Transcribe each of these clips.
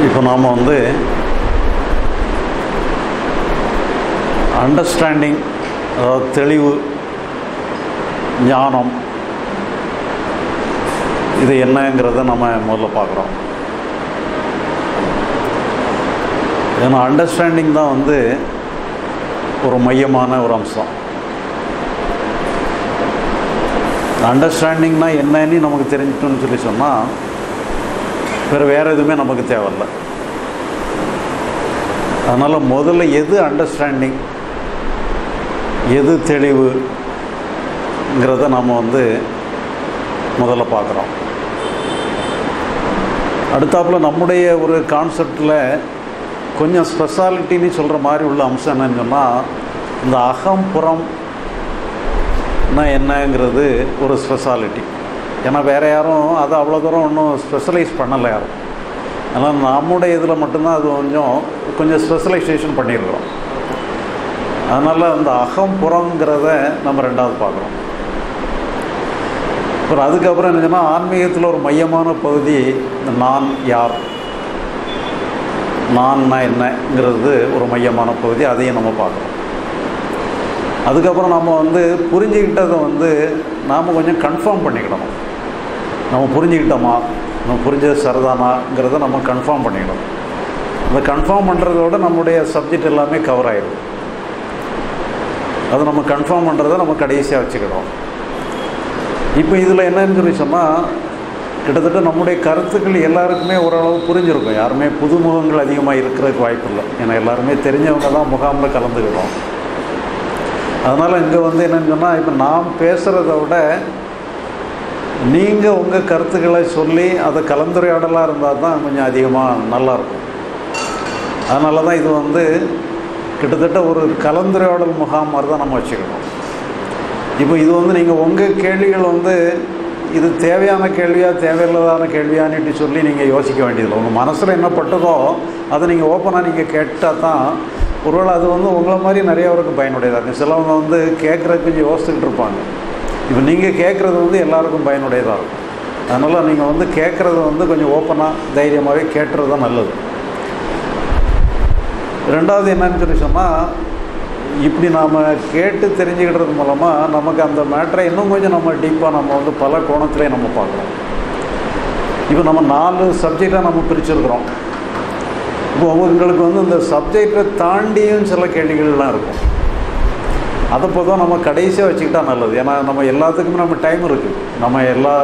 இப்போ நாம் வந்து அண்டர்ஸ்டாண்டிங் அதாவது தெளிவு ஞானம் இது என்னங்கிறத நம்ம முதல்ல பார்க்குறோம் ஏன்னா அண்டர்ஸ்டாண்டிங் தான் வந்து ஒரு மையமான ஒரு அம்சம் அண்டர்ஸ்டாண்டிங்னா என்னன்னு நமக்கு தெரிஞ்சிட்டோம்னு சொல்லி சொன்னால் வேறு வேறு எதுவுமே நமக்கு தேவையில்ல அதனால் முதல்ல எது அண்டர்ஸ்டாண்டிங் எது தெளிவுங்கிறத நாம் வந்து முதல்ல பார்க்குறோம் அடுத்தாப்புல நம்முடைய ஒரு கான்செப்டில் கொஞ்சம் ஸ்பெஷாலிட்டின்னு சொல்கிற மாதிரி உள்ள அம்சம் என்னன்னு சொன்னால் இந்த அகம் புறம் என்னங்கிறது ஒரு ஸ்பெஷாலிட்டி ஏன்னா வேறு யாரும் அதை அவ்வளோ தூரம் ஒன்றும் ஸ்பெஷலைஸ் பண்ணலை யாரும் அதனால் நம்முடைய இதில் மட்டும்தான் அது கொஞ்சம் கொஞ்சம் ஸ்பெஷலைசேஷன் பண்ணியிருக்கிறோம் அதனால் அந்த அகம் புறங்கிறத நம்ம ரெண்டாவது பார்க்குறோம் அப்புறம் அதுக்கப்புறம் என்ன சொன்னால் ஆன்மீகத்தில் ஒரு மையமான பகுதி இந்த நான் யார் நான்னா என்னங்கிறது ஒரு மையமான பகுதி அதையும் நம்ம பார்க்குறோம் அதுக்கப்புறம் நம்ம வந்து புரிஞ்சுக்கிட்டதை வந்து நாம் கொஞ்சம் கன்ஃபார்ம் பண்ணிக்கிடணும் நம்ம புரிஞ்சுக்கிட்டோமா நம்ம புரிஞ்சது சரிதானாங்கிறத நம்ம கன்ஃபார்ம் பண்ணிக்கணும் அந்த கன்ஃபார்ம் பண்ணுறதோட நம்முடைய சப்ஜெக்ட் எல்லாமே கவர் ஆகிடும் அதை நம்ம கன்ஃபார்ம் பண்ணுறதை நம்ம கடைசியாக வச்சுக்கிடுவோம் இப்போ இதில் என்னன்னு சொல்லி சொன்னால் கிட்டத்தட்ட நம்முடைய கருத்துக்கள் எல்லாருக்குமே ஓரளவு புரிஞ்சிருக்கும் யாருமே புதுமுகங்கள் அதிகமாக இருக்கிறதுக்கு வாய்ப்பு இல்லை ஏன்னா எல்லாருமே தெரிஞ்சவங்க தான் முகாமில் கலந்துக்கிறோம் அதனால் இங்கே வந்து என்னென்னு சொன்னால் இப்போ நாம் பேசுகிறத விட நீங்கள் உங்கள் கருத்துக்களை சொல்லி அதை கலந்துரையாடலாக இருந்தால் தான் கொஞ்சம் அதிகமாக நல்லாயிருக்கும் அதனால தான் இது வந்து கிட்டத்தட்ட ஒரு கலந்துரையாடல் முகாம் மாதிரி தான் நம்ம வச்சுக்கணும் இப்போ இது வந்து நீங்கள் உங்கள் கேள்விகள் வந்து இது தேவையான கேள்வியா தேவையில்லாதான கேள்வியான்னுட்டு சொல்லி நீங்கள் யோசிக்க வேண்டியதில்லை உங்கள் மனசில் என்ன பட்டதோ அதை நீங்கள் ஓப்பனாக நீங்கள் கேட்டால் தான் ஒருவேளை அது வந்து உங்களை மாதிரி நிறையவருக்கு பயனுடையதாக இருக்கும் சிலவங்க வந்து கேட்குறதுக்கு கொஞ்சம் யோசிச்சுக்கிட்டு இருப்பாங்க இப்போ நீங்கள் கேட்குறது வந்து எல்லாருக்கும் பயனுடையதாக இருக்கும் அதனால் நீங்கள் வந்து கேட்குறது வந்து கொஞ்சம் ஓப்பனாக தைரியமாகவே கேட்டுறது தான் நல்லது ரெண்டாவது என்னன்னு சொல்லி சொன்னால் இப்படி நாம் கேட்டு தெரிஞ்சுக்கிட்டது மூலமாக நமக்கு அந்த மேட்டரை இன்னும் கொஞ்சம் நம்ம டீப்பாக நம்ம வந்து பல கோணத்திலே நம்ம பார்க்குறோம் இப்போ நம்ம நாலு சப்ஜெக்டாக நம்ம பிரிச்சிருக்கிறோம் இப்போ உங்களுக்கு வந்து இந்த சப்ஜெக்டை தாண்டியும் சில கேள்விகள்லாம் இருக்கும் அதை பொதுவாக நம்ம கடைசியாக வச்சுக்கிட்டா நல்லது ஏன்னா நம்ம எல்லாத்துக்குமே நம்ம டைம் இருக்குது நம்ம எல்லா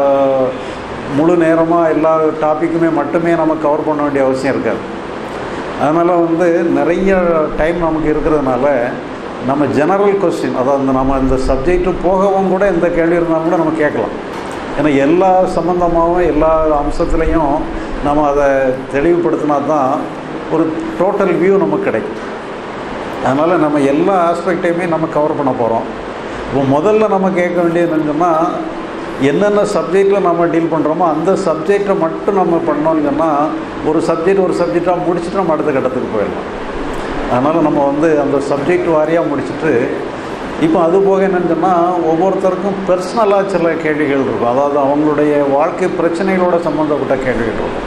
முழு நேரமாக எல்லா டாப்பிக்குமே மட்டுமே நம்ம கவர் பண்ண வேண்டிய அவசியம் இருக்காது அதனால் வந்து நிறைய டைம் நமக்கு இருக்கிறதுனால நம்ம ஜெனரல் கொஸ்டின் அதாவது நம்ம இந்த சப்ஜெக்ட்டு போகவும் கூட எந்த கேள்வி இருந்தாலும் கூட நம்ம கேட்கலாம் ஏன்னா எல்லா சம்மந்தமாகவும் எல்லா அம்சத்துலேயும் நம்ம அதை தெளிவுபடுத்தினா தான் ஒரு டோட்டல் வியூ நமக்கு கிடைக்கும் அதனால் நம்ம எல்லா ஆஸ்பெக்டையுமே நம்ம கவர் பண்ண போகிறோம் இப்போ முதல்ல நம்ம கேட்க வேண்டியது என்னன்னா என்னென்ன சப்ஜெக்டில் நம்ம டீல் பண்ணுறோமோ அந்த சப்ஜெக்டை மட்டும் நம்ம பண்ணோம்னு சொன்னால் ஒரு சப்ஜெக்ட் ஒரு சப்ஜெக்டாக முடிச்சுட்டு நம்ம அடுத்த கட்டத்துக்கு போயிடலாம் அதனால் நம்ம வந்து அந்த சப்ஜெக்ட் வாரியாக முடிச்சுட்டு இப்போ அது போக என்னன்னு சொன்னால் ஒவ்வொருத்தருக்கும் பர்சனலாக சில கேள்விகள் இருக்கும் அதாவது அவங்களுடைய வாழ்க்கை பிரச்சனைகளோட சம்மந்தப்பட்ட கேள்விகள் இருக்கும்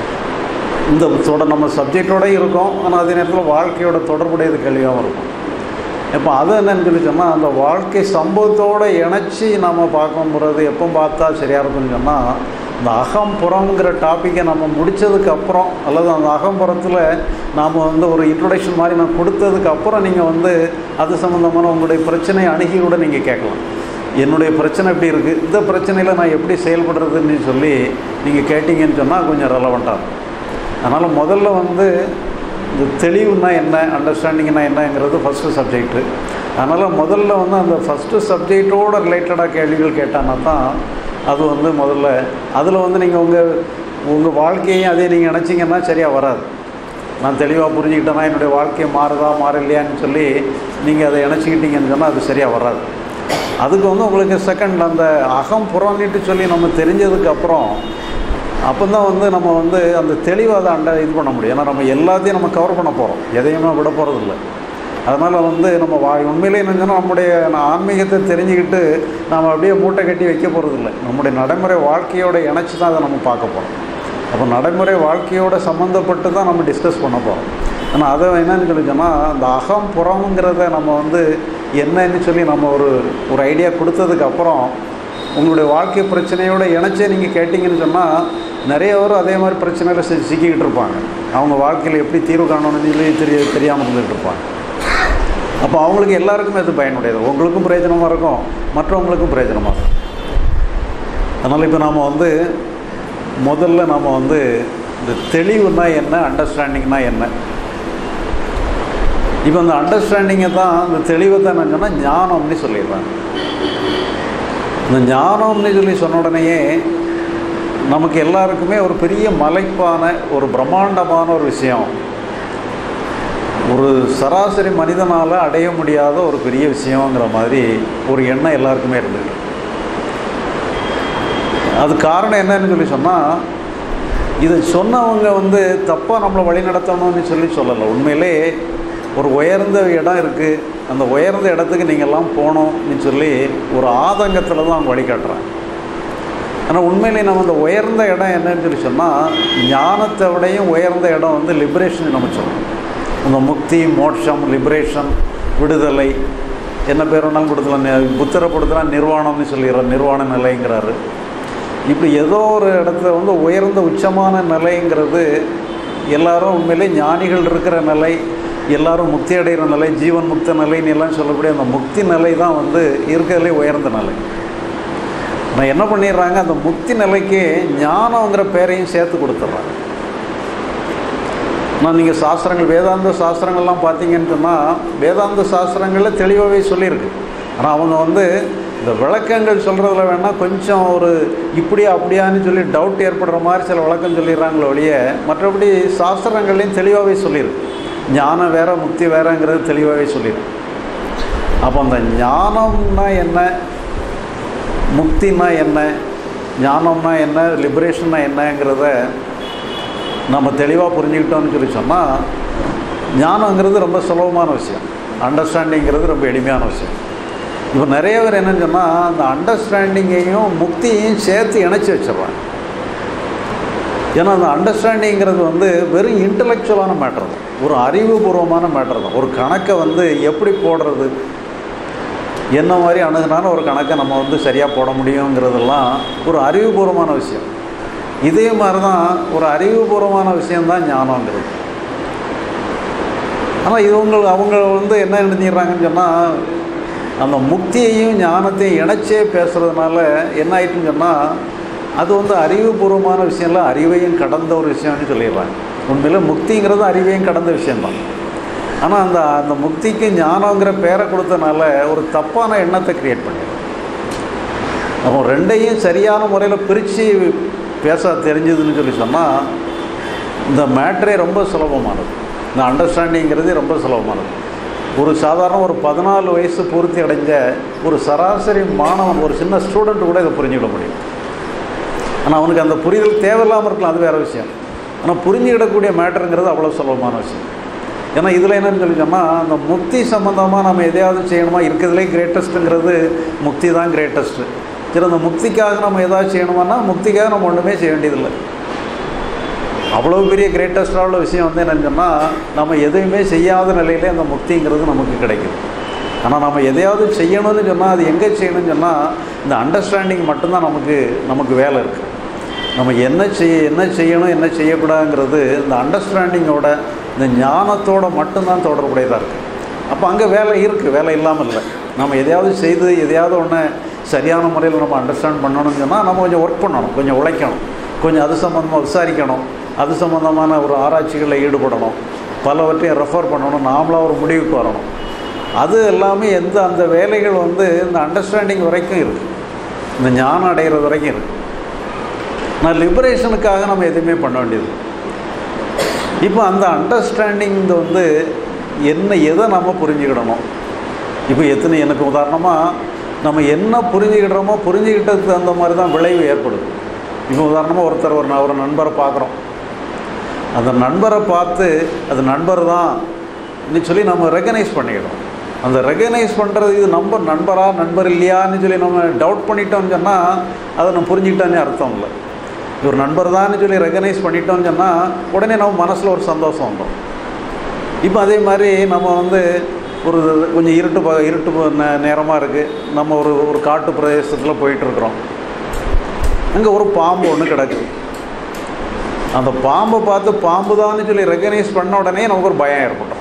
இந்த தொட நம்ம சப்ஜெக்டோட இருக்கும் ஆனால் அதே நேரத்தில் வாழ்க்கையோட தொடர்புடையது கேள்வியாகவும் இருக்கும் இப்போ அது என்னன்னு சொல்லி சொன்னால் அந்த வாழ்க்கை சம்பவத்தோடு இணைச்சி நம்ம பார்க்க போகிறது எப்போ பார்த்தா சரியாக இருக்கும்னு சொன்னால் இந்த அகம் புறங்கிற டாப்பிக்கை நம்ம முடித்ததுக்கு அப்புறம் அல்லது அந்த அகம்புறத்தில் நாம் வந்து ஒரு இன்ட்ரொடக்ஷன் மாதிரி நான் கொடுத்ததுக்கு அப்புறம் நீங்கள் வந்து அது சம்மந்தமான உங்களுடைய பிரச்சனையை அணுகி கூட நீங்கள் கேட்கலாம் என்னுடைய பிரச்சனை எப்படி இருக்குது இந்த பிரச்சனையில் நான் எப்படி செயல்படுறதுன்னு சொல்லி நீங்கள் கேட்டிங்கன்னு சொன்னால் கொஞ்சம் ரெலவெண்ட்டாக இருக்கும் அதனால் முதல்ல வந்து இந்த தெளிவுனா என்ன அண்டர்ஸ்டாண்டிங்னா என்னங்கிறது ஃபஸ்ட்டு சப்ஜெக்ட்டு அதனால் முதல்ல வந்து அந்த ஃபஸ்ட்டு சப்ஜெக்டோட ரிலேட்டடாக கேள்விகள் கேட்டான்னா தான் அது வந்து முதல்ல அதில் வந்து நீங்கள் உங்கள் உங்கள் வாழ்க்கையும் அதே நீங்கள் நினச்சிங்கன்னா சரியாக வராது நான் தெளிவாக புரிஞ்சுக்கிட்டேன்னா என்னுடைய வாழ்க்கை மாறுதா மாறலையான்னு சொல்லி நீங்கள் அதை இணைச்சிக்கிட்டீங்கன்னு சொன்னால் அது சரியாக வராது அதுக்கு வந்து உங்களுக்கு செகண்ட் அந்த அகம் புறம்னுட்டு சொல்லி நம்ம தெரிஞ்சதுக்கு அப்புறம் அப்போ தான் வந்து நம்ம வந்து அந்த தெளிவாக அதை அண்ட இது பண்ண முடியும் ஏன்னா நம்ம எல்லாத்தையும் நம்ம கவர் பண்ண போகிறோம் எதையுமே விட போகிறதில்ல அதனால் வந்து நம்ம வா உண்மையிலே என்னங்கன்னா நம்முடைய ஆன்மீகத்தை தெரிஞ்சுக்கிட்டு நம்ம அப்படியே மூட்டை கட்டி வைக்க போகிறதில்ல நம்முடைய நடைமுறை வாழ்க்கையோட இணைச்சி தான் அதை நம்ம பார்க்க போகிறோம் அப்போ நடைமுறை வாழ்க்கையோட சம்மந்தப்பட்டு தான் நம்ம டிஸ்கஸ் பண்ண போகிறோம் ஆனால் அதை என்னன்னு சொல்லி சொன்னால் அந்த அகம் புறம்ங்கிறத நம்ம வந்து என்னன்னு சொல்லி நம்ம ஒரு ஒரு ஐடியா கொடுத்ததுக்கு அப்புறம் உங்களுடைய வாழ்க்கை பிரச்சனையோட இணைச்சே நீங்கள் கேட்டிங்கன்னு சொன்னால் நிறைய பேர் அதே மாதிரி பிரச்சனையில் சி சிக்கிக்கிட்டு இருப்பாங்க அவங்க வாழ்க்கையில் எப்படி தீர்வு காணணும்னு சொல்லி தெரிய தெரியாமல் இருந்துகிட்டு இருப்பாங்க அப்போ அவங்களுக்கு எல்லாருக்குமே அது பயனுடையது உங்களுக்கும் பிரயோஜனமாக இருக்கும் மற்றவங்களுக்கும் பிரயோஜனமாக இருக்கும் அதனால் இப்போ நாம் வந்து முதல்ல நாம் வந்து இந்த தெளிவுனா என்ன அண்டர்ஸ்டாண்டிங்னா என்ன இப்போ அந்த அண்டர்ஸ்டாண்டிங்கை தான் இந்த தெளிவை தான் என்ன சொன்னால் ஞானம்னு சொல்லிடுறாங்க இந்த ஞானம்னு சொல்லி சொன்ன உடனேயே நமக்கு எல்லாருக்குமே ஒரு பெரிய மலைப்பான ஒரு பிரம்மாண்டமான ஒரு விஷயம் ஒரு சராசரி மனிதனால் அடைய முடியாத ஒரு பெரிய விஷயங்கிற மாதிரி ஒரு எண்ணம் எல்லாருக்குமே இருந்தது அது காரணம் என்னன்னு சொல்லி சொன்னால் இதை சொன்னவங்க வந்து தப்பாக நம்மளை வழி நடத்தணும்னு சொல்லி சொல்லலை உண்மையிலே ஒரு உயர்ந்த இடம் இருக்குது அந்த உயர்ந்த இடத்துக்கு நீங்கள்லாம் போகணும்னு சொல்லி ஒரு ஆதங்கத்தில் தான் அவங்க வழிகாட்டுறாங்க ஆனால் உண்மையிலே நம்ம அந்த உயர்ந்த இடம் என்னன்னு சொல்லி சொன்னால் ஞானத்தை விடையும் உயர்ந்த இடம் வந்து லிபரேஷன் நம்ம சொல்லணும் இந்த முக்தி மோட்சம் லிபரேஷன் விடுதலை என்ன பேர் வேணாலும் கொடுத்துலாம் புத்தரை கொடுத்துலாம் நிர்வாணம்னு சொல்லிடுறார் நிர்வாண நிலைங்கிறாரு இப்படி ஏதோ ஒரு இடத்துல வந்து உயர்ந்த உச்சமான நிலைங்கிறது எல்லாரும் உண்மையிலே ஞானிகள் இருக்கிற நிலை எல்லாரும் முக்தி அடைகிற நிலை ஜீவன் முக்த நிலைன்னு எல்லாம் சொல்லக்கூடிய அந்த முக்தி நிலை தான் வந்து இருக்கிறதுலே உயர்ந்த நிலை நான் என்ன பண்ணிடுறாங்க அந்த முக்தி நிலைக்கு ஞானங்கிற பேரையும் சேர்த்து கொடுத்துட்றாங்க நான் நீங்கள் சாஸ்திரங்கள் வேதாந்த சாஸ்திரங்கள்லாம் பார்த்தீங்கன்னு சொன்னால் வேதாந்த சாஸ்திரங்களில் தெளிவாகவே சொல்லியிருக்கு ஆனால் அவங்க வந்து இந்த விளக்கங்கள் சொல்கிறதுல வேணால் கொஞ்சம் ஒரு இப்படியா அப்படியான்னு சொல்லி டவுட் ஏற்படுற மாதிரி சில விளக்கம் சொல்லிடுறாங்களே ஒழிய மற்றபடி சாஸ்திரங்கள்லையும் தெளிவாகவே சொல்லியிருக்கு ஞானம் வேற முக்தி வேறங்கிறது தெளிவாகவே சொல்லியிருக்கு அப்போ அந்த ஞானம்னா என்ன முக்தினா என்ன ஞானம்னா என்ன லிபரேஷன்னா என்னங்கிறத நம்ம தெளிவாக புரிஞ்சுக்கிட்டோம்னு சொல்லி சொன்னால் ஞானங்கிறது ரொம்ப சுலபமான விஷயம் அண்டர்ஸ்டாண்டிங்கிறது ரொம்ப எளிமையான விஷயம் இப்போ நிறைய பேர் என்னன்னு சொன்னால் அந்த அண்டர்ஸ்டாண்டிங்கையும் முக்தியையும் சேர்த்து இணைச்சி வச்சிடுறாங்க ஏன்னா அந்த அண்டர்ஸ்டாண்டிங்கிறது வந்து வெறும் இன்டலெக்சுவலான மேட்டர் தான் ஒரு அறிவுபூர்வமான மேட்டர் தான் ஒரு கணக்கை வந்து எப்படி போடுறது என்ன மாதிரி அணுகுனாலும் ஒரு கணக்கை நம்ம வந்து சரியாக போட முடியுங்கிறதெல்லாம் ஒரு அறிவுபூர்வமான விஷயம் இதே மாதிரி தான் ஒரு அறிவுபூர்வமான விஷயந்தான் ஞானங்கிறது ஆனால் இவங்க அவங்க வந்து என்ன நினைச்சிடுறாங்கன்னு சொன்னால் அந்த முக்தியையும் ஞானத்தையும் இணைச்சே பேசுகிறதுனால என்ன ஆயிட்டுன்னு சொன்னால் அது வந்து அறிவுபூர்வமான விஷயம் இல்லை அறிவையும் கடந்த ஒரு விஷயம்னு சொல்லிடுறாங்க உண்மையில் முக்திங்கிறது அறிவையும் கடந்த விஷயம்தான் ஆனால் அந்த அந்த முக்திக்கு ஞானங்கிற பேரை கொடுத்தனால ஒரு தப்பான எண்ணத்தை க்ரியேட் பண்ணிடும் அப்போ ரெண்டையும் சரியான முறையில் பிரித்து பேச தெரிஞ்சதுன்னு சொல்லி சொன்னால் இந்த மேட்ரே ரொம்ப சுலபமானது இந்த அண்டர்ஸ்டாண்டிங்கிறது ரொம்ப சுலபமானது ஒரு சாதாரண ஒரு பதினாலு வயசு பூர்த்தி அடைஞ்ச ஒரு சராசரி மாணவன் ஒரு சின்ன ஸ்டூடெண்ட் கூட இதை புரிஞ்சுக்கிட முடியும் ஆனால் அவனுக்கு அந்த புரிதல் தேவையில்லாமல் இருக்கலாம் அது வேறு விஷயம் ஆனால் புரிஞ்சுக்கிடக்கூடிய மேட்டருங்கிறது அவ்வளோ சுலபமான விஷயம் ஏன்னா இதில் என்னன்னு சொல்லி சொன்னால் அந்த முக்தி சம்மந்தமாக நம்ம எதையாவது செய்யணுமா இருக்கிறதுலே கிரேட்டஸ்ட்டுங்கிறது முக்தி தான் கிரேட்டஸ்ட்டு சரி அந்த முக்திக்காக நம்ம ஏதாவது செய்யணுமானா முக்திக்காக நம்ம ஒன்றுமே செய்ய வேண்டியதில்லை அவ்வளோ பெரிய கிரேட்டஸ்டாக உள்ள விஷயம் வந்து என்னன்னு சொன்னால் நம்ம எதுவுமே செய்யாத நிலையிலே அந்த முக்திங்கிறது நமக்கு கிடைக்குது ஆனால் நம்ம எதையாவது செய்யணும்னு சொன்னால் அது எங்கே செய்யணும்னு சொன்னால் இந்த அண்டர்ஸ்டாண்டிங் மட்டும்தான் நமக்கு நமக்கு வேலை இருக்குது நம்ம என்ன செய்ய என்ன செய்யணும் என்ன செய்யக்கூடாதுங்கிறது இந்த அண்டர்ஸ்டாண்டிங்கோட இந்த ஞானத்தோட மட்டும்தான் தொடர்புடையதாக இருக்குது அப்போ அங்கே வேலை இருக்குது வேலை இல்லாமல் இல்லை நம்ம எதையாவது செய்து எதையாவது ஒன்று சரியான முறையில் நம்ம அண்டர்ஸ்டாண்ட் பண்ணணும்னு சொன்னால் நம்ம கொஞ்சம் ஒர்க் பண்ணணும் கொஞ்சம் உழைக்கணும் கொஞ்சம் அது சம்மந்தமாக விசாரிக்கணும் அது சம்மந்தமான ஒரு ஆராய்ச்சிகளில் ஈடுபடணும் பலவற்றையும் ரெஃபர் பண்ணணும் நாமளாக ஒரு முடிவுக்கு வரணும் அது எல்லாமே எந்த அந்த வேலைகள் வந்து இந்த அண்டர்ஸ்டாண்டிங் வரைக்கும் இருக்குது இந்த ஞானம் அடைகிறது வரைக்கும் இருக்குது நான் லிபரேஷனுக்காக நம்ம எதுவுமே பண்ண வேண்டியது இப்போ அந்த அண்டர்ஸ்டாண்டிங் வந்து என்ன எதை நம்ம புரிஞ்சுக்கிடணும் இப்போ எத்தனை எனக்கு உதாரணமாக நம்ம என்ன புரிஞ்சுக்கிடுறோமோ புரிஞ்சுக்கிட்டதுக்கு தகுந்த மாதிரி தான் விளைவு ஏற்படுது இப்போ உதாரணமாக ஒருத்தர் ஒரு ஒரு நண்பரை பார்க்குறோம் அந்த நண்பரை பார்த்து அது நண்பர் தான் சொல்லி நம்ம ரெகனைஸ் பண்ணிக்கிறோம் அந்த ரெகனைஸ் பண்ணுறது இது நம்ம நண்பரா நண்பர் இல்லையான்னு சொல்லி நம்ம டவுட் பண்ணிட்டோம்னு சொன்னால் அதை நம்ம புரிஞ்சுக்கிட்டோன்னே அர்த்தம் இல்லை இவர் நண்பர் தான் சொல்லி ரெகனைஸ் பண்ணிட்டோம்னு சொன்னால் உடனே நம்ம மனசில் ஒரு சந்தோஷம் வந்துடும் இப்போ அதே மாதிரி நம்ம வந்து ஒரு கொஞ்சம் இருட்டு ப இருட்டு நே- நேரமாக இருக்குது நம்ம ஒரு ஒரு காட்டு பிரதேசத்தில் போயிட்டுருக்குறோம் அங்கே ஒரு பாம்பு ஒன்று கிடக்குது அந்த பாம்பை பார்த்து பாம்பு தான் சொல்லி ரெகனைஸ் பண்ண உடனே நமக்கு ஒரு பயம் ஏற்பட்டோம்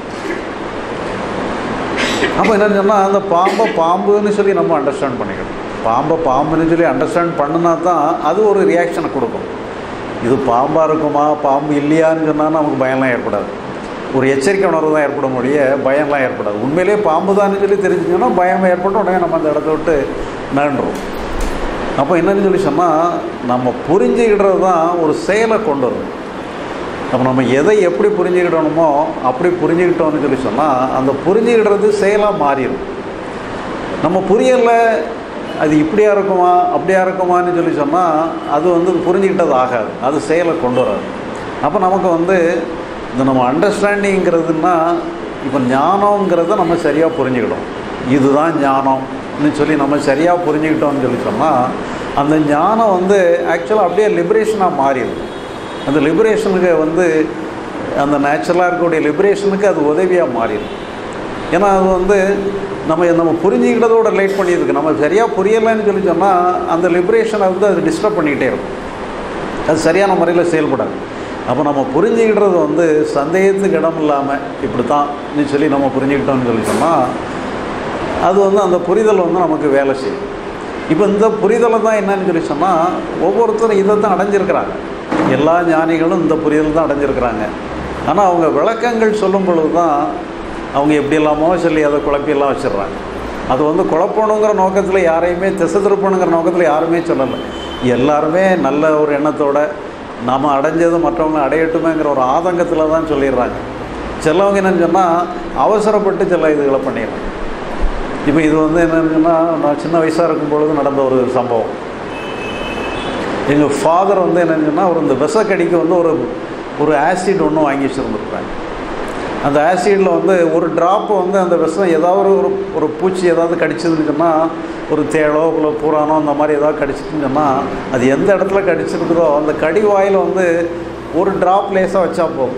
அப்போ என்னன்னு சொன்னால் அந்த பாம்பை பாம்புன்னு சொல்லி நம்ம அண்டர்ஸ்டாண்ட் பண்ணிக்கணும் பாம்பை பாம்புன்னு சொல்லி அண்டர்ஸ்டாண்ட் பண்ணுனா தான் அது ஒரு ரியாக்ஷனை கொடுக்கும் இது பாம்பாக இருக்குமா பாம்பு இல்லையான்னு சொன்னால் நமக்கு பயம்லாம் ஏற்படாது ஒரு எச்சரிக்கை உணர்வு தான் ஏற்படும் ஒழிய பயம்லாம் ஏற்படாது உண்மையிலேயே பாம்பு தான் சொல்லி தெரிஞ்சுக்கணும்னா பயம் ஏற்பட்ட உடனே நம்ம அந்த இடத்த விட்டு நகண்டுருவோம் அப்போ என்னன்னு சொல்லி சொன்னால் நம்ம புரிஞ்சுக்கிடுறது தான் ஒரு செயலை கொண்டு வரும் அப்போ நம்ம எதை எப்படி புரிஞ்சுக்கிடணுமோ அப்படி புரிஞ்சுக்கிட்டோம்னு சொல்லி சொன்னால் அந்த புரிஞ்சுக்கிடுறது செயலாக மாறிடும் நம்ம புரியலை அது இப்படியா இருக்குமா அப்படியா இருக்குமான்னு சொல்லி சொன்னால் அது வந்து புரிஞ்சுக்கிட்டது ஆகாது அது செயலை கொண்டு வராது அப்போ நமக்கு வந்து இந்த நம்ம அண்டர்ஸ்டாண்டிங்கிறதுனா இப்போ ஞானங்கிறத நம்ம சரியாக புரிஞ்சுக்கிட்டோம் இதுதான் ஞானம்னு சொல்லி நம்ம சரியாக புரிஞ்சுக்கிட்டோம்னு சொல்லி சொன்னால் அந்த ஞானம் வந்து ஆக்சுவலாக அப்படியே லிபரேஷனாக மாறிடும் அந்த லிபரேஷனுக்கு வந்து அந்த நேச்சுரலாக இருக்கக்கூடிய லிபரேஷனுக்கு அது உதவியாக மாறிடும் ஏன்னா அது வந்து நம்ம நம்ம புரிஞ்சுக்கிட்டதோட ரிலேட் பண்ணியிருக்கு நம்ம சரியாக புரியலைன்னு சொல்லி சொன்னால் அந்த லிபரேஷனை வந்து அது டிஸ்டர்ப் பண்ணிக்கிட்டே இருக்கும் அது சரியான முறையில் செயல்படாது அப்போ நம்ம புரிஞ்சுக்கிட்டது வந்து சந்தேகத்துக்கு இடம் இல்லாமல் இப்படி தான் சொல்லி நம்ம புரிஞ்சுக்கிட்டோம்னு சொல்லி சொன்னால் அது வந்து அந்த புரிதல் வந்து நமக்கு வேலை செய்யும் இப்போ இந்த புரிதலை தான் என்னன்னு சொல்லி சொன்னால் ஒவ்வொருத்தரும் இதை தான் அடைஞ்சிருக்கிறாங்க எல்லா ஞானிகளும் இந்த புரிதல் தான் அடைஞ்சிருக்கிறாங்க ஆனால் அவங்க விளக்கங்கள் சொல்லும் பொழுது தான் அவங்க எப்படி இல்லாமோ சொல்லி அதை குழப்பியெல்லாம் வச்சிடுறாங்க அது வந்து குழப்பணுங்கிற நோக்கத்தில் யாரையுமே திசை திருப்பணுங்கிற நோக்கத்தில் யாருமே சொல்லலை எல்லாருமே நல்ல ஒரு எண்ணத்தோட நாம் அடைஞ்சது மற்றவங்க அடையட்டுமேங்கிற ஒரு ஆதங்கத்தில் தான் சொல்லிடுறாங்க சிலவங்க என்னன்னு சொன்னால் அவசரப்பட்டு சில இதுகளை பண்ணிடுறாங்க இப்போ இது வந்து என்னன்னு சொன்னால் நான் சின்ன வயசாக இருக்கும் பொழுது நடந்த ஒரு சம்பவம் எங்கள் ஃபாதர் வந்து என்னன்னு சொன்னால் ஒரு இந்த விஷக்கடிக்கு வந்து ஒரு ஒரு ஆசிட் ஒன்று வாங்கி வச்சுருந்துருப்பாங்க அந்த ஆசிடில் வந்து ஒரு ட்ராப்பு வந்து அந்த விஷம் ஏதாவது ஒரு ஒரு பூச்சி ஏதாவது கடிச்சதுன்னு சொன்னால் ஒரு தேளோ இல்லை பூரானோ அந்த மாதிரி ஏதாவது கடிச்சிட்டுன்னு சொன்னால் அது எந்த இடத்துல கடிச்சிருக்குதோ அந்த கடி வாயில் வந்து ஒரு ட்ராப் லேசாக வச்சா போதும்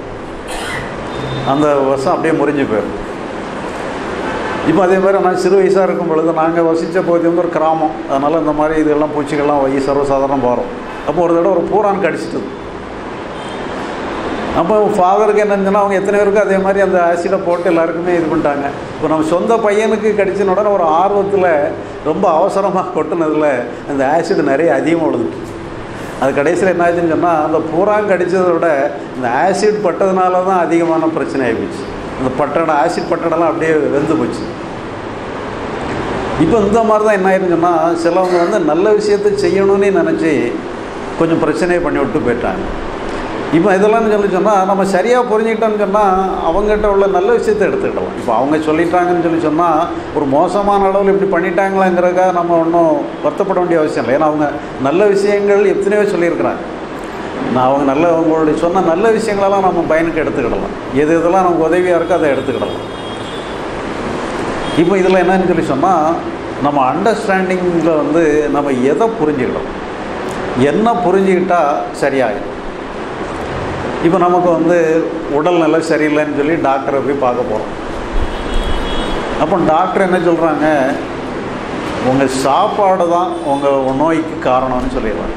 அந்த விஷம் அப்படியே முறிஞ்சு போயிடும் இப்போ அதே மாதிரி நான் சிறு வயசாக இருக்கும் பொழுது நாங்கள் வசித்த பகுதி வந்து ஒரு கிராமம் அதனால் இந்த மாதிரி இதெல்லாம் பூச்சிகள்லாம் வை சர்வசாதாரணம் போகிறோம் அப்போ ஒரு தடவை ஒரு பூரான் கடிச்சிட்டது அப்போ ஃபாதருக்கு என்னன்னு அவங்க எத்தனை பேருக்கு அதே மாதிரி அந்த ஆசிடை போட்டு எல்லாருக்குமே இது பண்ணிட்டாங்க இப்போ நம்ம சொந்த பையனுக்கு கடிச்சின உடனே ஒரு ஆர்வத்தில் ரொம்ப அவசரமாக கொட்டினதில் அந்த ஆசிட் நிறைய அதிகமாக விழுதுட்டு அது கடைசியில் என்ன ஆச்சுன்னு சொன்னால் அந்த பூரான் கடிச்சதை விட இந்த ஆசிட் பட்டதுனால தான் அதிகமான பிரச்சனை ஆகிப்போச்சு அந்த பட்டடம் ஆசிட் பட்டடம்லாம் அப்படியே வெந்து போச்சு இப்போ இந்த மாதிரி தான் என்ன ஆயிருன்னு சொன்னால் சிலவங்க வந்து நல்ல விஷயத்தை செய்யணும்னு நினச்சி கொஞ்சம் பிரச்சனையை பண்ணி விட்டு போயிட்டாங்க இப்போ இதெல்லாம் சொல்லி சொன்னால் நம்ம சரியாக புரிஞ்சுக்கிட்டோம்னு சொன்னால் அவங்ககிட்ட உள்ள நல்ல விஷயத்தை எடுத்துக்கிடலாம் இப்போ அவங்க சொல்லிட்டாங்கன்னு சொல்லி சொன்னால் ஒரு மோசமான அளவில் இப்படி பண்ணிட்டாங்களாங்கிறதுக்காக நம்ம ஒன்றும் வருத்தப்பட வேண்டிய அவசியம் இல்லை ஏன்னா அவங்க நல்ல விஷயங்கள் எத்தனையோ சொல்லியிருக்கிறாங்க நான் அவங்க நல்ல அவங்களுடைய சொன்ன நல்ல விஷயங்களெல்லாம் நம்ம பயனுக்கு எடுத்துக்கிடலாம் எது எதெல்லாம் நமக்கு உதவியாக இருக்கோ அதை எடுத்துக்கிடலாம் இப்போ இதில் என்னன்னு சொல்லி சொன்னால் நம்ம அண்டர்ஸ்டாண்டிங்கில் வந்து நம்ம எதை புரிஞ்சுக்கிடலாம் என்ன புரிஞ்சுக்கிட்டால் சரியாகும் இப்போ நமக்கு வந்து உடல்நிலை சரியில்லைன்னு சொல்லி டாக்டரை போய் பார்க்க போகிறோம் அப்போ டாக்டர் என்ன சொல்கிறாங்க உங்கள் சாப்பாடு தான் உங்கள் நோய்க்கு காரணம்னு சொல்லிடுறாங்க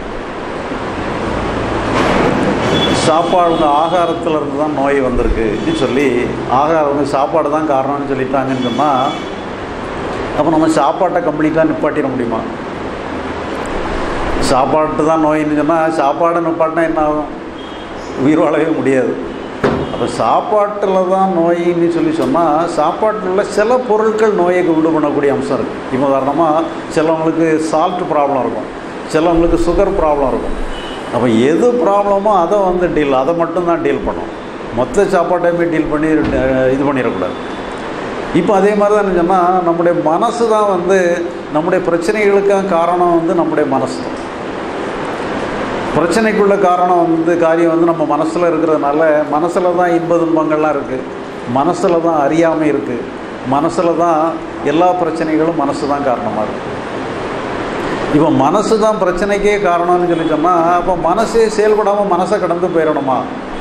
சாப்பாடு இந்த ஆகாரத்தில் இருந்து தான் நோய் வந்திருக்குன்னு சொல்லி ஆகாரம் வந்து சாப்பாடு தான் காரணம்னு சொல்லிட்டாங்கன்னு சொன்னால் அப்போ நம்ம சாப்பாட்டை கம்ப்ளீட்டாக நிப்பாட்டிட முடியுமா சாப்பாட்டு தான் நோயின்னு சொன்னால் சாப்பாடை நிப்பாட்டினா என்ன ஆகும் உயிர் வாழவே முடியாது அப்போ சாப்பாட்டில் தான் நோயின்னு சொல்லி சொன்னால் சாப்பாட்டில் உள்ள சில பொருட்கள் நோயை உண்டு பண்ணக்கூடிய அம்சம் இருக்குது இப்போ உதாரணமாக சிலவங்களுக்கு சால்ட் ப்ராப்ளம் இருக்கும் சிலவங்களுக்கு சுகர் ப்ராப்ளம் இருக்கும் அப்போ எது ப்ராப்ளமோ அதை வந்து டீல் அதை மட்டும்தான் டீல் பண்ணும் மொத்த சாப்பாட்டையுமே டீல் பண்ணி அஹ், இது பண்ணிடக்கூடாது இப்போ அதே மாதிரி தான் என்ன சொன்னால் நம்முடைய மனசு தான் வந்து நம்முடைய பிரச்சனைகளுக்கான காரணம் வந்து நம்முடைய மனசு தான் பிரச்சனைக்குள்ள காரணம் வந்து காரியம் வந்து நம்ம மனசில் இருக்கிறதுனால மனசில் தான் இன்ப துன்பங்கள்லாம் இருக்குது மனசில் தான் அறியாமை இருக்குது மனசில் தான் எல்லா பிரச்சனைகளும் மனசு தான் காரணமாக இருக்குது இப்போ மனசு தான் பிரச்சனைக்கே காரணம்னு சொல்லி சொன்னால் அப்போ மனசே செயல்படாமல் மனசை கடந்து போயிடணுமா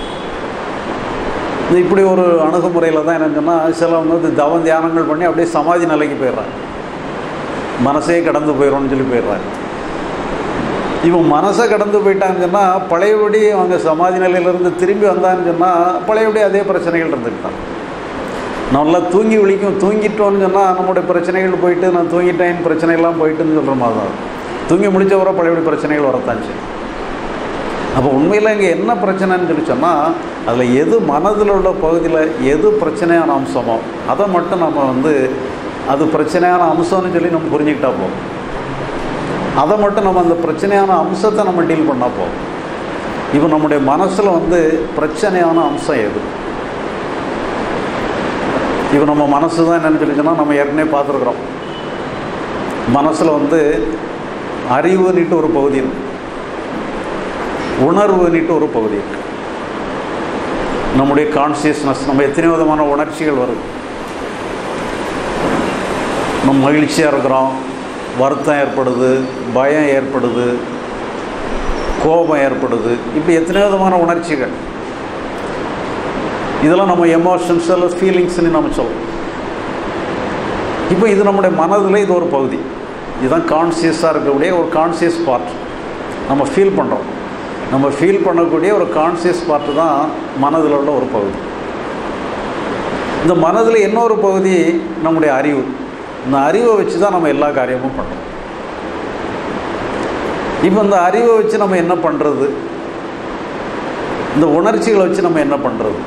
இது இப்படி ஒரு அணுகுமுறையில் தான் என்னன்னு சொன்னால் சிலவங்க வந்து தவம் தியானங்கள் பண்ணி அப்படியே சமாதி நிலைக்கு போயிடுறாங்க மனசே கடந்து போயிடும்னு சொல்லி போயிடுறாங்க இவன் மனசை கடந்து போயிட்டான்னு சொன்னால் பழையபடி அவங்க சமாதி நிலையிலேருந்து திரும்பி வந்தான்னு சொன்னால் பழையபடி அதே பிரச்சனைகள் இருந்துக்கிட்டான் நல்லா தூங்கி விழிக்கும் தூங்கிட்டோன்னு சொன்னால் நம்முடைய பிரச்சனைகள் போயிட்டு நான் தூங்கிட்டேன் பிரச்சனைகள்லாம் போயிட்டுன்னு சொல்கிற மாதிரி தான் தூங்கி முடிச்ச வர பழையபடி பிரச்சனைகள் வரத்தான் செய்யும் அப்போ உண்மையில் இங்கே என்ன பிரச்சனைன்னு சொல்லி சொன்னால் அதில் எது மனதில் உள்ள பகுதியில் எது பிரச்சனையான அம்சமோ அதை மட்டும் நம்ம வந்து அது பிரச்சனையான அம்சம்னு சொல்லி நம்ம புரிஞ்சுக்கிட்டா போதும் அதை மட்டும் நம்ம அந்த பிரச்சனையான அம்சத்தை நம்ம டீல் பண்ணால் போதும் இப்போ நம்முடைய மனசில் வந்து பிரச்சனையான அம்சம் எது இப்போ நம்ம மனசு தான் என்னன்னு சொல்லி சொன்னால் நம்ம ஏற்கனவே பார்த்துருக்குறோம் மனசில் வந்து அறிவுன்னுட்டு ஒரு பகுதி இருக்கு உணர்வுன்னுட்டு ஒரு பகுதி இருக்கு நம்முடைய கான்சியஸ்னஸ் நம்ம எத்தனை விதமான உணர்ச்சிகள் வருது நம்ம மகிழ்ச்சியாக இருக்கிறோம் வருத்தம் ஏற்படுது பயம் ஏற்படுது கோபம் ஏற்படுது இப்படி எத்தனை விதமான உணர்ச்சிகள் இதெல்லாம் நம்ம எமோஷன்ஸ் எல்லாம் ஃபீலிங்ஸ்னு நம்ம சொல்லுவோம் இப்போ இது நம்முடைய மனதில் இது ஒரு பகுதி இதுதான் கான்சியஸாக இருக்கக்கூடிய ஒரு கான்சியஸ் பார்ட் நம்ம ஃபீல் பண்ணுறோம் நம்ம ஃபீல் பண்ணக்கூடிய ஒரு கான்சியஸ் பார்ட்டு தான் மனதில் உள்ள ஒரு பகுதி இந்த மனதில் இன்னொரு பகுதி நம்முடைய அறிவு இந்த அறிவை வச்சு தான் நம்ம எல்லா காரியமும் பண்ணுறோம் இப்போ இந்த அறிவை வச்சு நம்ம என்ன பண்ணுறது இந்த உணர்ச்சிகளை வச்சு நம்ம என்ன பண்ணுறது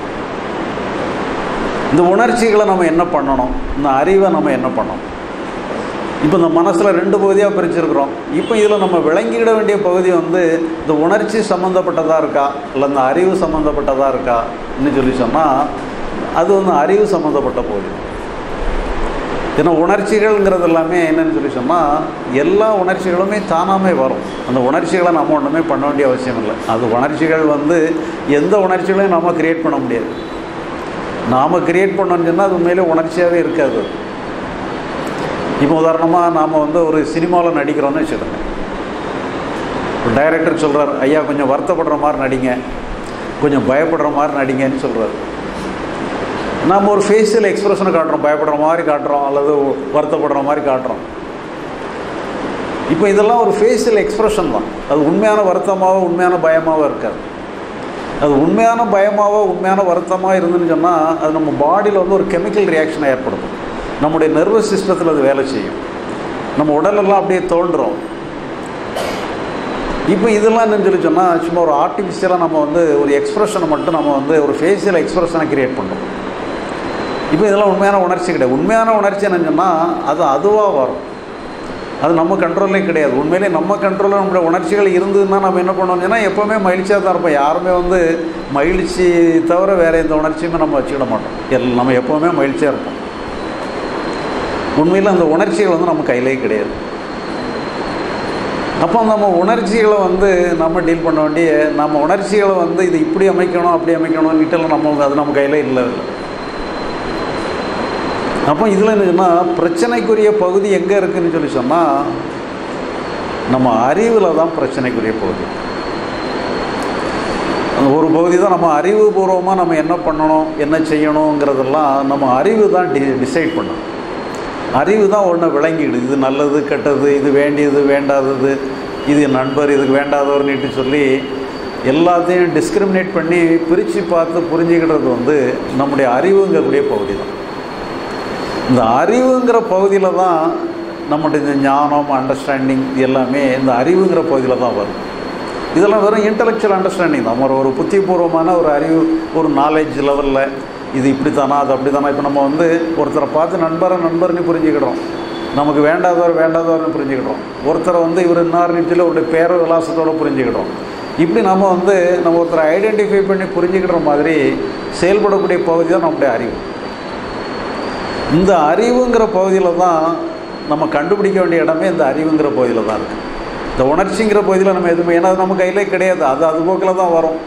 இந்த உணர்ச்சிகளை நம்ம என்ன பண்ணணும் இந்த அறிவை நம்ம என்ன பண்ணணும் இப்போ இந்த மனசில் ரெண்டு பகுதியாக பிரிச்சிருக்கிறோம் இப்போ இதில் நம்ம விளங்கிட வேண்டிய பகுதி வந்து இந்த உணர்ச்சி சம்மந்தப்பட்டதாக இருக்கா இல்லை இந்த அறிவு சம்மந்தப்பட்டதாக இருக்கா இன்னும் சொல்லி சொன்னால் அது வந்து அறிவு சம்மந்தப்பட்ட பகுதி ஏன்னா உணர்ச்சிகள்ங்கிறது எல்லாமே என்னன்னு சொல்லி சொன்னால் எல்லா உணர்ச்சிகளுமே தானாமே வரும் அந்த உணர்ச்சிகளை நம்ம ஒன்றுமே பண்ண வேண்டிய அவசியம் இல்லை அது உணர்ச்சிகள் வந்து எந்த உணர்ச்சிகளையும் நம்ம கிரியேட் பண்ண முடியாது நாம் கிரியேட் பண்ணோன்னு சொன்னால் அது உண்மையிலே உணர்ச்சியாகவே இருக்காது இப்போ உதாரணமாக நாம் வந்து ஒரு சினிமாவில் நடிக்கிறோன்னு வச்சுக்கோங்க ஒரு டைரக்டர் சொல்கிறார் ஐயா கொஞ்சம் வருத்தப்படுற மாதிரி நடிங்க கொஞ்சம் பயப்படுற மாதிரி நடிங்கன்னு சொல்கிறார் நாம் ஒரு ஃபேஷியல் எக்ஸ்ப்ரெஷனை காட்டுறோம் பயப்படுற மாதிரி காட்டுறோம் அல்லது வருத்தப்படுற மாதிரி காட்டுறோம் இப்போ இதெல்லாம் ஒரு ஃபேஷியல் எக்ஸ்ப்ரெஷன் தான் அது உண்மையான வருத்தமாகவோ உண்மையான பயமாகவோ இருக்காது அது உண்மையான பயமாகவோ உண்மையான வருத்தமாக இருந்துன்னு சொன்னால் அது நம்ம பாடியில் வந்து ஒரு கெமிக்கல் ரியாக்ஷனை ஏற்படுத்தும் நம்முடைய நர்வஸ் சிஸ்டத்தில் அது வேலை செய்யும் நம்ம உடலெல்லாம் அப்படியே தோன்றுறோம் இப்போ இதெல்லாம் என்னன்னு சொல்லி சொன்னால் சும்மா ஒரு ஆர்டிஃபிஷியலாக நம்ம வந்து ஒரு எக்ஸ்ப்ரெஷனை மட்டும் நம்ம வந்து ஒரு ஃபேஷியல் எக்ஸ்ப்ரெஷனை கிரியேட் பண்ணுறோம் இப்போ இதெல்லாம் உண்மையான உணர்ச்சி கிடையாது உண்மையான உணர்ச்சி என்னன்னு சொன்னால் அது அதுவாக வரும் அது நம்ம கண்ட்ரோல்லே கிடையாது உண்மையிலே நம்ம கண்ட்ரோலில் நம்மளுடைய உணர்ச்சிகள் இருந்ததுன்னா நம்ம என்ன பண்ணோம்னு சொன்னால் எப்போவுமே மகிழ்ச்சியாக தான் இருப்போம் யாருமே வந்து மகிழ்ச்சி தவிர வேறு எந்த உணர்ச்சியுமே நம்ம வச்சுக்கிட மாட்டோம் எல் நம்ம எப்போவுமே மகிழ்ச்சியாக இருப்போம் உண்மையில் அந்த உணர்ச்சிகள் வந்து நம்ம கையிலே கிடையாது அப்போ நம்ம உணர்ச்சிகளை வந்து நம்ம டீல் பண்ண வேண்டிய நம்ம உணர்ச்சிகளை வந்து இது இப்படி அமைக்கணும் அப்படி அமைக்கணும் வீட்டில் நம்ம அது நம்ம கையில் இல்லை இல்லை அப்போ இதில் என்னன்னா பிரச்சனைக்குரிய பகுதி எங்கே இருக்குதுன்னு சொல்லி சொன்னால் நம்ம அறிவில் தான் பிரச்சனைக்குரிய பகுதி அந்த ஒரு பகுதி தான் நம்ம அறிவுபூர்வமாக நம்ம என்ன பண்ணணும் என்ன செய்யணுங்கிறதெல்லாம் நம்ம அறிவு தான் டி டிசைட் பண்ணணும் அறிவு தான் ஒன்று விளங்கிடுது இது நல்லது கெட்டது இது வேண்டியது வேண்டாதது இது என் நண்பர் இதுக்கு வேண்டாதவர்னுட்டு சொல்லி எல்லாத்தையும் டிஸ்கிரிமினேட் பண்ணி பிரித்து பார்த்து புரிஞ்சுக்கிடுறது வந்து நம்முடைய அறிவுங்கக்கூடிய பகுதி தான் இந்த அறிவுங்கிற பகுதியில் தான் நம்முடைய இந்த ஞானம் அண்டர்ஸ்டாண்டிங் எல்லாமே இந்த அறிவுங்கிற பகுதியில் தான் வரும் இதெல்லாம் வெறும் இன்டலெக்சுவல் அண்டர்ஸ்டாண்டிங் தான் ஒரு ஒரு புத்திபூர்வமான ஒரு அறிவு ஒரு நாலேஜ் லெவலில் இது இப்படி தானா அது அப்படி தானா இப்போ நம்ம வந்து ஒருத்தரை பார்த்து நண்பரை நண்பர்னு புரிஞ்சுக்கிடுறோம் நமக்கு வேண்டாதவர் வேண்டாதவர்னு புரிஞ்சுக்கிடுறோம் ஒருத்தரை வந்து இவர் இன்னார்னு சொல்லி அவருடைய பேர விலாசத்தோடு புரிஞ்சுக்கிடுறோம் இப்படி நம்ம வந்து நம்ம ஒருத்தரை ஐடென்டிஃபை பண்ணி புரிஞ்சுக்கிற மாதிரி செயல்படக்கூடிய பகுதி தான் நம்முடைய அறிவு இந்த அறிவுங்கிற பகுதியில் தான் நம்ம கண்டுபிடிக்க வேண்டிய இடமே இந்த அறிவுங்கிற பகுதியில் தான் இருக்குது இந்த உணர்ச்சிங்கிற பகுதியில் நம்ம எதுவுமே ஏன்னா அது நம்ம கையிலே கிடையாது அது அது போக்கில் தான் வரும்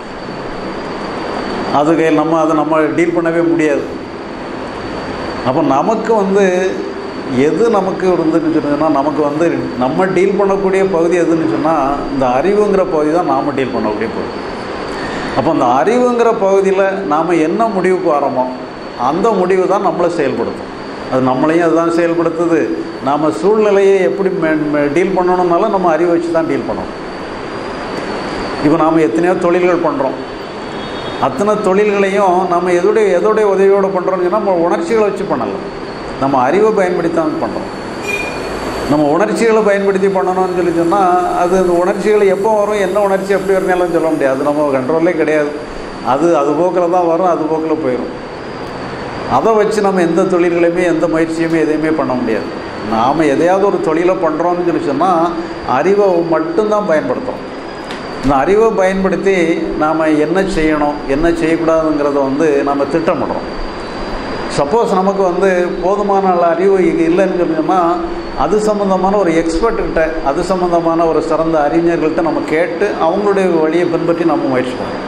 அது கையில் நம்ம அதை நம்ம டீல் பண்ணவே முடியாது அப்போ நமக்கு வந்து எது நமக்கு இருந்துன்னு சொன்னதுன்னா நமக்கு வந்து நம்ம டீல் பண்ணக்கூடிய பகுதி எதுன்னு சொன்னால் இந்த அறிவுங்கிற பகுதி தான் நாம் டீல் பண்ணக்கூடிய பகுதி அப்போ அந்த அறிவுங்கிற பகுதியில் நாம் என்ன முடிவுக்கு வரோமோ அந்த முடிவு தான் நம்மளை செயல்படுத்தும் அது நம்மளையும் அதுதான் செயல்படுத்துது நாம் சூழ்நிலையை எப்படி டீல் பண்ணணும்னாலும் நம்ம அறிவை வச்சு தான் டீல் பண்ணணும் இப்போ நாம் எத்தனையோ தொழில்கள் பண்ணுறோம் அத்தனை தொழில்களையும் நம்ம எதோடைய எதோடைய உதவியோடு பண்ணுறோம்னு சொன்னால் நம்ம உணர்ச்சிகளை வச்சு பண்ணலாம் நம்ம அறிவை பயன்படுத்தி தான் பண்ணுறோம் நம்ம உணர்ச்சிகளை பயன்படுத்தி பண்ணணும்னு சொல்லி சொன்னால் அது அந்த உணர்ச்சிகள் எப்போ வரும் என்ன உணர்ச்சி எப்படி வரனாலும் சொல்ல முடியாது அது நம்ம கண்ட்ரோலே கிடையாது அது அது போக்கில் தான் வரும் அது போக்கில் போயிடும் அதை வச்சு நம்ம எந்த தொழில்களையுமே எந்த முயற்சியுமே எதையுமே பண்ண முடியாது நாம் எதையாவது ஒரு தொழிலை பண்ணுறோம்னு சொல்லி சொன்னால் அறிவை மட்டும்தான் பயன்படுத்துகிறோம் இந்த அறிவை பயன்படுத்தி நாம் என்ன செய்யணும் என்ன செய்யக்கூடாதுங்கிறத வந்து நம்ம திட்டமிடுறோம் சப்போஸ் நமக்கு வந்து போதுமான அளவு அறிவு இங்கே இல்லைன்னு சொன்னோம்னா அது சம்மந்தமான ஒரு எக்ஸ்பர்ட்கிட்ட அது சம்மந்தமான ஒரு சிறந்த அறிஞர்கள்ட்ட நம்ம கேட்டு அவங்களுடைய வழியை பின்பற்றி நம்ம முயற்சி பண்ணணும்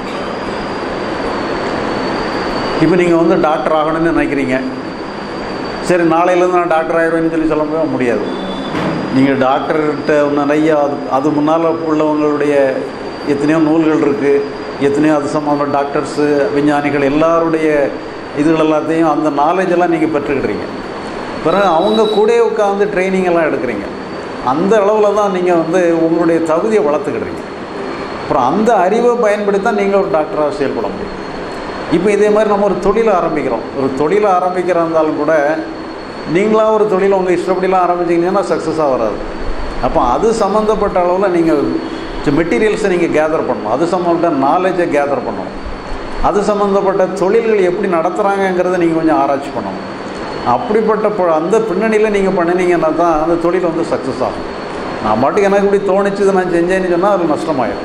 இப்போ நீங்கள் வந்து டாக்டர் ஆகணும்னு நினைக்கிறீங்க சரி நாளையிலேருந்து நான் டாக்டர் ஆகிடுவேன்னு சொல்லி சொல்ல முடியாது நீங்கள் டாக்டர்கிட்ட நிறைய அது அது முன்னால் உள்ளவங்களுடைய எத்தனையோ நூல்கள் இருக்குது எத்தனையோ அது சம்மந்தமான டாக்டர்ஸு விஞ்ஞானிகள் எல்லாருடைய இதுகள் எல்லாத்தையும் அந்த நாலேஜ் எல்லாம் நீங்கள் பெற்றுக்கிடுறீங்க பிறகு அவங்க கூட உட்காந்து ட்ரைனிங் எல்லாம் எடுக்கிறீங்க அந்த அளவில் தான் நீங்கள் வந்து உங்களுடைய தகுதியை வளர்த்துக்கிடுறீங்க அப்புறம் அந்த அறிவை பயன்படுத்தி தான் நீங்கள் ஒரு டாக்டராக செயல்பட முடியும் இப்போ இதே மாதிரி நம்ம ஒரு தொழிலை ஆரம்பிக்கிறோம் ஒரு தொழிலை ஆரம்பிக்கிறா இருந்தாலும் கூட நீங்களாக ஒரு தொழிலை உங்கள் இஷ்டப்படிலாம் ஆரம்பிச்சிங்கன்னா சக்ஸஸாக வராது அப்போ அது சம்மந்தப்பட்ட அளவில் நீங்கள் மெட்டீரியல்ஸை நீங்கள் கேதர் பண்ணணும் அது சம்மந்தப்பட்ட நாலேஜை கேதர் பண்ணணும் அது சம்மந்தப்பட்ட தொழில்கள் எப்படி நடத்துகிறாங்கங்கிறத நீங்கள் கொஞ்சம் ஆராய்ச்சி பண்ணணும் அப்படிப்பட்ட பொ அந்த பின்னணியில் நீங்கள் பண்ணினீங்கன்னா தான் அந்த தொழில் வந்து சக்ஸஸ் ஆகும் நான் பாட்டுக்கு எனக்கு இப்படி தோணிச்சு நான் செஞ்சேன்னு சொன்னால் அது நஷ்டமாயிடும்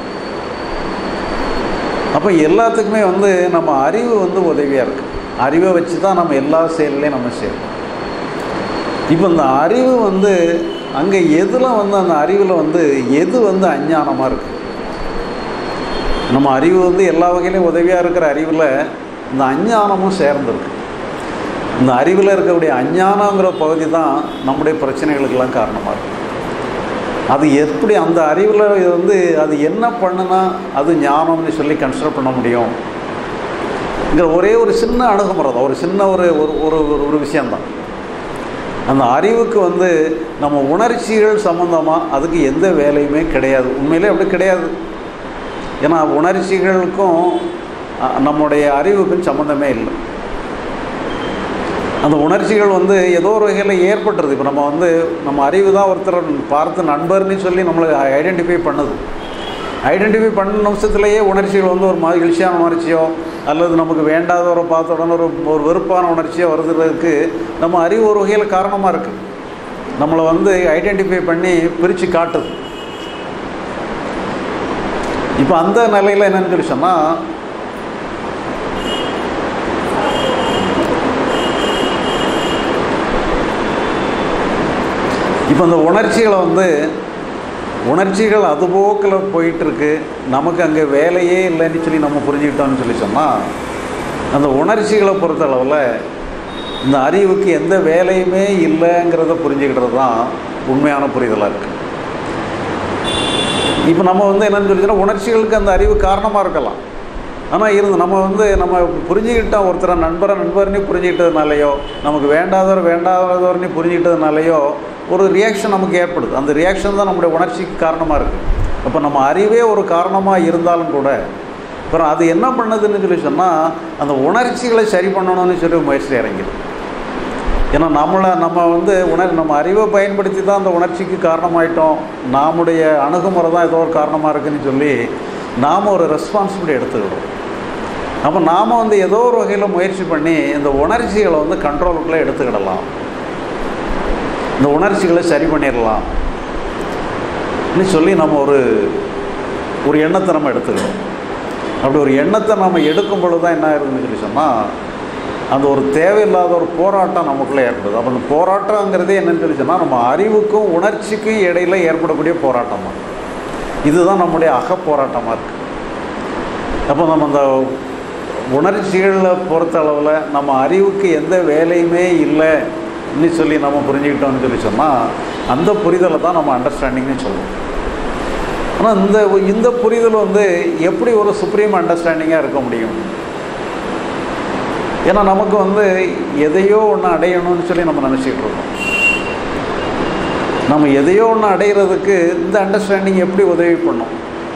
அப்போ எல்லாத்துக்குமே வந்து நம்ம அறிவு வந்து உதவியாக இருக்குது அறிவை வச்சு தான் நம்ம எல்லா செயல்லையும் நம்ம செய்யணும் இப்போ இந்த அறிவு வந்து அங்கே எதில் வந்து அந்த அறிவில் வந்து எது வந்து அஞ்ஞானமாக இருக்குது நம்ம அறிவு வந்து எல்லா வகையிலையும் உதவியாக இருக்கிற அறிவில் இந்த அஞ்ஞானமும் சேர்ந்துருக்கு இந்த அறிவில் இருக்கக்கூடிய அஞ்ஞானங்கிற பகுதி தான் நம்முடைய பிரச்சனைகளுக்கெல்லாம் காரணமாக இருக்குது அது எப்படி அந்த அறிவில் இது வந்து அது என்ன பண்ணுனா அது ஞானம்னு சொல்லி கன்சிடர் பண்ண முடியும் இங்கிற ஒரே ஒரு சின்ன அணுகுமுறை தான் ஒரு சின்ன ஒரு ஒரு ஒரு ஒரு விஷயந்தான் அந்த அறிவுக்கு வந்து நம்ம உணர்ச்சிகள் சம்மந்தமாக அதுக்கு எந்த வேலையுமே கிடையாது உண்மையிலே அப்படி கிடையாது ஏன்னா உணர்ச்சிகளுக்கும் நம்முடைய அறிவுக்கும் சம்மந்தமே இல்லை அந்த உணர்ச்சிகள் வந்து ஏதோ ஒரு வகையில் ஏற்பட்டுருது இப்போ நம்ம வந்து நம்ம அறிவு தான் ஒருத்தர் பார்த்து நண்பர்னு சொல்லி நம்மளை ஐடென்டிஃபை பண்ணுது ஐடென்டிஃபை பண்ண நிமிஷத்துலேயே உணர்ச்சிகள் வந்து ஒரு மகிழ்ச்சியான உணர்ச்சியோ அல்லது நமக்கு வேண்டாதவரை பார்த்த உடனே ஒரு ஒரு வெறுப்பான உணர்ச்சியோ வருதுறதுக்கு நம்ம அறிவு ஒரு வகையில் காரணமாக இருக்குது நம்மளை வந்து ஐடென்டிஃபை பண்ணி பிரித்து காட்டுது இப்போ அந்த நிலையில் என்னன்னு சொல்லி சொன்னால் இப்போ இந்த உணர்ச்சிகளை வந்து உணர்ச்சிகள் அதுபோக்கில் போயிட்டுருக்கு நமக்கு அங்கே வேலையே இல்லைன்னு சொல்லி நம்ம புரிஞ்சுக்கிட்டோம்னு சொல்லி சொன்னால் அந்த உணர்ச்சிகளை பொறுத்தளவில் இந்த அறிவுக்கு எந்த வேலையுமே இல்லைங்கிறத புரிஞ்சுக்கிட்டது தான் உண்மையான புரிதலாக இருக்குது இப்போ நம்ம வந்து என்னென்னு சொல்லி சொன்னால் உணர்ச்சிகளுக்கு அந்த அறிவு காரணமாக இருக்கலாம் ஆனால் இருந்து நம்ம வந்து நம்ம புரிஞ்சுக்கிட்டோம் ஒருத்தரை நண்பரை நண்பர்னு புரிஞ்சுக்கிட்டதுனாலையோ நமக்கு வேண்டாதவர் வேண்டாதவர்னு புரிஞ்சுக்கிட்டதுனாலையோ ஒரு ரியாக்ஷன் நமக்கு ஏற்படுது அந்த ரியாக்ஷன் தான் நம்முடைய உணர்ச்சிக்கு காரணமாக இருக்குது அப்போ நம்ம அறிவே ஒரு காரணமாக இருந்தாலும் கூட அப்புறம் அது என்ன பண்ணுதுன்னு சொல்லி சொன்னால் அந்த உணர்ச்சிகளை சரி பண்ணணும்னு சொல்லி முயற்சி இறங்கிது ஏன்னா நம்மளை நம்ம வந்து உணர் நம்ம அறிவை பயன்படுத்தி தான் அந்த உணர்ச்சிக்கு காரணமாயிட்டோம் நாமுடைய அணுகுமுறை தான் ஏதோ ஒரு காரணமாக இருக்குதுன்னு சொல்லி நாம் ஒரு ரெஸ்பான்சிபிலிட்டி எடுத்துக்கிடுறோம் அப்போ நாம் வந்து ஏதோ ஒரு வகையில் முயற்சி பண்ணி இந்த உணர்ச்சிகளை வந்து கண்ட்ரோலுக்குள்ளே எடுத்துக்கிடலாம் இந்த உணர்ச்சிகளை சரி பண்ணிடலாம் சொல்லி நம்ம ஒரு ஒரு எண்ணத்தை நம்ம எடுத்துக்கிறோம் அப்படி ஒரு எண்ணத்தை நம்ம எடுக்கும் பொழுது தான் என்ன ஆயிருதுன்னு சொல்லி சொன்னால் அந்த ஒரு தேவையில்லாத ஒரு போராட்டம் நமக்குள்ளே ஏற்படுது அப்போ அந்த போராட்டங்கிறதே என்னன்னு சொல்லி சொன்னால் நம்ம அறிவுக்கும் உணர்ச்சிக்கும் இடையில் ஏற்படக்கூடிய போராட்டம் தான் இதுதான் நம்முடைய அகப்போராட்டமாக இருக்குது அப்போ நம்ம அந்த உணர்ச்சிகளை பொறுத்த அளவில் நம்ம அறிவுக்கு எந்த வேலையுமே இல்லை இன்னி சொல்லி நம்ம புரிஞ்சுக்கிட்டோம்னு சொல்லி சொன்னால் அந்த புரிதலை தான் நம்ம அண்டர்ஸ்டாண்டிங்னு சொல்லுவோம் ஆனால் இந்த இந்த புரிதல் வந்து எப்படி ஒரு சுப்ரீம் அண்டர்ஸ்டாண்டிங்காக இருக்க முடியும் ஏன்னா நமக்கு வந்து எதையோ ஒன்று அடையணும்னு சொல்லி நம்ம நினச்சிக்கிட்டு இருக்கோம் நம்ம எதையோ ஒன்று அடையிறதுக்கு இந்த அண்டர்ஸ்டாண்டிங் எப்படி உதவி பண்ணும்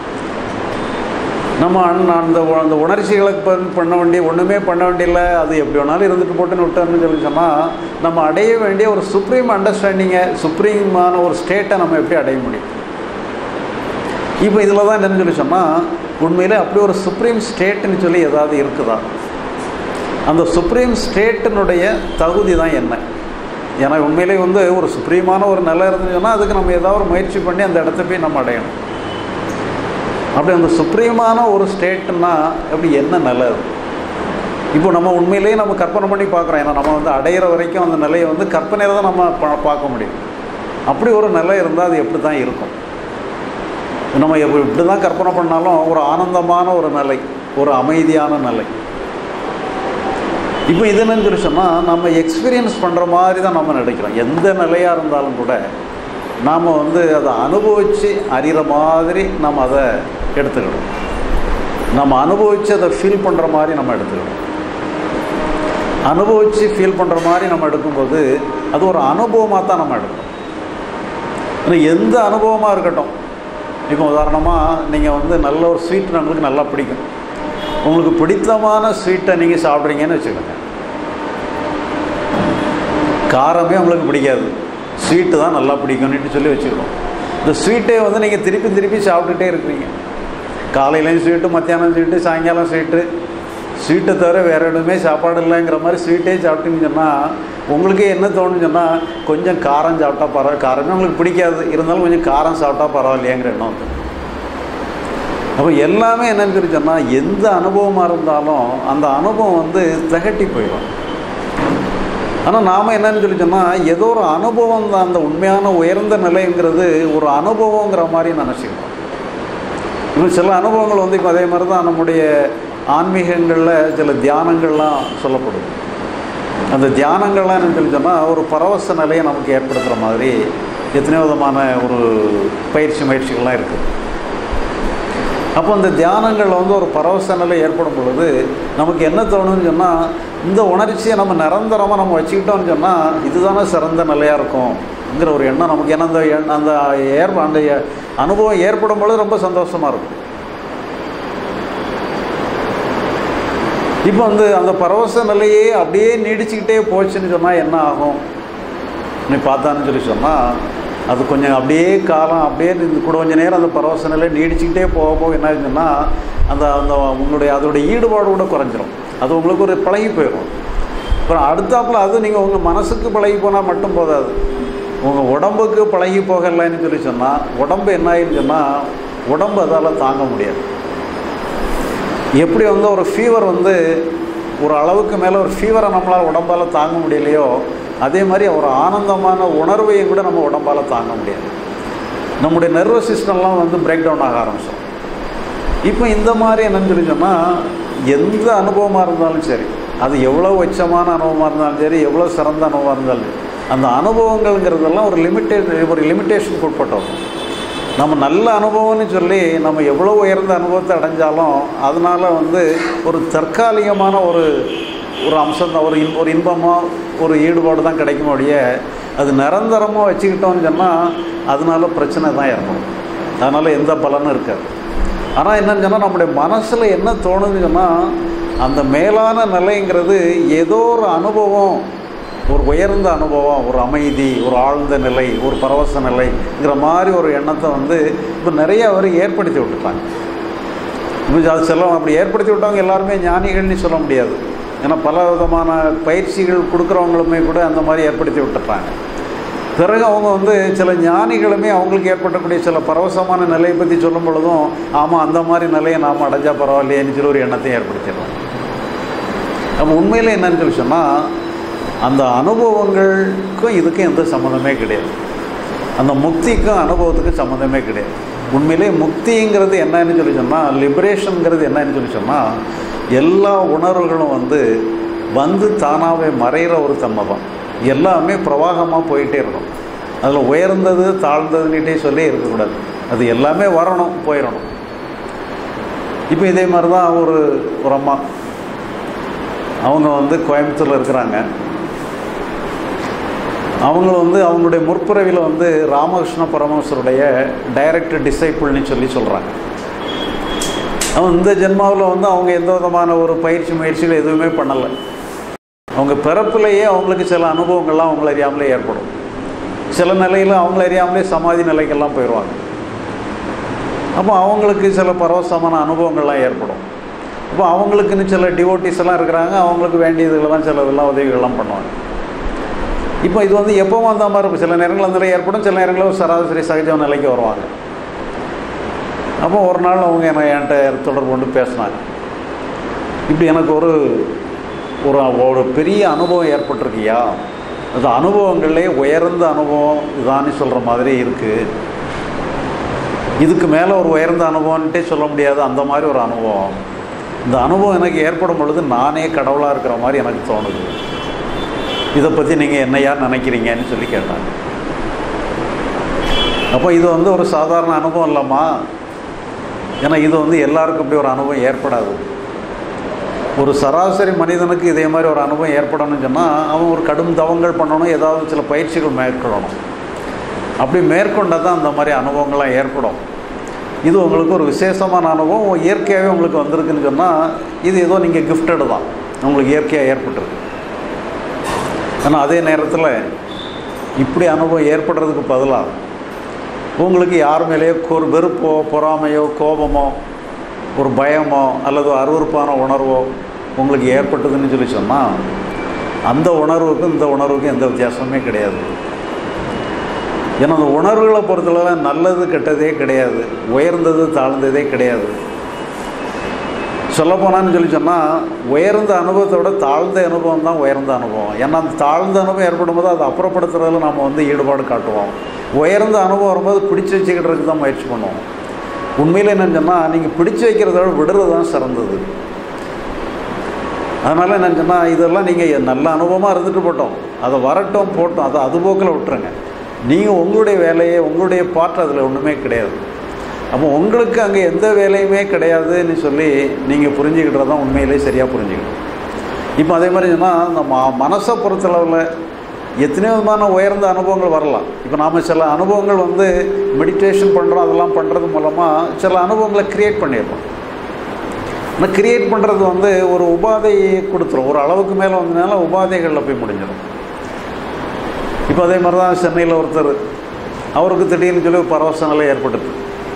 நம்ம அண்ணன் அந்த உ- அந்த உணர்ச்சிகளுக்கு ப- பண்ண வேண்டிய ஒன்றுமே பண்ண வேண்டியல அது எப்படி வேணாலும் இருந்துட்டு போட்டுன்னு விட்டோம்னு சொல்லி சொன்னால் நம்ம அடைய வேண்டிய ஒரு சுப்ரீம் அண்டர்ஸ்டாண்டிங்கை சுப்ரீமான ஒரு ஸ்டேட்டை நம்ம எப்படி அடைய முடியும் இப்போ இதில் தான் என்னன்னு சொல்லி சொன்னால் உண்மையிலே அப்படி ஒரு சுப்ரீம் ஸ்டேட்டுன்னு சொல்லி ஏதாவது இருக்குதா அந்த சுப்ரீம் ஸ்டேட்டினுடைய தகுதி தான் என்ன ஏன்னா உண்மையிலே வந்து ஒரு சுப்ரீமான ஒரு நிலை இருந்துச்சுன்னா அதுக்கு நம்ம ஏதாவது ஒரு முயற்சி பண்ணி அந்த இடத்த போய் நம்ம அடையணும் அப்படி அந்த சுப்ரீமான ஒரு ஸ்டேட்டுன்னா அப்படி என்ன நிலை அது இப்போ நம்ம உண்மையிலேயே நம்ம கற்பனை பண்ணி பார்க்குறோம் ஏன்னா நம்ம வந்து அடையிற வரைக்கும் அந்த நிலையை வந்து கற்பனையில் தான் நம்ம பா- பார்க்க முடியும் அப்படி ஒரு நிலை இருந்தால் அது எப்படி தான் இருக்கும் நம்ம எப்ப- இப்படி தான் கற்பனை பண்ணாலும் ஒரு ஆனந்தமான ஒரு நிலை ஒரு அமைதியான நிலை இப்போ இது என்னன்னு சொல்லி சொன்னால் நம்ம எக்ஸ்பீரியன்ஸ் பண்ணுற மாதிரி தான் நம்ம நினைக்கிறோம் எந்த நிலையாக இருந்தாலும் கூட நாம் வந்து அதை அனுபவித்து அறிகிற மாதிரி நம்ம அதை எடுத்துக்கணும் நம்ம அனுபவித்து அதை ஃபீல் பண்ணுற மாதிரி நம்ம எடுத்துக்கணும் அனுபவித்து ஃபீல் பண்ணுற மாதிரி நம்ம எடுக்கும்போது அது ஒரு அனுபவமாக தான் நம்ம எடுக்கணும் ஆனா எந்த அனுபவமாக இருக்கட்டும் இப்போ உதாரணமாக நீங்கள் வந்து நல்ல ஒரு ஸ்வீட் நம்மளுக்கு நல்லா பிடிக்கும் உங்களுக்கு பிடித்தமான ஸ்வீட்டை நீங்கள் சாப்பிட்றீங்கன்னு வச்சுக்கோங்க காரமே உங்களுக்கு பிடிக்காது ஸ்வீட்டு தான் நல்லா பிடிக்கும்னுட்டு சொல்லி வச்சுக்கிறோம் இந்த ஸ்வீட்டே வந்து நீங்கள் திருப்பி திருப்பி சாப்பிட்டுட்டே இருக்கிறீங்க காலையிலையும் ஸ்வீட்டு மத்தியானம் ஸ்வீட்டு சாயங்காலம் ஸ்வீட்டு ஸ்வீட்டை தவிர வேறு எதுவுமே சாப்பாடு இல்லைங்கிற மாதிரி ஸ்வீட்டே சாப்பிட்டீங்கன்னு சொன்னால் உங்களுக்கே என்ன தோணுன்னு சொன்னால் கொஞ்சம் காரம் சாப்பிட்டா பரவாயில்ல காரமே உங்களுக்கு பிடிக்காது இருந்தாலும் கொஞ்சம் காரம் சாப்பிட்டா பரவாயில்லையேங்கிற எண்ணம் வந்து அப்போ எல்லாமே என்னன்னு சொல்லி சொன்னால் எந்த அனுபவமாக இருந்தாலும் அந்த அனுபவம் வந்து திகட்டி போயிடும் ஆனால் நாம் என்னன்னு சொல்லி சொன்னால் ஏதோ ஒரு அனுபவம் தான் அந்த உண்மையான உயர்ந்த நிலைங்கிறது ஒரு அனுபவங்கிற மாதிரி நினச்சிக்கிறோம் இன்னும் சில அனுபவங்கள் வந்து இப்போ அதே மாதிரி தான் நம்முடைய ஆன்மீகங்களில் சில தியானங்கள்லாம் சொல்லப்படுது அந்த தியானங்கள்லாம் என்னன்னு சொல்லி சொன்னால் ஒரு பரவச நிலையை நமக்கு ஏற்படுத்துகிற மாதிரி எத்தனையோ விதமான ஒரு பயிற்சி முயற்சிகள்லாம் இருக்குது அப்போ அந்த தியானங்களில் வந்து ஒரு பரவச நிலை ஏற்படும் பொழுது நமக்கு என்ன தோணுன்னு சொன்னால் இந்த உணர்ச்சியை நம்ம நிரந்தரமாக நம்ம வச்சுக்கிட்டோம்னு சொன்னால் இதுதானே சிறந்த நிலையாக இருக்கும்ங்கிற ஒரு எண்ணம் நமக்கு ஏன்னா அந்த எண்- அந்த ஏற்ப அந்த எ- அனுபவம் ஏற்படும் பொழுது ரொம்ப சந்தோஷமாக இருக்கும் இப்போ வந்து அந்த பரவச நிலையே அப்படியே நீடிச்சுக்கிட்டே போச்சுன்னு சொன்னால் என்ன ஆகும் நீ பார்த்தான்னு சொல்லி சொன்னால் அது கொஞ்சம் அப்படியே காலம் அப்படியே இந்த கூட கொஞ்சம் நேரம் அந்த பரவச நிலை நீடிச்சுக்கிட்டே போக போக என்ன ஆகுதுன்னா அந்த அந்த உங்களுடைய அதோடைய ஈடுபாடு கூட குறைஞ்சிரும் அது உங்களுக்கு ஒரு பழகி போயிடும் அப்புறம் அடுத்தாப்புல அது நீங்கள் உங்கள் மனசுக்கு பழகி போனால் மட்டும் போதாது உங்கள் உடம்புக்கு பழகி போகலைன்னு சொல்லி சொன்னால் உடம்பு என்ன ஆயிடுன்னு சொன்னால் உடம்பு அதால் தாங்க முடியாது எப்படி வந்து ஒரு ஃபீவர் வந்து ஒரு அளவுக்கு மேலே ஒரு ஃபீவரை நம்மளால் உடம்பால் தாங்க முடியலையோ அதே மாதிரி ஒரு ஆனந்தமான உணர்வையும் கூட நம்ம உடம்பால் தாங்க முடியாது நம்முடைய நர்வஸ் சிஸ்டம்லாம் வந்து பிரேக் டவுன் ஆக ஆரம்பிச்சோம் இப்போ இந்த மாதிரி என்னன்னு சொல்லி சொன்னால் எந்த அனுபவமாக இருந்தாலும் சரி அது எவ்வளோ உச்சமான அனுபவமாக இருந்தாலும் சரி எவ்வளோ சிறந்த அனுபவமாக இருந்தாலும் சரி அந்த அனுபவங்கள்ங்கிறதெல்லாம் ஒரு லிமிட்டே ஒரு லிமிட்டேஷனுக்கு உட்பட்டோம் நம்ம நல்ல அனுபவம்னு சொல்லி நம்ம எவ்வளோ உயர்ந்த அனுபவத்தை அடைஞ்சாலும் அதனால் வந்து ஒரு தற்காலிகமான ஒரு ஒரு அம்சம் தான் ஒரு இன் ஒரு இன்பமாக ஒரு ஈடுபாடு தான் கிடைக்கும் ஒழிய அது நிரந்தரமாக வச்சுக்கிட்டோம்னு சொன்னால் அதனால பிரச்சனை தான் ஏற்படும் அதனால் எந்த பலனும் இருக்காது ஆனால் என்னன்னு சொன்னால் நம்முடைய மனசில் என்ன தோணுதுன்னு சொன்னால் அந்த மேலான நிலைங்கிறது ஏதோ ஒரு அனுபவம் ஒரு உயர்ந்த அனுபவம் ஒரு அமைதி ஒரு ஆழ்ந்த நிலை ஒரு பரவச நிலைங்கிற மாதிரி ஒரு எண்ணத்தை வந்து இப்போ நிறைய அவர் ஏற்படுத்தி விட்டுட்டாங்க இப்போ அது செல்லம் அப்படி ஏற்படுத்தி விட்டவங்க எல்லாருமே ஞானிகள்னு சொல்ல முடியாது ஏன்னா பல விதமான பயிற்சிகள் கொடுக்குறவங்களுமே கூட அந்த மாதிரி ஏற்படுத்தி விட்டுறாங்க பிறகு அவங்க வந்து சில ஞானிகளுமே அவங்களுக்கு ஏற்படக்கூடிய சில பரவசமான நிலையை பற்றி சொல்லும் பொழுதும் ஆமாம் அந்த மாதிரி நிலையை நாம் அடைஞ்சா பரவாயில்லையேன்னு சொல்லி ஒரு எண்ணத்தை ஏற்படுத்திடுறோம் நம்ம உண்மையில் என்னன்னு சொல்லி சொன்னால் அந்த அனுபவங்களுக்கும் இதுக்கும் எந்த சம்மந்தமே கிடையாது அந்த முக்திக்கும் அனுபவத்துக்கும் சம்மந்தமே கிடையாது உண்மையிலே முக்திங்கிறது என்னன்னு சொல்லி சொன்னால் லிபரேஷனுங்கிறது என்னன்னு சொல்லி சொன்னால் எல்லா உணர்வுகளும் வந்து வந்து தானாகவே மறைகிற ஒரு தன்மை தான் எல்லாமே பிரவாகமாக போயிட்டே இருக்கும் அதில் உயர்ந்தது தாழ்ந்ததுன்னுட்டே சொல்லி இருக்கக்கூடாது அது எல்லாமே வரணும் போயிடணும் இப்போ இதே மாதிரி தான் ஒரு ஒரு அம்மா அவங்க வந்து கோயம்புத்தூரில் இருக்கிறாங்க அவங்க வந்து அவங்களுடைய முற்பிறவியில் வந்து ராமகிருஷ்ண பரமஹம்சருடைய டைரக்ட் டிசைப்பிள்னு சொல்லி சொல்கிறாங்க அவன் இந்த ஜென்மாவில் வந்து அவங்க எந்த விதமான ஒரு பயிற்சி முயற்சிகள் எதுவுமே பண்ணலை அவங்க பிறப்பிலேயே அவங்களுக்கு சில அனுபவங்கள்லாம் அவங்கள அறியாமலே ஏற்படும் சில நிலையில் அவங்கள அறியாமலே சமாதி நிலைக்கெல்லாம் போயிடுவாங்க அப்போ அவங்களுக்கு சில பரவசமான அனுபவங்கள்லாம் ஏற்படும் அப்போ அவங்களுக்குன்னு சில டிவோட்டிஸ் எல்லாம் இருக்கிறாங்க அவங்களுக்கு வேண்டியதுகளெல்லாம் சில இதெல்லாம் உதவிகள்லாம் பண்ணுவாங்க இப்போ இது வந்து எப்பவும் அந்த மாதிரி இருக்கும் சில நேரங்கள் அந்த நிலை ஏற்படும் சில நேரங்களில் ஒரு சராசரி சகஜ நிலைக்கு வருவாங்க அப்போ ஒரு நாள் அவங்க என்ன என்கிட்ட தொடர்பு கொண்டு பேசினாங்க இப்படி எனக்கு ஒரு ஒரு ஒரு பெரிய அனுபவம் ஏற்பட்டிருக்கியா அது அனுபவங்களே உயர்ந்த அனுபவம் இதான்னு சொல்கிற மாதிரி இருக்குது இதுக்கு மேலே ஒரு உயர்ந்த அனுபவம்ன்ட்டே சொல்ல முடியாது அந்த மாதிரி ஒரு அனுபவம் இந்த அனுபவம் எனக்கு ஏற்படும் பொழுது நானே கடவுளாக இருக்கிற மாதிரி எனக்கு தோணுது இதை பற்றி நீங்கள் என்னையா நினைக்கிறீங்கன்னு சொல்லி கேட்டாங்க அப்போ இது வந்து ஒரு சாதாரண அனுபவம் இல்லைம்மா ஏன்னா இது வந்து எல்லாருக்கும் இப்படி ஒரு அனுபவம் ஏற்படாது ஒரு சராசரி மனிதனுக்கு இதே மாதிரி ஒரு அனுபவம் ஏற்படணும்னு சொன்னால் அவன் ஒரு கடும் தவங்கள் பண்ணணும் ஏதாவது சில பயிற்சிகள் மேற்கொள்ளணும் அப்படி மேற்கொண்டால் தான் அந்த மாதிரி அனுபவங்கள்லாம் ஏற்படும் இது உங்களுக்கு ஒரு விசேஷமான அனுபவம் இயற்கையாகவே உங்களுக்கு வந்திருக்குன்னு சொன்னால் இது ஏதோ நீங்கள் கிஃப்டடு தான் உங்களுக்கு இயற்கையாக ஏற்பட்டுருக்கு ஆனால் அதே நேரத்தில் இப்படி அனுபவம் ஏற்படுறதுக்கு பதிலாக உங்களுக்கு யார் மேலேயோ ஒரு வெறுப்போ பொறாமையோ கோபமோ ஒரு பயமோ அல்லது அருவறுப்பான உணர்வோ உங்களுக்கு ஏற்பட்டதுன்னு சொல்லி சொன்னால் அந்த உணர்வுக்கும் இந்த உணர்வுக்கும் எந்த வித்தியாசமே கிடையாது ஏன்னா அந்த உணர்வுகளை பொறுத்தளவு நல்லது கெட்டதே கிடையாது உயர்ந்தது தாழ்ந்ததே கிடையாது சொல்லப்போனான்னு சொல்லி சொன்னால் உயர்ந்த அனுபவத்தை விட தாழ்ந்த அனுபவம் தான் உயர்ந்த அனுபவம் ஏன்னா அந்த தாழ்ந்த அனுபவம் ஏற்படும் போது அதை அப்புறப்படுத்துறதுல நம்ம வந்து ஈடுபாடு காட்டுவோம் உயர்ந்த அனுபவம் வரும்போது பிடிச்சி வச்சுக்கிட்டுறதுக்கு தான் முயற்சி பண்ணுவோம் உண்மையில் என்னன்னு சொன்னால் நீங்கள் பிடிச்சி வைக்கிறத விட விடுறது தான் சிறந்தது அதனால் என்னன்னு சொன்னால் இதெல்லாம் நீங்கள் நல்ல அனுபவமாக இருந்துட்டு போட்டோம் அதை வரட்டும் போட்டோம் அதை அது போக்கில் விட்டுருங்க நீங்கள் உங்களுடைய வேலையை உங்களுடைய பாட்டு அதில் ஒன்றுமே கிடையாது அப்போ உங்களுக்கு அங்கே எந்த வேலையுமே கிடையாதுன்னு சொல்லி நீங்கள் புரிஞ்சுக்கிட்டது தான் உண்மையிலே சரியாக புரிஞ்சுக்கணும் இப்போ அதே மாதிரி சொன்னால் அந்த ம மனசை பொறுத்தளவில் எத்தனையோ விதமான உயர்ந்த அனுபவங்கள் வரலாம் இப்போ நாம் சில அனுபவங்கள் வந்து மெடிடேஷன் பண்ணுறோம் அதெல்லாம் பண்ணுறது மூலமாக சில அனுபவங்களை க்ரியேட் பண்ணிடுறோம் ஆனால் க்ரியேட் பண்ணுறது வந்து ஒரு உபாதையை கொடுத்துரும் ஒரு அளவுக்கு மேலே வந்ததுனால உபாதைகளில் போய் முடிஞ்சிடும் இப்போ அதே மாதிரி தான் சென்னையில் ஒருத்தர் அவருக்கு திடீர்னு சொல்லி ஒரு பரவச நிலை ஏற்பட்டுது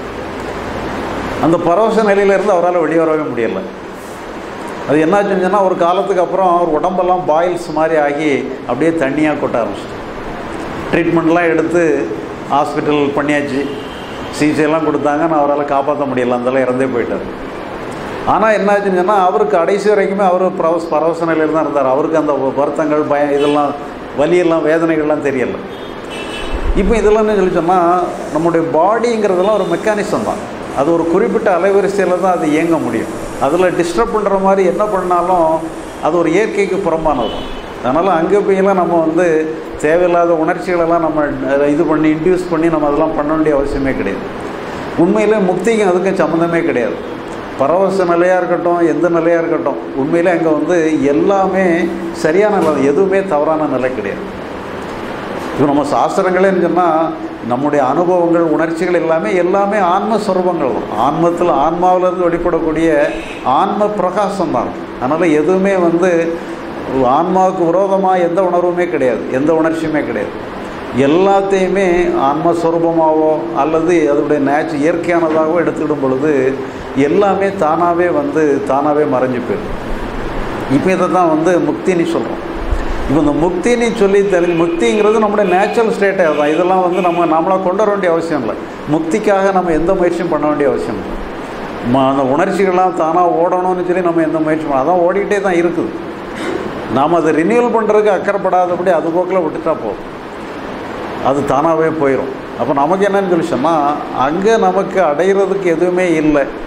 அந்த பரவச நிலையிலேருந்து அவரால் வெளியே வரவே முடியலை அது என்னாச்சுன்னு சொன்னால் ஒரு காலத்துக்கு அப்புறம் அவர் உடம்பெல்லாம் பாயில்ஸ் மாதிரி ஆகி அப்படியே தண்ணியாக கொட்ட ஆரம்பிச்சிட்டு ட்ரீட்மெண்ட்லாம் எடுத்து ஹாஸ்பிட்டல் பண்ணியாச்சு சிகிச்சையெல்லாம் கொடுத்தாங்க நான் அவரால் காப்பாற்ற முடியல அந்தெல்லாம் இறந்தே போயிட்டார் ஆனால் என்னாச்சுன்னு சொன்னால் அவருக்கு கடைசி வரைக்குமே அவர் பரவச பரவச நிலையில் தான் இருந்தார் அவருக்கு அந்த வருத்தங்கள் பயம் இதெல்லாம் வலியெல்லாம் வேதனைகள்லாம் தெரியலை இப்போ இதெல்லாம் சொல்லி சொன்னால் நம்முடைய பாடிங்கிறதெல்லாம் ஒரு மெக்கானிசம் தான் அது ஒரு குறிப்பிட்ட அலைவரிசையில் தான் அது இயங்க முடியும் அதில் டிஸ்டர்ப் பண்ணுற மாதிரி என்ன பண்ணாலும் அது ஒரு இயற்கைக்கு புறம்பானது அதனால் அங்கே போயெல்லாம் நம்ம வந்து தேவையில்லாத உணர்ச்சிகளெல்லாம் நம்ம இது பண்ணி இன்டியூஸ் பண்ணி நம்ம அதெல்லாம் பண்ண வேண்டிய அவசியமே கிடையாது உண்மையிலே முக்திக்கும் அதுக்கும் சம்மந்தமே கிடையாது பரவச நிலையாக இருக்கட்டும் எந்த நிலையாக இருக்கட்டும் உண்மையிலே அங்கே வந்து எல்லாமே சரியான நிலை எதுவுமே தவறான நிலை கிடையாது இப்போ நம்ம சாஸ்திரங்களேன்னு சொன்னால் நம்முடைய அனுபவங்கள் உணர்ச்சிகள் எல்லாமே எல்லாமே ஆன்மஸ்வரூபங்கள் தான் ஆன்மத்தில் ஆன்மாவிலேருந்து வெளிப்படக்கூடிய ஆன்ம பிரகாசம் தான் அதனால் எதுவுமே வந்து ஆன்மாவுக்கு விரோதமாக எந்த உணர்வுமே கிடையாது எந்த உணர்ச்சியுமே கிடையாது எல்லாத்தையுமே ஆன்மஸ்வரூபமாகவோ அல்லது அதனுடைய நேச்சு இயற்கையானதாகவோ எடுத்துக்கிடும் பொழுது எல்லாமே தானாகவே வந்து தானாகவே மறைஞ்சு போயிடும் இப்போ இதை தான் வந்து முக்தின்னு சொல்கிறோம் இப்போ இந்த முக்தின்னு சொல்லி தெரி முக்திங்கிறது நம்முடைய நேச்சுரல் ஸ்டேட்டே தான் இதெல்லாம் வந்து நம்ம நம்மளாக கொண்டு வர வேண்டிய அவசியம் இல்லை முக்திக்காக நம்ம எந்த முயற்சியும் பண்ண வேண்டிய அவசியம் இல்லை ம அந்த உணர்ச்சிகள்லாம் தானாக ஓடணும்னு சொல்லி நம்ம எந்த முயற்சி பண்ண அதான் ஓடிக்கிட்டே தான் இருக்குது நாம் அதை ரினியூவல் பண்ணுறதுக்கு அக்கறைப்படாதபடி அது போக்கில் விட்டுட்டா போதும் அது தானாகவே போயிடும் அப்போ நமக்கு என்னன்னு சொல்லி சொன்னால் அங்கே நமக்கு அடையிறதுக்கு எதுவுமே இல்லை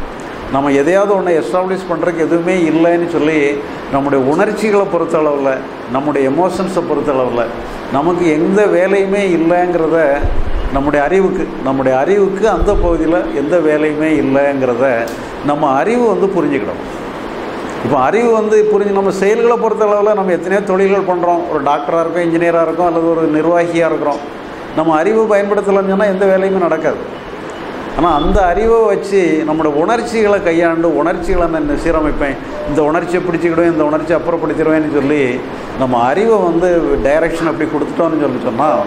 நம்ம எதையாவது ஒன்று எஸ்டாப்ளிஷ் பண்ணுறதுக்கு எதுவுமே இல்லைன்னு சொல்லி நம்முடைய உணர்ச்சிகளை பொறுத்தளவில் நம்முடைய எமோஷன்ஸை பொறுத்தளவில் நமக்கு எந்த வேலையுமே இல்லைங்கிறத நம்முடைய அறிவுக்கு நம்முடைய அறிவுக்கு அந்த பகுதியில் எந்த வேலையுமே இல்லைங்கிறத நம்ம அறிவு வந்து புரிஞ்சுக்கிடும் இப்போ அறிவு வந்து புரிஞ்சு நம்ம செயல்களை பொறுத்த அளவில் நம்ம எத்தனையோ தொழில்கள் பண்ணுறோம் ஒரு டாக்டராக இருக்கோம் இன்ஜினியராக இருக்கோம் அல்லது ஒரு நிர்வாகியாக இருக்கிறோம் நம்ம அறிவு பயன்படுத்தலைன்னு சொன்னால் எந்த வேலையுமே நடக்காது ஆனால் அந்த அறிவை வச்சு நம்மளோட உணர்ச்சிகளை கையாண்டு உணர்ச்சிகளை நான் சீரமைப்பேன் இந்த உணர்ச்சியை பிடிச்சிக்கிடுவேன் இந்த உணர்ச்சியை அப்புறப்படுத்திடுவேன்னு சொல்லி நம்ம அறிவை வந்து டைரக்ஷன் அப்படி கொடுத்துட்டோம்னு சொல்லி சொன்னால்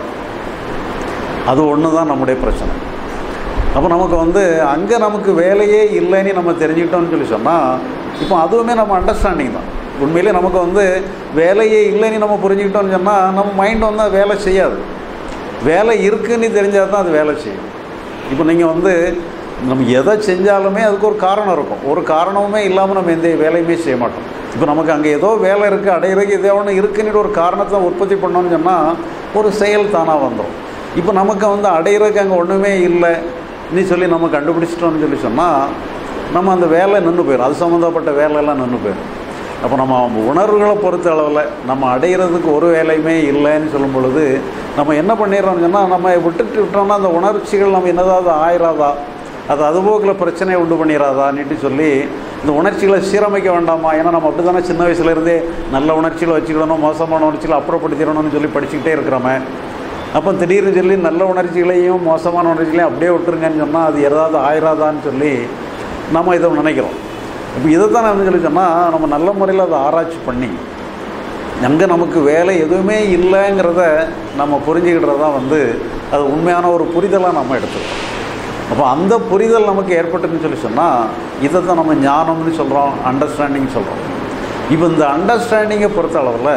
அது ஒன்று தான் நம்முடைய பிரச்சனை அப்போ நமக்கு வந்து அங்கே நமக்கு வேலையே இல்லைன்னு நம்ம தெரிஞ்சுக்கிட்டோம்னு சொல்லி சொன்னால் இப்போ அதுவுமே நம்ம அண்டர்ஸ்டாண்டிங் தான் உண்மையிலே நமக்கு வந்து வேலையே இல்லைன்னு நம்ம புரிஞ்சுக்கிட்டோம்னு சொன்னால் நம்ம மைண்ட் வந்து அது வேலை செய்யாது வேலை இருக்குன்னு தெரிஞ்சால் தான் அது வேலை செய்யும் இப்போ நீங்கள் வந்து நம்ம எதை செஞ்சாலுமே அதுக்கு ஒரு காரணம் இருக்கும் ஒரு காரணமுமே இல்லாமல் நம்ம எந்த வேலையுமே செய்ய மாட்டோம் இப்போ நமக்கு அங்கே ஏதோ வேலை இருக்குது அடையிறதுக்கு ஏதோ ஒன்று இருக்குன்னு ஒரு காரணத்தை உற்பத்தி பண்ணோம்னு சொன்னால் ஒரு செயல் தானாக வந்துடும் இப்போ நமக்கு வந்து அடையிறதுக்கு அங்கே ஒன்றுமே இல்லை நீ சொல்லி நம்ம கண்டுபிடிச்சிட்டோம்னு சொல்லி சொன்னால் நம்ம அந்த வேலை நின்று போயிடும் அது சம்மந்தப்பட்ட வேலையெல்லாம் நின்று போயிடும் அப்போ நம்ம உணர்வுகளை பொறுத்த அளவில் நம்ம அடையிறதுக்கு ஒரு வேலையுமே இல்லைன்னு சொல்லும் பொழுது நம்ம என்ன பண்ணிடுறோம்னு சொன்னால் நம்ம விட்டுட்டு விட்டோம்னா அந்த உணர்ச்சிகள் நம்ம என்னதாவது ஆயிராதா அது அதுபோக்கில் பிரச்சனையை உண்டு பண்ணிடாதான்னுட்டு சொல்லி இந்த உணர்ச்சிகளை சீரமைக்க வேண்டாமா ஏன்னா நம்ம அப்படி தானே சின்ன வயசுலேருந்தே நல்ல உணர்ச்சிகளை வச்சுக்கிடணும் மோசமான உணர்ச்சிகளை அப்புறப்படுத்திடணும்னு சொல்லி படிச்சுக்கிட்டே இருக்கிறோமே அப்போ திடீர்னு சொல்லி நல்ல உணர்ச்சிகளையும் மோசமான உணர்ச்சிகளையும் அப்படியே விட்டுருங்கன்னு சொன்னால் அது ஏதாவது ஆயிராதான்னு சொல்லி நம்ம இதை நினைக்கிறோம் இப்போ இதை தான் நான் சொல்லி சொன்னால் நம்ம நல்ல முறையில் அதை ஆராய்ச்சி பண்ணி அங்கே நமக்கு வேலை எதுவுமே இல்லைங்கிறத நம்ம புரிஞ்சுக்கிட்டது தான் வந்து அது உண்மையான ஒரு புரிதலாக நம்ம எடுத்துக்கிறோம் அப்போ அந்த புரிதல் நமக்கு ஏற்பட்டுன்னு சொல்லி சொன்னால் இதை தான் நம்ம ஞானம்னு சொல்கிறோம் அண்டர்ஸ்டாண்டிங் சொல்கிறோம் இப்போ இந்த அண்டர்ஸ்டாண்டிங்கை பொறுத்த அளவில்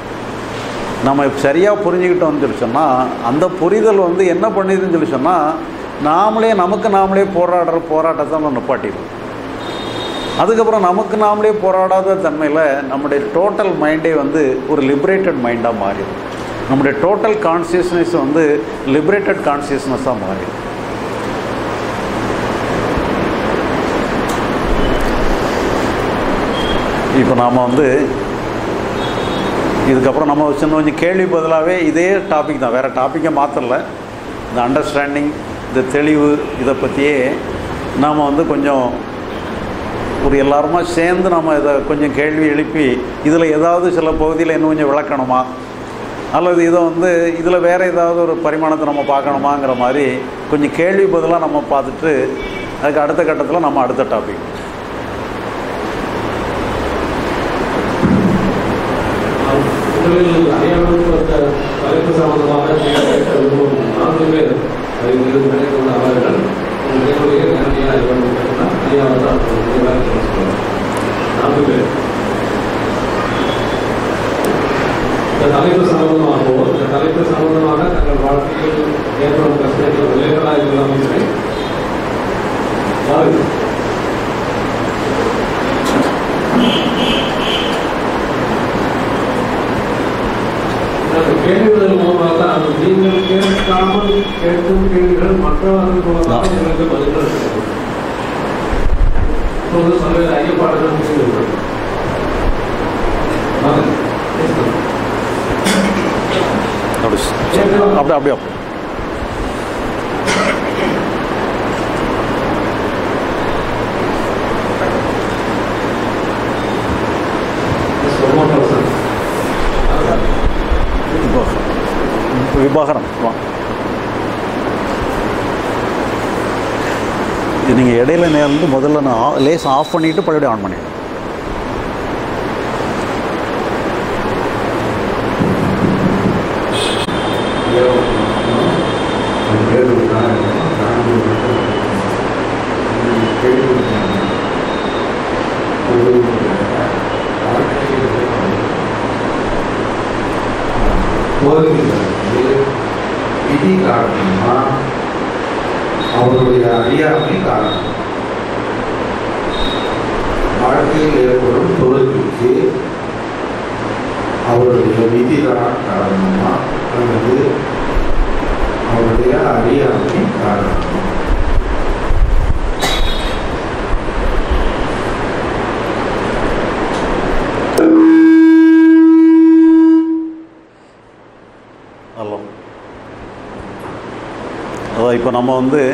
நம்ம சரியாக புரிஞ்சுக்கிட்டோம்னு சொல்லி சொன்னால் அந்த புரிதல் வந்து என்ன பண்ணிதுன்னு சொல்லி சொன்னால் நாமளே நமக்கு நாமளே போராடுற போராட்டத்தை நம்ம நிப்பாட்டிடுவோம் அதுக்கப்புறம் நமக்கு நாமளே போராடாத தன்மையில் நம்முடைய டோட்டல் மைண்டே வந்து ஒரு லிபரேட்டட் மைண்டாக மாறிடும் நம்முடைய டோட்டல் கான்சியஸ்னஸ் வந்து லிபரேட்டட் கான்சியஸ்னஸாக மாறிடும் இப்போ நாம் வந்து இதுக்கப்புறம் நம்ம சின்ன கொஞ்சம் கேள்வி பதிலாகவே இதே டாபிக் தான் வேறு டாப்பிக்கை மாற்றல இந்த அண்டர்ஸ்டாண்டிங் இந்த தெளிவு இதை பற்றியே நாம் வந்து கொஞ்சம் ஒரு எல்லாருமா சேர்ந்து நம்ம இதை கொஞ்சம் கேள்வி எழுப்பி இதில் ஏதாவது சில பகுதியில் இன்னும் கொஞ்சம் விளக்கணுமா அல்லது இதை வந்து இதில் வேறு ஏதாவது ஒரு பரிமாணத்தை நம்ம பார்க்கணுமாங்கிற மாதிரி கொஞ்சம் கேள்வி பதிலாக நம்ம பார்த்துட்டு அதுக்கு அடுத்த கட்டத்தில் நம்ம அடுத்த டாபிக் உங்களில் அறியாமல் வந்த தலைப்பு சம்பந்தமாக கேட்க விரும்பும் நான்கு பேர் அதை மீது கிடைத்துள்ள அவர்கள் உங்களுடைய நேரடியாக அறிவாளர்கள் அறியாமல் நான்கு பேர் இந்த தலைப்பு சம்பந்தமாகவோ இந்த தலைப்பு சம்பந்தமாக தங்கள் வாழ்க்கையில் ஏற்படும் பிரச்சனைகள் விளைவுகளாக இருக்கலாம் என்று வாருங்கள் கேள்விகள் மூலமாக தான் நீங்கள் கேட்காமல் கேட்கும் கேள்விகள் மற்றவர்கள் மூலமாக உங்களுக்கு பதில்கள் கிடைக்கும் இப்போது பல்வேறு ஐயப்பாடுகள் முடிந்துள்ளது அப்படி அப்படி அப்படியே அப்படி இப்போ விபாகரம் வா இது நீங்கள் இடையில நேர்ந்து முதல்ல நான் லேஸ் ஆஃப் பண்ணிவிட்டு பழைய ஆன் பண்ணிடுறேன் விதி காரணமா அவருடைய அறியாமை காரணம் வாழ்க்கையில் ஏற்படும் தோல்விக்கு அவருடைய விதிதான் காரணமா அல்லது அவருடைய அறியாமை காரணமா இப்போ நம்ம வந்து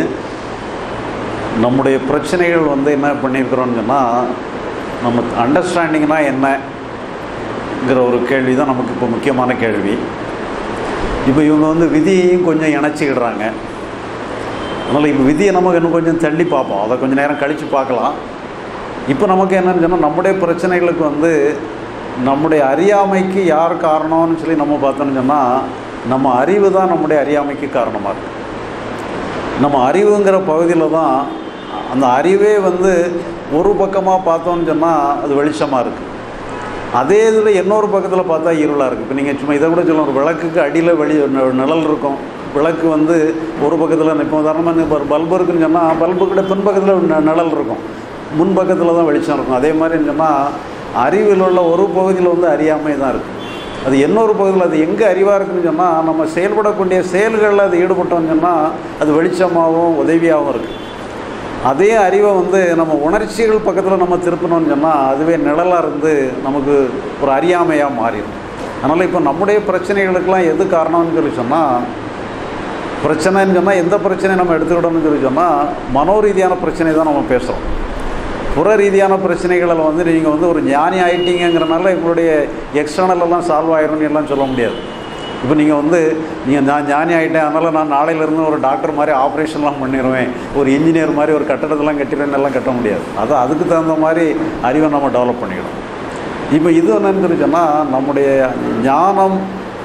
நம்முடைய பிரச்சனைகள் வந்து என்ன பண்ணியிருக்கிறோம்னு சொன்னால் நம்ம அண்டர்ஸ்டாண்டிங்னா என்னங்கிற ஒரு கேள்வி தான் நமக்கு இப்போ முக்கியமான கேள்வி இப்போ இவங்க வந்து விதியையும் கொஞ்சம் இணைச்சிக்கிடுறாங்க அதனால் இப்போ விதியை நமக்கு இன்னும் கொஞ்சம் தள்ளி பார்ப்போம் அதை கொஞ்சம் நேரம் கழித்து பார்க்கலாம் இப்போ நமக்கு என்னன்னு சொன்னால் நம்முடைய பிரச்சனைகளுக்கு வந்து நம்முடைய அறியாமைக்கு யார் காரணம்னு சொல்லி நம்ம பார்த்தோம்னு சொன்னால் நம்ம அறிவு தான் நம்முடைய அறியாமைக்கு காரணமாக இருக்குது நம்ம அறிவுங்கிற பகுதியில் தான் அந்த அறிவே வந்து ஒரு பக்கமாக பார்த்தோம்னு சொன்னால் அது வெளிச்சமாக இருக்குது அதே இதில் இன்னொரு பக்கத்தில் பார்த்தா இருளாக இருக்குது இப்போ நீங்கள் சும்மா இதை கூட சொல்லலாம் ஒரு விளக்குக்கு அடியில் வெளி நி- நிழல் இருக்கும் விளக்கு வந்து ஒரு பக்கத்தில் இப்போ உதாரணமாக இப்போ ஒரு பல்பு இருக்குன்னு சொன்னால் பல்புக்கிட்ட பின்பக்கத்தில் நி- நிழல் இருக்கும் முன் பக்கத்தில் தான் வெளிச்சம் இருக்கும் அதே மாதிரி சொன்னால் அறிவில் உள்ள ஒரு பகுதியில் வந்து அறியாமை தான் இருக்குது அது இன்னொரு பகுதியில் அது எங்கே அறிவாக இருக்குன்னு சொன்னால் நம்ம செயல்படக்கூடிய செயல்களில் அது ஈடுபட்டோம்னு சொன்னால் அது வெளிச்சமாகவும் உதவியாகவும் இருக்குது அதே அறிவை வந்து நம்ம உணர்ச்சிகள் பக்கத்தில் நம்ம திருப்பணும்னு சொன்னால் அதுவே நிழலாக இருந்து நமக்கு ஒரு அறியாமையாக மாறிடும் அதனால் இப்போ நம்முடைய பிரச்சனைகளுக்கெல்லாம் எது காரணம்னு சொல்லி சொன்னால் பிரச்சனைன்னு சொன்னால் எந்த பிரச்சனையை நம்ம எடுத்துக்கிட்டோம்னு சொல்லி சொன்னால் மனோரீதியான பிரச்சனை தான் நம்ம பேசுகிறோம் புற ரீதியான பிரச்சனைகளில் வந்து நீங்கள் வந்து ஒரு ஞானி ஆயிட்டீங்கிறனால உங்களுடைய எக்ஸ்டர்னல் எல்லாம் சால்வ் ஆயிரும்னு எல்லாம் சொல்ல முடியாது இப்போ நீங்கள் வந்து நீங்கள் நான் ஞானி ஆகிட்டேன் அதனால் நான் நாளையிலேருந்து ஒரு டாக்டர் மாதிரி ஆப்ரேஷன்லாம் பண்ணிடுவேன் ஒரு இன்ஜினியர் மாதிரி ஒரு கட்டடத்தெல்லாம் கட்டிடுவேன் எல்லாம் கட்ட முடியாது அது அதுக்கு தகுந்த மாதிரி அறிவை நம்ம டெவலப் பண்ணிக்கணும் இப்போ இது என்னன்னு சொல்லி சொன்னால் நம்முடைய ஞானம்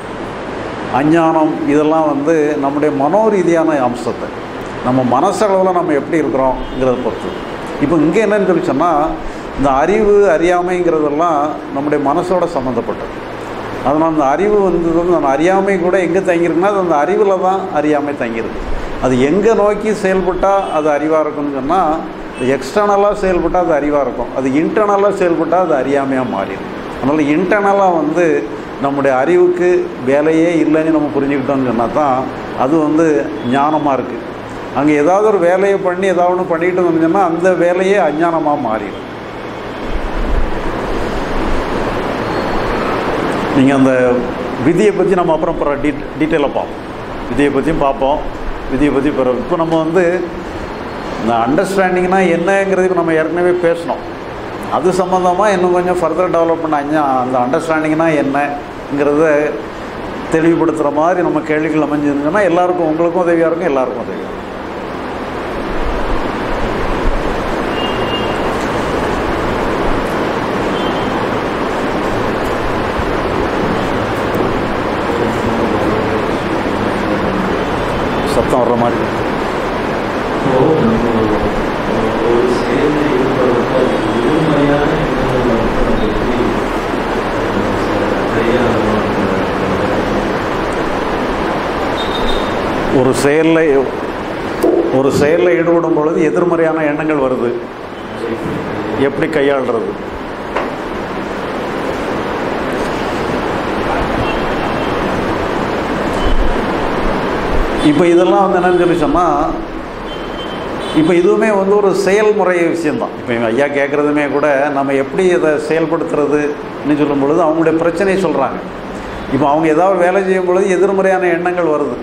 அஞ்ஞானம் இதெல்லாம் வந்து நம்முடைய மனோரீதியான அம்சத்தை நம்ம மனசளவில் நம்ம எப்படி இருக்கிறோங்கிறத பொறுத்து இப்போ இங்கே என்னன்னு சொல்லி சொன்னால் இந்த அறிவு அறியாமைங்கிறதெல்லாம் நம்முடைய மனசோட சம்மந்தப்பட்டது அதனால் அந்த அறிவு வந்து வந்து அந்த அறியாமை கூட எங்கே தங்கியிருக்குன்னா அது அந்த அறிவில் தான் அறியாமை தங்கியிருக்கு அது எங்கே நோக்கி செயல்பட்டால் அது அறிவாக இருக்கும்னு சொன்னால் எக்ஸ்டர்னலாக செயல்பட்டால் அது அறிவாக இருக்கும் அது இன்டர்னலாக செயல்பட்டால் அது அறியாமையாக மாறிடும் அதனால் இன்டர்னலாக வந்து நம்முடைய அறிவுக்கு வேலையே இல்லைன்னு நம்ம புரிஞ்சுக்கிட்டோம்னு சொன்னால் தான் அது வந்து ஞானமாக இருக்குது அங்கே ஏதாவது ஒரு வேலையை பண்ணி ஏதாவது ஒன்று பண்ணிக்கிட்டு இருந்தோம்னா அந்த வேலையே அஞ்ஞானமாக மாறிடும் நீங்கள் அந்த விதியை பற்றி நம்ம அப்புறம் பிற டீ டீட்டெயிலாக பார்ப்போம் விதியை பற்றியும் பார்ப்போம் விதியை பற்றி பிற இப்போ நம்ம வந்து இந்த அண்டர்ஸ்டாண்டிங்னா என்னங்கிறது இப்ப நம்ம ஏற்கனவே பேசினோம் அது சம்மந்தமாக இன்னும் கொஞ்சம் ஃபர்தர் டெவலப் பண்ண அஞ்சா அந்த அண்டர்ஸ்டாண்டிங்னா என்னங்கிறத தெளிவுபடுத்துகிற மாதிரி நம்ம கேள்விகள் அமைஞ்சிருந்தோம்னா எல்லாருக்கும் உங்களுக்கும் உதவியாக இருக்கும் எல்லாருக்கும் உதவியாக இருக்கும் சத்தம் வர்ற மாதிரி இருக்கு. இப்போ நம்ம ஒரு செயலில் ஈடுபடுறப்ப முழுமையான எண்ணங்கள் வந்து நம்ம எப்படி கையாளணும் ஒரு செயலில் ஒரு செயலில் ஈடுபடும் பொழுது எதிர்மறையான எண்ணங்கள் வருது எப்படி கையாளுறது இப்போ இதெல்லாம் வந்து என்னன்னு சொல்லி சொன்னால் இப்போ இதுவுமே வந்து ஒரு செயல்முறை விஷயம்தான் இப்போ இவங்க ஐயா கேட்குறதுமே கூட நம்ம எப்படி இதை செயல்படுத்துறதுன்னு சொல்லும் பொழுது அவங்களுடைய பிரச்சனையை சொல்கிறாங்க இப்போ அவங்க ஏதாவது வேலை செய்யும் பொழுது எதிர்மறையான எண்ணங்கள் வருது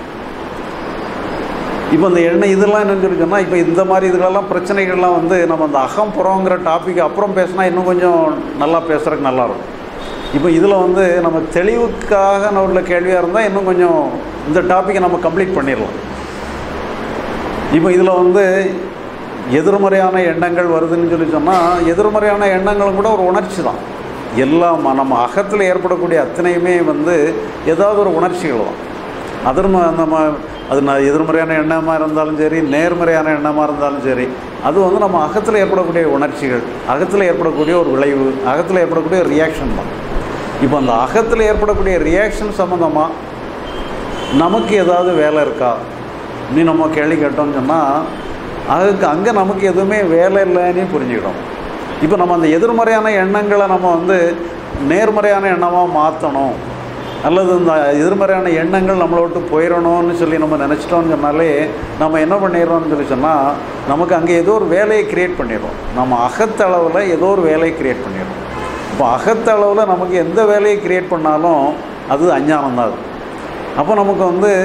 இப்போ இந்த எண்ணெய் இதெல்லாம் என்னன்னு சொல்லி சொன்னால் இப்போ இந்த மாதிரி இதுகளெல்லாம் பிரச்சனைகள்லாம் வந்து நம்ம அந்த அகம் புறங்கிற டாபிக் அப்புறம் பேசினா இன்னும் கொஞ்சம் நல்லா பேசுறதுக்கு நல்லா இருக்கும் இப்போ இதில் வந்து நம்ம தெளிவுக்காக உள்ள கேள்வியாக இருந்தால் இன்னும் கொஞ்சம் இந்த டாப்பிக்கை நம்ம கம்ப்ளீட் பண்ணிடலாம் இப்போ இதில் வந்து எதிர்மறையான எண்ணங்கள் வருதுன்னு சொல்லி சொன்னால் எதிர்மறையான எண்ணங்களும் கூட ஒரு உணர்ச்சி தான் எல்லாம் நம்ம அகத்தில் ஏற்படக்கூடிய அத்தனையுமே வந்து ஏதாவது ஒரு உணர்ச்சிகள் தான் அதர்ம நம்ம அது நான் எதிர்மறையான எண்ணமாக இருந்தாலும் சரி நேர்மறையான எண்ணமாக இருந்தாலும் சரி அது வந்து நம்ம அகத்தில் ஏற்படக்கூடிய உணர்ச்சிகள் அகத்தில் ஏற்படக்கூடிய ஒரு விளைவு அகத்தில் ஏற்படக்கூடிய ரியாக்ஷன் தான் இப்போ அந்த அகத்தில் ஏற்படக்கூடிய ரியாக்ஷன் சம்மந்தமாக நமக்கு ஏதாவது வேலை இருக்கா நீ நம்ம கேள்வி கேட்டோம்னு சொன்னால் அதுக்கு அங்கே நமக்கு எதுவுமே வேலை இல்லைன்னு புரிஞ்சுக்கிட்டோம் இப்போ நம்ம அந்த எதிர்மறையான எண்ணங்களை நம்ம வந்து நேர்மறையான எண்ணமாக மாற்றணும் அல்லது இந்த எதிர்மறையான எண்ணங்கள் நம்மளை விட்டு போயிடணும்னு சொல்லி நம்ம நினச்சிட்டோம்னு சொன்னாலே நம்ம என்ன பண்ணிடுறோம்னு சொல்லி சொன்னால் நமக்கு அங்கே ஏதோ ஒரு வேலையை க்ரியேட் பண்ணிடுறோம் நம்ம அகத்தளவில் ஏதோ ஒரு வேலையை க்ரியேட் பண்ணிடுறோம் இப்போ அகத்தளவில் நமக்கு எந்த வேலையை க்ரியேட் பண்ணாலும் அது அஞ்ஞானம் தான் அது அப்போ நமக்கு வந்து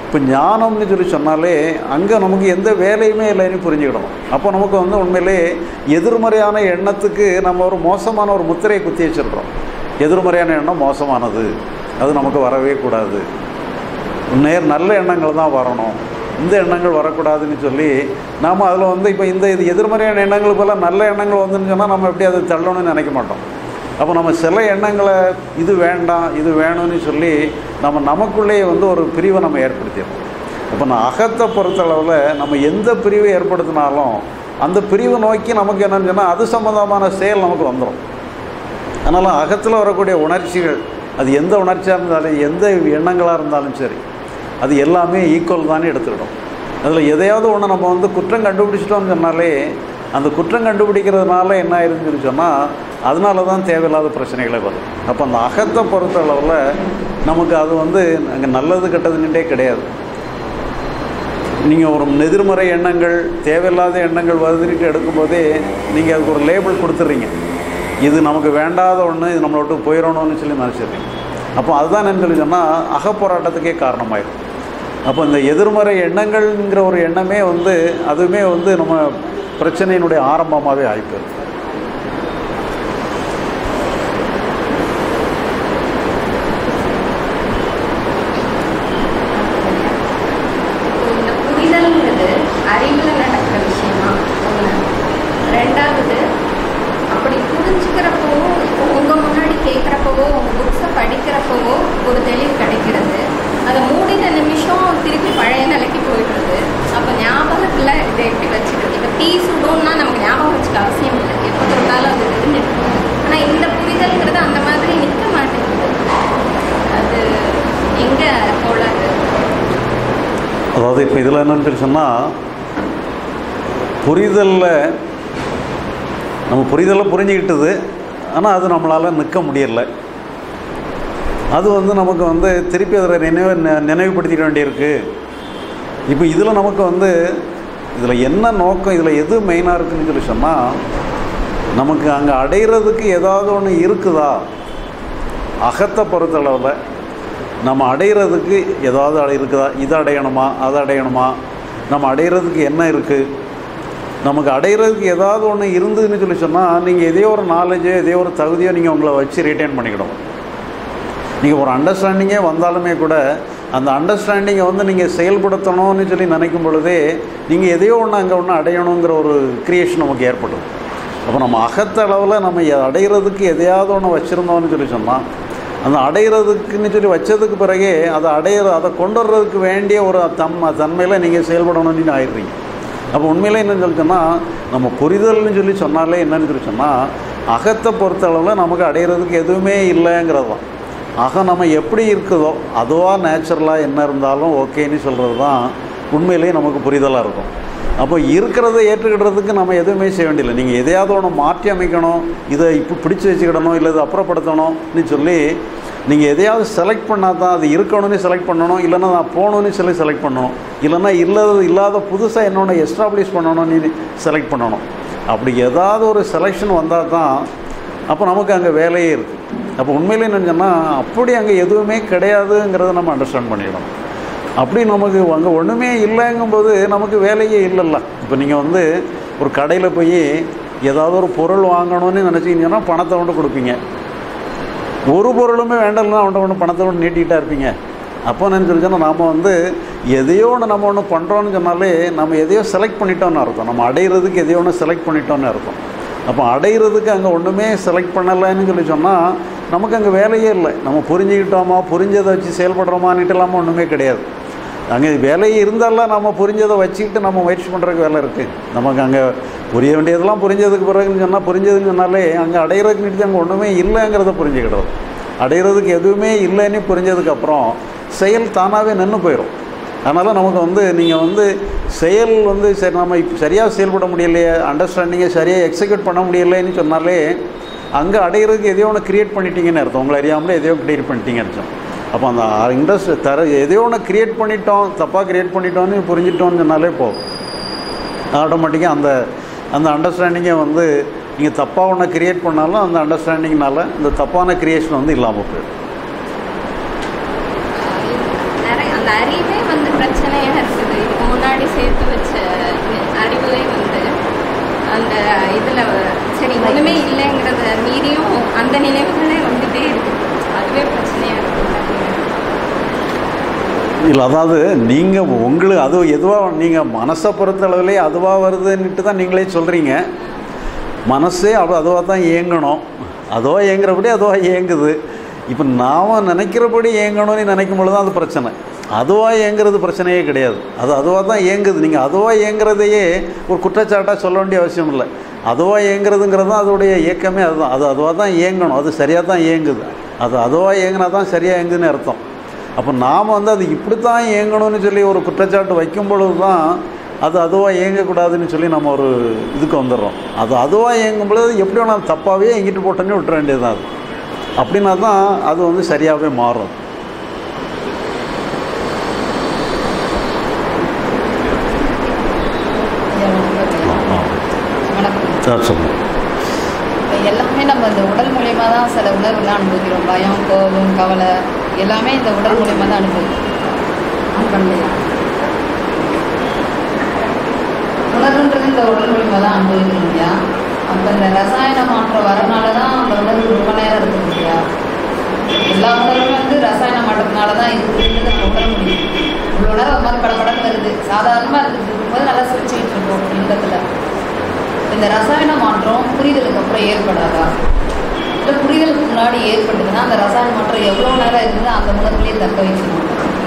இப்போ ஞானம்னு சொல்லி சொன்னாலே அங்கே நமக்கு எந்த வேலையுமே இல்லைன்னு புரிஞ்சுக்கிடணும் அப்போ நமக்கு வந்து உண்மையிலே எதிர்மறையான எண்ணத்துக்கு நம்ம ஒரு மோசமான ஒரு முத்திரையை குத்தி வச்சிருக்கிறோம் எதிர்மறையான எண்ணம் மோசமானது அது நமக்கு வரவே கூடாது நேர் நல்ல எண்ணங்கள் தான் வரணும் இந்த எண்ணங்கள் வரக்கூடாதுன்னு சொல்லி நாம் அதில் வந்து இப்போ இந்த இது எதிர்மறையான எண்ணங்கள் போல நல்ல எண்ணங்கள் வந்துன்னு சொன்னால் நம்ம எப்படி அதை தள்ளணும்னு நினைக்க மாட்டோம் அப்போ நம்ம சில எண்ணங்களை இது வேண்டாம் இது வேணும்னு சொல்லி நம்ம நமக்குள்ளேயே வந்து ஒரு பிரிவை நம்ம ஏற்படுத்திடுறோம் இப்போ நான் அகத்தை பொறுத்தளவில் நம்ம எந்த பிரிவை ஏற்படுத்தினாலும் அந்த பிரிவை நோக்கி நமக்கு என்னன்னு சொன்னால் அது சம்மந்தமான செயல் நமக்கு வந்துடும் அதனால் அகத்தில் வரக்கூடிய உணர்ச்சிகள் அது எந்த உணர்ச்சியாக இருந்தாலும் எந்த எண்ணங்களாக இருந்தாலும் சரி அது எல்லாமே ஈக்குவல் தானே எடுத்துக்கிடும் அதில் எதையாவது ஒன்று நம்ம வந்து குற்றம் கண்டுபிடிச்சிட்டோம்னு சொன்னாலே அந்த குற்றம் கண்டுபிடிக்கிறதுனால என்ன ஆயிருதுன்னு சொன்னால் அதனால தான் தேவையில்லாத பிரச்சனைகளே வரும் அப்போ அந்த அகத்தை பொறுத்த அளவில் நமக்கு அது வந்து அங்கே நல்லது கெட்டதுன்னுட்டே கிடையாது நீங்கள் ஒரு எதிர்மறை எண்ணங்கள் தேவையில்லாத எண்ணங்கள் வருதுன்னு எடுக்கும்போதே நீங்கள் அதுக்கு ஒரு லேபிள் கொடுத்துட்றீங்க இது நமக்கு வேண்டாத ஒன்று இது நம்மளை விட்டு போயிடணும்னு சொல்லி நினச்சிடுறீங்க அப்போ அதுதான் என்ன சொல்லி சொன்னால் அகப்போராட்டத்துக்கே காரணமாயிடும் அப்போ இந்த எதிர்மறை எண்ணங்கள்ங்கிற ஒரு எண்ணமே வந்து அதுவுமே வந்து நம்ம பிரச்சனையினுடைய ஆரம்பமாகவே ஆகிப்போயிடும் இந்த புரிதல்ங்கிறது அறிவில் நடக்கிற விஷயமா ஒன்று ரெண்டாவது அப்படி புரிஞ்சுக்கிறப்பவோ இப்போ உங்கள் முன்னாடி கேட்குறப்பவோ உங்கள் புக்ஸை படிக்கிறப்பவோ ஒரு தெளிவு கிடைக்கிறது அதை மூடின நிமிஷம் திருப்பி பழைய நிலைக்கு போயிடுறது அப்போ ஞாபகத்தில் இதை எப்படி வச்சுக்கிறது இப்போ டீ சுடும்னா நமக்கு ஞாபகம் வச்சுக்க அவசியம் இல்லை எப்போ தொட்டாலும் அது தெரிஞ்சிடும் ஆனால் இந்த புரிதல்ங்கிறது அந்த மாதிரி நிற்க மாட்டேங்குது அது எங்கே கோளாறு அதாவது இப்போ இதில் என்னன்னு சொல்லி சொன்னால் புரிதலில் நம்ம புரிதலை புரிஞ்சுக்கிட்டது ஆனால் அது நம்மளால் நிற்க முடியல அது வந்து நமக்கு வந்து திருப்பி அதில் நினைவு நி- நினைவுபடுத்திக்க வேண்டியிருக்கு இப்போ இதில் நமக்கு வந்து இதில் என்ன நோக்கம் இதில் எது மெயினாக இருக்குன்னு சொல்லி சொன்னால் நமக்கு அங்கே அடையிறதுக்கு ஏதாவது ஒன்று இருக்குதா அகத்தை பொறுத்தளவில் நம்ம அடையிறதுக்கு ஏதாவது அடை- இருக்குதா இது அடையணுமா அது அடையணுமா நம்ம அடையிறதுக்கு என்ன இருக்குது நமக்கு அடையிறதுக்கு ஏதாவது ஒன்று இருந்ததுன்னு சொல்லி சொன்னால் நீங்கள் எதையோ ஒரு நாலேஜோ எதையோ ஒரு தகுதியோ நீங்கள் உங்களை வச்சு ரிட்டைன் பண்ணிக்கிடணும் நீங்கள் ஒரு அண்டர்ஸ்டாண்டிங்கே வந்தாலுமே கூட அந்த அண்டர்ஸ்டாண்டிங்கை வந்து நீங்கள் செயல்படுத்தணும்னு சொல்லி நினைக்கும் பொழுதே நீங்கள் எதையோ ஒன்று அங்கே ஒன்று அடையணுங்கிற ஒரு கிரியேஷன் நமக்கு ஏற்படும் அப்போ நம்ம அகத்தளவில் நம்ம எ- அடையிறதுக்கு எதையாவது ஒன்று வச்சுருந்தோம்னு சொல்லி சொன்னால் அந்த அடையிறதுக்குன்னு சொல்லி வச்சதுக்கு பிறகே அதை அடையிற அதை கொண்டு வர்றதுக்கு வேண்டிய ஒரு தம் தன்மையில் நீங்கள் செயல்படணும்னு ஆயிடுறீங்க அப்போ உண்மையிலே என்னன்னு சொல்லி சொன்னால் நம்ம புரிதல்னு சொல்லி சொன்னாலே என்னன்னு சொல்லி சொன்னால் அகத்தை பொறுத்த அளவில் நமக்கு அடையிறதுக்கு எதுவுமே இல்லைங்கிறது தான் அகம் நம்ம எப்படி இருக்குதோ அதுவாக நேச்சுரலாக என்ன இருந்தாலும் ஓகேன்னு சொல்கிறது தான் உண்மையிலேயே நமக்கு புரிதலாக இருக்கும் அப்போ இருக்கிறத ஏற்றுக்கிடுறதுக்கு நம்ம எதுவுமே செய்ய வேண்டியதில்லை நீங்கள் எதையாவது ஒன்று மாற்றி அமைக்கணும் இதை இப்போ பிடிச்சி வச்சுக்கிடணும் இல்லை இதை அப்புறப்படுத்தணும்னு சொல்லி நீங்கள் எதையாவது செலக்ட் பண்ணால் தான் அது இருக்கணும்னு செலக்ட் பண்ணணும் இல்லைன்னா நான் போகணும்னு சொல்லி செலக்ட் பண்ணணும் இல்லைன்னா இல்லாத இல்லாத புதுசாக என்னொன்று எஸ்டாப்ளிஷ் பண்ணணும்னு செலக்ட் பண்ணணும் அப்படி ஏதாவது ஒரு செலெக்ஷன் வந்தால் தான் அப்போ நமக்கு அங்கே வேலையே இருக்குது அப்போ உண்மையிலே என்னன்னு சொன்னால் அப்படி அங்கே எதுவுமே கிடையாதுங்கிறத நம்ம அண்டர்ஸ்டாண்ட் பண்ணிடணும் அப்படி நமக்கு அங்கே ஒன்றுமே இல்லைங்கும்போது நமக்கு வேலையே இல்லைல்ல இப்போ நீங்கள் வந்து ஒரு கடையில் போய் ஏதாவது ஒரு பொருள் வாங்கணும்னு நினச்சிங்கன்னா பணத்தை கொண்டு கொடுப்பீங்க ஒரு பொருளுமே வேண்டாம்னா அவன்கிட்ட ஒன்று பணத்தை கொண்டு நீட்டிக்கிட்டா இருப்பீங்க அப்போ என்ன சொல்லிச்சோன்னா நாம் வந்து எதையோ ஒன்று நம்ம ஒன்று பண்ணுறோன்னு சொன்னாலே நம்ம எதையோ செலக்ட் பண்ணிட்டோம்னு அர்த்தம் நம்ம அடையிறதுக்கு எதையோ ஒன்று செலக்ட் பண்ணிட்டோம்னு அர்த்தம் அப்போ அடையிறதுக்கு அங்கே ஒன்றுமே செலக்ட் பண்ணலைன்னு சொல்லி சொன்னால் நமக்கு அங்கே வேலையே இல்லை நம்ம புரிஞ்சுக்கிட்டோமா புரிஞ்சதை வச்சு செயல்படுறோமான்னுட்டு இல்லாமல் ஒன்றுமே கிடையாது அங்கே வேலையே இருந்தாலும் நம்ம புரிஞ்சதை வச்சுக்கிட்டு நம்ம முயற்சி பண்ணுறதுக்கு வேலை இருக்குது நமக்கு அங்கே புரிய வேண்டியதெல்லாம் புரிஞ்சதுக்கு பிறகுன்னு சொன்னால் புரிஞ்சதுன்னு சொன்னாலே அங்கே அடையிறதுக்கு நிறுத்தி அங்கே ஒன்றுமே இல்லைங்கிறத புரிஞ்சுக்கிடுறது அடையிறதுக்கு எதுவுமே இல்லைன்னு புரிஞ்சதுக்கப்புறம் செயல் தானாகவே நின்று போயிடும் அதனால் நமக்கு வந்து நீங்கள் வந்து செயல் வந்து சரி நம்ம இப்போ சரியாக செயல்பட முடியலையே அண்டர்ஸ்டாண்டிங்கை சரியாக எக்ஸிக்யூட் பண்ண முடியலைன்னு சொன்னாலே அங்கே அடையிறதுக்கு எதையோ ஒன்று க்ரியேட் பண்ணிட்டீங்கன்னு அர்த்தம் உங்களை அறியாமலே எதையோ க்ரியேட் பண்ணிட்டீங்கன்னு அர்த்தம் அப்போ அந்த இண்டஸ்ட்ரி தர எதையோ ஒன்று க்ரியேட் பண்ணிட்டோம் தப்பாக க்ரியேட் பண்ணிட்டோம்னு புரிஞ்சிட்டோம்னு சொன்னாலே போதும் ஆட்டோமேட்டிக்காக அந்த அந்த அண்டர்ஸ்டாண்டிங்கை வந்து நீங்கள் தப்பாக ஒன்று க்ரியேட் பண்ணாலும் அந்த அண்டர்ஸ்டாண்டிங்னால இந்த தப்பான க்ரியேஷன் வந்து இல்லாமல் போயிடும் நிறைய அந்த அறிவே வந்து இதில் சரி ஒன்றுமே இல்லைங்கிறத மீறியும் அந்த நினைவுகளே வந்துட்டே இருக்கு அதுவே பிரச்சனையாக இருக்கு இல்லை அதாவது நீங்கள் உங்களுக்கு அது எதுவாக நீங்கள் மனசை பொறுத்தளவுலே அதுவாக வருதுன்னுட்டு தான் நீங்களே சொல்கிறீங்க மனசே அது அதுவாக தான் இயங்கணும் அதுவாக இயங்குறபடி அதுவாக இயங்குது இப்போ நாம் நினைக்கிறபடி இயங்கணும்னு நினைக்கும் பொழுது தான் அது பிரச்சனை அதுவாக இயங்குறது பிரச்சனையே கிடையாது அது அதுவாக தான் இயங்குது நீங்கள் அதுவாக இயங்குறதையே ஒரு குற்றச்சாட்டாக சொல்ல வேண்டிய அவசியம் இல்லை அதுவாக இயங்குறதுங்கிறது தான் அதோடைய இயக்கமே அதுதான் அது அதுவாக தான் இயங்கணும் அது சரியாக தான் இயங்குது அது அதுவாக இயங்கினா தான் சரியாக இயங்குதுன்னு அர்த்தம் அப்போ நாம் வந்து அது இப்படி தான் இயங்கணும்னு சொல்லி ஒரு குற்றச்சாட்டு வைக்கும் பொழுது தான் அது அதுவாக இயங்கக்கூடாதுன்னு சொல்லி நம்ம ஒரு இதுக்கு வந்துடுறோம் அது அதுவாக இயங்கும் பொழுது எப்படி வேணாலும் தப்பாகவே எங்கிட்டு போட்டோன்னே விட்டுற வேண்டியது தான் அது அப்படின்னா தான் அது வந்து சரியாகவே மாறும் வணக்கம் சார் சொல்லுங்கள் இப்ப எல்லாமே நம்ம இந்த உடல் மூலியமா தான் சில உணர்வுலாம் அனுபவிக்கிறோம் பயம் கோபம் கவலை எல்லாமே இந்த உடல் மூலியமா தான் அனுபவிக்கிறோம் ஆன் பண்ணலையா உணர்வுன்றது இந்த உடல் மூலியமா தான் அனுபவிக்கிறோம் இல்லையா அப்போ இந்த ரசாயன மாற்றம் வரனால தான் அந்த உணர்வு ரொம்ப நேரம் இருக்குது இல்லையா எல்லா உணர்வுமே வந்து ரசாயன மாற்றத்தினால தான் இருக்குன்றது நம்ம உணர முடியும் இவ்வளோ நேரம் ஒரு மாதிரி படப்படன்னு வருது சாதாரணமாக இருந்துட்டு இருக்கும்போது நல்லா சிரிச்சுக்கிட்டு இருக்கோம் இல்லத்தில் இந்த ரசாயன மாற்றம் புரிதலுக்கு அப்புறம் ஏற்படாதா இல்லை புரிதலுக்கு முன்னாடி ஏற்பட்டதுன்னா அந்த ரசாயன மாற்றம் எவ்வளோ நேரம் இருக்குது அந்த உணர்வுலேயே தக்க வைக்கணும்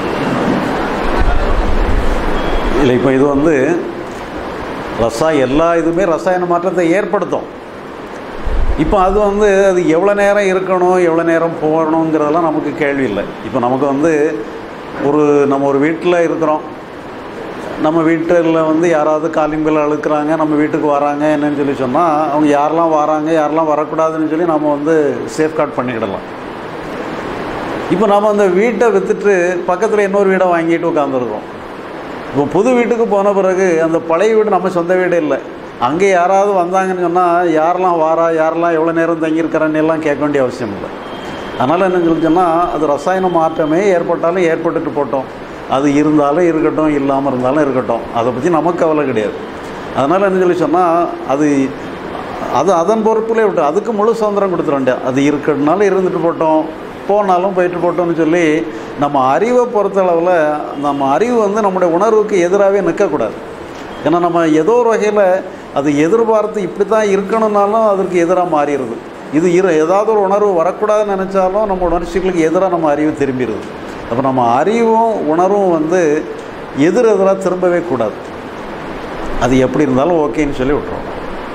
இல்லை இப்போ இது வந்து ரசா எல்லா இதுவுமே ரசாயன மாற்றத்தை ஏற்படுத்தும் இப்போ அது வந்து அது எவ்வளோ நேரம் இருக்கணும் எவ்வளோ நேரம் போகணுங்கிறதெல்லாம் நமக்கு கேள்வி இல்லை இப்போ நமக்கு வந்து ஒரு நம்ம ஒரு வீட்டில் இருக்கிறோம் நம்ம வீட்டில் வந்து யாராவது காலிங் பில் அழுக்கிறாங்க நம்ம வீட்டுக்கு வராங்க என்னன்னு சொல்லி சொன்னால் அவங்க யாரெல்லாம் வராங்க யாரெல்லாம் வரக்கூடாதுன்னு சொல்லி நம்ம வந்து சேஃப்கார்ட் பண்ணிக்கிடலாம் இப்போ நம்ம அந்த வீட்டை விற்றுட்டு பக்கத்தில் இன்னொரு வீடை வாங்கிட்டு உட்காந்துருக்கோம் இப்போ புது வீட்டுக்கு போன பிறகு அந்த பழைய வீடு நம்ம சொந்த வீடு இல்லை அங்கே யாராவது வந்தாங்கன்னு சொன்னால் யாரெல்லாம் வாரா யாரெல்லாம் எவ்வளோ நேரம் தங்கியிருக்கிறேன்னு எல்லாம் கேட்க வேண்டிய அவசியம் இல்லை அதனால் என்ன சொல்லி சொன்னால் அது ரசாயன மாற்றமே ஏற்பட்டாலும் ஏற்பட்டுட்டு போட்டோம் அது இருந்தாலும் இருக்கட்டும் இல்லாமல் இருந்தாலும் இருக்கட்டும் அதை பற்றி நமக்கு கவலை கிடையாது அதனால் என்ன சொல்லி சொன்னால் அது அது அதன் பொறுப்பிலே விட்டு அதுக்கு முழு சுதந்திரம் கொடுத்துட வேண்டிய அது இருக்கிறதுனால இருந்துட்டு போட்டோம் போனாலும் போயிட்டு போட்டோம்னு சொல்லி நம்ம அறிவை பொறுத்தளவில் நம்ம அறிவு வந்து நம்முடைய உணர்வுக்கு எதிராகவே நிற்கக்கூடாது ஏன்னா நம்ம ஏதோ ஒரு வகையில் அது எதிர்பார்த்து இப்படி தான் இருக்கணும்னாலும் அதற்கு எதிராக மாறிடுது இது இரு ஏதாவது ஒரு உணர்வு வரக்கூடாதுன்னு நினச்சாலும் நம்ம உணர்ச்சிகளுக்கு எதிராக நம்ம அறிவு திரும்பிடுது அப்போ நம்ம அறிவும் உணர்வும் வந்து எதிர் எதிராக திரும்பவே கூடாது அது எப்படி இருந்தாலும் ஓகேன்னு சொல்லி விட்டுருவோம்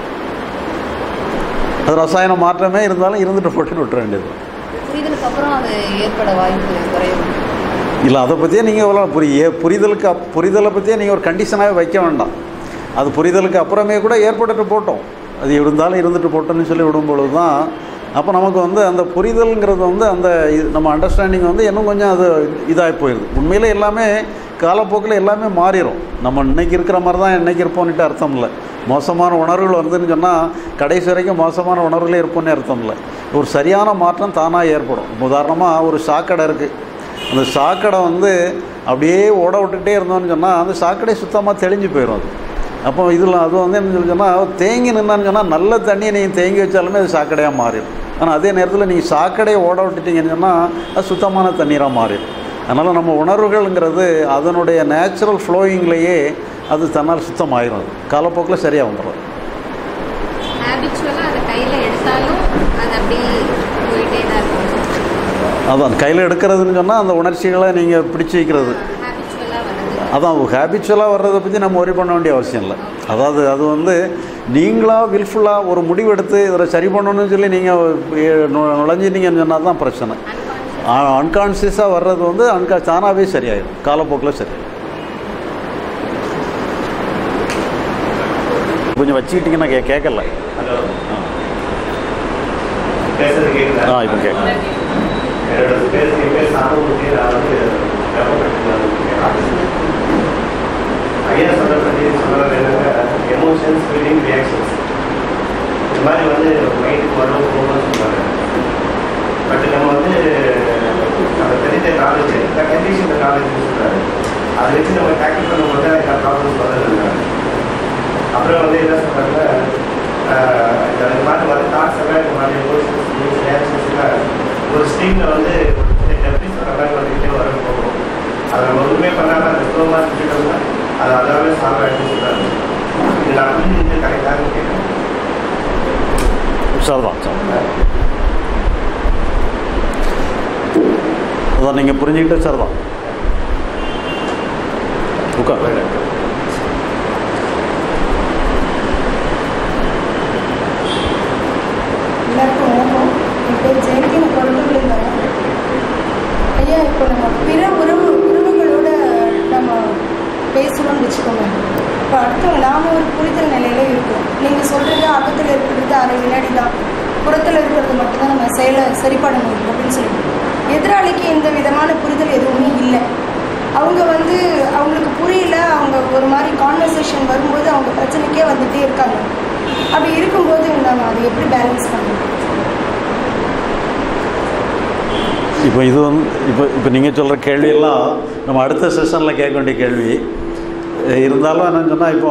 அது ரசாயன மாற்றமே இருந்தாலும் இருந்துட்டு போட்டுன்னு விட்டுற வேண்டியது புரிதலுக்கு அப்புறம் அது ஏற்பட வாய்ப்பு குறையும் இல்லை அதை பற்றியே நீங்கள் எவ்வளோ புரிய புரிதலுக்கு அப் புரிதலை பற்றியே நீங்கள் ஒரு கண்டிஷனாகவே வைக்க வேண்டாம் அது புரிதலுக்கு அப்புறமே கூட ஏற்பட்டுட்டு போட்டோம் அது இருந்தாலும் இருந்துட்டு போட்டோம்னு சொல்லி விடும் பொழுது தான் அப்போ நமக்கு வந்து அந்த புரிதல்ங்கிறது வந்து அந்த இது- நம்ம அண்டர்ஸ்டாண்டிங் வந்து இன்னும் கொஞ்சம் அது இதாகி போயிடுது உண்மையிலே எல்லாமே காலப்போக்கில் எல்லாமே மாறிடும் நம்ம இன்னைக்கு இருக்கிற மாதிரி தான் இன்னைக்கு இருப்போம்னுட்டு அர்த்தம் இல்லை மோசமான உணர்வுகள் வருதுன்னு சொன்னால் கடைசி வரைக்கும் மோசமான உணர்வுகளே இருப்போம்னு அர்த்தம் இல்லை ஒரு சரியான மாற்றம் தானாக ஏற்படும் உதாரணமாக ஒரு சாக்கடை இருக்குது அந்த சாக்கடை வந்து அப்படியே ஓட விட்டுட்டே இருந்தோம்னு சொன்னால் அந்த சாக்கடை சுத்தமாக தெளிஞ்சு போயிடும் அது அப்போ இதில் அது வந்து என்ன சொல்லி சொன்னால் தேங்கி நின்னான்னு சொன்னால் நல்ல தண்ணியை நீங்கள் தேங்கி வச்சாலுமே அது சாக்கடையாக மாறிடும் ஆனால் அதே நேரத்தில் நீங்கள் சாக்கடையை ஓட விட்டுட்டீங்கன்னு சொன்னால் அது சுத்தமான தண்ணீராக மாறிடும் அதனால் நம்ம உணர்வுகள்ங்கிறது அதனுடைய நேச்சுரல் ஃப்ளோயிங்லேயே அது தன்னால் சுத்தமாயிரும் அது காலப்போக்கில் சரியாக வந்துடும் ஹேபிச்சுவலாக அதை கையில் எடுத்தாலும் அது அப்படி போயிட்டே தான் இருக்கும் அதான் கையில் எடுக்கிறதுன்னு சொன்னால் அந்த உணர்ச்சிகளை நீங்கள் பிடிச்சி வைக்கிறது ஹேபிச்சுவலாக வருது அதான் ஹேபிச்சுவலாக வர்றதை பற்றி நம்ம ஒரி பண்ண வேண்டிய அவசியம் இல்லை அதாவது அது வந்து நீங்களாக வில்ஃபுல்லாக ஒரு முடிவெடுத்து இதில் சரி பண்ணணும்னு சொல்லி நீங்கள் நுழைஞ்சிட்டீங்கன்னு சொன்னால் தான் பிரச்சனை அன்கான்சியஸாக வர்றது வந்து அன்கா தானாகவே சரியாயிடும் காலப்போக்கில் சரி கொஞ்சம் வச்சுக்கிட்டிங்கன்னா கே கேட்கல ஹலோ பேசுறது கேட்குதா ஆ இப்போ கேட்கல என்னோட பேர் என் பேர் சாந்தமூர்த்தி நான் வந்து கவர்மெண்ட் ஐயா சொல்ல பற்றி சொல்கிறது என்னன்னா எமோஷன்ஸ் ஃபீலிங் ரியாக்ஷன்ஸ் இந்த மாதிரி வந்து மைண்டுக்கு வரும் போகணும்னு சொல்லுவாங்க பட் நம்ம வந்து அந்த தெரிஞ்ச நாலேஜ் கண்டிஷன் நாலேஜ் சொல்கிறாரு அதை வச்சு நம்ம டேக்கிள் பண்ணும்போது எனக்கு ப்ராப்ளம்ஸ் வரதில்லை அப்புறம் வந்து என்ன சொல்கிறாங்க ஆஹ் இந்த மாதிரி வர தாட்ஸ் எல்லாம் இந்த மாதிரி எமோஷன்ஸ் ரியாக்ஷன்ஸ்லாம் ஒரு ஸ்ட்ரீமில் வந்து எப்படி சொல்கிறாங்க வந்துக்கிட்டே வர போகும் அதை நம்ம ஒன்றுமே பண்ணாமல் அந்த ஸ்லோமாக செஞ்சுட்டோம்னா அது அதாவே சால்வ் ஆகிட்டு சொல்கிறாங்க இது நான் புரிஞ்சு கரெக்டாக கேட்குறேன் சரிதான் சரிதான் அதான் நீங்கள் புரிஞ்சுக்கிட்டே சரிதான் உட்கார் எல்லாருக்கும் வணக்கம் என் பேர் ஜெயந்தி நான் கொழும்புலேருந்து வரேன் ஐயா இப்போ நம்ம பிற உறவு உறவுகளோட நம்ம பேசணும்னு வச்சுக்கோங்க இப்போ அடுத்தவங்க நாம ஒரு புரிதல் நிலையில இருக்கோம் நீங்கள் சொல்கிறது அகத்தில் இருக்கிறது அரை வினாடி தான் புறத்தில் இருக்கிறது மட்டும்தான் நம்ம செயலை சரிப்பட முடியும் அப்படின்னு சொல்லிட்டு எதிராளிக்கு இந்த விதமான புரிதல் எதுவுமே இல்லை அவங்க வந்து அவங்களுக்கு புரியல அவங்க ஒரு மாதிரி கான்வர்சேஷன் வரும்போது அவங்க பிரச்சனைக்கே வந்துட்டே இருக்காங்க அப்படி இருக்கும்போது நம்ம அதை எப்படி பேலன்ஸ் பண்ணணும் இப்போ இது வந்து இப்போ இப்போ நீங்கள் சொல்கிற கேள்வியெல்லாம் நம்ம அடுத்த செஷனில் கேட்க வேண்டிய கேள்வி அஹ் இருந்தாலும் என்னன்னு சொன்னால் இப்போ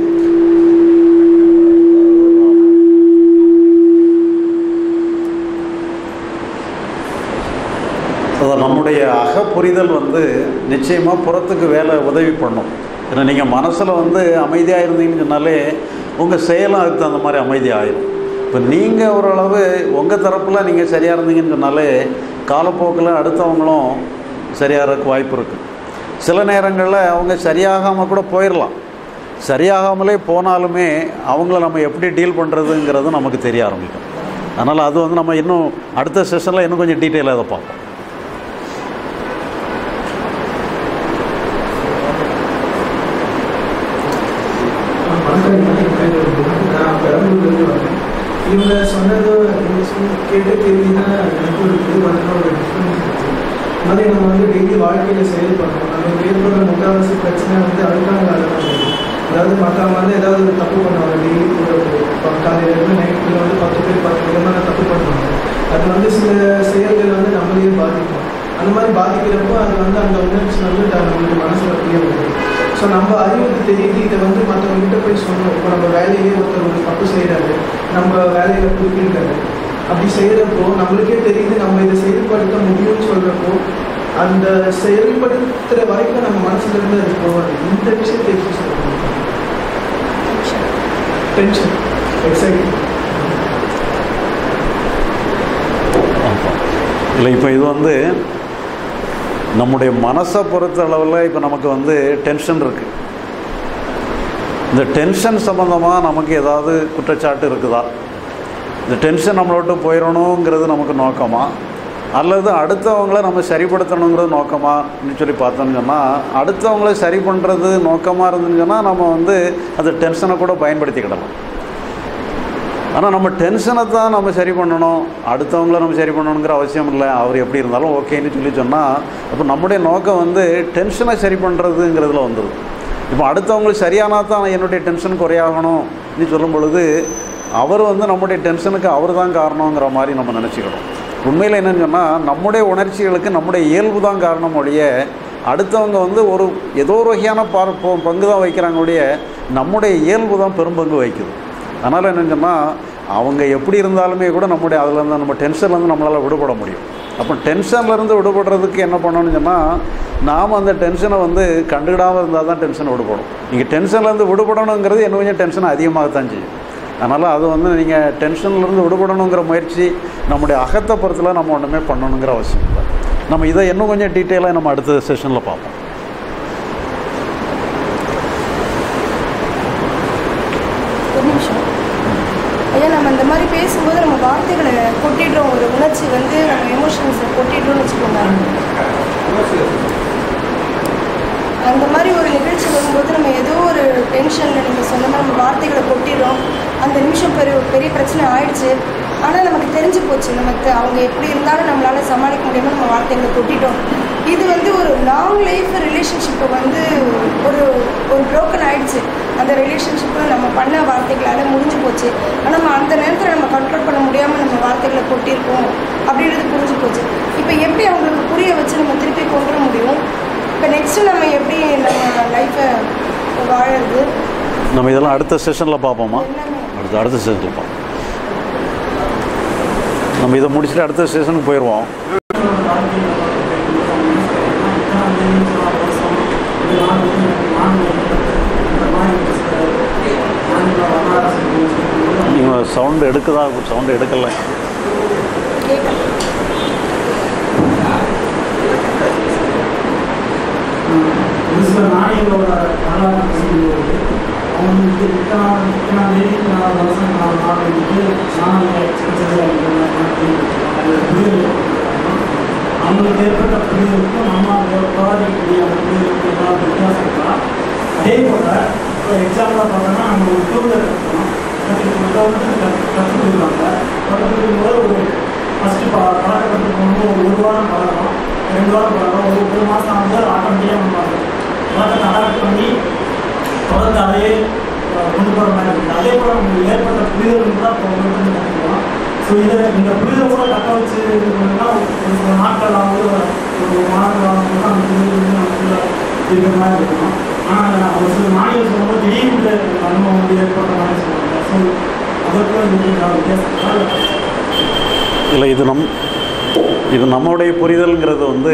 அதான் நம்முடைய அகப்புரிதல் வந்து நிச்சயமாக புறத்துக்கு வேலை உதவி பண்ணும் ஏன்னா நீங்கள் மனசில் வந்து அமைதியாக இருந்தீங்கன்னு சொன்னாலே உங்கள் செயலும் அதுக்கு தகுந்த மாதிரி அமைதி ஆயிடும் இப்போ நீங்கள் ஓரளவு உங்கள் தரப்பில் நீங்கள் சரியாக இருந்தீங்கன்னு சொன்னாலே காலப்போக்கில் அடுத்தவங்களும் சரியாகிறதுக்கு வாய்ப்பு இருக்குது சில நேரங்களில் அவங்க சரியாகாமல் கூட போயிடலாம் சரியாகாமலே போனாலுமே அவங்கள நம்ம எப்படி டீல் பண்ணுறதுங்கிறது நமக்கு தெரிய ஆரம்பிக்கும் அதனால் அது வந்து நம்ம இன்னும் அடுத்த செஷனில் இன்னும் கொஞ்சம் டீட்டெயிலாக அதை பார்ப்போம் நான் பெரம்பலூர்லேருந்து வரேன் இவங்க சொன்னது இவங்க சொன்ன கேட்ட கேள்வி தான் எனக்கு ஒரு இது பண்ண ஒரு டிஃப்ரென்ஸ் இருக்கு இந்த மாதிரி நம்ம வந்து டெய்லி வாழ்க்கையில் செயல்படுறோம் நமக்கு ஏற்படுற முக்கால்வாசி பிரச்சனை வந்து அழுக்காங்களால தான் வருது அதாவது மற்றவங்க வந்து ஏதாவது ஒரு தப்பு பண்ணுவாங்க டெய்லி ஒரு ப- காலையிலேருந்து நைட்டுக்குள்ள வந்து பத்து பேர் பத்து விதமான தப்பு பண்ணுவாங்க அது வந்து சில செயல்கள் வந்து நம்மளையே பாதிக்கும் அந்த மாதிரி பாதிக்கிறப்போ அது வந்து அந்த உணர்ச்சி வந்து த- நம்மளுக்கு மனசில் அப்படியே வருது ஸோ நம்ம அறிவுக்கு தெரியுது இதை வந்து மற்றவங்ககிட்ட போய் சொல்லணும் இப்போ நம்ம வேலையிலே ஒருத்தர் ஒரு தப்பு செய்கிறாரு நம்ம வேலையில குறிப்பிட்டாரு அப்படி செய்கிறப்போ நம்மளுக்கே தெரியுது நம்ம இதை செயல்படுத்த முடியும்னு சொல்கிறப்போ அந்த செயல்படுத்துகிற வரைக்கும் நம்ம மனசுல இருந்து அது போகாது இந்த விஷயத்தை எப்படி சொல்லுங்க டென்ஷன் எக்ஸைட் இல்லை இப்போ இது வந்து நம்முடைய மனசை பொறுத்த அளவில் இப்போ நமக்கு வந்து டென்ஷன் இருக்குது இந்த டென்ஷன் சம்மந்தமாக நமக்கு ஏதாவது குற்றச்சாட்டு இருக்குதா இந்த டென்ஷன் நம்மளை விட்டு போயிடணுங்கிறது நமக்கு நோக்கமா அல்லது அடுத்தவங்கள நம்ம சரிப்படுத்தணுங்கிறது நோக்கமான்னு சொல்லி பார்த்தோம்னு சொன்னால் அடுத்தவங்கள சரி பண்ணுறது நோக்கமாக இருந்துன்னு சொன்னால் நம்ம வந்து அந்த டென்ஷனை கூட பயன்படுத்திக்கிடலாம் ஆனால் நம்ம டென்ஷனை தான் நம்ம சரி பண்ணணும் அடுத்தவங்கள நம்ம சரி பண்ணணுங்கிற அவசியம் இல்லை அவர் எப்படி இருந்தாலும் ஓகேன்னு சொல்லி சொன்னால் அப்போ நம்முடைய நோக்கம் வந்து டென்ஷனை சரி பண்ணுறதுங்கிறதுல வந்துடும் இப்போ அடுத்தவங்களுக்கு சரியானா தான் என்னுடைய டென்ஷன் குறையாகணும்னு சொல்லும் பொழுது அவர் வந்து நம்முடைய டென்ஷனுக்கு அவர் தான் காரணங்கிற மாதிரி நம்ம நினச்சிக்கணும் உண்மையில் என்னன்னு சொன்னால் நம்முடைய உணர்ச்சிகளுக்கு நம்முடைய இயல்பு தான் காரணம் ஒழிய அடுத்தவங்க வந்து ஒரு ஏதோ ஒரு வகையான பார் ப- பங்கு தான் வைக்கிறாங்க ஒழிய நம்முடைய இயல்பு தான் பெரும்பங்கு வைக்குது அதனால் என்னன்னு சொன்னால் அவங்க எப்படி இருந்தாலுமே கூட நம்முடைய அதுலேருந்து நம்ம டென்ஷன்லேருந்து நம்மளால் விடுபட முடியும் அப்போ டென்ஷன்லேருந்து விடுபடுறதுக்கு என்ன பண்ணணும்னு சொன்னால் நாம் அந்த டென்ஷனை வந்து கண்டுக்கிடாமல் இருந்தால் தான் டென்ஷன் விடுபடும் நீங்கள் டென்ஷன்லேருந்து விடுபடணுங்கிறது இன்னும் கொஞ்சம் டென்ஷன் அதிகமாகத்தான் செய்யும் அதனால் அது வந்து நீங்கள் டென்ஷன்லேருந்து விடுபடணுங்கிற முயற்சி நம்முடைய அகத்தை பொறுத்தில் நம்ம ஒன்றுமே பண்ணணுங்கிற அவசியம் இல்லை நம்ம இதை இன்னும் கொஞ்சம் டீட்டெயிலாக நம்ம அடுத்த செஷனில் பார்ப்போம் ஒரு நிமிஷம் ஐயா நம்ம இந்த மாதிரி பேசும்போது நம்ம வார்த்தைகளை கொட்டிடுறோம் ஒரு உணர்ச்சி வந்து நம்ம எமோஷன்ஸை கொட்டிடுறோம்னு வச்சுக்கோங்க அந்த மாதிரி ஒரு நிகழ்ச்சி வரும்போது நம்ம ஏதோ ஒரு டென்ஷனில் நீங்கள் சொன்ன மாதிரி நம்ம வார்த்தைகளை கொட்டிடுறோம் அந்த நிமிஷம் பெரிய பெரிய பிரச்சனை ஆயிடுச்சு ஆனால் நமக்கு தெரிஞ்சு போச்சு நமக்கு அவங்க எப்படி இருந்தாலும் நம்மளால் சமாளிக்க முடியாமல் நம்ம வார்த்தைகளை கொட்டிட்டோம் இது வந்து ஒரு லாங் லைஃப் ரிலேஷன்ஷிப்பை வந்து ஒரு ஒரு broken ஆயிடுச்சு அந்த ரிலேஷன்ஷிப்பில் நம்ம பண்ண வார்த்தைகளால் முடிஞ்சு போச்சு ஆனால் நம்ம அந்த நேரத்தில் நம்ம கண்ட்ரோல் பண்ண முடியாமல் நம்ம வார்த்தைகளை கொட்டியிருக்கோம் அப்படின்றது புரிஞ்சு போச்சு இப்போ எப்படி அவங்களுக்கு புரிய வச்சு நம்ம திருப்பி கொண்டு வர முடியும் இப்போ நெக்ஸ்ட்டு நம்ம எப்படி நம்ம லைஃப்பை வாழறது நம்ம இதெல்லாம் அடுத்த செஷனில் பார்ப்போமா எல்லாமே அடுத்த அடுத்த ஸ்டேஷன் இருப்போம் நம்ம இதை முடிச்சுட்டு அடுத்த ஸ்டேஷனுக்கு போயிடுவோம் நீங்கள் சவுண்டு எடுக்குதா சவுண்டு எடுக்கலை ஒரு சில நாணயங்களோட வரலாறு சொல்லும்போது அவங்களுக்கு இத்தனாம் இத்தனாம் தேதி இத்தனாம் வருஷம் நான் நாளைக்கு அவங்களுக்கு ஏற்பட்ட புரிதலுக்கும் நம்ம போராடக்கூடிய அந்த புரிதலுக்கும் ஏதாவது வித்தியாசம் இருக்கா அதே போல் இப்போ எக்ஸாம்பிளாக பார்த்தோம்னா நம்ம ஒரு டூவில் இருக்கோம் கற்றுக் கொடுக்குறாங்க கற்றுக் கொடுக்கும்போது ஒரு ஃபஸ்ட்டு ப பழக்கம் கற்றுக் போகும்போது ஒரு ஒரு வாரம் பழக்கம் ரெண்டு வாரம் பழக்கம் ஒரு ஒரு மாதம் வந்து ஆட்டோமேட்டிக்காக நம்ம பழக்கத்தை அடாப்ட் பண்ணி தொடர்ந்து அதையே அஹ், கொண்டு போகிற மாதிரி இருக்குது அதே போல் உங்களுக்கு ஏற்பட்ட புரிதல் தான் இப்போ உங்களுக்கு கற்றுக்கலாம் ஸோ இதை இந்த புரிதல் கூட தக்க வச்சு இருக்கணும்னா ஒரு சில நாட்கள் ஆகுது ஒரு மாதங்கள் ஆகுது அந்த புரிதல் வந்து நமக்குள்ள இருக்கிற மாதிரி இருக்கணும் ஆனால் ஒரு சில நாடுகள் சொல்லும்போது திடீர்னு அனுபவம் வந்து ஏற்பட்ட மாதிரி சொல்லுவாங்க ஸோ அதற்கும் இதுக்கு ஏதாவது வித்தியாசம் இருக்கா? இல்லை இல்லை இது நம் இது நம்மளுடைய புரிதல்ங்கிறது வந்து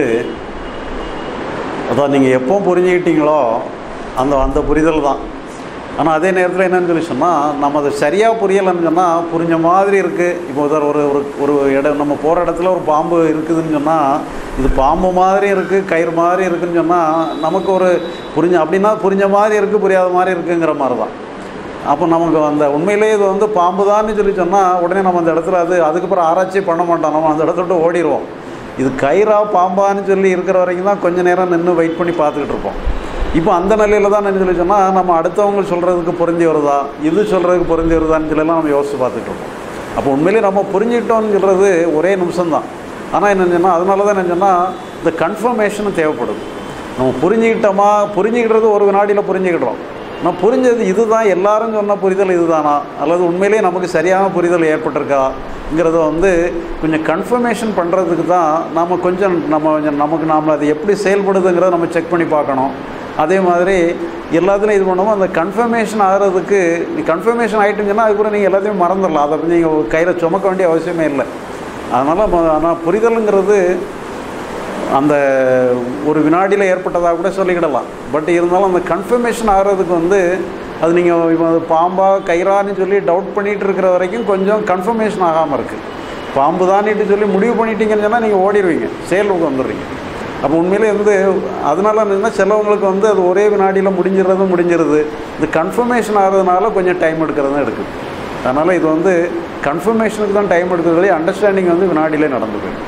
அதான் நீங்கள் எப்போ புரிஞ்சுக்கிட்டீங்களோ அந்த அந்த புரிதல் தான் ஆனால் அதே நேரத்தில் என்னன்னு சொல்லி சொன்னால் நம்ம அதை சரியாக புரியலைன்னு சொன்னால் புரிஞ்ச மாதிரி இருக்குது இப்போ உதாரண ஒரு ஒரு ஒரு இடம் நம்ம போகிற இடத்துல ஒரு பாம்பு இருக்குதுன்னு சொன்னால் இது பாம்பு மாதிரி இருக்குது கயிறு மாதிரி இருக்குதுன்னு சொன்னால் நமக்கு ஒரு புரிஞ்ச அப்படின்னா புரிஞ்ச மாதிரி இருக்குது புரியாத மாதிரி இருக்குங்கிற மாதிரி தான் அப்போ நமக்கு அந்த உண்மையிலேயே இது வந்து பாம்பு தான்னு சொல்லி சொன்னால் உடனே நம்ம அந்த இடத்துல அது அதுக்கப்புறம் ஆராய்ச்சி பண்ண மாட்டோம் நம்ம அந்த இடத்த விட்டு ஓடிடுவோம் இது கயிறா பாம்பான்னு சொல்லி இருக்கிற வரைக்கும் தான் கொஞ்ச நேரம் நின்று வெயிட் பண்ணி பார்த்துக்கிட்டு இருப்போம் இப்போ அந்த நிலையில் தான் என்ன சொல்லி சொன்னால் நம்ம அடுத்தவங்க சொல்கிறதுக்கு பொருந்தி வருதா இது சொல்கிறதுக்கு பொருந்தி வருதான்னு சொல்லலாம் நம்ம யோசிச்சு பார்த்துட்டு இருப்போம் அப்போ உண்மையிலேயே நம்ம புரிஞ்சுக்கிட்டோம்னு சொல்கிறது ஒரே நிமிஷம்தான் ஆனால் என்னன்னு சொன்னால் அதனால தான் என்ன சொன்னால் இந்த கன்ஃபர்மேஷனும் தேவைப்படுது நம்ம புரிஞ்சுக்கிட்டோமா புரிஞ்சுக்கிட்டது ஒரு வினாடியில் புரிஞ்சுக்கிட்டோம் நான் புரிஞ்சது இதுதான் எல்லாரும் சொன்ன புரிதல் இதுதானா அல்லது உண்மையிலேயே நமக்கு சரியான புரிதல் ஏற்பட்டிருக்காங்கிறத வந்து கொஞ்சம் கன்ஃபர்மேஷன் பண்ணுறதுக்கு தான் நம்ம கொஞ்சம் நம்ம கொஞ்சம் நமக்கு நாம் அது எப்படி செயல்படுதுங்கிறத நம்ம செக் பண்ணி பார்க்கணும் அதே மாதிரி எல்லாத்துலையும் இது பண்ணுவோம் அந்த கன்ஃபர்மேஷன் ஆகிறதுக்கு கன்ஃபர்மேஷன் ஆகிட்டுன்னு சொன்னால் அதுக்கப்புறம் நீங்கள் எல்லாத்தையும் மறந்துடலாம் அதை நீங்கள் கையில் சுமக்க வேண்டிய அவசியமே இல்லை அதனால் ஆனால் புரிதலுங்கிறது அந்த ஒரு வினாடியில் ஏற்பட்டதாக கூட சொல்லிக்கிடலாம் பட் இருந்தாலும் அந்த கன்ஃபர்மேஷன் ஆகிறதுக்கு வந்து அது நீங்கள் இப்போ அது பாம்பா கயிறான்னு சொல்லி டவுட் பண்ணிகிட்டு இருக்கிற வரைக்கும் கொஞ்சம் கன்ஃபர்மேஷன் ஆகாமல் இருக்குது பாம்பு தானிட்டு சொல்லி முடிவு பண்ணிட்டீங்கன்னு சொன்னால் நீங்கள் ஓடிடுவீங்க செயலுக்கு வந்துடுறீங்க அப்போ உண்மையிலே வந்து அதனால என்னன்னா சிலவங்களுக்கு வந்து அது ஒரே வினாடியில் முடிஞ்சிடுறது முடிஞ்சிருது இது கன்ஃபர்மேஷன் ஆகிறதுனால கொஞ்சம் டைம் எடுக்கிறது தான் எடுக்குது அதனால் இது வந்து கன்ஃபர்மேஷனுக்கு தான் டைம் எடுக்கிறது அண்டர்ஸ்டாண்டிங் வந்து வினாடியிலே நடந்து போயிடும்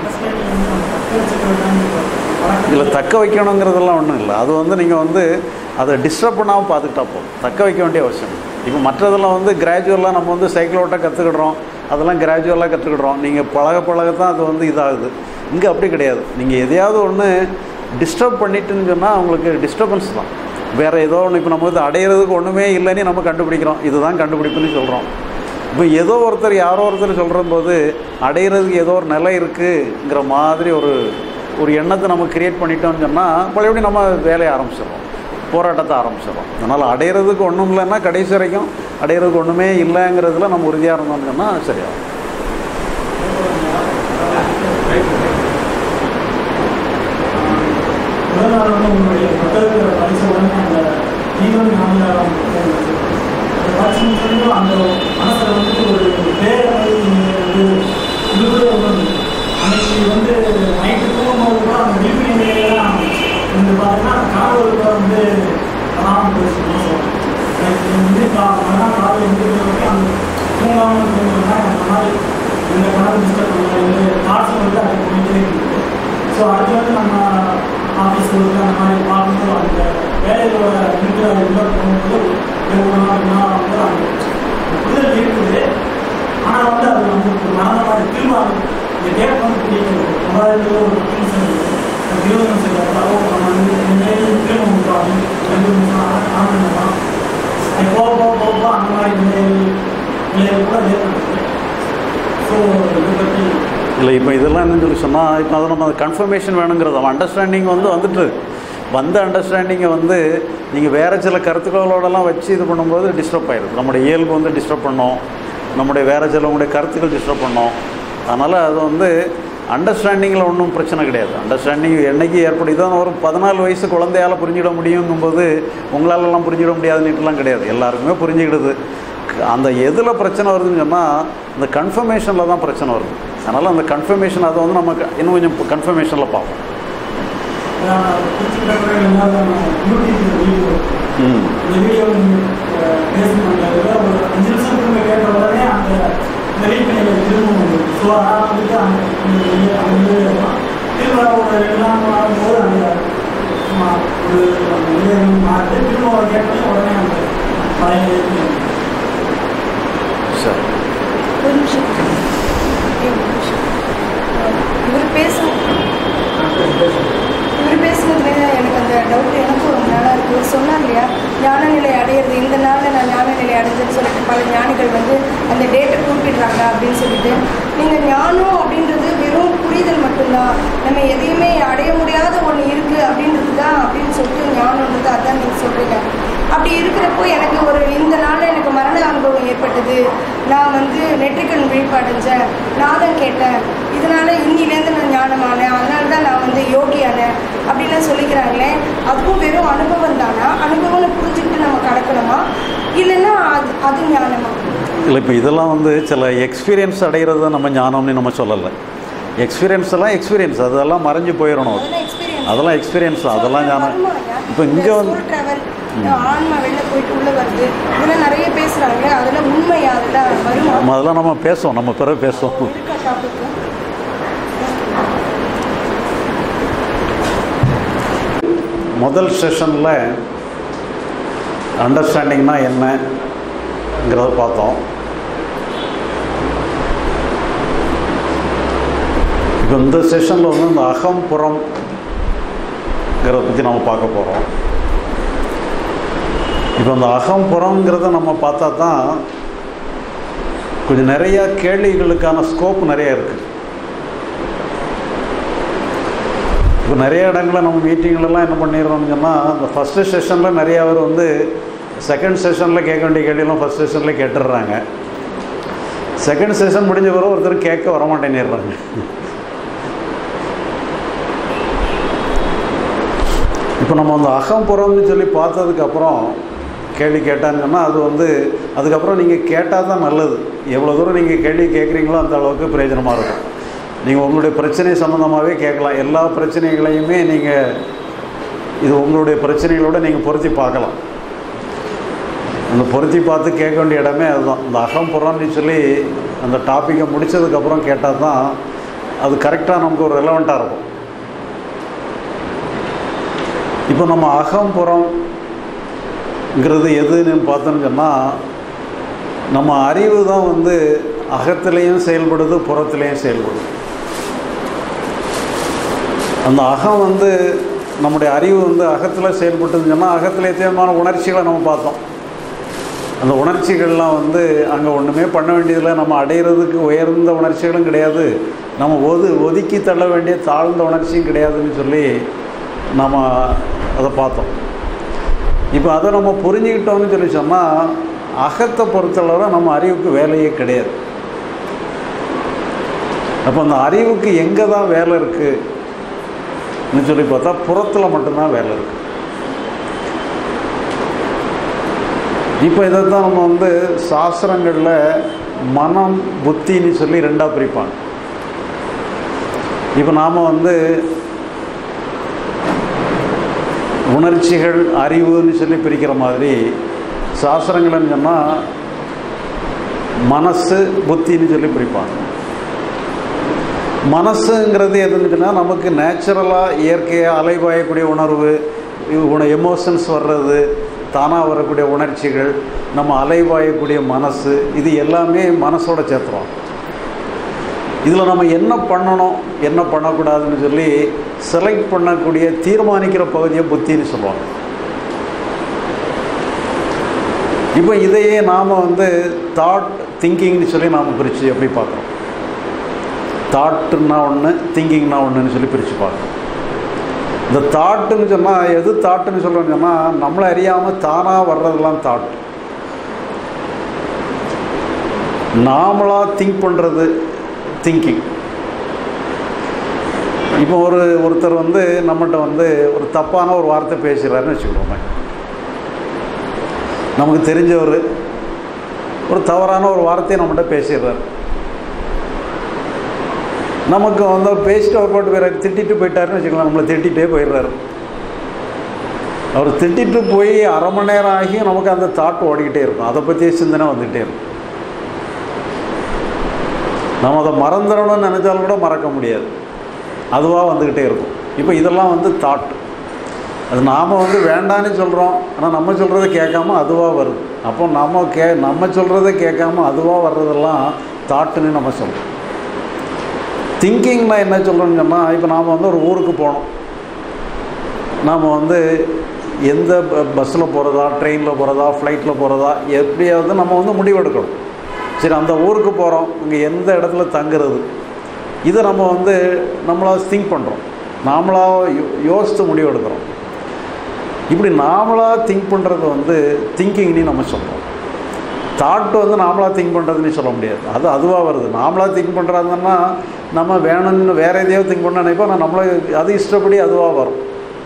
இதில் தக்க வைக்கணுங்கிறதெல்லாம் ஒன்றும் இல்லை அது வந்து நீங்கள் வந்து அதை டிஸ்டர்ப் பண்ணாமல் பார்த்துக்கிட்டா போதும் தக்க வைக்க வேண்டிய அவசியம் இல்லை. இப்போ மற்றதெல்லாம் வந்து கிராஜுவலாக நம்ம வந்து சைக்கிள் ஓட்ட கற்றுக்கிடுறோம் அதெல்லாம் கிராஜுவலாக கற்றுக்கிடுறோம் நீங்கள் பழக பழக தான் அது வந்து இதாகுது இங்கே அப்படி கிடையாது நீங்கள் எதையாவது ஒன்று டிஸ்டர்ப் பண்ணிட்டுன்னு சொன்னால் அவங்களுக்கு டிஸ்டர்பன்ஸ் தான் வேறு ஏதோ ஒன்று இப்போ நம்ம வந்து அடையிறதுக்கு ஒன்றுமே இல்லைன்னு நம்ம கண்டுபிடிக்கிறோம் இதுதான் கண்டுபிடிப்புன்னு சொல்கிறோம் இப்போ ஏதோ ஒருத்தர் யாரோ ஒருத்தர் சொல்கிற போது அடையிறதுக்கு ஏதோ ஒரு நிலை இருக்குங்கிற மாதிரி ஒரு ஒரு எண்ணத்தை நம்ம கிரியேட் பண்ணிட்டோம்னு சொன்னால் பழையபடி நம்ம வேலையை ஆரம்பிச்சிடுறோம் போராட்டத்தை ஆரம்பிச்சிடுறோம் அதனால் அடையிறதுக்கு ஒன்றும் இல்லைன்னா கடைசி வரைக்கும் அடையிறதுக்கு ஒன்றுமே இல்லைங்கிறதுல நம்ம உறுதியாக இருந்தோம்னு சொன்னால் சரியாகும் முதல் நாள் வந்து உங்களுடைய புத்தகத்தை படித்த உடனே அந்த ஜீவன் நாமியாரம் படிச்சு முடிச்சதும் அந்த மனசில் வந்து ஒரு பேரை வந்து நீங்கள் வந்து விடுதலை உணர்ந்து அன்னைக்கு வந்து நைட்டு தூங்கும்போது கூட அந்த விடுதலை நிலையெல்லாம் வந்து பார்த்தீங்கன்னா காவலுக்கு வந்து வராமல் போயிடுச்சுன்னு சொல்லுவாங்க நைட்டு வந்து கா மறுநாள் காலையில் எழுந்திரிக்கிறதுக்கு அந்த தூங்காமல் தூங்குறதுனா அந்த மாதிரி இந்த கனவு டிஸ்டர்ப் பண்ணல இந்த காசு வந்து அது பண்ணிட்டே இருக்குது ஸோ அது வந்து நம்ம ஆஃபீஸ் ஒர்க்கு அந்த மாதிரி பார்க்கும்போது அந்த வேலைகளோட இருக்கிற உள்ள போகும்போது ஒரு நாள் ரெண்டு நாள் வந்து அந்த புரிதல் இருக்குது ஆனால் வந்து அது வந்து ஒரு மறந்த மாதிரி திரும்ப அது இந்த டேட் வந்து பிடிக்கிறது மொபைலில் ஒரு பத்து நிமிஷம் இருக்குது அந்த இருபது நிமிஷம் இருக்குது நம்ம வந்து இந்த நேரம் திரும்ப விட்டுறாங்க ரெண்டு நிமிஷம் ஆனந்தம் அது போக போக போக போக அந்த மாதிரி நிலைகள் நிலைகள் கூட ஏற்படுது ஸோ இதை பற்றி இல்லை இப்போ இதெல்லாம் என்னன்னு சொல்லி சொன்னால் இப்போ அதை நம்ம கன்ஃபர்மேஷன் வேணுங்கிறது அவன் அண்டர்ஸ்டாண்டிங் வந்து வந்துட்டு வந்த அண்டர்ஸ்டாண்டிங்கை வந்து நீங்கள் வேறு சில கருத்துக்களோடலாம் வச்சு இது பண்ணும்போது டிஸ்டர்ப் ஆயிடுது நம்முடைய இயல்பு வந்து டிஸ்டர்ப் பண்ணோம் நம்முடைய வேறு சிலவங்களுடைய கருத்துக்கள் டிஸ்டர்ப் பண்ணோம் அதனால் அது வந்து அண்டர்ஸ்டாண்டிங்கில் ஒன்றும் பிரச்சனை கிடையாது அண்டர்ஸ்டாண்டிங் என்னைக்கு ஏற்படுதோ ஒரு பதினாலு வயசு குழந்தையால் புரிஞ்சிட முடியுங்கும்போது உங்களாலெல்லாம் புரிஞ்சிட முடியாதுன்னுட்டுலாம் கிடையாது எல்லாருக்குமே புரிஞ்சுக்கிடுது அந்த எதில் பிரச்சனை வருதுன்னு சொன்னால் இந்த கன்ஃபர்மேஷனில் தான் பிரச்சனை வருது அதனால் அந்த கன்ஃபர்மேஷன் அதை வந்து நம்ம க- இன்னும் கொஞ்சம் கன்ஃபர்மேஷனில் பார்ப்போம் யூடியூப் வீடியோ ம் இந்த வீடியோ பேஸ் பண்ணுறதுல ஒரு அஞ்சு நிமிஷம் திரும்ப கேட்ட உடனே அந்த ரீட் பண்ணி திரும்ப வந்து ஸோ அதனால் வந்துட்டு அந்த இந்த video அந்த video தான். திரும்ப ஒரு ரெண்டு நாள் ஆகும்போது அந்த ஆமா, ஒரு அந்த video மாற்றி திரும்ப ஒரு கேட்டோடனே உடனே அந்த பழைய இது சரி ஒரு நிமிஷம் ஏய், ஒரு நிமிஷம். இவர் பேச இவர் பேசுனதுல எனக்கு அந்த டவுட் எனக்கும் ரொம்ப நாளாக இருக்குது இவர் சொன்னார் இல்லையா ஞான நிலை அடையிறது இந்த நாளில் நான் ஞான நிலை அடைஞ்சேன்னு சொல்லிட்டு பல ஞானிகள் வந்து அந்த டேட்டை குறிப்பிடுறாங்க அப்படின்னு சொல்லிட்டு நீங்கள் ஞானம் அப்படின்றது வெறும் புரிதல் மட்டும்தான் நம்ம எதையுமே அடைய முடியாத ஒன்று இருக்குது அப்படின்றது தான் அப்படின்னு சொல்லிட்டு ஞானன்றது அதான் நீங்கள் சொல்கிறீங்க அப்படி இருக்கிறப்போ எனக்கு ஒரு இந்த நாளில் எனக்கு மரண அனுபவம் ஏற்பட்டது நான் வந்து நெற்றிக்கண் விழிப்படைஞ்சேன் நாதம் கேட்டேன் இதனால இன்னிலேருந்து நான் ஞானமானேன் அதனால தான் நான் வந்து யோகியானேன் அப்படின்லாம் சொல்லிக்கிறாங்களே அதுவும் வெறும் அனுபவம் தானா அனுபவம்னு புரிஞ்சுக்கிட்டு நம்ம கடக்கணுமா இல்லைன்னா அது அது ஞானமா இல்லை இப்போ இதெல்லாம் வந்து சில எக்ஸ்பீரியன்ஸ் அடைகிறது நம்ம ஞானம்னு நம்ம சொல்லலை எக்ஸ்பீரியன்ஸ் எல்லாம் எக்ஸ்பீரியன்ஸ் அதெல்லாம் மறைஞ்சு போயிடணும் அது. அதெல்லாம் எக்ஸ்பீரியன்ஸ் அதெல்லாம் எக்ஸ்பீரியன்ஸ் தான் அதெல்லாம் ஞானம் இப்போ இங்கே வந்து ட்ராவல் ஆன்மா வெளில போயிட்டு உள்ள வருது இதெல்லாம் நிறைய பேசுறாங்க அதெல்லாம் உண்மையா அதெல்லாம் வருமா நம்ம அதெல்லாம் நம்ம பேசுவோம் நம்ம பிறகு பேசுவோம் இருக்கா டாபிக் முதல் செஷனில் அண்டர்ஸ்டாண்டிங்னா என்னங்கிறத பார்த்தோம் இப்போ இந்த செஷனில் வந்து இந்த அகம் புறம்ங்கிறத பற்றி நம்ம பார்க்க போகிறோம் இப்போ இந்த அகம் புறங்கிறத நம்ம பார்த்தா தான் கொஞ்சம் நிறையா கேள்விகளுக்கான ஸ்கோப் நிறைய இருக்குது இப்போ நிறைய இடங்களில் நம்ம மீட்டிங்லலாம் என்ன பண்ணிடுறோம்னு சொன்னால் இந்த ஃபஸ்ட்டு செஷனில் நிறையா பேர் வந்து செகண்ட் செஷனில் கேட்க வேண்டிய கேள்வியெல்லாம் ஃபஸ்ட் செஷனில் கேட்டுடுறாங்க செகண்ட் செஷன் முடிஞ்ச பிறகு ஒருத்தர் கேட்க வரமாட்டேன்னிடுறாங்க இப்போ நம்ம அந்த அகம்புறம்னு சொல்லி பார்த்ததுக்கப்புறம் கேள்வி கேட்டாங்கன்னா அது வந்து அதுக்கப்புறம் நீங்கள் கேட்டால் தான் நல்லது எவ்வளோ தூரம் நீங்கள் கேள்வி கேட்குறீங்களோ அந்த அளவுக்கு பிரயோஜனமாக இருக்கும் நீங்கள் உங்களுடைய பிரச்சனை சம்மந்தமாகவே கேட்கலாம் எல்லா பிரச்சனைகளையுமே நீங்கள் இது உங்களுடைய பிரச்சனைகளோட நீங்கள் பொருத்தி பார்க்கலாம் அந்த பொருத்தி பார்த்து கேட்க வேண்டிய இடமே அதுதான் இந்த அகம்புறம்னு சொல்லி அந்த டாப்பிக்கை முடித்ததுக்கப்புறம் கேட்டால் தான் அது கரெக்டாக நமக்கு ஒரு ரெலவெண்ட்டாக இருக்கும் இப்போ நம்ம அகம்புறம்ங்கிறது எதுன்னு பார்த்தோன்னு சொன்னால் நம்ம அறிவு தான் வந்து அகத்திலையும் செயல்படுது புறத்திலையும் செயல்படுது அந்த அகம் வந்து நம்முடைய அறிவு வந்து அகத்தில் செயல்பட்டுன்னு சொன்னால் அகத்தில் எத்தேமான உணர்ச்சிகளை நம்ம பார்த்தோம் அந்த உணர்ச்சிகள்லாம் வந்து அங்கே ஒன்றுமே பண்ண வேண்டியதில்லை நம்ம அடையிறதுக்கு உயர்ந்த உணர்ச்சிகளும் கிடையாது நம்ம ஒது ஒதுக்கி தள்ள வேண்டிய தாழ்ந்த உணர்ச்சியும் கிடையாதுன்னு சொல்லி நம்ம அதை பார்த்தோம் இப்போ அதை நம்ம புரிஞ்சுக்கிட்டோம்னு சொல்லி சொன்னால் அகத்தை பொறுத்தளவு நம்ம அறிவுக்கு வேலையே கிடையாது அப்போ அந்த அறிவுக்கு எங்கே தான் வேலை இருக்குன்னு சொல்லி பார்த்தா புறத்தில் மட்டும்தான் வேலை இருக்குது இப்போ இதை தான் நம்ம வந்து சாஸ்திரங்களில் மனம் புத்தின்னு சொல்லி ரெண்டாக பிரிப்பாங்க இப்போ நாம் வந்து உணர்ச்சிகள் அறிவுன்னு சொல்லி பிரிக்கிற மாதிரி சாஸ்திரங்கள்னு சொன்னால் மனசு புத்தின்னு சொல்லி பிரிப்பாங்க மனசுங்கிறது எதுன்னு சொன்னால் நமக்கு நேச்சுரலாக இயற்கையாக அலைபாயக்கூடிய உணர்வு உண எமோஷன்ஸ் வர்றது தானாக வரக்கூடிய உணர்ச்சிகள் நம்ம அலைபாயக்கூடிய மனசு இது எல்லாமே மனசோட சேர்த்துறோம் இதில் நம்ம என்ன பண்ணணும் என்ன பண்ணக்கூடாதுன்னு சொல்லி செலக்ட் பண்ணக்கூடிய தீர்மானிக்கிற பகுதியை புத்தின்னு சொல்லுவாங்க இப்போ இதையே நாம் வந்து தாட் திங்கிங்னு சொல்லி நாம் பிரித்து எப்படி பார்க்குறோம் தாட்டுன்னா ஒன்று திங்கிங்னா ஒன்றுன்னு சொல்லி பிரித்து பார்க்குறோம் இந்த தாட்டுன்னு சொன்னால் எது தாட்டுன்னு சொல்கிறோன்னு சொன்னால் நம்மளை அறியாமல் தானாக வர்றதெல்லாம் தாட் நாமளாக திங்க் பண்ணுறது திங்கிங் இப்போ ஒரு ஒருத்தர் வந்து நம்மகிட்ட வந்து ஒரு தப்பான ஒரு வார்த்தை பேசுகிறாருன்னு வச்சுக்கிடுவோமே நமக்கு தெரிஞ்சவர் ஒரு தவறான ஒரு வார்த்தையை நம்மகிட்ட பேசிடுறாரு நமக்கு வந்து அவர் பேசிட்டு அவர் பாட்டு வேற திட்டிட்டு போயிட்டாருன்னு வச்சுக்கலாம் நம்மளை திட்டிகிட்டே போயிடுறாரு அவர் திட்டிட்டு போய் அரை மணி நேரம் ஆகி நமக்கு அந்த தாட் ஓடிக்கிட்டே இருக்கும் அதை பற்றிய சிந்தனை வந்துகிட்டே இருக்கும் நம்ம அதை மறந்துடணும்னு நினச்சாலும் கூட மறக்க முடியாது அதுவாக வந்துக்கிட்டே இருக்கும் இப்போ இதெல்லாம் வந்து தாட் அது நாம் வந்து வேண்டான்னு சொல்கிறோம் ஆனால் நம்ம சொல்கிறத கேட்காம அதுவாக வருது அப்போ நம்ம கே நம்ம சொல்கிறத கேட்காம அதுவாக வர்றதெல்லாம் தாட்டுன்னு நம்ம சொல்கிறோம் திங்கிங்னா என்ன சொல்கிறோன்னு சொன்னால் இப்போ நாம் வந்து ஒரு ஊருக்கு போனோம் நாம் வந்து எந்த பஸ்ஸில் போகிறதா ட்ரெயினில் போகிறதா ஃப்ளைட்டில் போகிறதா எப்படியாவது நம்ம வந்து முடிவெடுக்கணும் சரி அந்த ஊருக்கு போகிறோம் இங்கே எந்த இடத்துல தங்குறது இதை நம்ம வந்து நம்மளாக திங்க் பண்ணுறோம் நாமளாக யோ- யோசித்து முடிவெடுக்கிறோம் இப்படி நாமளாக திங்க் பண்ணுறது வந்து திங்கிங்னு நம்ம சொல்கிறோம் தாட் வந்து நாமளாக திங்க் பண்ணுறதுன்னு சொல்ல முடியாது அது அதுவாக வருது நாமளாக திங்க் பண்ணுறாங்கன்னா நம்ம வேணும்னு வேறு எதையோ திங்க் பண்ண நினைப்போம் ஆனால் நம்மளே அது இஷ்டப்படி அதுவாக வரும்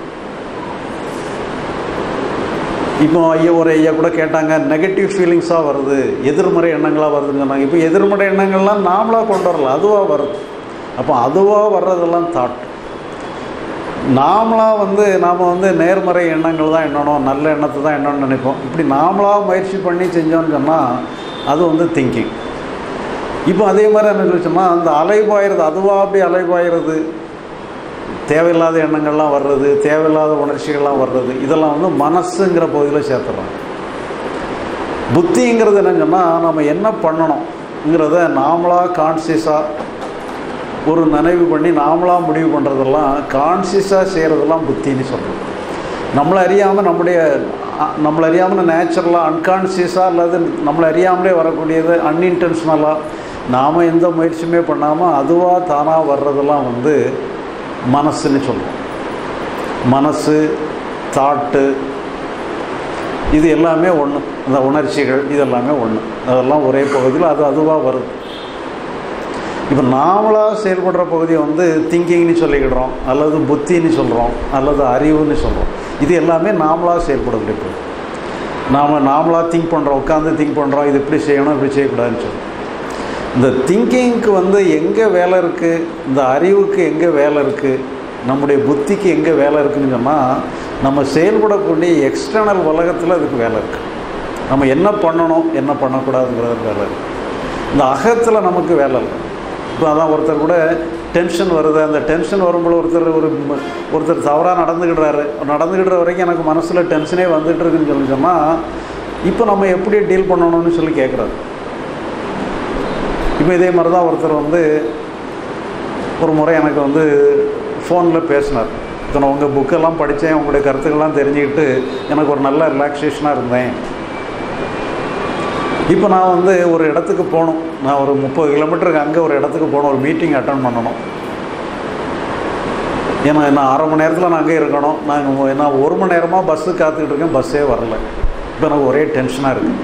இப்போ ஐயா ஒரு ஐயா கூட கேட்டாங்க நெகட்டிவ் ஃபீலிங்ஸாக வருது எதிர்மறை எண்ணங்களாக வருதுன்னு சொன்னாங்க இப்போ எதிர்மறை எண்ணங்கள்லாம் நாமளாக கொண்டு வரல அதுவாக வருது அப்போ அதுவாக வர்றதெல்லாம் தாட் நாமளாக வந்து நாம் வந்து நேர்மறை எண்ணங்கள் தான் எண்ணணும் நல்ல எண்ணத்தை தான் எண்ணணும்னு நினைப்போம் இப்படி நாமளாக முயற்சி பண்ணி செஞ்சோம்னு சொன்னால் அது வந்து திங்கிங் இப்போ அதே மாதிரி என்ன சொன்னால் அந்த அலைபாயிறது அதுவாக அப்படி அலைபாயிறது தேவையில்லாத எண்ணங்கள்லாம் வர்றது தேவையில்லாத உணர்ச்சிகள்லாம் வர்றது இதெல்லாம் வந்து மனசுங்கிற பகுதியில் சேர்த்துறோம் புத்திங்கிறது என்னன்னு சொன்னால் நம்ம என்ன பண்ணணுங்கிறத நாமளாக கான்சியஸாக ஒரு நினைவு பண்ணி நாமளாக முடிவு பண்ணுறதெல்லாம் கான்சியஸாக செய்கிறதெல்லாம் புத்தின்னு சொல்கிறோம் நம்மளை அறியாமல் நம்முடைய அ- நம்மளை அறியாமல் நேச்சுரலாக அன்கான்சியஸாக அல்லது நம்மளை அறியாமலே வரக்கூடியது அன்இன்டென்ஷனலாக நாம் எந்த முயற்சியுமே பண்ணாமல் அதுவாக தானாக வர்றதெல்லாம் வந்து மனசுன்னு சொல்லுவோம் மனசு தாட்டு இது எல்லாமே ஒன்று இந்த உணர்ச்சிகள் இது எல்லாமே ஒன்று அதெல்லாம் ஒரே பகுதியில் அது அதுவாக வருது இப்போ நாமளாக செயல்படுற பகுதியை வந்து திங்கிங்னு சொல்லிக்கிடுறோம் அல்லது புத்தின்னு சொல்கிறோம் அல்லது அறிவுன்னு சொல்கிறோம் இது எல்லாமே நாமளாக செயல்படக்கூடிய பகுதி நாம் நாமளாக திங்க் பண்ணுறோம் உட்காந்து திங்க் பண்ணுறோம் இது இப்படி செய்யணும் இப்படி செய்யக்கூடாதுன்னு சொல்கிறோம் இந்த திங்கிங்க்கு வந்து எங்கே வேலை இருக்குது இந்த அறிவுக்கு எங்கே வேலை இருக்குது நம்முடைய புத்திக்கு எங்கே வேலை இருக்குன்னு சொன்னால் நம்ம செயல்படக்கூடிய எக்ஸ்டர்னல் உலகத்தில் அதுக்கு வேலை இருக்குது நம்ம என்ன பண்ணணும் என்ன பண்ணக்கூடாதுங்கிறது வேலை இருக்குது இந்த அகத்தில் நமக்கு வேலை இல்லை இப்போ அதான் ஒருத்தர் கூட டென்ஷன் வருது அந்த டென்ஷன் வரும்போது ஒருத்தர் ஒரு ம- ஒருத்தர் தவறாக நடந்துக்கிடுறாரு நடந்துக்கிடுற வரைக்கும் எனக்கு மனசில் டென்ஷனே வந்துட்டு இருக்குன்னு சொல்லி சொன்னால் இப்போ நம்ம எப்படி டீல் பண்ணணும்னு சொல்லி கேட்குறாரு இப்போ இதே மாதிரி தான் ஒருத்தர் வந்து ஒரு முறை எனக்கு வந்து ஃபோனில் பேசினார் இப்போ நான் உங்கள் புக்கெல்லாம் படித்தேன் உங்களுடைய கருத்துக்கள்லாம் தெரிஞ்சுக்கிட்டு எனக்கு ஒரு நல்ல ரிலாக்ஸேஷனாக இருந்தேன் இப்போ நான் வந்து ஒரு இடத்துக்கு போகணும் நான் ஒரு முப்பது கிலோமீட்டருக்கு அங்கே ஒரு இடத்துக்கு போகணும் ஒரு மீட்டிங் அட்டன் பண்ணணும் ஏன்னா நான் அரை மணி நேரத்தில் நான் அங்கே இருக்கணும் நான் நான் ஒரு மணி நேரமாக பஸ்ஸு காத்துக்கிட்டு இருக்கேன் பஸ்ஸே வரல இப்போ எனக்கு ஒரே டென்ஷனாக இருக்குது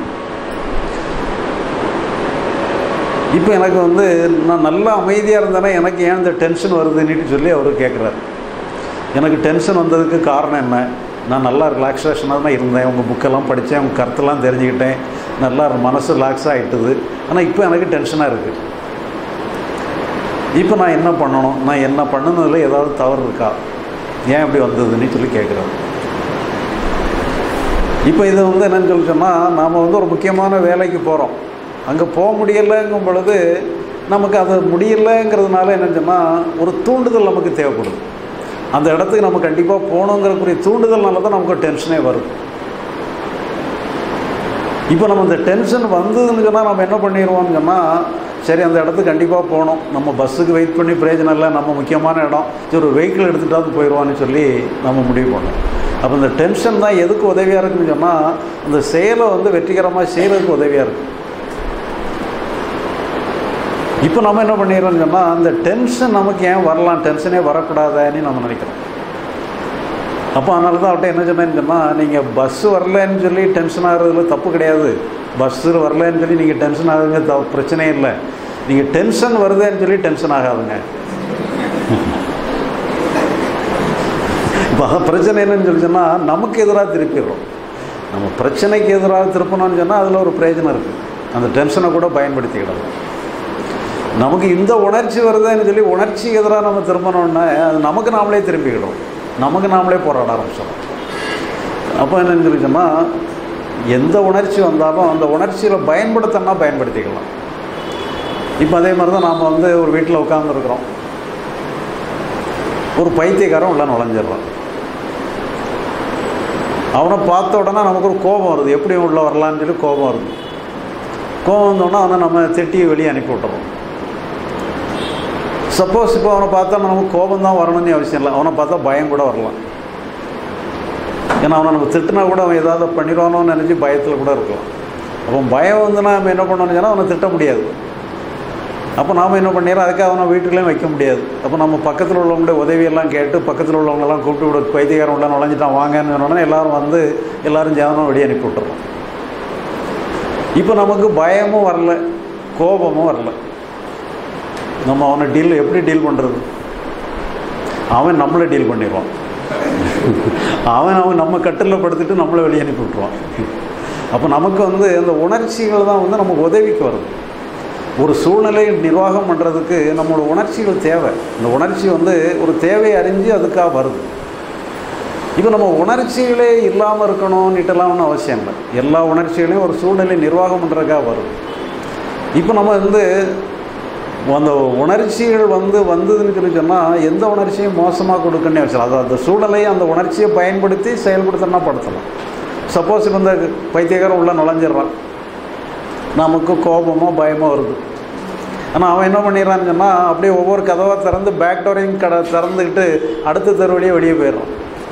இப்போ எனக்கு வந்து நான் நல்லா அமைதியாக இருந்தேன்னா எனக்கு ஏன் இந்த டென்ஷன் வருதுன்னுட்டு சொல்லி அவர் கேட்குறாரு எனக்கு டென்ஷன் வந்ததுக்கு காரணம் என்ன நான் நல்லா ரிலாக்ஸேஷனாக தான் இருந்தேன் உங்கள் புக்கெல்லாம் படித்தேன் உங்கள் கருத்தெல்லாம் தெரிஞ்சுக்கிட்டேன் நல்லா மனசு ரிலாக்ஸ் ஆகிட்டுது ஆனால் இப்போ எனக்கு டென்ஷனாக இருக்குது இப்போ நான் என்ன பண்ணணும் நான் என்ன பண்ணுனதில் ஏதாவது தவறு இருக்கா ஏன் இப்படி வந்ததுன்னு சொல்லி கேட்குறாரு இப்போ இது வந்து என்னன்னு சொல்லி சொன்னால் நாம் வந்து ஒரு முக்கியமான வேலைக்கு போகிறோம் அங்கே போக முடியலைங்கும் பொழுது நமக்கு அது முடியலைங்கிறதுனால என்னன்னு சொன்னால் ஒரு தூண்டுதல் நமக்கு தேவைப்படுது அந்த இடத்துக்கு நம்ம கண்டிப்பாக போகணுங்கிறக்குரிய தூண்டுதல்னால தான் நமக்கு டென்ஷனே வருது இப்போ நம்ம இந்த டென்ஷன் வந்ததுன்னு சொன்னால் நம்ம என்ன பண்ணிடுவோம்னு சொன்னால் சரி அந்த இடத்துக்கு கண்டிப்பாக போகணும் நம்ம பஸ்ஸுக்கு வெயிட் பண்ணி பிரயோஜனம் இல்லை நம்ம முக்கியமான இடம் சரி ஒரு வெஹிக்கிள் எடுத்துகிட்டாவது போயிடுவான்னு சொல்லி நம்ம முடிவு பண்ணோம் அப்போ இந்த டென்ஷன் தான் எதுக்கு உதவியாக இருக்குன்னு சொன்னால் அந்த செயலை வந்து வெற்றிகரமாக செய்கிறதுக்கு உதவியாக இருக்குது இப்போ நம்ம என்ன பண்ணிடுறோம்னு சொன்னால் அந்த டென்ஷன் நமக்கு ஏன் வரலாம் டென்ஷனே வரக்கூடாதுன்னு நம்ம நினைக்கிறோம் அப்போ அதனால தான் அவர்கிட்ட என்ன சொன்னேன்னு சொன்னால் நீங்கள் பஸ்ஸு வரலன்னு சொல்லி டென்ஷன் ஆகிறதுல தப்பு கிடையாது பஸ்ஸு வரலன்னு சொல்லி நீங்கள் டென்ஷன் ஆகுங்க த பிரச்சனையே இல்லை நீங்கள் டென்ஷன் வருதுன்னு சொல்லி டென்ஷன் ஆகாதுங்க இப்போ பிரச்சனை என்னன்னு சொல்லி சொன்னால் நமக்கு எதிராக திருப்பிடுறோம் நம்ம பிரச்சனைக்கு எதிராக திருப்பணும்னு சொன்னால் அதில் ஒரு பிரயோஜனம் இருக்குது அந்த டென்ஷனை கூட பயன்படுத்திக்கிடலாம் நமக்கு இந்த உணர்ச்சி வருதுன்னு சொல்லி உணர்ச்சிக்கு எதிராக நம்ம திரும்பணும்னா அது நமக்கு நாமளே திரும்பிக்கிடும் நமக்கு நாமளே போராட ஆரம்பிச்சிடும் அப்போ என்னன்னு சொல்லி சொன்னால் எந்த உணர்ச்சி வந்தாலும் அந்த உணர்ச்சியில் பயன்படுத்தணும்னா பயன்படுத்திக்கலாம் இப்போ அதே மாதிரி தான் நாம் வந்து ஒரு வீட்டில் உட்காந்துருக்குறோம் ஒரு பைத்தியக்காரன் உள்ள நுழைஞ்சிடுறான் அவனை பார்த்த உடனே நமக்கு ஒரு கோபம் வருது எப்படி உள்ள வரலான்னு சொல்லி கோபம் வருது கோபம் வந்தோடனே அவனை நம்ம திட்டி வெளியே அனுப்பி விட்டுறோம் சப்போஸ் இப்போ அவனை பார்த்தா நமக்கு கோபம் தான் வரணும்னு அவசியம் இல்லை அவனை பார்த்தா பயம் கூட வரலாம் ஏன்னா அவனை நம்ம திட்டினா கூட அவன் ஏதாவது பண்ணிடுவானோன்னு நினச்சி பயத்தில் கூட இருக்கலாம் அப்போ பயம் வந்துன்னா நம்ம என்ன பண்ணணும்னு சொன்னால் அவனை திட்ட முடியாது அப்போ நாம் என்ன பண்ணிடுறோம் அதுக்காக அவனை வீட்டுக்குள்ளேயும் வைக்க முடியாது அப்போ நம்ம பக்கத்தில் உள்ளவங்களுடைய உதவியெல்லாம் கேட்டு பக்கத்தில் உள்ளவங்கெல்லாம் கூப்பிட்டு விட வைத்தியக்காரன் உள்ள நுழைஞ்சிட்டான் வாங்கன்னு சொன்னோடனே எல்லாரும் வந்து எல்லாரும் ஜாதனம் வெளியே அனுப்பி விட்டுறோம் இப்போ நமக்கு பயமும் வரல கோபமும் வரல நம்ம அவனை டீல் எப்படி டீல் பண்ணுறது அவன் நம்மளை டீல் பண்ணிடுவான் அவன் அவன் நம்ம கட்டில் படுத்துட்டு நம்மளை வெளியே அனுப்பி விட்டுருவான் அப்போ நமக்கு வந்து அந்த உணர்ச்சிகள் தான் வந்து நமக்கு உதவிக்கு வருது ஒரு சூழ்நிலையை நிர்வாகம் பண்ணுறதுக்கு நம்மளோட உணர்ச்சிகள் தேவை இந்த உணர்ச்சி வந்து ஒரு தேவையை அறிஞ்சு அதுக்காக வருது இப்போ நம்ம உணர்ச்சிகளே இல்லாமல் இருக்கணும்னுட்டுலாம் ஒன்றும் அவசியம் இல்லை எல்லா உணர்ச்சிகளையும் ஒரு சூழ்நிலை நிர்வாகம் பண்ணுறதுக்காக வருது இப்போ நம்ம வந்து அந்த உணர்ச்சிகள் வந்து வந்ததுன்னு சொல்லி சொன்னால் எந்த உணர்ச்சியும் மோசமாக கொடுக்குன்னு வச்சலாம் அது அந்த சூழலையை அந்த உணர்ச்சியை பயன்படுத்தி செயல்படுத்தணும்னா படுத்தலாம் சப்போஸ் இப்போ இந்த பைத்தியக்காரன் உள்ளே நுழைஞ்சிடுறான் நமக்கு கோபமோ பயமோ வருது ஆனால் அவன் என்ன பண்ணிடுறான்னு சொன்னால் அப்படியே ஒவ்வொரு கதவாக திறந்து பேக் டோரையும் கடை திறந்துக்கிட்டு அடுத்த தெரு வழியே வெளியே போயிடுறான்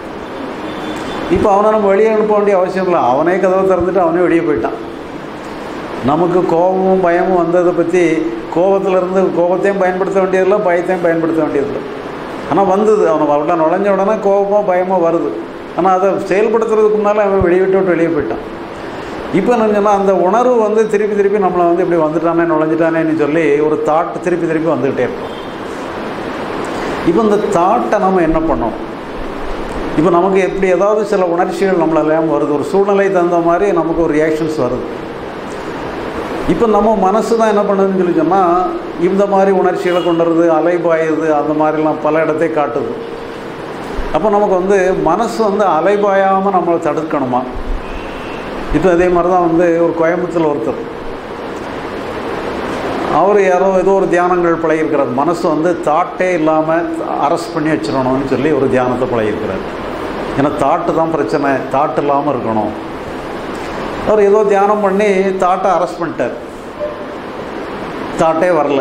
இப்போ அவனை நம்ம வெளியே அனுப்ப வேண்டிய அவசியம் இல்லை அவனே கதவை திறந்துட்டு அவனே வெளியே போயிட்டான் நமக்கு கோபமும் பயமும் வந்ததை பற்றி கோபத்திலேருந்து கோபத்தையும் பயன்படுத்த வேண்டியதில்லை பயத்தையும் பயன்படுத்த வேண்டியதில்லை ஆனால் வந்தது அவனை அவள்கிட்ட நுழைஞ்ச உடனே கோபமோ பயமோ வருது ஆனால் அதை செயல்படுத்துறதுக்கு முன்னால் அவன் வெளியே விட்டு விட்டு வெளியே போயிட்டான் இப்போ என்னன்னா அந்த உணர்வு வந்து திருப்பி திருப்பி நம்மளை வந்து இப்படி வந்துட்டானே நுழைஞ்சிட்டானேன்னு சொல்லி ஒரு தாட் திருப்பி திருப்பி வந்துக்கிட்டே இருக்கும் இப்போ இந்த தாட்டை நம்ம என்ன பண்ணோம் இப்போ நமக்கு எப்படி ஏதாவது சில உணர்ச்சிகள் நம்மளெல்லாம் வருது ஒரு சூழ்நிலை தகுந்த மாதிரி நமக்கு ஒரு ரியாக்ஷன்ஸ் வருது இப்போ நம்ம மனசு தான் என்ன பண்ணுதுன்னு சொல்லி சொன்னால் இந்த மாதிரி உணர்ச்சிகளை கொண்டு வருது அலைபாயுது அந்த மாதிரிலாம் பல இடத்தை காட்டுது அப்போ நமக்கு வந்து மனசு வந்து அலைபாயாமல் நம்மளை தடுக்கணுமா இப்போ அதே மாதிரி தான் வந்து ஒரு கோயம்புத்தூரில் ஒருத்தர் அவர் யாரோ ஏதோ ஒரு தியானங்கள் பழகிருக்கிறார் மனசு வந்து தாட்டே இல்லாமல் அரெஸ்ட் பண்ணி வச்சிடணும்னு சொல்லி ஒரு தியானத்தை பழகிருக்கிறார் ஏன்னா தாட்டு தான் பிரச்சனை தாட்டு இல்லாமல் இருக்கணும் அவர் ஏதோ தியானம் பண்ணி தாட்டை அரெஸ்ட் பண்ணிட்டார் தாட்டே வரல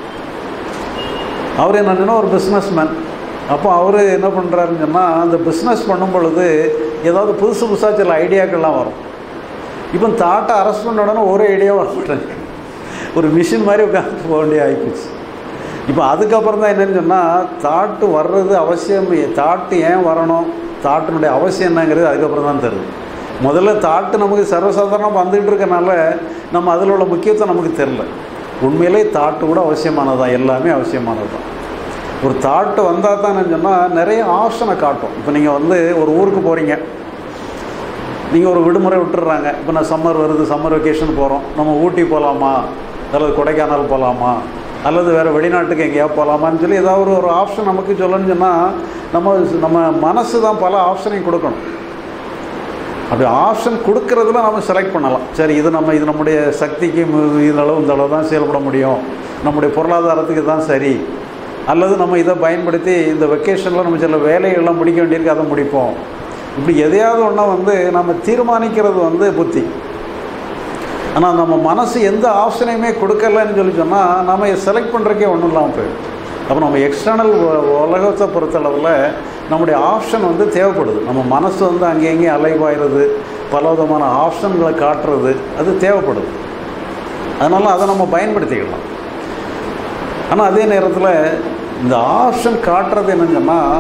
அவர் என்னன்னா ஒரு பிஸ்னஸ் மேன் அப்போ அவர் என்ன பண்ணுறாருன்னு சொன்னால் அந்த பிஸ்னஸ் பண்ணும் பொழுது ஏதாவது புதுசு புதுசாக சில ஐடியாக்கள்லாம் வரும் இப்போ தாட்டை அரெஸ்ட் பண்ண உடனே ஒரு ஐடியாவும் வர மாட்டேங்க ஒரு மிஷின் மாதிரி உட்காந்து போக வேண்டிய ஆகிப்போச்சு இப்போ அதுக்கப்புறம் தான் என்னன்னு சொன்னால் தாட்டு வர்றது அவசியம் தாட்டு ஏன் வரணும் தாட்டினுடைய அவசியம் என்னங்கிறது அதுக்கப்புறம் தான் தருது முதல்ல தாட்டு நமக்கு சர்வசாதாரணம் வந்துகிட்டு இருக்கனால நம்ம அதில் உள்ள முக்கியத்துவம் நமக்கு தெரில உண்மையிலே தாட்டு கூட அவசியமானது தான் எல்லாமே அவசியமானது தான் ஒரு தாட்டு வந்தால் தான் என்னன்னு சொன்னால் நிறைய ஆப்ஷனை காட்டும் இப்போ நீங்கள் வந்து ஒரு ஊருக்கு போகிறீங்க நீங்கள் ஒரு விடுமுறை விட்டுடுறாங்க இப்போ நான் சம்மர் வருது சம்மர் வெக்கேஷன் போகிறோம் நம்ம ஊட்டி போகலாமா அல்லது கொடைக்கானல் போகலாமா அல்லது வேறு வெளிநாட்டுக்கு எங்கேயாவது போகலாமான்னு சொல்லி ஏதாவது ஒரு ஒரு ஆப்ஷன் நமக்கு சொல்லணும்னு சொன்னால் நம்ம நம்ம மனசு தான் பல ஆப்ஷனையும் கொடுக்கணும் அப்படி ஆப்ஷன் கொடுக்கறதுல நம்ம செலக்ட் பண்ணலாம் சரி இது நம்ம இது நம்முடைய சக்திக்கு மு- இந்த அளவு இந்த அளவு தான் செயல்பட முடியும் நம்முடைய பொருளாதாரத்துக்கு இதுதான் சரி அல்லது நம்ம இதை பயன்படுத்தி இந்த வெக்கேஷனில் நம்ம சில வேலைகள்லாம் முடிக்க வேண்டியிருக்கு அதை முடிப்போம் இப்படி எதையாவது ஒன்றா வந்து நம்ம தீர்மானிக்கிறது வந்து புத்தி ஆனால் நம்ம மனசு எந்த ஆப்ஷனையுமே கொடுக்கலன்னு சொல்லி சொன்னால் நம்ம செலக்ட் பண்ணுறக்கே ஒன்றும் இல்லாமல் போயிடும் அப்போ நம்ம எக்ஸ்டர்னல் உலகத்தை பொறுத்தளவில் நம்முடைய ஆப்ஷன் வந்து தேவைப்படுது நம்ம மனசு வந்து அங்கே எங்கேயும் அலைவாயிறது பல விதமான ஆப்ஷன்களை காட்டுறது அது தேவைப்படுது அதனால் அதை நம்ம பயன்படுத்திக்கலாம் ஆனால் அதே நேரத்தில் இந்த ஆப்ஷன் காட்டுறது என்னன்னு சொன்னால்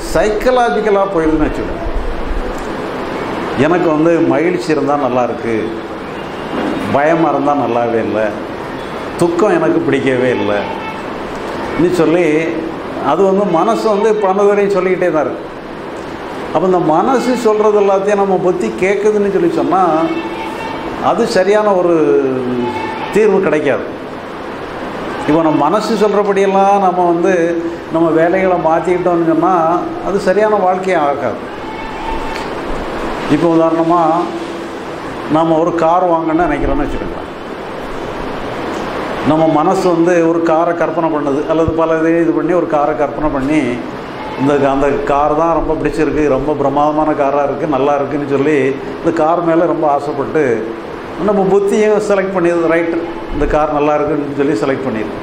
சைக்கலாஜிக்கலாக போயிடுதுன்னு வச்சுக்கோங்க எனக்கு வந்து மகிழ்ச்சி இருந்தால் நல்லா இருக்கு பயமாக இருந்தால் நல்லாவே இல்லை துக்கம் எனக்கு பிடிக்கவே இல்லை நீ சொல்லி அது வந்து மனசு வந்து பணவரையும் சொல்லிக்கிட்டே தான் இருக்கு அப்போ இந்த மனசு சொல்கிறது எல்லாத்தையும் நம்ம புத்தி கேட்குதுன்னு சொல்லி சொன்னால் அது சரியான ஒரு தீர்வு கிடைக்காது இப்போ நம்ம மனசு சொல்கிறபடியெல்லாம் நம்ம வந்து நம்ம வேலைகளை மாற்றிக்கிட்டோம்னு சொன்னால் அது சரியான வாழ்க்கையே ஆகாது இப்போ உதாரணமாக நம்ம ஒரு கார் வாங்கணும்னு நினைக்கிறோன்னு வச்சுக்கோங்களேன் நம்ம மனசு வந்து ஒரு காரை கற்பனை பண்ணுது அல்லது பல இது இது பண்ணி ஒரு காரை கற்பனை பண்ணி இந்த அந்த கார் தான் ரொம்ப பிடிச்சிருக்கு ரொம்ப பிரமாதமான காராக இருக்குது நல்லா இருக்குன்னு சொல்லி இந்த கார் மேலே ரொம்ப ஆசைப்பட்டு நம்ம புத்தியும் செலக்ட் பண்ணிடுது ரைட்டு இந்த கார் நல்லா இருக்குன்னு சொல்லி செலக்ட் பண்ணிடுது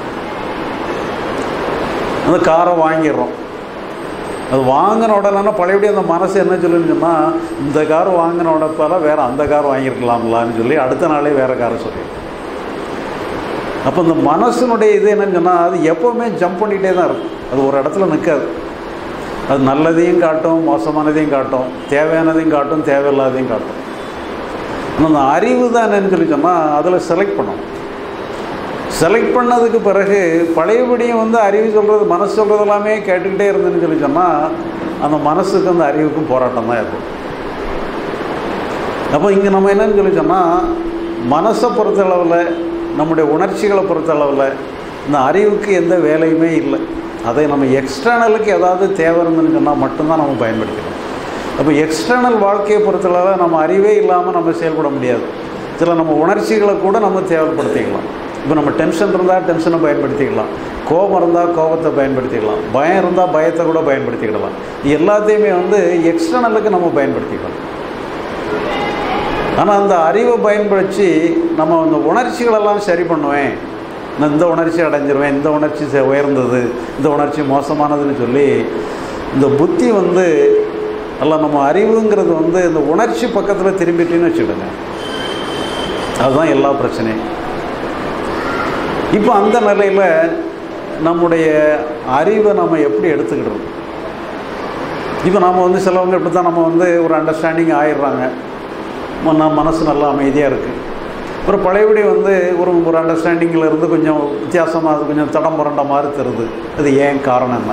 அந்த காரை வாங்கிடுறோம் அது வாங்கின உடனே பழையபடி அந்த மனசு என்ன சொல்லுன்னு சொன்னால் இந்த கார் வாங்கின உடப்பால வேறு அந்த கார் வாங்கியிருக்கலாம்லான்னு சொல்லி அடுத்த நாளே வேறு காரை சொல்லிடும் அப்போ இந்த மனசினுடைய இது என்னன்னு சொன்னால் அது எப்போவுமே ஜம்ப் பண்ணிகிட்டே தான் இருக்கும் அது ஒரு இடத்துல நிற்காது அது நல்லதையும் காட்டும் மோசமானதையும் காட்டும் தேவையானதையும் காட்டும் தேவையில்லாதையும் காட்டும் ஆனால் அந்த அறிவு தான் என்னன்னு சொல்லி சொன்னால் அதில் செலக்ட் பண்ணும் செலக்ட் பண்ணதுக்கு பிறகு பழையபடியும் வந்து அறிவு சொல்கிறது மனசு சொல்கிறது எல்லாமே கேட்டுக்கிட்டே இருந்துன்னு சொல்லி சொன்னால் அந்த மனசுக்கு அந்த அறிவுக்கும் போராட்டம் தான் இருக்கும் அப்போ இங்கே நம்ம என்னன்னு சொல்லி சொன்னால் மனசை பொறுத்தளவில் நம்முடைய உணர்ச்சிகளை பொறுத்தளவில் இந்த அறிவுக்கு எந்த வேலையுமே இல்லை அதை நம்ம எக்ஸ்டர்னலுக்கு ஏதாவது தேவை இருந்துன்னு சொன்னால் மட்டும்தான் நம்ம பயன்படுத்திக்கணும் அப்போ எக்ஸ்டர்னல் வாழ்க்கையை பொறுத்தளவில் நம்ம அறிவே இல்லாமல் நம்ம செயல்பட முடியாது சில நம்ம உணர்ச்சிகளை கூட நம்ம தேவைப்படுத்திக்கலாம் இப்போ நம்ம டென்ஷன் இருந்தால் டென்ஷனை பயன்படுத்திக்கலாம் கோபம் இருந்தால் கோபத்தை பயன்படுத்திக்கலாம் பயம் இருந்தால் பயத்தை கூட பயன்படுத்திக்கிடலாம் இது எல்லாத்தையுமே வந்து எக்ஸ்டர்னலுக்கு நம்ம பயன்படுத்திக்கலாம் ஆனால் அந்த அறிவை பயன்படுத்தி நம்ம அந்த உணர்ச்சிகளெல்லாம் சரி பண்ணுவேன் நான் இந்த உணர்ச்சி அடைஞ்சிருவேன் இந்த உணர்ச்சி ச- உயர்ந்தது இந்த உணர்ச்சி மோசமானதுன்னு சொல்லி இந்த புத்தி வந்து அல்ல நம்ம அறிவுங்கிறது வந்து இந்த உணர்ச்சி பக்கத்தில் திரும்பிட்டுன்னு வச்சுக்கிடுங்க அதுதான் எல்லா பிரச்சனையும் இப்போ அந்த நிலையில் நம்முடைய அறிவை நம்ம எப்படி எடுத்துக்கிடுறோம் இப்போ நம்ம வந்து சிலவங்க இப்படி தான் நம்ம வந்து ஒரு அண்டர்ஸ்டாண்டிங் ஆயிடுறாங்க ம- நம்ம மனசு நல்லா அமைதியாக இருக்குது அப்புறம் பழையபடி வந்து ஒரு ஒரு அண்டர்ஸ்டாண்டிங்கில் இருந்து கொஞ்சம் வித்தியாசமாக அது கொஞ்சம் தடம் புரண்ட மாதிரி தருது அது ஏன் காரணம் என்ன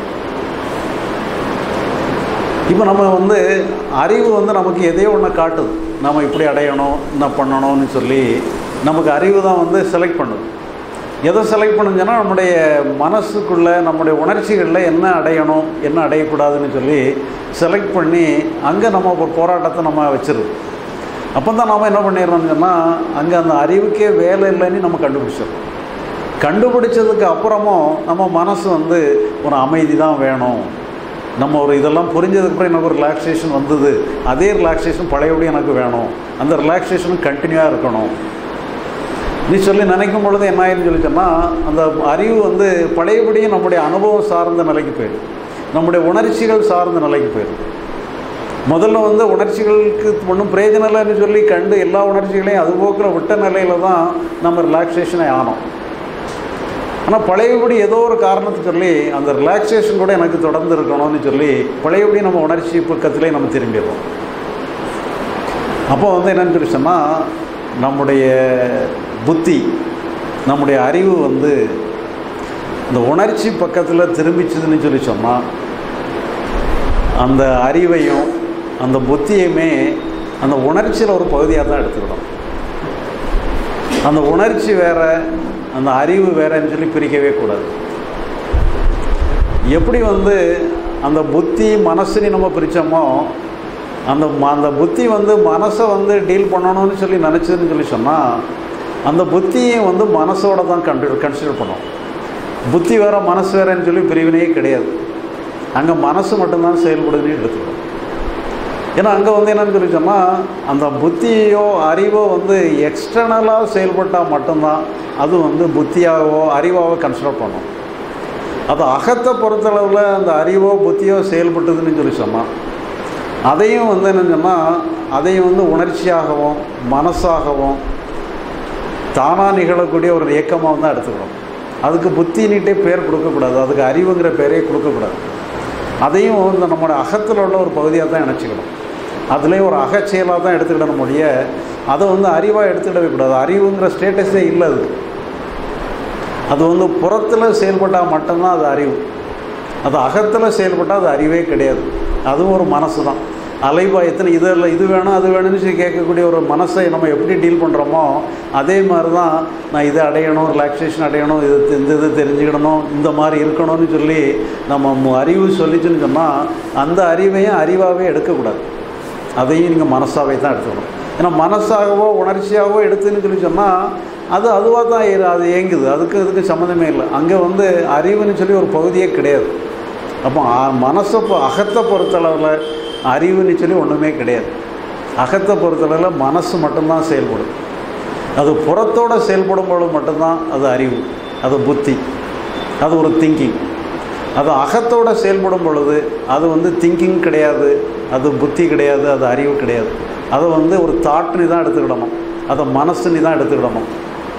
இப்போ நம்ம வந்து அறிவு வந்து நமக்கு எதையோ ஒன்று காட்டுது நம்ம இப்படி அடையணும் என்ன பண்ணணும்னு சொல்லி நமக்கு அறிவு தான் வந்து செலக்ட் பண்ணுது எதை செலக்ட் பண்ணுச்சுன்னா நம்முடைய மனசுக்குள்ளே நம்முடைய உணர்ச்சிகளில் என்ன அடையணும் என்ன அடையக்கூடாதுன்னு சொல்லி செலக்ட் பண்ணி அங்கே நம்ம ஒரு போராட்டத்தை நம்ம வச்சிருது அப்போ தான் நாம் என்ன பண்ணிடுறோம்னு சொன்னால் அங்கே அந்த அறிவுக்கே வேலை இல்லைன்னு நம்ம கண்டுபிடிச்சிடுறோம் கண்டுபிடிச்சதுக்கு அப்புறமும் நம்ம மனசு வந்து ஒரு அமைதி தான் வேணும் நம்ம ஒரு இதெல்லாம் புரிஞ்சதுக்கப்புறம் எனக்கு ஒரு ரிலாக்ஸேஷன் வந்தது அதே ரிலாக்ஸேஷன் பழையபடி எனக்கு வேணும் அந்த ரிலாக்ஸேஷனும் கண்டினியூவாக இருக்கணும் நீ சொல்லி நினைக்கும் பொழுது என்ன ஆயிருன்னு சொல்லி சொன்னால் அந்த அறிவு வந்து பழையபடியும் நம்முடைய அனுபவம் சார்ந்த நிலைக்கு போயிடும் நம்முடைய உணர்ச்சிகள் சார்ந்த நிலைக்கு போயிடும் முதல்ல வந்து உணர்ச்சிகளுக்கு ஒன்றும் பிரயோஜனம் இல்லைன்னு சொல்லி கண்டு எல்லா உணர்ச்சிகளையும் அது போக்கில் விட்ட நிலையில தான் நம்ம ரிலாக்ஸேஷனே ஆனோம் ஆனால் பழையபடி ஏதோ ஒரு காரணத்தை சொல்லி அந்த ரிலாக்ஸேஷன் கூட எனக்கு தொடர்ந்து இருக்கணும்னு சொல்லி பழையபடி நம்ம உணர்ச்சி பக்கத்திலே நம்ம திரும்பிடுறோம் அப்போ வந்து என்னன்னு சொல்லி சொன்னால் நம்முடைய புத்தி நம்முடைய அறிவு வந்து இந்த உணர்ச்சி பக்கத்தில் திரும்பிச்சுதுன்னு சொல்லி சொன்னால் அந்த அறிவையும் அந்த புத்தியுமே அந்த உணர்ச்சியில் ஒரு பகுதியாக தான் எடுத்துக்கிடும் அந்த உணர்ச்சி வேற அந்த அறிவு வேறன்னு சொல்லி பிரிக்கவே கூடாது எப்படி வந்து அந்த புத்தி மனசுன்னு நம்ம பிரித்தோமோ அந்த ம- அந்த புத்தி வந்து மனசை வந்து டீல் பண்ணணும்னு சொல்லி நினச்சதுன்னு சொல்லி சொன்னால் அந்த புத்தியை வந்து மனசோட தான் கண்டு கன்சிடர் பண்ணும் புத்தி வேற மனசு வேறன்னு சொல்லி பிரிவினையே கிடையாது அங்கே மனசு மட்டும்தான் செயல்படுதுன்னு எடுத்துக்கணும் ஏன்னா அங்கே வந்து என்னன்னு சொல்லி சொன்னால் அந்த புத்தியோ அறிவோ வந்து எக்ஸ்டர்னலாக செயல்பட்டால் மட்டும்தான் அது வந்து புத்தியாகவோ அறிவாவோ கன்சிடர் பண்ணும் அது அகத்தை பொறுத்தளவில் அந்த அறிவோ புத்தியோ செயல்பட்டதுன்னு சொல்லி சொன்னால் அதையும் வந்து என்னன்னு சொன்னால் அதையும் வந்து உணர்ச்சியாகவும் மனசாகவும் தானாக நிகழக்கூடிய ஒரு இயக்கமாக தான் எடுத்துக்கணும் அதுக்கு புத்தினிட்டே பேர் கொடுக்கக்கூடாது அதுக்கு அறிவுங்கிற பேரே கொடுக்கக்கூடாது அதையும் இந்த நம்மளோட அகத்தில் உள்ள ஒரு பகுதியாக தான் நினச்சிக்கணும் அதுலேயும் ஒரு அகச்செயலாக தான் எடுத்துக்கிடணும் மொழிய அதை வந்து அறிவாக எடுத்துக்கிடவே கூடாது அறிவுங்கிற ஸ்டேட்டஸே இல்லை அது அது வந்து புறத்தில் செயல்பட்டால் மட்டும்தான் அது அறிவு அது அகத்தில் செயல்பட்டால் அது அறிவே கிடையாது அதுவும் ஒரு மனசு தான் அலைபாயத்தில் இது இல்லை இது வேணும் அது வேணும்னு சொல்லி கேட்கக்கூடிய ஒரு மனசை நம்ம எப்படி டீல் பண்ணுறோமோ அதே மாதிரி தான் நான் இதை அடையணும் ரிலாக்ஸேஷன் அடையணும் இது இந்த இது தெரிஞ்சுக்கிடணும் இந்த மாதிரி இருக்கணும்னு சொல்லி நம்ம மு- அறிவு சொல்லிச்சுன்னு சொன்னால் அந்த அறிவையும் அறிவாகவே எடுக்கக்கூடாது அதையும் நீங்கள் மனசாகவே தான் எடுத்துக்கணும் ஏன்னா மனசாகவோ உணர்ச்சியாகவோ எடுத்துன்னு சொல்லி சொன்னால் அது அதுவாக தான் இரு- அது இயங்குது அதுக்கு இதுக்கு சம்மந்தமே இல்லை அங்கே வந்து அறிவுன்னு சொல்லி ஒரு பகுதியே கிடையாது அப்போ அ- மனசை பொ- அகத்தை பொறுத்தளவில் அறிவுன்னு சொல்லி ஒன்றுமே கிடையாது அகத்தை பொறுத்தளவில் மனசு மட்டும்தான் செயல்படும் அது புறத்தோட செயல்படும் பொழுது மட்டும்தான் அது அறிவு அது புத்தி அது ஒரு திங்கிங் அது அகத்தோட செயல்படும் பொழுது அது வந்து திங்கிங் கிடையாது அது புத்தி கிடையாது அது அறிவு கிடையாது அதை வந்து ஒரு தாட்னு தான் எடுத்துக்கிடணும் அதை மனசுன்னு தான் எடுத்துக்கிடணும்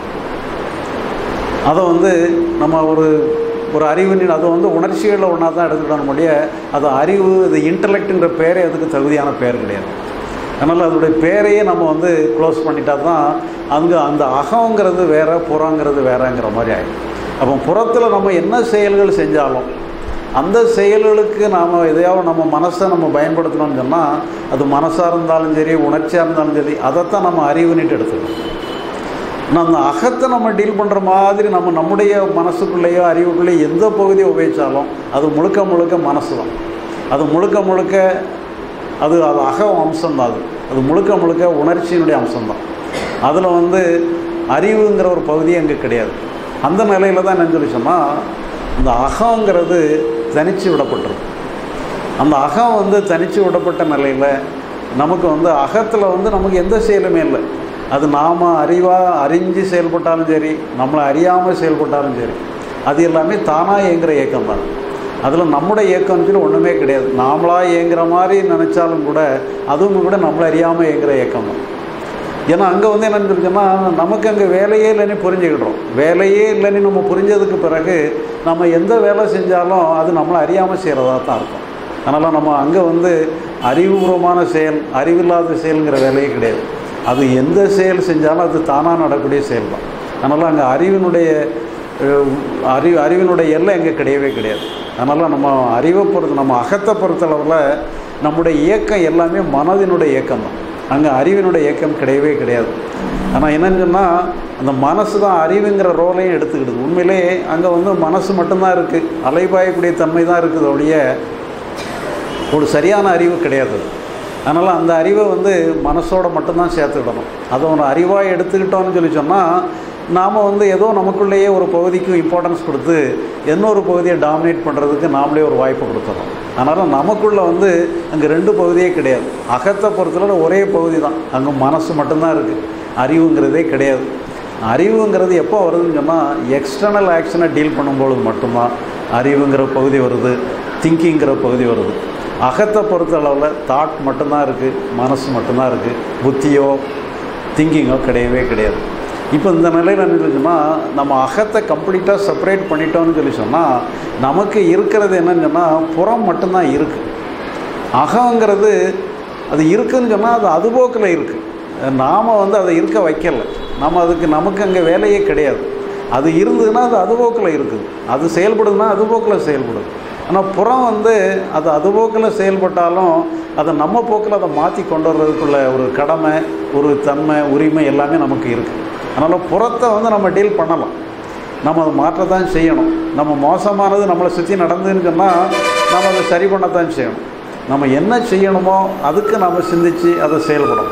அதை வந்து நம்ம ஒரு ஒரு அறிவின் அதை வந்து உணர்ச்சிகளில் ஒன்றா தான் எடுத்துக்கிடணும் முடிய அது அறிவு அது இன்டலெக்ட்டுங்கிற பேரே அதுக்கு தகுதியான பேர் கிடையாது அதனால் அதனுடைய பேரையே நம்ம வந்து க்ளோஸ் பண்ணிட்டா தான் அங்கே அந்த அகங்கிறது வேற புறங்கிறது வேறங்கிற மாதிரி ஆகிடும் அப்போ புறத்தில் நம்ம என்ன செயல்கள் செஞ்சாலும் அந்த செயல்களுக்கு நாம் எதையாவது நம்ம மனசை நம்ம பயன்படுத்தணும்னு சொன்னால் அது மனசாக இருந்தாலும் சரி உணர்ச்சியாக இருந்தாலும் சரி அதைத்தான் நம்ம அறிவுன்னுட்டு எடுத்துக்கணும் ஆனால் அந்த அகத்தை நம்ம டீல் பண்ணுற மாதிரி நம்ம நம்முடைய மனசுக்குள்ளேயோ அறிவுக்குள்ளேயோ எந்த பகுதியை உபயோகித்தாலும் அது முழுக்க முழுக்க மனசு தான் அது முழுக்க முழுக்க அது அது அக அம்சம் தான் அது அது முழுக்க முழுக்க உணர்ச்சியினுடைய அம்சம்தான் அதில் வந்து அறிவுங்கிற ஒரு பகுதி அங்கே கிடையாது அந்த நிலையில் தான் என்ன சொல்லி சொன்னால் இந்த அகங்கிறது தனிச்சு விடப்பட்டிருக்கு அந்த அகம் வந்து தனிச்சு விடப்பட்ட நிலையில் நமக்கு வந்து அகத்தில் வந்து நமக்கு எந்த செயலுமே இல்லை அது நாம் அறிவாக அறிஞ்சு செயல்பட்டாலும் சரி நம்மளை அறியாமல் செயல்பட்டாலும் சரி அது எல்லாமே தானாக இயங்குகிற இயக்கம் தான் அதில் நம்முடைய இயக்கம்னு சொல்லி ஒன்றுமே கிடையாது நாமளாக இயங்குற மாதிரி நினச்சாலும் கூட அதுவும் கூட நம்மளை அறியாமல் இயங்குகிற இயக்கம் தான் ஏன்னா அங்கே வந்து என்னன்னு சொல்லிச்சோன்னா நமக்கு அங்கே வேலையே இல்லைன்னு புரிஞ்சுக்கிடுறோம் வேலையே இல்லைன்னு நம்ம புரிஞ்சதுக்கு பிறகு நம்ம எந்த வேலை செஞ்சாலும் அது நம்மளை அறியாமல் செய்கிறதா தான் இருக்கும் அதனால் நம்ம அங்கே வந்து அறிவுபூர்வமான செயல் அறிவில்லாத செயலுங்கிற வேலையே கிடையாது அது எந்த செயல் செஞ்சாலும் அது தானாக நடக்கக்கூடிய செயல் தான் அதனால் அங்கே அறிவினுடைய அஹ், அறிவு அறிவினுடைய எல்லை அங்கே கிடையவே கிடையாது அதனால் நம்ம அறிவை பொறுத்து நம்ம அகத்தை பொறுத்தளவில் நம்முடைய இயக்கம் எல்லாமே மனதினுடைய இயக்கம் தான் அங்கே அறிவினுடைய இயக்கம் கிடையவே கிடையாது ஆனால் என்னன்னு சொன்னால் அந்த மனசு தான் அறிவுங்கிற ரோலையும் எடுத்துக்கிடுது உண்மையிலே அங்கே வந்து மனசு மட்டும்தான் இருக்குது அலைபாயக்கூடிய தன்மை தான் இருக்குது ஒழிய ஒரு சரியான அறிவு கிடையாது அதனால் அந்த அறிவை வந்து மனசோட மட்டும்தான் சேர்த்துக்கிடணும் அதை ஒரு அறிவாக எடுத்துக்கிட்டோம்னு சொல்லி சொன்னால் நாம் வந்து ஏதோ நமக்குள்ளேயே ஒரு பகுதிக்கு இம்பார்ட்டன்ஸ் கொடுத்து இன்னொரு பகுதியை டாமினேட் பண்ணுறதுக்கு நாமளே ஒரு வாய்ப்பு கொடுத்துறோம் அதனால் நமக்குள்ளே வந்து அங்கே ரெண்டு பகுதியே கிடையாது அகத்தை பொறுத்தவரை ஒரே பகுதி தான் அங்கே மனசு மட்டும்தான் இருக்குது அறிவுங்கிறதே கிடையாது அறிவுங்கிறது எப்போ வருதுன்னு சொன்னால் எக்ஸ்டர்னல் ஆக்ஷனை டீல் பண்ணும்பொழுது மட்டும்தான் அறிவுங்கிற பகுதி வருது திங்கிங்கிற பகுதி வருது அகத்தை பொறுத்த அளவில் தாட் மட்டும்தான் இருக்குது மனசு மட்டும்தான் இருக்குது புத்தியோ திங்கிங்கோ கிடையவே கிடையாது இப்போ இந்த நிலையில் என்ன சொல்லிச்சுன்னா நம்ம அகத்தை கம்ப்ளீட்டாக செப்பரேட் பண்ணிட்டோம்னு சொல்லி சொன்னால் நமக்கு இருக்கிறது என்னன்னு சொன்னால் புறம் மட்டும்தான் இருக்குது அகங்கிறது அது இருக்குன்னு சொன்னால் அது அதுபோக்கில் இருக்குது நாம் வந்து அதை இருக்க வைக்கல நம்ம அதுக்கு நமக்கு அங்கே வேலையே கிடையாது அது இருந்ததுன்னா அது அதுபோக்கில் இருக்குது அது செயல்படுதுன்னா அதுபோக்கில் செயல்படுது ஆனால் புறம் வந்து அது அதுபோக்கில் செயல்பட்டாலும் அதை நம்ம போக்கில் அதை மாற்றி கொண்டு வர்றதுக்குள்ள ஒரு கடமை ஒரு தன்மை உரிமை எல்லாமே நமக்கு இருக்குது அதனால் புறத்தை வந்து நம்ம டீல் பண்ணலாம் நம்ம அதை மாற்றத்தான் செய்யணும் நம்ம மோசமானது நம்மளை சுற்றி நடந்துன்னு சொன்னால் நம்ம அதை சரி பண்ணத்தான் செய்யணும் நம்ம என்ன செய்யணுமோ அதுக்கு நம்ம சிந்தித்து அதை செயல்படணும்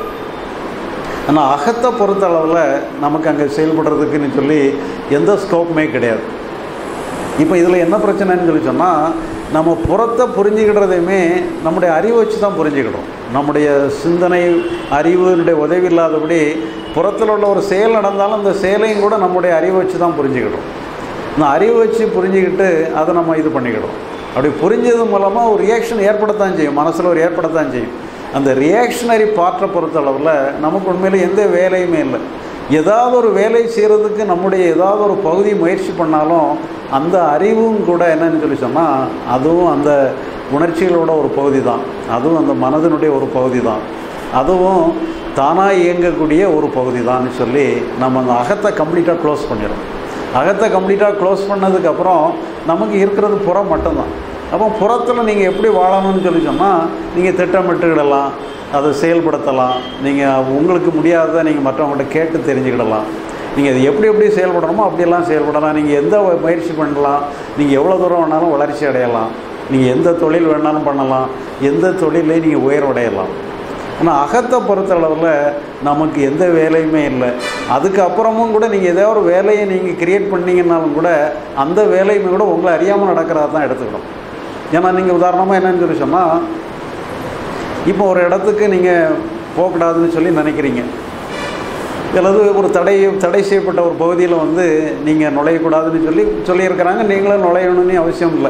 ஆனால் அகத்தை பொறுத்த அளவில் நமக்கு அங்கே செயல்படுறதுக்குன்னு சொல்லி எந்த ஸ்கோப்புமே கிடையாது இப்போ இதில் என்ன பிரச்சனைன்னு சொல்லி சொன்னால் நம்ம புறத்தை புரிஞ்சுக்கிடுறதையுமே நம்முடைய அறிவை வச்சு தான் புரிஞ்சுக்கிடுறோம் நம்முடைய சிந்தனை அறிவினுடைய உதவி இல்லாதபடி புறத்தில் உள்ள ஒரு செயல் நடந்தாலும் அந்த செயலையும் கூட நம்முடைய அறிவை வச்சு தான் புரிஞ்சுக்கிடுறோம் இந்த அறிவை வச்சு புரிஞ்சுக்கிட்டு அதை நம்ம இது பண்ணிக்கிடுறோம் அப்படி புரிஞ்சது மூலமாக ஒரு ரியாக்ஷன் ஏற்படத்தான் செய்யும் மனசில் ஒரு ஏற்படத்தான் செய்யும் அந்த ரியாக்ஷனரி பார்ட்டை பொறுத்தளவில் நமக்கு உண்மையில் எந்த வேலையுமே இல்லை ஏதாவது ஒரு வேலை செய்கிறதுக்கு நம்முடைய ஏதாவது ஒரு பகுதி முயற்சி பண்ணாலும் அந்த அறிவும் கூட என்னன்னு சொல்லி சொன்னால் அதுவும் அந்த உணர்ச்சிகளோட ஒரு பகுதி தான் அதுவும் அந்த மனதினுடைய ஒரு பகுதி தான் அதுவும் தானாக இயங்கக்கூடிய ஒரு பகுதி தான்னு சொல்லி நம்ம அந்த அகத்தை கம்ப்ளீட்டாக க்ளோஸ் பண்ணிடுறோம் அகத்தை கம்ப்ளீட்டாக க்ளோஸ் பண்ணதுக்கப்புறம் நமக்கு இருக்கிறது புறம் மட்டும்தான் அப்போ புறத்தில் நீங்கள் எப்படி வாழணும்னு சொல்லி சொன்னால் நீங்கள் திட்டமிட்டுக்கிடலாம் அதை செயல்படுத்தலாம் நீங்கள் உங்களுக்கு முடியாததை நீங்கள் மற்றவங்கள்ட்ட கேட்டு தெரிஞ்சுக்கிடலாம் நீங்கள் அது எப்படி எப்படி செயல்படணுமோ அப்படியெல்லாம் செயல்படலாம் நீங்கள் எந்த முயற்சி பண்ணலாம் நீங்கள் எவ்வளோ தூரம் வேணாலும் வளர்ச்சி அடையலாம் நீங்கள் எந்த தொழில் வேணாலும் பண்ணலாம் எந்த தொழிலே நீங்கள் உயர்வடையலாம் ஆனால் அகத்தை பொறுத்தளவில் நமக்கு எந்த வேலையுமே இல்லை அதுக்கப்புறமும் கூட நீங்கள் ஏதோ ஒரு வேலையை நீங்கள் கிரியேட் பண்ணீங்கன்னாலும் கூட அந்த வேலையுமே கூட உங்களை அறியாமல் நடக்கிறதா தான் எடுத்துக்கணும் ஏன்னா நீங்கள் உதாரணமாக என்னன்னு சொல்லி சொன்னால் இப்போ ஒரு இடத்துக்கு நீங்கள் போகக்கூடாதுன்னு சொல்லி நினைக்கிறீங்க அல்லது ஒரு தடை தடை செய்யப்பட்ட ஒரு பகுதியில் வந்து நீங்கள் நுழையக்கூடாதுன்னு சொல்லி சொல்லியிருக்கிறாங்க நீங்களும் நுழையணும்னு அவசியம் இல்லை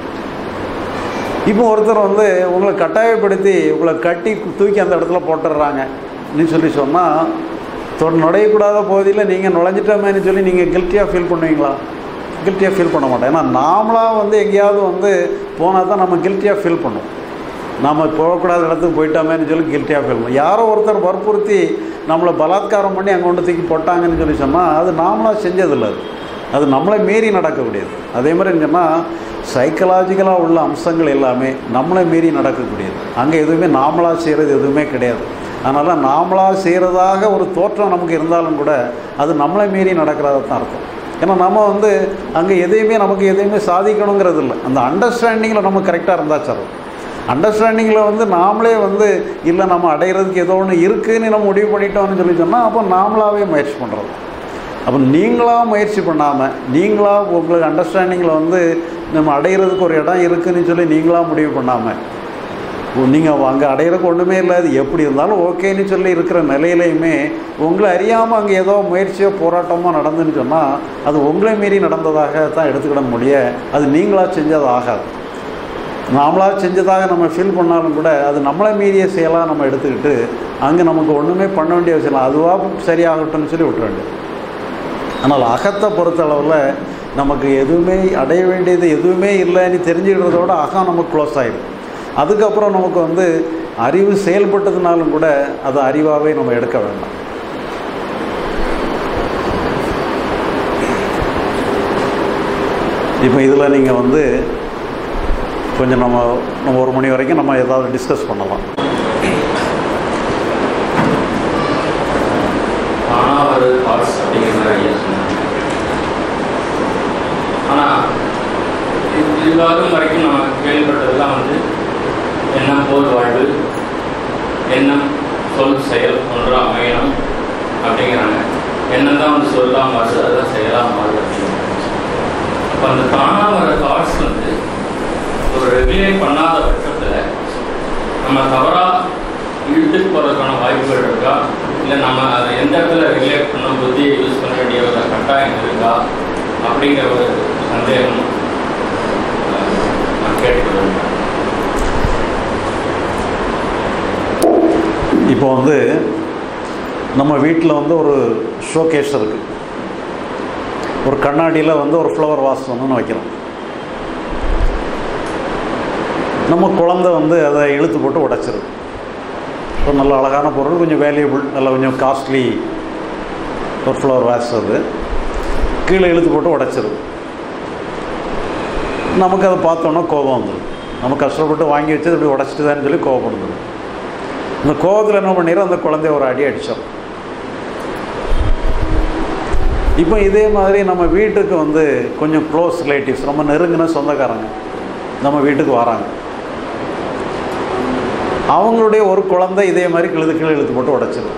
இப்போ ஒருத்தர் வந்து உங்களை கட்டாயப்படுத்தி உங்களை கட்டி தூக்கி அந்த இடத்துல போட்டுடுறாங்க நீ சொல்லி சொன்னால் தொ நுழையக்கூடாத பகுதியில் நீங்கள் நுழைஞ்சிட்டோமேன்னு சொல்லி நீங்கள் கில்ட்டியாக ஃபீல் பண்ணுவீங்களா கில்ட்டியாக ஃபீல் பண்ண மாட்டோம் ஏன்னா நாமளாக வந்து எங்கேயாவது வந்து போனால் தான் நம்ம கில்ட்டியாக ஃபீல் பண்ணுவோம் நாம் போகக்கூடாத இடத்துக்கு போயிட்டோமேன்னு சொல்லி கில்ட்டியாக ஃபீல் பண்ணுவோம் யாரோ ஒருத்தர் வற்புறுத்தி நம்மளை பலாத்காரம் பண்ணி அங்கே கொண்டு தூக்கி போட்டாங்கன்னு சொல்லி சொன்னால் அது நாமளாக செஞ்சதில்லை அது அது நம்மளை மீறி நடக்கக்கூடியது அதே மாதிரி சொன்னால் சைக்கலாஜிக்கலாக உள்ள அம்சங்கள் எல்லாமே நம்மளை மீறி நடக்கக்கூடியது அங்கே எதுவுமே நாமளாக செய்கிறது எதுவுமே கிடையாது அதனால் நாமளாக செய்கிறதாக ஒரு தோற்றம் நமக்கு இருந்தாலும் கூட அது நம்மளை மீறி நடக்கிறதா தான் அர்த்தம் ஏன்னா நம்ம வந்து அங்கே எதையுமே நமக்கு எதையுமே சாதிக்கணுங்கிறது இல்லை அந்த அண்டர்ஸ்டாண்டிங்கில் நம்ம கரெக்டாக இருந்தால் சார் அண்டர்ஸ்டாண்டிங்கில் வந்து நாமளே வந்து இல்லை நம்ம அடையிறதுக்கு ஏதோ ஒன்று இருக்குதுன்னு நம்ம முடிவு பண்ணிட்டோம்னு சொல்லி சொன்னால் அப்போ நாமளாகவே முயற்சி பண்ணுறது அப்போ நீங்களாக முயற்சி பண்ணாமல் நீங்களாக உங்களுக்கு அண்டர்ஸ்டாண்டிங்கில் வந்து நம்ம அடையிறதுக்கு ஒரு இடம் இருக்குதுன்னு சொல்லி நீங்களாக முடிவு பண்ணாமல் நீங்கள் அங்கே அடையிறதுக்கு ஒன்றுமே இல்லை அது எப்படி இருந்தாலும் ஓகேன்னு சொல்லி இருக்கிற நிலையிலையுமே உங்களை அறியாமல் அங்கே ஏதோ முயற்சியோ போராட்டமோ நடந்துன்னு சொன்னால் அது உங்களை மீறி நடந்ததாக தான் எடுத்துக்கிட முடிய அது நீங்களாக செஞ்சது ஆகாது நாமளாக செஞ்சதாக நம்ம ஃபீல் பண்ணாலும் கூட அது நம்மளை மீறிய செயலாக நம்ம எடுத்துக்கிட்டு அங்கே நமக்கு ஒன்றுமே பண்ண வேண்டிய அவசியம் இல்லை அதுவாக சரியாகட்டும்னு சொல்லி விட்டுற வேண்டியது ஆனால் அகத்தை பொறுத்தளவில் நமக்கு எதுவுமே அடைய வேண்டியது எதுவுமே இல்லைன்னு தெரிஞ்சுக்கிறதோட அகம் நமக்கு க்ளோஸ் ஆகிடும் அதுக்கப்புறம் நமக்கு வந்து அறிவு செயல்பட்டதுனாலும் கூட அது அறிவாகவே நம்ம எடுக்க வேண்டாம் இப்போ இதில் நீங்கள் வந்து கொஞ்சம் நம்ம நம்ம ஒரு மணி வரைக்கும் நம்ம ஏதாவது டிஸ்கஸ் பண்ணலாம் மாணவர் பாஸ் அப்படிங்கிற மாதிரி ஐயா சொன்னாங்க ஆனால் இதுவரும் வரைக்கும் நம்ம கேள்விப்பட்டதெல்லாம் வந்து எண்ணம் போல் வாழ்வு எண்ணம் சொல் செயல் ஒன்று அமையணும் அப்படிங்கிறாங்க எண்ணம் தான் வந்து சொல்லாம் மாறுது அதுதான் செயலாக மாறுது அப்படிங்கிறாங்க அப்போ அந்த தானாக வர தாட்ஸ் வந்து ஒரு ரெகுலேட் பண்ணாத பட்சத்தில் நம்ம தவறாக இழுத்துட்டு போகிறதுக்கான வாய்ப்புகள் இருக்கா இல்லை நம்ம அதை எந்த இடத்துல ரெகுலேட் பண்ண புத்தியை யூஸ் பண்ண வேண்டிய ஒரு கட்டாயம் இருக்கா அப்படிங்கிற ஒரு சந்தேகம் அஹ், நான் கேட்டுக்கிறேன் இப்போ வந்து நம்ம வீட்டில் வந்து ஒரு ஷோகேஸ் இருக்குது ஒரு கண்ணாடியில் வந்து ஒரு ஃப்ளவர் வாஸ் ஒன்று வைக்கிறோம் நம்ம குழந்தை வந்து அதை இழுத்து போட்டு உடைச்சிரும் ஒரு நல்ல அழகான பொருள் கொஞ்சம் வேல்யூபிள் நல்ல கொஞ்சம் காஸ்ட்லி ஒரு ஃப்ளவர் வாஸ் அது கீழே இழுத்து போட்டு உடைச்சிரும் நமக்கு அதை பார்த்தோன்னா கோபம் வந்துடும் நம்ம கஷ்டப்பட்டு வாங்கி வச்சு இப்படி உடச்சிட்டுதான்னு சொல்லி கோபப்படுது இந்த கோபத்தில் என்ன பண்ணிடுறோம் அந்த குழந்தைய ஒரு அடி அடித்தோம் இப்போ இதே மாதிரி நம்ம வீட்டுக்கு வந்து கொஞ்சம் க்ளோஸ் ரிலேட்டிவ்ஸ் ரொம்ப நெருங்கின சொந்தக்காரங்க நம்ம வீட்டுக்கு வராங்க அவங்களுடைய ஒரு குழந்தை இதே மாதிரி கிழுது கீழே இழுத்து போட்டு உடைச்சிடும்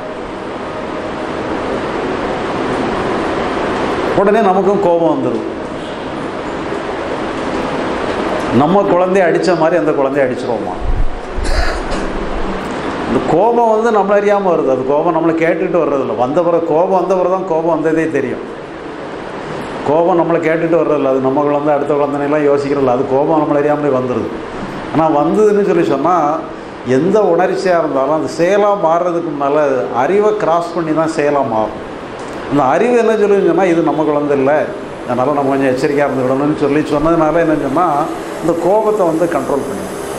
உடனே நமக்கும் கோபம் வந்துடும் நம்ம குழந்தைய அடித்த மாதிரி அந்த குழந்தைய அடிச்சிருவோமா இந்த கோபம் வந்து நம்மள அறியாமல் வருது அது கோபம் நம்மளை கேட்டுட்டு வர்றதில்ல வந்த பிறகு கோபம் வந்த பிறகு தான் கோபம் வந்ததே தெரியும் கோபம் நம்மளை கேட்டுட்டு வர்றதில்ல அது நம்ம குழந்தை அடுத்த குழந்தைலாம் யோசிக்கிறதில்ல அது கோபம் நம்மளை அறியாமலே வந்துடுது ஆனால் வந்ததுன்னு சொல்லி சொன்னால் எந்த உணர்ச்சியாக இருந்தாலும் அது செயலாக மாறுறதுக்கு முன்னால் அறிவை கிராஸ் பண்ணி தான் செயலாக மாறும் அந்த அறிவு என்ன சொல்லுன்னு சொன்னால் இது நம்ம குழந்தை இல்லை அதனால் நம்ம கொஞ்சம் எச்சரிக்கையாக இருந்துக்கிடணும்னு சொல்லி சொன்னதுனால என்ன சொன்னால் இந்த கோபத்தை வந்து கண்ட்ரோல் பண்ணி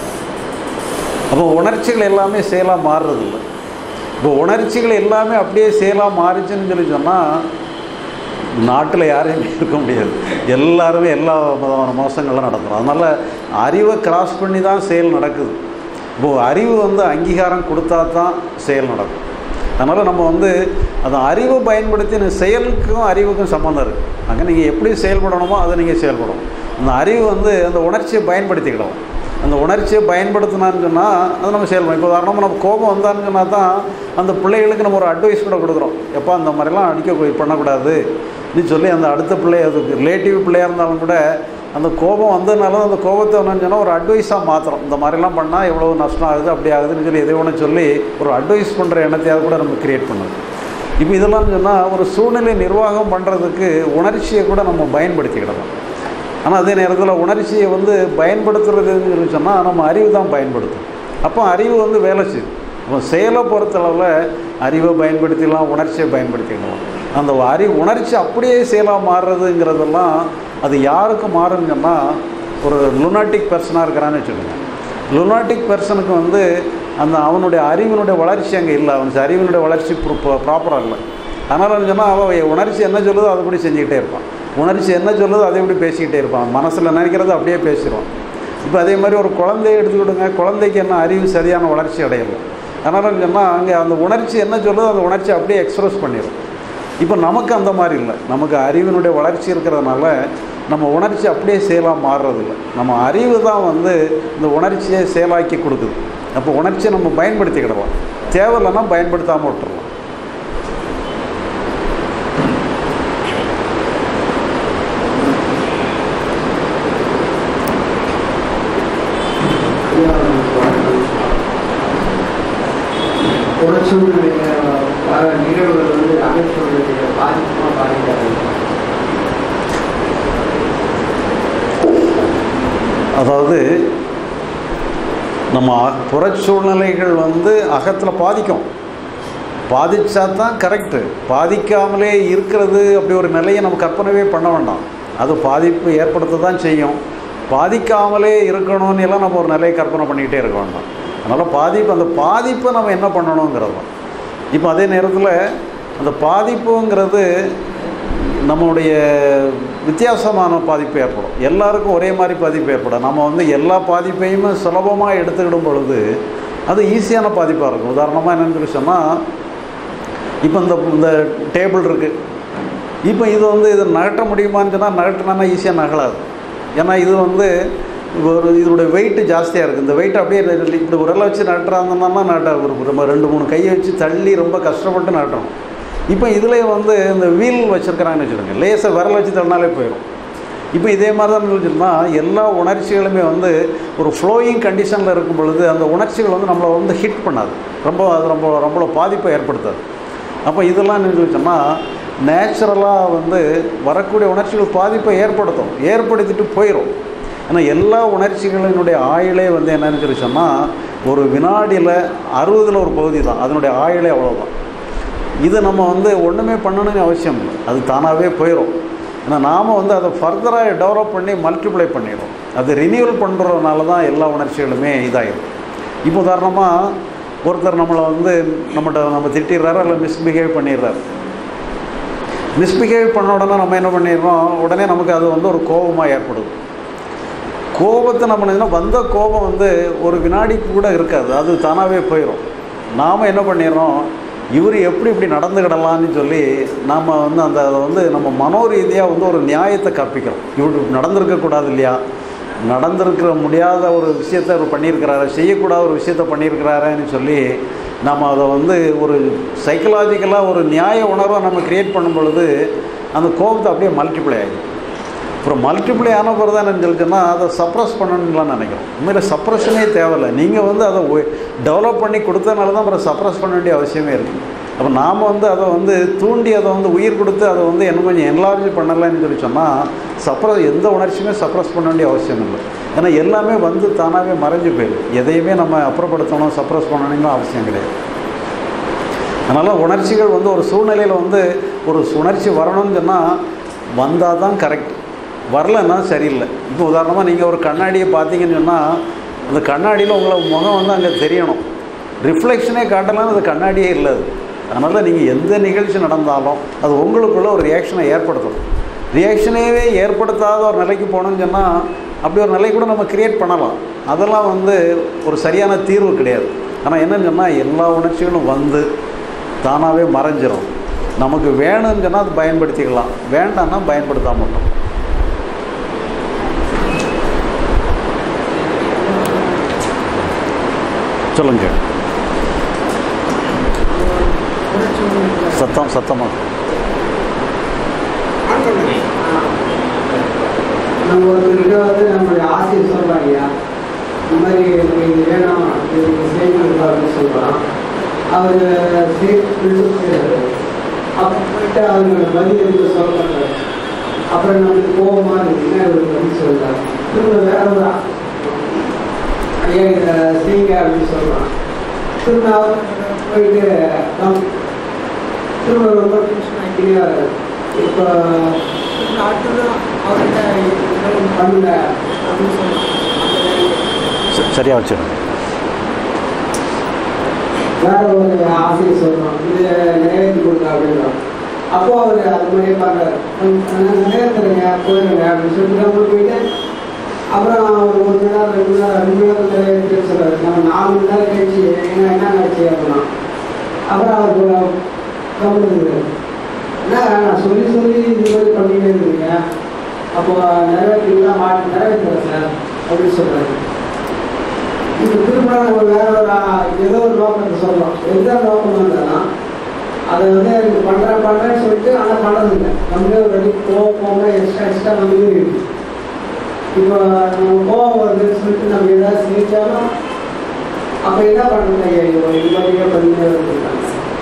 அப்போ உணர்ச்சிகள் எல்லாமே செயலாக மாறுறதில்ல இப்போ உணர்ச்சிகள் எல்லாமே அப்படியே செயலாக மாறிச்சுன்னு சொல்லி சொன்னால் நாட்டில் யாரையுமே இருக்க முடியாது எல்லாருமே எல்லா விதமான மோசங்கள்லாம் நடத்துகிறோம் அதனால் அறிவை கிராஸ் பண்ணி தான் செயல் நடக்குது இப்போது அறிவு வந்து அங்கீகாரம் கொடுத்தா தான் செயல் நடக்கும் அதனால் நம்ம வந்து அந்த அறிவை பயன்படுத்தி இந்த செயலுக்கும் அறிவுக்கும் சம்மந்தம் இருக்குது அங்கே நீங்கள் எப்படி செயல்படணுமோ அதை நீங்கள் செயல்படணும் அந்த அறிவு வந்து அந்த உணர்ச்சியை பயன்படுத்திக்கிடணும் அந்த உணர்ச்சியை பயன்படுத்தினான்னு சொன்னால் அது நம்ம செயல்படும் இப்போ உதாரணமாக நம்ம கோபம் வந்தான்னு சொன்னால் தான் அந்த பிள்ளைகளுக்கு நம்ம ஒரு அட்வைஸ் கூட கொடுக்குறோம் எப்போ அந்த மாதிரிலாம் அடிக்க பண்ணக்கூடாது நீ சொல்லி அந்த அடுத்த பிள்ளை அது ரிலேட்டிவ் பிள்ளையாக இருந்தாலும் கூட அந்த கோபம் வந்ததுனால அந்த கோபத்தை என்னன்னு சொன்னால் ஒரு அட்வைஸாக மாற்றுறோம் இந்த மாதிரிலாம் பண்ணால் எவ்வளோ நஷ்டம் ஆகுது அப்படி ஆகுதுன்னு சொல்லி எதை ஒன்று சொல்லி ஒரு அட்வைஸ் பண்ணுற எண்ணத்தையாவது கூட நம்ம கிரியேட் பண்ணுது இப்போ இதெல்லாம் சொன்னால் ஒரு சூழ்நிலை நிர்வாகம் பண்ணுறதுக்கு உணர்ச்சியை கூட நம்ம பயன்படுத்திக்கிடலாம் ஆனால் அதே நேரத்தில் உணர்ச்சியை வந்து பயன்படுத்துறதுன்னு சொல்லி சொன்னால் நம்ம அறிவு தான் பயன்படுத்தும் அப்போ அறிவு வந்து வேலை செய்யும் அப்போ செயலை பொறுத்தளவில் அறிவை பயன்படுத்திடலாம் உணர்ச்சியை பயன்படுத்திக்கலாம் அந்த அறி உணர்ச்சி அப்படியே செயலாக மாறுறதுங்கிறதெல்லாம் அது யாருக்கு மாறுன்னு சொன்னால் ஒரு லுனாட்டிக் பர்சனாக இருக்கிறான்னு வச்சுக்கோங்க லுனாட்டிக் பர்சனுக்கு வந்து அந்த அவனுடைய அறிவினுடைய வளர்ச்சி அங்கே இல்லை அவனுக்கு அறிவினுடைய வளர்ச்சி ப்ராப்பராக இல்லை அதனால் சொன்னால் அவன் உணர்ச்சி என்ன சொல்லுதோ அதுபடி செஞ்சுக்கிட்டே இருப்பான் உணர்ச்சி என்ன சொல்லுதோ அதை எப்படி பேசிக்கிட்டே இருப்பான் மனசில் நினைக்கிறத அப்படியே பேசிடுவான் இப்போ அதே மாதிரி ஒரு குழந்தைய எடுத்துக்கிடுங்க குழந்தைக்கு என்ன அறிவு சரியான வளர்ச்சி அடையலை அதனால் சொன்னால் அங்கே அந்த உணர்ச்சி என்ன சொல்லுதோ அந்த உணர்ச்சி அப்படியே எக்ஸ்ப்ரெஸ் பண்ணிடும் இப்போ நமக்கு அந்த மாதிரி இல்லை நமக்கு அறிவினுடைய வளர்ச்சி இருக்கிறதுனால நம்ம உணர்ச்சி அப்படியே செயலாக மாறுறதில்ல நம்ம அறிவு தான் வந்து இந்த உணர்ச்சியை செயலாக்கி கொடுக்குது அப்போ உணர்ச்சியை நம்ம பயன்படுத்திக்கிடலாம் தேவையில்லைன்னா பயன்படுத்தாமல் விட்டுறலாம் புறச்சூழ்நிலைய வர நிகழ்வுகள் வந்து அகச்சூழ்நிலையை பாதிக்குமா பாதிக்காது அதாவது நம்ம புறச்சூழ்நிலைகள் வந்து அகத்தில் பாதிக்கும் பாதிச்சா தான் கரெக்டு பாதிக்காமலே இருக்கிறது அப்படி ஒரு நிலையை நம்ம கற்பனவே பண்ண வேண்டாம் அது பாதிப்பு ஏற்படுத்த தான் செய்யும் பாதிக்காமலே இருக்கணும்னு எல்லாம் நம்ம ஒரு நிலையை கற்பனை பண்ணிக்கிட்டே இருக்க வேண்டாம் அதனால் பாதிப்பு அந்த பாதிப்பை நம்ம என்ன பண்ணணுங்கிறது தான் இப்போ அதே நேரத்தில் அந்த பாதிப்புங்கிறது நம்மளுடைய வித்தியாசமான பாதிப்பு ஏற்படும் எல்லாருக்கும் ஒரே மாதிரி பாதிப்பு ஏற்படும் நம்ம வந்து எல்லா பாதிப்பையுமே சுலபமாக எடுத்துக்கிடும் பொழுது அது ஈஸியான பாதிப்பாக இருக்கும் உதாரணமாக என்னென்னு சொல்லி சொன்னால் இப்போ இந்த இந்த டேபிள் இருக்குது இப்போ இது வந்து இது நகட்ட முடியுமான்னு சொன்னால் நகட்டினா ஈஸியாக நகலாது ஏன்னா இது வந்து ஒரு இதோடைய வெயிட்டு ஜாஸ்தியாக இருக்குது இந்த வெயிட் அப்படியே இப்படி உரலை வச்சு நட்டுறாங்கன்னா நட்ட ஒரு ரொம்ப ரெண்டு மூணு கையை வச்சு தள்ளி ரொம்ப கஷ்டப்பட்டு நட்டுறோம் இப்போ இதுலேயே வந்து இந்த வீல் வச்சுருக்கிறாங்கன்னு வச்சுருங்க லேசாக விரல் வச்சு தள்ளினாலே போயிடும் இப்போ இதே மாதிரி தான் சொல்லிச்சுன்னா எல்லா உணர்ச்சிகளுமே வந்து ஒரு ஃப்ளோயிங் கண்டிஷனில் இருக்கும் பொழுது அந்த உணர்ச்சிகள் வந்து நம்மளை வந்து ஹிட் பண்ணாது ரொம்ப அது ரொம்ப ரொம்ப பாதிப்பை ஏற்படுத்தாது அப்போ இதெல்லாம் என்ன சொன்னால் நேச்சுரலாக வந்து வரக்கூடிய உணர்ச்சிகள் பாதிப்பை ஏற்படுத்தும் ஏற்படுத்திட்டு போயிடும் ஏன்னா எல்லா உணர்ச்சிகளினுடைய ஆயுளே வந்து என்னன்னு சொல்லி சொன்னால் ஒரு வினாடியில் அறுபதில் ஒரு பகுதி தான் அதனுடைய ஆயுளே அவ்வளோதான் இதை நம்ம வந்து ஒன்றுமே பண்ணணும்னு அவசியம் இல்லை அது தானாகவே போயிடும் ஏன்னா நாம் வந்து அதை ஃபர்தராக டெவலப் பண்ணி மல்டிப்ளை பண்ணிடும் அது ரினியூவல் பண்ணுறதுனால தான் எல்லா உணர்ச்சிகளுமே இதாகிடும் இப்போ உதாரணமாக ஒருத்தர் நம்மளை வந்து நம்மகிட்ட நம்ம திட்டிடுறாரு அல்ல மிஸ்பிஹேவ் பண்ணிடுறாரு மிஸ்பிஹேவ் பண்ண உடனே நம்ம என்ன பண்ணிடுறோம் உடனே நமக்கு அது வந்து ஒரு கோபமாக ஏற்படுது கோபத்தை நம்ம என்ன வந்த கோபம் வந்து ஒரு வினாடிக்கு கூட இருக்காது அது தானாகவே போயிடும் நாம் என்ன பண்ணிடுறோம் இவர் எப்படி இப்படி நடந்துக்கிடலான்னு சொல்லி நாம் வந்து அந்த அதை வந்து நம்ம மனோரீதியாக வந்து ஒரு நியாயத்தை கற்பிக்கிறோம் இவர் நடந்திருக்கக்கூடாது இல்லையா நடந்திருக்கிற முடியாத ஒரு விஷயத்தை அவர் பண்ணியிருக்கிறாரு செய்யக்கூடாத ஒரு விஷயத்த பண்ணியிருக்கிறாருன்னு சொல்லி நம்ம அதை வந்து ஒரு சைக்கலாஜிக்கலாக ஒரு நியாய உணர்வை நம்ம க்ரியேட் பண்ணும் பொழுது அந்த கோபத்தை அப்படியே மல்டிப்ளை ஆகிடும் அப்புறம் மல்டிப்ளை ஆன பிறகு தான் என்ன சொல்லிச்சுன்னா அதை சப்ரஸ் பண்ணணும்லாம் நினைக்கிறோம் உண்மையில் சப்ரஷனே தேவையில்லை நீங்கள் வந்து அதை டெவலப் பண்ணி கொடுத்தனால தான் அப்புறம் சப்ரஸ் பண்ண வேண்டிய அவசியமே இருக்குது அப்போ நாம் வந்து அதை வந்து தூண்டி அதை வந்து உயிர் கொடுத்து அதை வந்து இன்னும் கொஞ்சம் என்லார்ஜ் பண்ணலைன்னு சொல்லி சொன்னால் சப்ரஸ் எந்த உணர்ச்சியுமே சப்ரஸ் பண்ண வேண்டிய அவசியம் இல்லை ஏன்னா எல்லாமே வந்து தானாகவே மறைஞ்சு போயிடும் எதையுமே நம்ம அப்புறப்படுத்தணும் சப்ரஸ் பண்ணணும்னு அவசியம் கிடையாது அதனால் உணர்ச்சிகள் வந்து ஒரு சூழ்நிலையில் வந்து ஒரு உணர்ச்சி வரணும்னு சொன்னால் வந்தால் தான் கரெக்ட் வரலன்னா சரியில்லை இப்போ உதாரணமாக நீங்கள் ஒரு கண்ணாடியை பார்த்தீங்கன்னு சொன்னால் அந்த கண்ணாடியில் உங்களை முகம் வந்து அங்கே தெரியணும் ரிஃப்ளெக்ஷனே காட்டலாம்னு அது கண்ணாடியே இல்லை அது அதனால் நீங்கள் எந்த நிகழ்ச்சி நடந்தாலும் அது உங்களுக்குள்ள ஒரு ரியாக்ஷனை ஏற்படுத்தும் ரியாக்ஷனையே ஏற்படுத்தாத ஒரு நிலைக்கு போகணும்னு சொன்னால் அப்படி ஒரு நிலை கூட நம்ம கிரியேட் பண்ணலாம் அதெல்லாம் வந்து ஒரு சரியான தீர்வு கிடையாது ஆனால் என்னன்னு சொன்னால் எல்லா உணர்ச்சிகளும் வந்து தானாகவே மறைஞ்சிரும் நமக்கு வேணும்னு சொன்னால் அது பயன்படுத்திக்கலாம் வேண்டாம்னா பயன்படுத்தாம மட்டும் சொல்லுங்க சத்தம் சத்தமாக நம்ம ஒருத்தர்கிட்ட வந்து நம்மளுடைய ஆசையை சொல்கிறோம் ஐயா இந்த மாதிரி எனக்கு இது வேணும் இது செய்யணும் அப்படின்னு சொல்கிறோம் அவர் செய்யறாரு அப்போ போயிட்டு அவங்க பதில் எடுத்து சொல்கிறாரு அப்புறம் நம்மளுக்கு கோபமாக இருக்கு என்ன இவர் பதில் சொல்கிறார் திரும்ப வேற ஒரு ஐயா இதை செய்யுங்க அப்படின்னு சொல்கிறான் திரும்ப அவர் போயிட்டு நம்ம திரும்ப ரொம்ப டென்ஷன் ஆகிட்டே வர்றாரு இப்போ அடுத்தது அவர்கிட்ட பண்ணுங்க அப்படின்னு சொல்றான் ச- சரியா வச்சிருங்க வேற ஒரு ஆசையை சொல்றோம் இது நிறைவேற்றி கொடுங்க அப்படின்றோம் அப்போ அவர் அது மாதிரியே பண்றாரு நிறைவேற்றுறீங்க போயிருங்க அப்படின்னு சொல்லிட்டு நம்ம போயிட்டு அப்புறம் அவர் ஒரு மணி நேரம் ரெண்டு மணி நேரம் ரெண்டு மணி நேரம் நிறைவேற்றி சொல்றாரு நம்ம நாலு மணி நேரம் கழிச்சு என்ன என்ன ஆச்சு அப்படின்னா அப்புறம் அவர் கவனிக்கிறாரு என்ன நான் சொல்லி சொல்லி இந்த மாதிரி பண்ணிட்டே இருக்கீங்க அப்போ நிறைவேற்றீங்களா மாட்டி நிறைவேற்றுறேன் சார் அப்படின்னு சொல்றாரு இது திரும்ப ஒரு வேற ஒரு ஆ- ஏதோ ஒரு நோக்கத்தை சொல்றோம் எந்த நோக்கம் வந்தாலும் அதை வந்து எனக்கு பண்றேன் பண்றேன்னு சொல்லிட்டு ஆனால் பண்றது இல்லை நம்மளே ஒரு அடி கோவம் போக எக்ஸ்ட்ரா எக்ஸ்ட்ரா வந்து இருக்கு இப்போ நம்ம கோவம் வருதுன்னு சொல்லிட்டு நம்ம ஏதாவது செஞ்சாலும் அப்போ என்ன பண்ணுறது ஐயா இவங்க இது மாதிரியே பண்ணிட்டே இருக்காங்க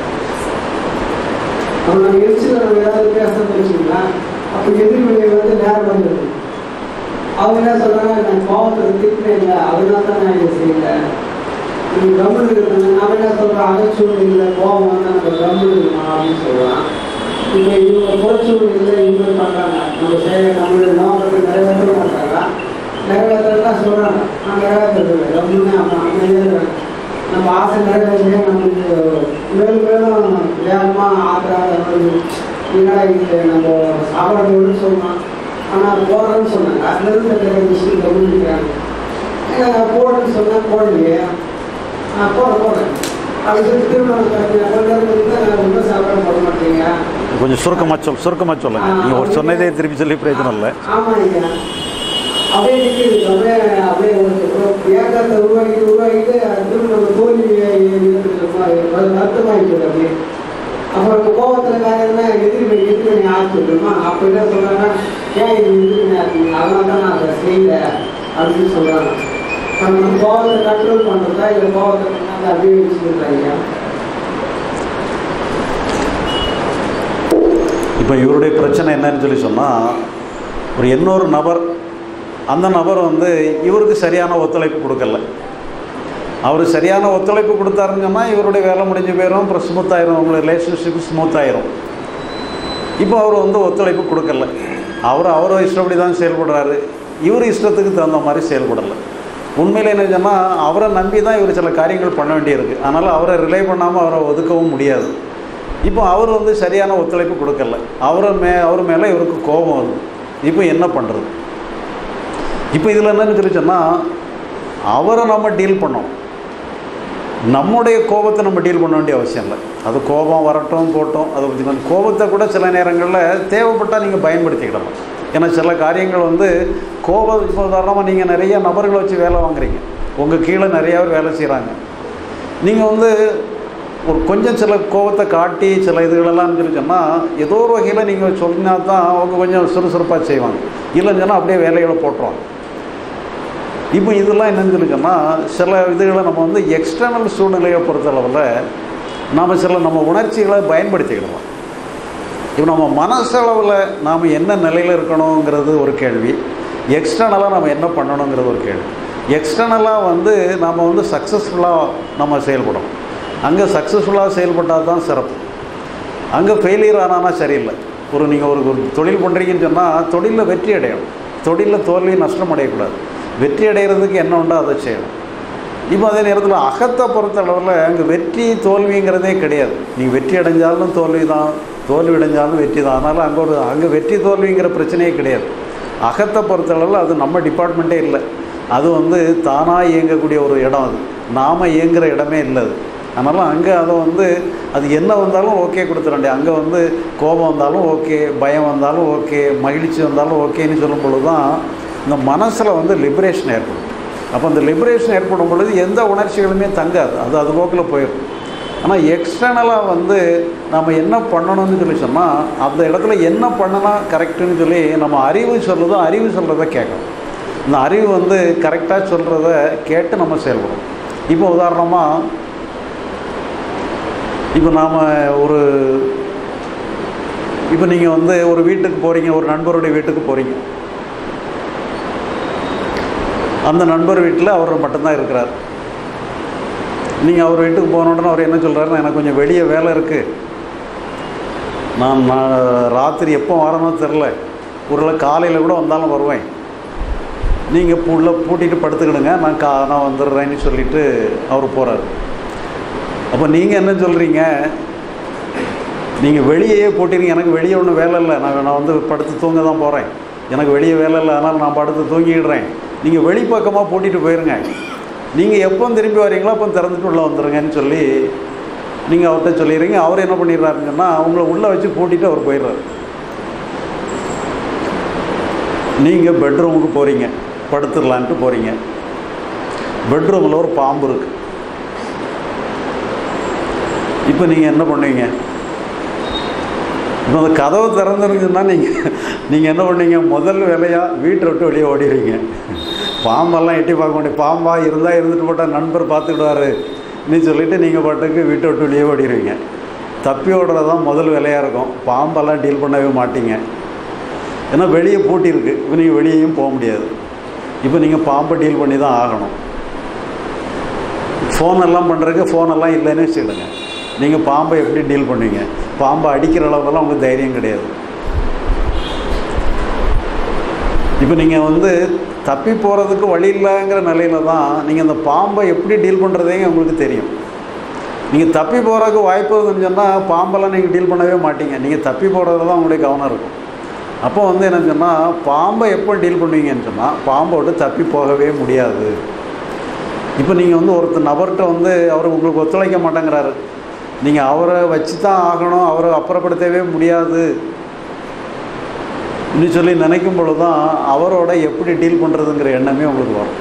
அப்போ நம்ம எரிச்சல நம்ம ஏதாவது பேசணும்னு வச்சுக்கலாம் அப்போ எதிர்வினை வந்து நேரம் வந்துடுது அவங்க என்ன சொல்றாங்க நான் கோபத்தை திட்டினேன் இல்லை அதனால தான் நான் இதை செய்யல நீங்க கம்மல் இருக்கணும் நான் என்ன சொல்றேன் அகச்சூழ்நிலை கோபம் வந்து நம்ம கம்மல் இருக்கணும் அப்படின்னு சொல்றான் இப்போ இவங்க புறச்சூழ்நிலை இவங்க பண்றாங்க நம்ம செய்ய நம்மளுடைய நோக்கத்தை நிறைவேற்ற மாட்டாங்க நிறைவேற்றலாம் சொல்றாங்க நான் நிறைவேற்றது இல்லை கம்முன்னு அவன் அமைதியாக இருக்கிறேன் நம்ம ஆசை நிறைவேற்றவே நம்மளுக்கு மேலும் மேலும் வேகமாக ஆத்திராத என்னடா இது நம்ம சாப்பாடு சொல்லலாம் ஆனால் போடுறேன்னு சொன்னாங்க அதுலேருந்து நிறைய விஷயம் கவனிக்கிறாங்க போடுறேன்னு சொன்னால் போடலையே நான் போட போடுறேன் அப்படி சொல்லி திருமணம் பார்த்தீங்கன்னா கொஞ்ச நேரம் இருந்தா நான் ரொம்ப சாப்பாடு போட மாட்டீங்க கொஞ்சம் சுருக்கமாக சொல் சுருக்கமாக சொல்லுங்க நீங்கள் ஒரு சொன்னதே திருப்பி சொல்லி பிரயோஜனம் இல்லை ஆமாம் ஐயா அப்படியே நிற்கிது அப்படியே அப்படியே ஒரு ஒரு ஏக்கத்தை உருவாக்கிட்டு உருவாக்கிட்டு திரும்ப நம்ம தோல்வி வருத்தமாயிட்டு அப்படியே அப்புறம் கோபத்தில் காரணம்னா எதிர்மை எதிர்மணி ஆச்சுமா அப்போ என்ன சொல்கிறாங்கன்னா ஏன் இது எதிர்மணி ஆச்சுங்க அதனால தான் நான் அதை செய்யல அப்படின்னு சொல்கிறாங்க நம்ம கோபத்தை கண்ட்ரோல் பண்ணுறதா இல்லை கோபத்தை பண்ணாத அப்படியே வச்சுருக்காங்க இப்போ இவருடைய பிரச்சனை என்னன்னு சொல்லி சொன்னால் ஒரு இன்னொரு நபர் அந்த நபர் வந்து இவருக்கு சரியான ஒத்துழைப்பு கொடுக்கல அவர் சரியான ஒத்துழைப்பு கொடுத்தாருன்னு சொன்னால் இவருடைய வேலை முடிஞ்சு போயிடும் அப்புறம் ஸ்மூத் ஆயிரும் அவங்களோட ரிலேஷன்ஷிப் ஸ்மூத் ஆயிரும் இப்போ அவர் வந்து ஒத்துழைப்பு கொடுக்கல அவர் அவர் இஷ்டப்படி தான் செயல்படுறாரு இவர் இஷ்டத்துக்கு தகுந்த மாதிரி செயல்படலை உண்மையில் என்ன சொன்னால் அவரை நம்பி தான் இவர் சில காரியங்கள் பண்ண வேண்டியிருக்கு அதனால் அவரை ரிலே பண்ணாமல் அவரை ஒதுக்கவும் முடியாது இப்போ அவர் வந்து சரியான ஒத்துழைப்பு கொடுக்கல அவரை மே அவர் மேலே இவருக்கு கோபம் வருது இப்போ என்ன பண்ணுறது இப்போ இதில் என்னன்னு சொல்லி சொன்னால் அவரை நம்ம டீல் பண்ணோம் நம்முடைய கோபத்தை நம்ம டீல் பண்ண வேண்டிய அவசியம் இல்லை அது கோபம் வரட்டும் போட்டோம் அதை பற்றி கொஞ்சம் கோபத்தை கூட சில நேரங்களில் தேவைப்பட்டால் நீங்கள் பயன்படுத்திக்கிடலாம் ஏன்னா சில காரியங்கள் வந்து கோபம் இப்போ உதாரணமாக நீங்கள் நிறைய நபர்களை வச்சு வேலை வாங்குறீங்க உங்கள் கீழே நிறையா பேர் வேலை செய்கிறாங்க நீங்கள் வந்து ஒரு கொஞ்சம் சில கோபத்தை காட்டி சில இதுகளெல்லாம் சொல்லி சொன்னால் ஏதோ ஒரு வகையில் நீங்கள் சொன்னா தான் அவங்க கொஞ்சம் சுறுசுறுப்பாக செய்வாங்க இல்லைன்னு சொன்னால் அப்படியே வேலைகளை போட்டுருவாங்க இப்போ இதெல்லாம் என்னன்னு சொல்லி சொன்னால் சில இதுகளை நம்ம வந்து எக்ஸ்டர்னல் சூழ்நிலையை பொறுத்தளவில் நாம் சில நம்ம உணர்ச்சிகளை பயன்படுத்திக்கிடலாம் இப்போ நம்ம மனசளவில் நாம் என்ன நிலையில் இருக்கணுங்கிறது ஒரு கேள்வி எக்ஸ்டர்னலாக நம்ம என்ன பண்ணணுங்கிறது ஒரு கேள்வி எக்ஸ்டர்னலாக வந்து நாம் வந்து சக்ஸஸ்ஃபுல்லாக நம்ம செயல்படணும் அங்கே சக்ஸஸ்ஃபுல்லாக செயல்பட்டால் தான் சிறப்பு அங்கே ஃபெயிலியர் ஆனானா சரியில்லை ஒரு நீங்கள் ஒரு ஒரு தொழில் பண்ணுறீங்கன்னு சொன்னால் தொழிலில் வெற்றி அடையணும் தொழிலில் தோல்வி நஷ்டம் அடையக்கூடாது வெற்றி அடைகிறதுக்கு என்ன உண்டோ அதை செய்யணும் இப்போ அதே நேரத்தில் அகத்தை பொறுத்த அளவில் அங்கே வெற்றி தோல்விங்கிறதே கிடையாது நீங்கள் வெற்றி அடைஞ்சாலும் தோல்வி தான் தோல்வி அடைஞ்சாலும் வெற்றி தான் அதனால் அங்கே ஒரு அங்கே வெற்றி தோல்விங்கிற பிரச்சனையே கிடையாது அகத்தை பொறுத்த அளவில் அது நம்ம டிபார்ட்மெண்ட்டே இல்லை அது வந்து தானாக இயங்கக்கூடிய ஒரு இடம் அது நாம் இயங்குகிற இடமே இல்லை அது அதனால் அங்கே அதை வந்து அது என்ன வந்தாலும் ஓகே கொடுத்துட அங்கே வந்து கோபம் வந்தாலும் ஓகே பயம் வந்தாலும் ஓகே மகிழ்ச்சி வந்தாலும் ஓகேன்னு சொல்லும் பொழுது தான் இந்த மனசில் வந்து லிபரேஷன் ஏற்படும் அப்போ அந்த லிபரேஷன் ஏற்படும் பொழுது எந்த உணர்ச்சிகளுமே தங்காது அது அது போக்கில் போயிடும் ஆனால் எக்ஸ்டர்னலாக வந்து நம்ம என்ன பண்ணணும்னு சொல்லி சொன்னால் அந்த இடத்துல என்ன பண்ணனா கரெக்டுன்னு சொல்லி நம்ம அறிவு சொல்கிறதோ அறிவு சொல்கிறத கேட்கணும் இந்த அறிவு வந்து கரெக்டாக சொல்கிறத கேட்டு நம்ம செயல்படும் இப்போ உதாரணமாக இப்போ நாம் ஒரு இப்போ நீங்கள் வந்து ஒரு வீட்டுக்கு போகிறீங்க ஒரு நண்பருடைய வீட்டுக்கு போகிறீங்க அந்த நண்பர் வீட்டில் அவர் மட்டும்தான் இருக்கிறார் நீங்கள் அவர் வீட்டுக்கு போன உடனே அவர் என்ன சொல்கிறாருன்னா எனக்கு கொஞ்சம் வெளியே வேலை இருக்குது நான் நான் ராத்திரி எப்போ வரணும் தெரில ஒரு காலையில் கூட வந்தாலும் வருவேன் நீங்கள் உள்ள பூட்டிட்டு படுத்துக்கிடுங்க நான் கா நான் வந்துடுறேன்னு சொல்லிட்டு அவர் போகிறார் அப்போ நீங்கள் என்ன சொல்கிறீங்க நீங்கள் வெளியே போட்டிருங்க எனக்கு வெளியே ஒன்றும் வேலை இல்லை நான் நான் வந்து படுத்து தூங்க தான் போகிறேன் எனக்கு வெளியே வேலை இல்லை அதனால் நான் படுத்து தூங்கிடுறேன் நீங்கள் வெளிப்பக்கமாக பூட்டிட்டு போயிருங்க நீங்கள் எப்போ திரும்பி வரீங்களோ அப்போ திறந்துட்டு உள்ளே வந்துடுங்கன்னு சொல்லி நீங்கள் அவர்கிட்ட சொல்லிடுறீங்க அவர் என்ன பண்ணிடுறாருன்னு சொன்னால் அவங்கள உள்ளே வச்சு பூட்டிட்டு அவர் போயிடுறாரு நீங்கள் பெட்ரூமுக்கு போகிறீங்க படுத்துடலான்ட்டு போகிறீங்க பெட்ரூமில் ஒரு பாம்பு இருக்குது இப்போ நீங்கள் என்ன பண்ணுவீங்க இப்போ அந்த கதவு திறந்துருந்துச்சுன்னா நீங்கள் நீங்கள் என்ன பண்ணீங்க முதல் வேலையாக வீட்டை விட்டு வெளியே ஓடிடுவீங்க பாம்பெல்லாம் எட்டி பார்க்க முடியும் பாம்பாக இருந்தால் இருந்துட்டு போட்டால் நண்பர் பார்த்துக்கிடுவாரு நீ சொல்லிவிட்டு நீங்கள் பாட்டுக்கு வீட்டை விட்டு வெளியே ஓடிடுவீங்க தப்பி ஓடுறது தான் முதல் வேலையாக இருக்கும் பாம்பெல்லாம் டீல் பண்ணவே மாட்டீங்க ஏன்னா வெளியே பூட்டியிருக்கு இப்போ நீங்கள் வெளியேயும் போக முடியாது இப்போ நீங்கள் பாம்பை டீல் பண்ணி தான் ஆகணும் ஃபோனெல்லாம் பண்ணுறதுக்கு ஃபோனெல்லாம் இல்லைன்னு வச்சுக்கிடுங்க நீங்கள் பாம்பை எப்படி டீல் பண்ணுவீங்க பாம்பை அடிக்கிற அளவுக்கெல்லாம் உங்களுக்கு தைரியம் கிடையாது இப்போ நீங்கள் வந்து தப்பி போகிறதுக்கு வழி இல்லைங்கிற நிலையில தான் நீங்கள் அந்த பாம்பை எப்படி டீல் பண்ணுறதே உங்களுக்கு தெரியும் நீங்கள் தப்பி போகிறதுக்கு வாய்ப்பு இருந்துன்னு சொன்னால் பாம்பெல்லாம் நீங்கள் டீல் பண்ணவே மாட்டீங்க நீங்கள் தப்பி போகிறதுல தான் உங்களுடைய கவனம் இருக்கும் அப்போ வந்து என்ன சொன்னால் பாம்பை எப்போ டீல் பண்ணுவீங்கன்னு சொன்னால் பாம்பை விட்டு தப்பி போகவே முடியாது இப்போ நீங்கள் வந்து ஒருத்தர் நபர்கிட்ட வந்து அவர் உங்களுக்கு ஒத்துழைக்க மாட்டேங்கிறாரு நீங்கள் அவரை வச்சு தான் ஆகணும் அவரை அப்புறப்படுத்தவே முடியாது இன்னும் சொல்லி நினைக்கும் பொழுது தான் அவரோட எப்படி டீல் பண்ணுறதுங்கிற எண்ணமே உங்களுக்கு வரும்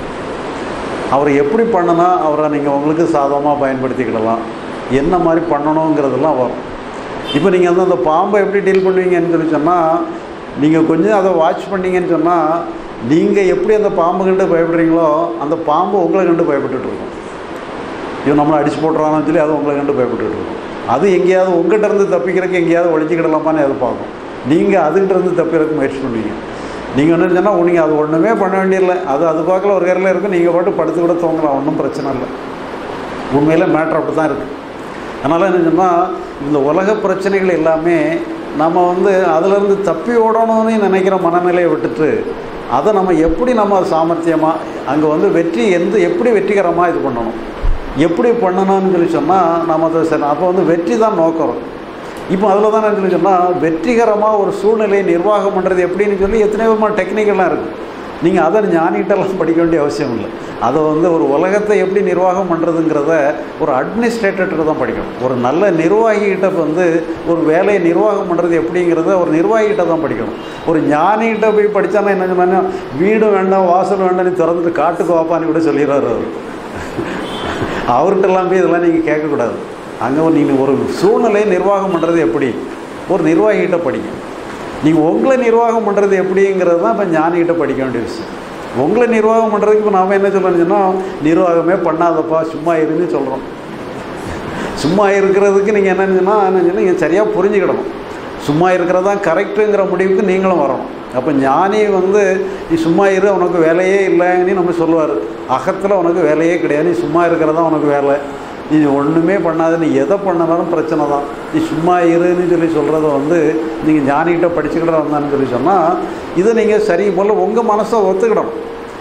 அவர் எப்படி பண்ணனா அவரை நீங்கள் உங்களுக்கு சாதகமாக பயன்படுத்திக்கிடலாம் என்ன மாதிரி பண்ணணுங்கிறதெல்லாம் வரும் இப்போ நீங்கள் வந்து அந்த பாம்பை எப்படி டீல் பண்ணுவீங்கன்னு சொல்லி சொன்னால் நீங்கள் கொஞ்சம் அதை வாட்ச் பண்ணீங்கன்னு சொன்னால் நீங்கள் எப்படி அந்த பாம்பு கண்டு பயப்படுறீங்களோ அந்த பாம்பு உங்களை கண்டு பயப்பட்டுட்டு இருக்கும் இவன் நம்மளை அடிச்சு போட்டுறான்னு சொல்லி அது உங்களை கண்டு பயப்பட்டுட்டு இருக்கும் அது எங்கேயாவது உங்கள்கிட்ட இருந்து தப்பிக்கிறதுக்கு எங்கேயாவது ஒழிச்சிக்கிடலாமான்னு அது பார்க்கும் நீங்கள் அதுகிட்ட இருந்து தப்பிக்கிறதுக்கு முயற்சி பண்ணுவீங்க நீங்கள் என்ன சொன்னால் நீங்கள் அது ஒன்றுமே பண்ண வேண்டியதில்லை அது அது பார்க்கல ஒரு கரையில் இருக்கும் நீங்கள் பாட்டு படுத்து கூட தூங்கலாம் ஒன்றும் பிரச்சனை இல்லை உண்மையில் மேட்ரு அப்படி தான் இருக்குது அதனால் என்ன சொன்னால் இந்த உலக பிரச்சனைகள் எல்லாமே நம்ம வந்து அதிலிருந்து தப்பி ஓடணும்னு நினைக்கிற மனநிலையை விட்டுட்டு அதை நம்ம எப்படி நம்ம சாமர்த்தியமாக அங்கே வந்து வெற்றி எந்த எப்படி வெற்றிகரமாக இது பண்ணணும் எப்படி பண்ணணும்னு சொல்லி சொன்னால் நம்ம அதை சரி அப்போ வந்து வெற்றி தான் நோக்கிறோம் இப்போ அதில் தான் சொல்லி சொன்னால் வெற்றிகரமாக ஒரு சூழ்நிலையை நிர்வாகம் பண்ணுறது எப்படின்னு சொல்லி எத்தனையோ விதமான டெக்னிக்கெல்லாம் இருக்குது நீங்கள் அதை ஞானிகிட்டலாம் படிக்க வேண்டிய அவசியம் இல்லை அதை வந்து ஒரு உலகத்தை எப்படி நிர்வாகம் பண்ணுறதுங்கிறத ஒரு அட்மினிஸ்ட்ரேட்டர்கிட்ட தான் படிக்கணும் ஒரு நல்ல நிர்வாகிகிட்ட வந்து ஒரு வேலையை நிர்வாகம் பண்ணுறது எப்படிங்கிறத ஒரு நிர்வாகிகிட்ட தான் படிக்கணும் ஒரு ஞானிகிட்ட போய் படித்தானா என்ன சொன்னா வீடு வேண்டாம் வாசல் வேண்டாம் திறந்துட்டு காட்டுக்கு வாப்பான்னு கூட சொல்லிடுறாரு அவர் அவர்கிட்டலாம் போய் இதெல்லாம் நீங்கள் கேட்கக்கூடாது அங்கே நீங்கள் ஒரு சூழ்நிலையை நிர்வாகம் பண்ணுறது எப்படி ஒரு நிர்வாகிகிட்ட படிங்க நீங்கள் உங்களை நிர்வாகம் பண்ணுறது எப்படிங்கிறது தான் இப்போ ஞானிகிட்ட படிக்க வேண்டிய விஷயம் உங்களை நிர்வாகம் பண்ணுறதுக்கு இப்போ நாம் என்ன சொல்லணும்னா நிர்வாகமே பண்ணாதப்பா சும்மா இருன்னு சொல்கிறோம் சும்மா இருக்கிறதுக்கு நீங்கள் என்னன்னா என்ன நீங்கள் சரியாக புரிஞ்சுக்கிடணும் சும்மா இருக்கிறதா கரெக்டுங்கிற முடிவுக்கு நீங்களும் வரணும் அப்போ ஞானி வந்து நீ சும்மா இரு உனக்கு வேலையே இல்லைன்னு நம்ம சொல்லுவார் அகத்தில் உனக்கு வேலையே கிடையாது நீ சும்மா இருக்கிறதா உனக்கு வேலை நீ ஒன்றுமே பண்ணாத நீ எதை பண்ணாலும் பிரச்சனை தான் நீ சும்மா இருன்னு சொல்லி சொல்கிறத வந்து நீங்கள் ஞானிகிட்ட படிச்சுக்கிட்டு வந்தான்னு சொல்லி சொன்னால் இதை நீங்கள் சரி போல் உங்கள் மனசை ஒத்துக்கிடணும்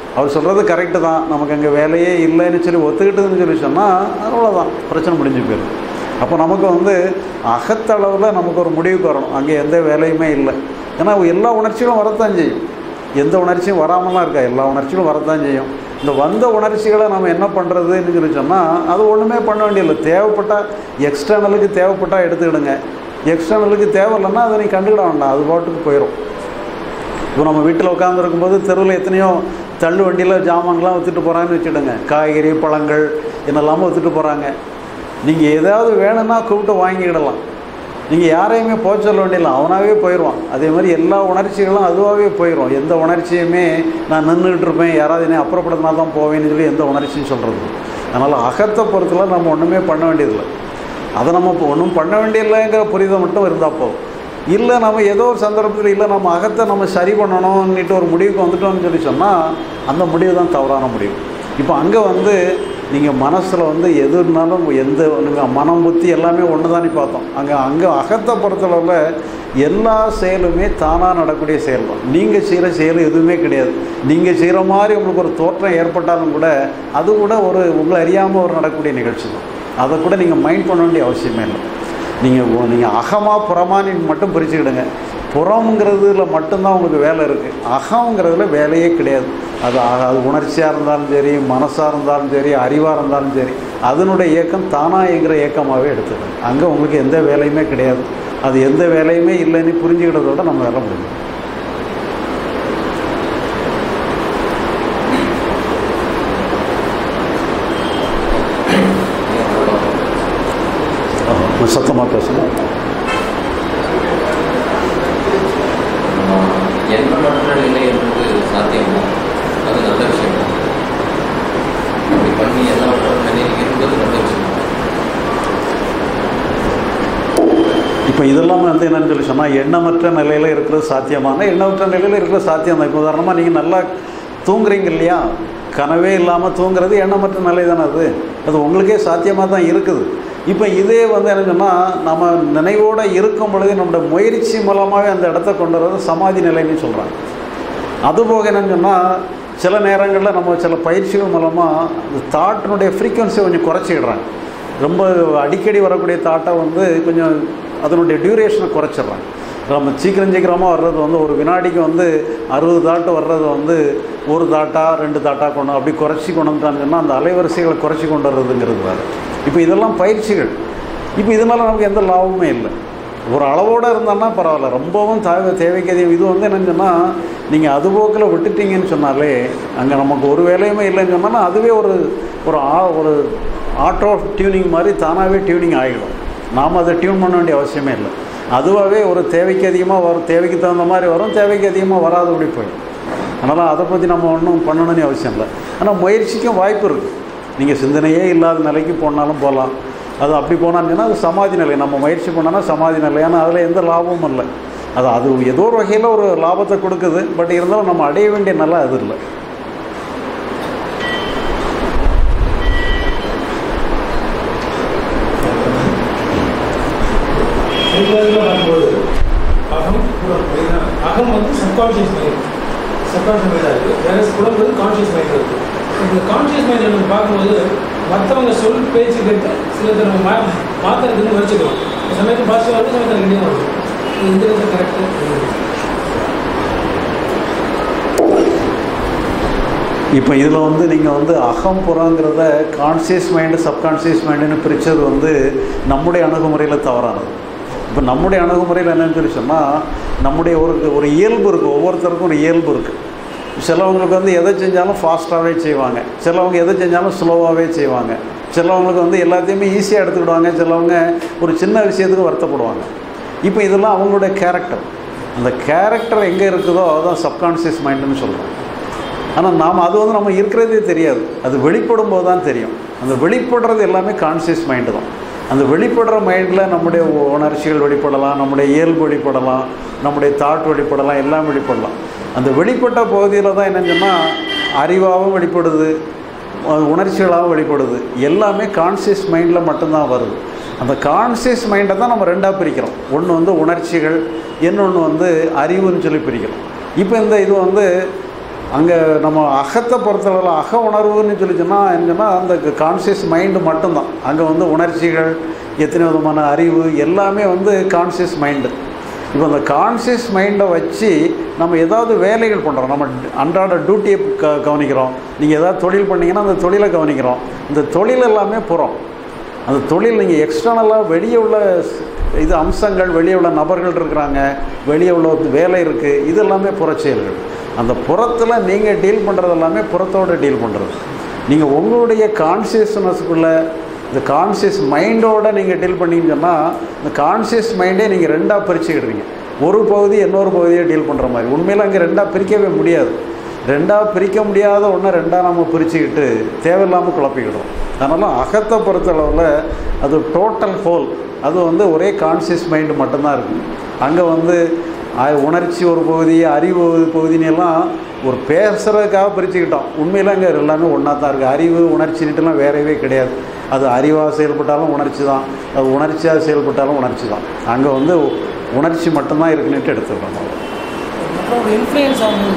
அவர் சொல்கிறது கரெக்டு தான் நமக்கு அங்கே வேலையே இல்லைன்னு சொல்லி ஒத்துக்கிட்டதுன்னு சொல்லி சொன்னால் அவ்வளோதான் பிரச்சனை முடிஞ்சு போயிடும் அப்போ நமக்கு வந்து அகத்தளவில் நமக்கு ஒரு முடிவுக்கு வரணும் அங்கே எந்த வேலையுமே இல்லை ஏன்னா எல்லா உணர்ச்சிகளும் வரத்தான் செய்யும் எந்த உணர்ச்சியும் வராமலாம் இருக்கா எல்லா உணர்ச்சிகளும் வரத்தான் செய்யும் இந்த வந்த உணர்ச்சிகளை நம்ம என்ன பண்ணுறதுன்னு சொல்லி சொன்னால் அது ஒன்றுமே பண்ண வேண்டியதில்லை தேவைப்பட்டால் எக்ஸ்டர்னலுக்கு எடுத்துக்கிடுங்க எடுத்துக்கிடுங்க எக்ஸ்டர்னலுக்கு தேவையில்லைன்னா அதை நீ கண்டுக்கிட வேண்டாம் அது பாட்டுக்கு போயிடும் இப்போ நம்ம வீட்டில் உட்காந்துருக்கும்போது தெருவில் எத்தனையோ தள்ளு வண்டியில் ஜாமான்லாம் விற்றுட்டு போகிறாங்கன்னு வச்சுடுங்க காய்கறி பழங்கள் என்னெல்லாமோ விற்றுட்டு போகிறாங்க நீங்கள் ஏதாவது வேணும்னா கூப்பிட்டு வாங்கிக்கிடலாம் நீங்கள் யாரையுமே போக சொல்ல வேண்டியதில்லை அவனாகவே போயிடுவான் அதே மாதிரி எல்லா உணர்ச்சிகளும் அதுவாகவே போயிடும் எந்த உணர்ச்சியுமே நான் நின்றுக்கிட்டு இருப்பேன் யாராவது என்னை அப்புறப்படுத்தினா தான் போவேன்னு சொல்லி எந்த உணர்ச்சியும் சொல்கிறது அதனால் அகத்தை பொறுத்தல நம்ம ஒன்றுமே பண்ண வேண்டியதில்லை அதை நம்ம இப்போ ஒன்றும் பண்ண வேண்டியதில்லைங்கிற புரிதல் மட்டும் இருந்தால் போதும் இல்லை நம்ம ஏதோ ஒரு சந்தர்ப்பத்தில் இல்லை நம்ம அகத்தை நம்ம சரி பண்ணணும்னுட்டு ஒரு முடிவுக்கு வந்துட்டோம்னு சொல்லி சொன்னால் அந்த முடிவு தான் தவறான முடிவு இப்போ அங்கே வந்து நீங்கள் மனசில் வந்து எது இருந்தாலும் எந்த நீங்கள் மனம் புத்தி எல்லாமே ஒன்று தான் பார்த்தோம் அங்கே அங்கே அகத்தை பொறுத்தளவில் எல்லா செயலுமே தானாக நடக்கக்கூடிய செயல் தான் நீங்கள் செய்கிற செயல் எதுவுமே கிடையாது நீங்கள் செய்கிற மாதிரி உங்களுக்கு ஒரு தோற்றம் ஏற்பட்டாலும் கூட அது கூட ஒரு உங்களை அறியாமல் ஒரு நடக்கக்கூடிய நிகழ்ச்சி தான் அதை கூட நீங்கள் மைண்ட் பண்ண வேண்டிய அவசியமே இல்லை நீங்கள் நீங்கள் அகமா புறமானு மட்டும் பிரிச்சுக்கிடுங்க புறம்ங்கிறதுல மட்டும்தான் உங்களுக்கு வேலை இருக்குது அகங்கிறதுல வேலையே கிடையாது அது அ- அது உணர்ச்சியாக இருந்தாலும் சரி மனசாக இருந்தாலும் சரி அறிவாக இருந்தாலும் சரி அதனுடைய இயக்கம் தானாக இயங்குற இயக்கமாகவே எடுத்துக்கணும் அங்கே உங்களுக்கு எந்த வேலையுமே கிடையாது அது எந்த வேலையுமே இல்லைன்னு புரிஞ்சுக்கிட்டதோட நம்ம வேலை முடியும் சத்தமாக பேசுங்க எண்ணமற்ற நிலை என்பது சாத்தியமா அது நல்ல விஷயம் அப்படி பண்ணி எண்ணமற்ற நிலையில் இருப்பது நல்ல விஷயம் இப்போ இதெல்லாம் வந்து என்னன்னு சொல்லி சொன்னால் எண்ணமற்ற நிலையில் இருக்கிறது சாத்தியமான எண்ணமற்ற நிலையில் இருக்கிறது சாத்தியம் தான் இப்போ உதாரணமாக நீங்கள் நல்லா தூங்குறீங்க இல்லையா கனவே இல்லாமல் தூங்குறது எண்ணமற்ற நிலை தானே அது அது உங்களுக்கே சாத்தியமாக தான் இருக்குது இப்போ இதே வந்து என்ன சொன்னால் நம்ம நினைவோடு இருக்கும் பொழுது நம்மளோட முயற்சி மூலமாகவே அந்த இடத்த கொண்டு வர்றது சமாதி நிலைன்னு சொல்கிறாங்க அதுபோக என்னன்னு சொன்னால் சில நேரங்களில் நம்ம சில பயிற்சிகள் மூலமாக அந்த தாட்டினுடைய ஃப்ரீக்குவன்சியை கொஞ்சம் குறைச்சிடுறாங்க ரொம்ப அடிக்கடி வரக்கூடிய தாட்டை வந்து கொஞ்சம் அதனுடைய டியூரேஷனை குறைச்சிடுறாங்க நம்ம சீக்கிரம் சீக்கிரமாக வர்றது வந்து ஒரு வினாடிக்கு வந்து அறுபது தாட்டு வர்றது வந்து ஒரு தாட்டா ரெண்டு தாட்டா கொண்டு அப்படி குறைச்சி கொண்டு வந்துட்டாங்கன்னா அந்த அலைவரிசைகளை குறைச்சி கொண்டு வர்றதுங்கிறது வேறு இப்போ இதெல்லாம் பயிற்சிகள் இப்போ இதனால் நமக்கு எந்த லாபமுமே இல்லை ஒரு அளவோடு இருந்தோம்னா பரவாயில்ல ரொம்பவும் தேவை தேவைக்கு அதிகம் இது வந்து என்னன்னு சொன்னால் நீங்கள் அது போக்கில் விட்டுட்டீங்கன்னு சொன்னாலே அங்கே நமக்கு ஒரு வேலையுமே இல்லைன்னு சொன்னால் அதுவே ஒரு ஒரு ஆ ஒரு ஆட்டோ டியூனிங் மாதிரி தானாகவே டியூனிங் ஆகிடும் நாம் அதை டியூன் பண்ண வேண்டிய அவசியமே இல்லை அதுவாகவே ஒரு தேவைக்கு அதிகமாக வரும் தேவைக்கு தகுந்த மாதிரி வரும் தேவைக்கு அதிகமாக வராதபடி போயிடும் அதனால் அதை பற்றி நம்ம ஒன்றும் பண்ணணும்னு அவசியம் இல்லை ஆனால் முயற்சிக்கும் வாய்ப்பு இருக்குது நீங்கள் சிந்தனையே இல்லாத நிலைக்கு போனாலும் போகலாம் அது அப்படி போனாங்கன்னா அது சமாதி நிலை நம்ம முயற்சி பண்ணோன்னா சமாதி நிலை ஆனால் அதில் எந்த லாபமும் இல்லை அது அது ஏதோ ஒரு வகையில் ஒரு லாபத்தை கொடுக்குது பட் இருந்தாலும் நம்ம அடைய வேண்டிய நிலை அது இல்லை சைக்காலஜியில் பார்க்கும்போது அகம் புறம் இதுதான். அகம் வந்து சப்கான்ஷியஸ் மைண்ட் சப்கான்ஷியஸ் மைண்டாக இருக்குது வேற புறம் வந்து கான்ஷியஸ் மைண்ட் இருக்குது இந்த கான்ஷியஸ் மைண்டில் நம்ம பார்க்கும்போது மற்றவங்க சொல் பேச்சு கேட்டு சில பேர் நம்ம மா மாற்றுறதுக்கு முயற்சிக்கிறோம் இந்த சமயத்தில் பாசிட்டிவ் வருது சமயத்தில் நெகட்டிவ் வருது இந்த விதத்தில் கரெக்டு இப்போ இதில் வந்து நீங்கள் வந்து அகம் புறங்கிறத கான்சியஸ் மைண்டு சப்கான்சியஸ் மைண்டுன்னு பிரித்தது வந்து நம்முடைய அணுகுமுறையில் தவறானது இப்போ நம்முடைய அணுகுமுறையில் என்னன்னு சொல்லி சொன்னால் நம்முடைய ஒரு ஒரு இயல்பு இருக்குது ஒவ்வொருத்தருக்கும் ஒரு இயல்பு இருக்குது சிலவங்களுக்கு வந்து எதை செஞ்சாலும் ஃபாஸ்ட்டாகவே செய்வாங்க சிலவங்க எதை செஞ்சாலும் ஸ்லோவாகவே செய்வாங்க சிலவங்களுக்கு வந்து எல்லாத்தையுமே ஈஸியாக எடுத்துக்கிடுவாங்க சிலவங்க ஒரு சின்ன விஷயத்துக்கு வருத்தப்படுவாங்க இப்போ இதெல்லாம் அவங்களுடைய கேரக்டர் அந்த கேரக்டர் எங்கே இருக்குதோ அதுதான் சப்கான்ஷியஸ் மைண்டுன்னு சொல்கிறோம் ஆனால் நாம் அது வந்து நம்ம இருக்கிறதே தெரியாது அது வெளிப்படும் போது தான் தெரியும் அந்த வெளிப்படுறது எல்லாமே கான்சியஸ் மைண்டு தான் அந்த வெளிப்படுற மைண்டில் நம்முடைய உ- உணர்ச்சிகள் வெளிப்படலாம் நம்முடைய இயல்பு வெளிப்படலாம் நம்முடைய தாட் வெளிப்படலாம் எல்லாம் வெளிப்படலாம் அந்த வெளிப்பட்ட பகுதியில் தான் என்னன்னு சொன்னால் அறிவாகவும் வெளிப்படுது அஹ் உணர்ச்சிகளாகவும் வெளிப்படுது எல்லாமே கான்சியஸ் மைண்டில் மட்டும்தான் வருது அந்த கான்சியஸ் மைண்டை தான் நம்ம ரெண்டாக பிரிக்கிறோம் ஒன்று வந்து உணர்ச்சிகள் இன்னொன்று வந்து அறிவுன்னு சொல்லி பிரிக்கிறோம் இப்போ இந்த இது வந்து அங்கே நம்ம அகத்தை பொறுத்தளவில் அக உணர்வுன்னு சொல்லிச்சோன்னா என்னன்னா அந்த கான்சியஸ் மைண்டு மட்டும்தான் அங்கே வந்து உணர்ச்சிகள் எத்தனை விதமான அறிவு எல்லாமே வந்து கான்சியஸ் மைண்டு இப்போ அந்த கான்சியஸ் மைண்டை வச்சு நம்ம ஏதாவது வேலைகள் பண்ணுறோம் நம்ம அன்றாட டியூட்டியை க கவனிக்கிறோம் நீங்கள் ஏதாவது தொழில் பண்ணீங்கன்னா அந்த தொழிலை கவனிக்கிறோம் இந்த தொழில் எல்லாமே புறம் அந்த தொழில் நீங்கள் எக்ஸ்டர்னலாக வெளியே உள்ள ஸ்- இது அம்சங்கள் வெளியே உள்ள நபர்கள் இருக்கிறாங்க வெளியே உள்ள ஒரு வேலை இருக்குது இது எல்லாமே புறச்செயல்கள் அந்த புறத்தில் நீங்கள் டீல் பண்ணுறது எல்லாமே புறத்தோடு டீல் பண்ணுறது நீங்கள் உங்களுடைய கான்சியஸ்னஸ்க்குள்ளே இந்த கான்சியஸ் மைண்டோட நீங்கள் டீல் பண்ணீங்கன்னு சொன்னால் இந்த கான்சியஸ் மைண்டே நீங்கள் ரெண்டாக பிரிச்சுக்கிடுறீங்க ஒரு பகுதி இன்னொரு பகுதியை டீல் பண்ணுற மாதிரி உண்மையில் அங்கே ரெண்டாக பிரிக்கவே முடியாது ரெண்டாக பிரிக்க முடியாத ஒன்று ரெண்டாக நம்ம பிரிச்சுக்கிட்டு தேவையில்லாமல் குழப்பிக்கிடுறோம் அதனால் அகத்தை பொறுத்தளவில் அது டோட்டல் ஹோல் அது வந்து ஒரே கான்சியஸ் மைண்டு மட்டும்தான் இருக்குது அங்கே வந்து அ- உணர்ச்சி ஒரு பகுதி அறிவு ஒரு பகுதின்னு எல்லாம் ஒரு பேசுகிறதுக்காக பிரிச்சுக்கிட்டோம் உண்மையில் அங்கே எல்லாமே ஒன்றா தான் இருக்குது அறிவு உணர்ச்சின்ட்டுலாம் வேறவே கிடையாது அது அறிவாக செயல்பட்டாலும் உணர்ச்சி தான் அது உணர்ச்சியாக செயல்பட்டாலும் உணர்ச்சி தான் அங்கே வந்து உணர்ச்சி மட்டும்தான் இருக்குன்னுட்டு எடுத்துக்கிறோம் நம்ம. மற்றவங்க இன்ஃப்ளூயன்ஸ் ஆகும்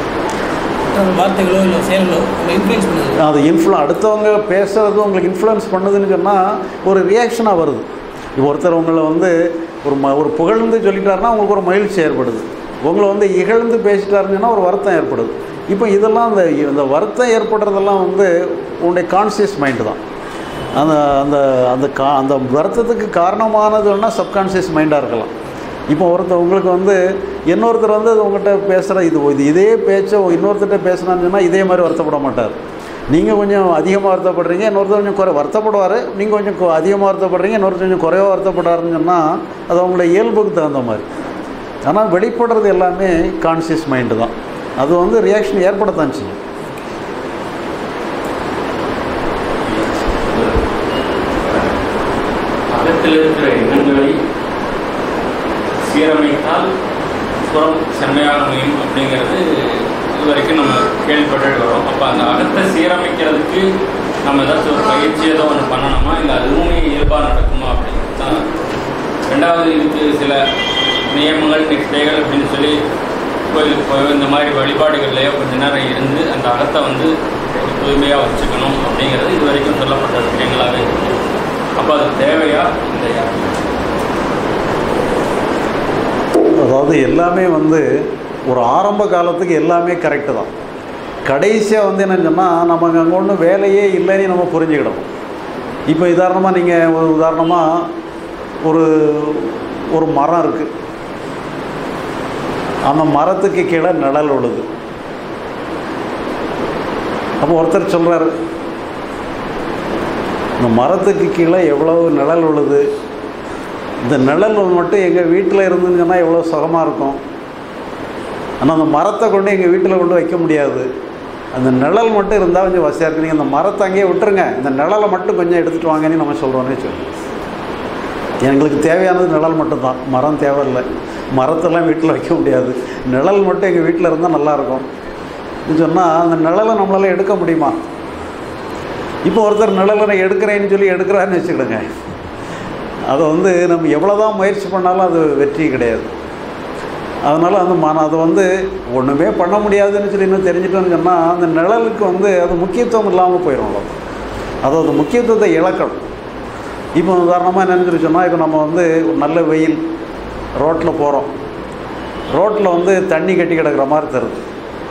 மற்றவங்க வார்த்தைகளோ இல்லை செயல்களோ உங்களை இன்ஃப்ளூயன்ஸ் பண்ணுது அது இன்ஃப்ளு அடுத்தவங்க பேசுகிறது உங்களுக்கு இன்ஃப்ளூயன்ஸ் பண்ணுதுன்னு சொன்னால் ஒரு ரியாக்ஷனாக வருது இப்போ ஒருத்தர் உங்களை வந்து ஒரு ம ஒரு புகழ்ந்து சொல்லிட்டாருன்னா உங்களுக்கு ஒரு மகிழ்ச்சி ஏற்படுது உங்களை வந்து இகழ்ந்து பேசிட்டாருன்னு சொன்னா ஒரு வருத்தம் ஏற்படுது இப்போ இதெல்லாம் அந்த இந்த வருத்தம் ஏற்படுறதெல்லாம் வந்து உன்னுடைய கான்சியஸ் மைண்டு தான் அந்த அந்த அந்த கா அந்த வருத்தத்துக்கு காரணமானதுன்னா சப்கான்ஷியஸ் மைண்டாக இருக்கலாம் இப்போ ஒருத்தர் உங்களுக்கு வந்து இன்னொருத்தர் வந்து அது உங்கள்கிட்ட பேசுகிற இது இது இதே பேச்சை இன்னொருத்தர்கிட்ட பேசுனான்னு சொன்னால் இதே மாதிரி வருத்தப்பட மாட்டார் நீங்கள் கொஞ்சம் அதிகமாக வருத்தப்படுறீங்க இன்னொருத்தர் கொஞ்சம் குறை வருத்தப்படுவார் நீங்கள் கொஞ்சம் கொ- அதிகமாக வருத்தப்படுறீங்க இன்னொருத்தர் கொஞ்சம் குறைவாக வருத்தப்படுறாருன்னு சொன்னால் அது அவங்களுடைய இயல்புக்கு தகுந்த மாதிரி ஆனால் வெளிப்படுறது எல்லாமே கான்சியஸ் மைண்டு தான் அது வந்து ரியாக்ஷன் ஏற்படத்தான் செய்யும் அகத்தில் இருக்கிற எண்ணங்களை சீரமைத்தால் புறம் செம்மையாக அமையும் அப்படிங்கிறது இதுவரைக்கும் நம்ம கேள்விப்பட்டு வரோம் அப்போ அந்த அகத்தை சீரமைக்கிறதுக்கு நம்ம ஏதாச்சும் ஒரு பயிற்சி ஏதோ ஒன்று பண்ணணுமா இல்லை அதுவுமே இயல்பாக நடக்குமா அப்படின்னு தான் ரெண்டாவது இதுக்கு சில நியமங்கள் நிஷ்டைகள் அப்படின்னு சொல்லி கோயிலுக்கு போய் இந்த மாதிரி வழிபாடுகள்லையோ கொஞ்ச நேரம் இருந்து அந்த அகத்தை வந்து ஒரு தூய்மையாக வச்சுக்கணும் அப்படிங்கிறது இது வரைக்கும் சொல்லப்பட்ட விஷயங்களாகவே இருக்கு அப்போ அது தேவையா இல்லையா அதாவது எல்லாமே வந்து ஒரு ஆரம்ப காலத்துக்கு எல்லாமே கரெக்டு தான் கடைசியாக வந்து என்னன்னு சொன்னால் நமக்கு அங்கே ஒன்றும் வேலையே இல்லைன்னு நம்ம புரிஞ்சுக்கிடணும் இப்போ உதாரணமாக நீங்கள் ஒரு உதாரணமாக ஒரு ஒரு மரம் இருக்குது அந்த மரத்துக்கு கீழே நிழல் விழுது அப்போ ஒருத்தர் சொல்கிறாரு இந்த மரத்துக்கு கீழே எவ்வளவு நிழல் விழுது இந்த நிழல் மட்டும் எங்கள் வீட்டில் இருந்துன்னு சொன்னால் எவ்வளோ சுகமாக இருக்கும் ஆனால் அந்த மரத்தை கொண்டு எங்கள் வீட்டில் கொண்டு வைக்க முடியாது அந்த நிழல் மட்டும் இருந்தால் கொஞ்சம் வசதியாக இருக்கு நீங்கள் அந்த மரத்தை அங்கேயே விட்டுருங்க இந்த நிழலை மட்டும் கொஞ்சம் எடுத்துகிட்டு வாங்கன்னு நம்ம சொல்கிறோன்னே சொல்லி எங்களுக்கு தேவையானது நிழல் மட்டும்தான் மரம் தேவையில்லை மரத்தெல்லாம் வீட்டில் வைக்க முடியாது நிழல் மட்டும் எங்கள் வீட்டில் இருந்தால் நல்லாயிருக்கும் சொன்னால் அந்த நிழலை நம்மளால் எடுக்க முடியுமா இப்போ ஒருத்தர் நிழலை நான் எடுக்கிறேன்னு சொல்லி எடுக்கிறான்னு வச்சுக்கிடுங்க அதை வந்து நம்ம எவ்வளோதான் முயற்சி பண்ணாலும் அது வெற்றி கிடையாது அதனால் அந்த மன அதை வந்து ஒன்றுமே பண்ண முடியாதுன்னு சொல்லி இன்னும் தெரிஞ்சிட்டோன்னு சொன்னால் அந்த நிழலுக்கு வந்து அது முக்கியத்துவம் இல்லாமல் போயிடும் அவ்வளோ அதோட முக்கியத்துவத்தை இழக்கணும் இப்போ உதாரணமாக என்னன்னு சொன்னால் இப்போ நம்ம வந்து ஒரு நல்ல வெயில் ரோட்டில் போகிறோம் ரோட்டில் வந்து தண்ணி கட்டி கிடக்கிற மாதிரி தருது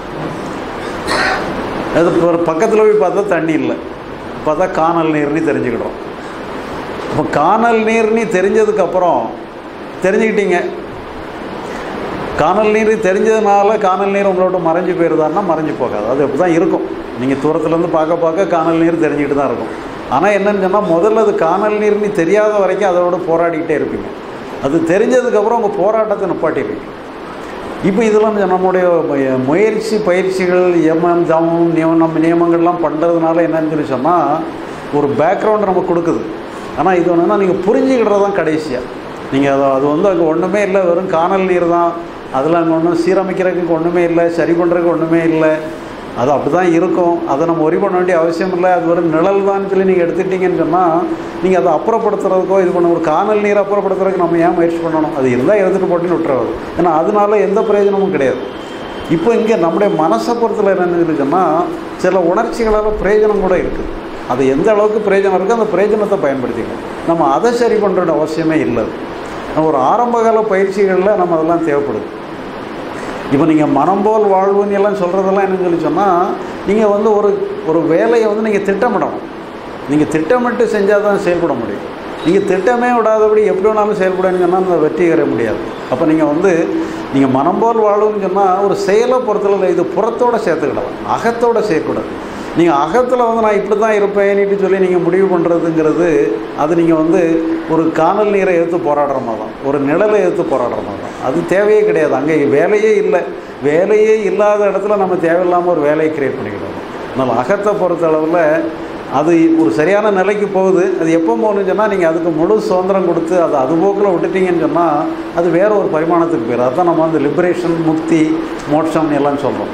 அது இப்போ ஒரு பக்கத்தில் போய் பார்த்தா தண்ணி இல்லை பார்த்தா காணல் நீர்னு தெரிஞ்சுக்கிடுறோம் இப்போ காணல் நீர்னு தெரிஞ்சதுக்கப்புறம் தெரிஞ்சுக்கிட்டீங்க காணல் நீர் தெரிஞ்சதுனால காணல் நீர் உங்களோட மறைஞ்சு போயிருதான்னா மறைஞ்சு போகாது அது அப்படி தான் இருக்கும் நீங்கள் தூரத்துலேருந்து பார்க்க பார்க்க காணல் நீர் தெரிஞ்சுக்கிட்டு தான் இருக்கும் ஆனால் என்னன்னு சொன்னால் முதல்ல அது காணல் நீர்னு தெரியாத வரைக்கும் அதோட போராடிக்கிட்டே இருப்பீங்க அது தெரிஞ்சதுக்கப்புறம் உங்கள் போராட்டத்தை நிப்பாட்டிடுவீங்க இப்போ இதெல்லாம் நம்முடைய மு- முயற்சி பயிற்சிகள் எமம் ஜமம் நியமனம் நியமங்கள்லாம் பண்ணுறதுனால என்னன்னு சொல்லி சொன்னால் ஒரு பேக்ரவுண்ட் நமக்கு கொடுக்குது ஆனால் இது ஒன்றுனா நீங்கள் புரிஞ்சுக்கிடுறது தான் கடைசியாக நீங்கள் அதை அது வந்து அங்கே ஒன்றுமே இல்லை வெறும் காணல் நீர் தான் அதில் அங்கே ஒன்றும் சீரமைக்கிறதுக்கு ஒன்றுமே இல்லை சரி பண்ணுறதுக்கு ஒன்றுமே இல்லை அது அப்படி தான் இருக்கும் அதை நம்ம ஒரி பண்ண வேண்டிய அவசியம் இல்லை அது வெறும் நிழல் தான் சொல்லி நீங்கள் எடுத்துட்டீங்கன்னு சொன்னால் நீங்கள் அதை அப்புறப்படுத்துறதுக்கோ இது பண்ண ஒரு காணல் நீரை அப்புறப்படுத்துறதுக்கு நம்ம ஏன் முயற்சி பண்ணணும் அது இருந்தால் எடுத்துகிட்டு போட்டுன்னு விட்டுறது ஏன்னா அதனால எந்த பிரயோஜனமும் கிடையாது இப்போ இங்கே நம்முடைய மனசை பொறுத்தல என்னன்னு இருக்குன்னா சில உணர்ச்சிகளால் பிரயோஜனம் கூட இருக்குது அது எந்த அளவுக்கு பிரயோஜனம் இருக்கோ அந்த பிரயோஜனத்தை பயன்படுத்திக்கணும் நம்ம அதை சரி பண்ணுற அவசியமே இல்லை நம்ம ஒரு ஆரம்பகால பயிற்சிகளில் நம்ம அதெல்லாம் தேவைப்படுது இப்போ நீங்கள் மனம் போல் வாழ்வுன்னு எல்லாம் சொல்கிறதெல்லாம் என்னன்னு சொல்லி சொன்னால் நீங்கள் வந்து ஒரு ஒரு வேலையை வந்து நீங்கள் திட்டமிடணும் நீங்கள் திட்டமிட்டு செஞ்சால் தான் செயல்பட முடியும் நீங்கள் திட்டமே விடாதபடி எப்படி வேணாலும் செயல்படுன்னு சொன்னால் அந்த வெற்றி பெற முடியாது அப்போ நீங்கள் வந்து நீங்கள் மனம் போல் வாழும்னு சொன்னால் ஒரு செயலை பொறுத்தளவில் இது புறத்தோடு சேர்த்துக்கிடலாம் அகத்தோடு சேர்க்கக்கூடாது நீங்கள் அகத்தில் வந்து நான் இப்படி தான் இருப்பேன்னுட்டு சொல்லி நீங்கள் முடிவு பண்ணுறதுங்கிறது அது நீங்கள் வந்து ஒரு காணல் நீரை எடுத்து போராடுற மாதிரி தான் ஒரு நிழலை எடுத்து போராடுற மாதிரி தான் அது தேவையே கிடையாது அங்கே வேலையே இல்லை வேலையே இல்லாத இடத்துல நம்ம தேவையில்லாமல் ஒரு வேலையை கிரியேட் பண்ணிக்கிடணும் அதனால் அகத்தை பொறுத்த அளவில் அது ஒரு சரியான நிலைக்கு போகுது அது எப்போ போகணும்னு சொன்னால் நீங்கள் அதுக்கு முழு சுதந்திரம் கொடுத்து அதை அது போக்கில் விட்டுட்டீங்கன்னு சொன்னால் அது வேற ஒரு பரிமாணத்துக்கு போயிடும் அதுதான் நம்ம வந்து லிபரேஷன் முக்தி மோட்சம் எல்லாம் சொல்கிறோம்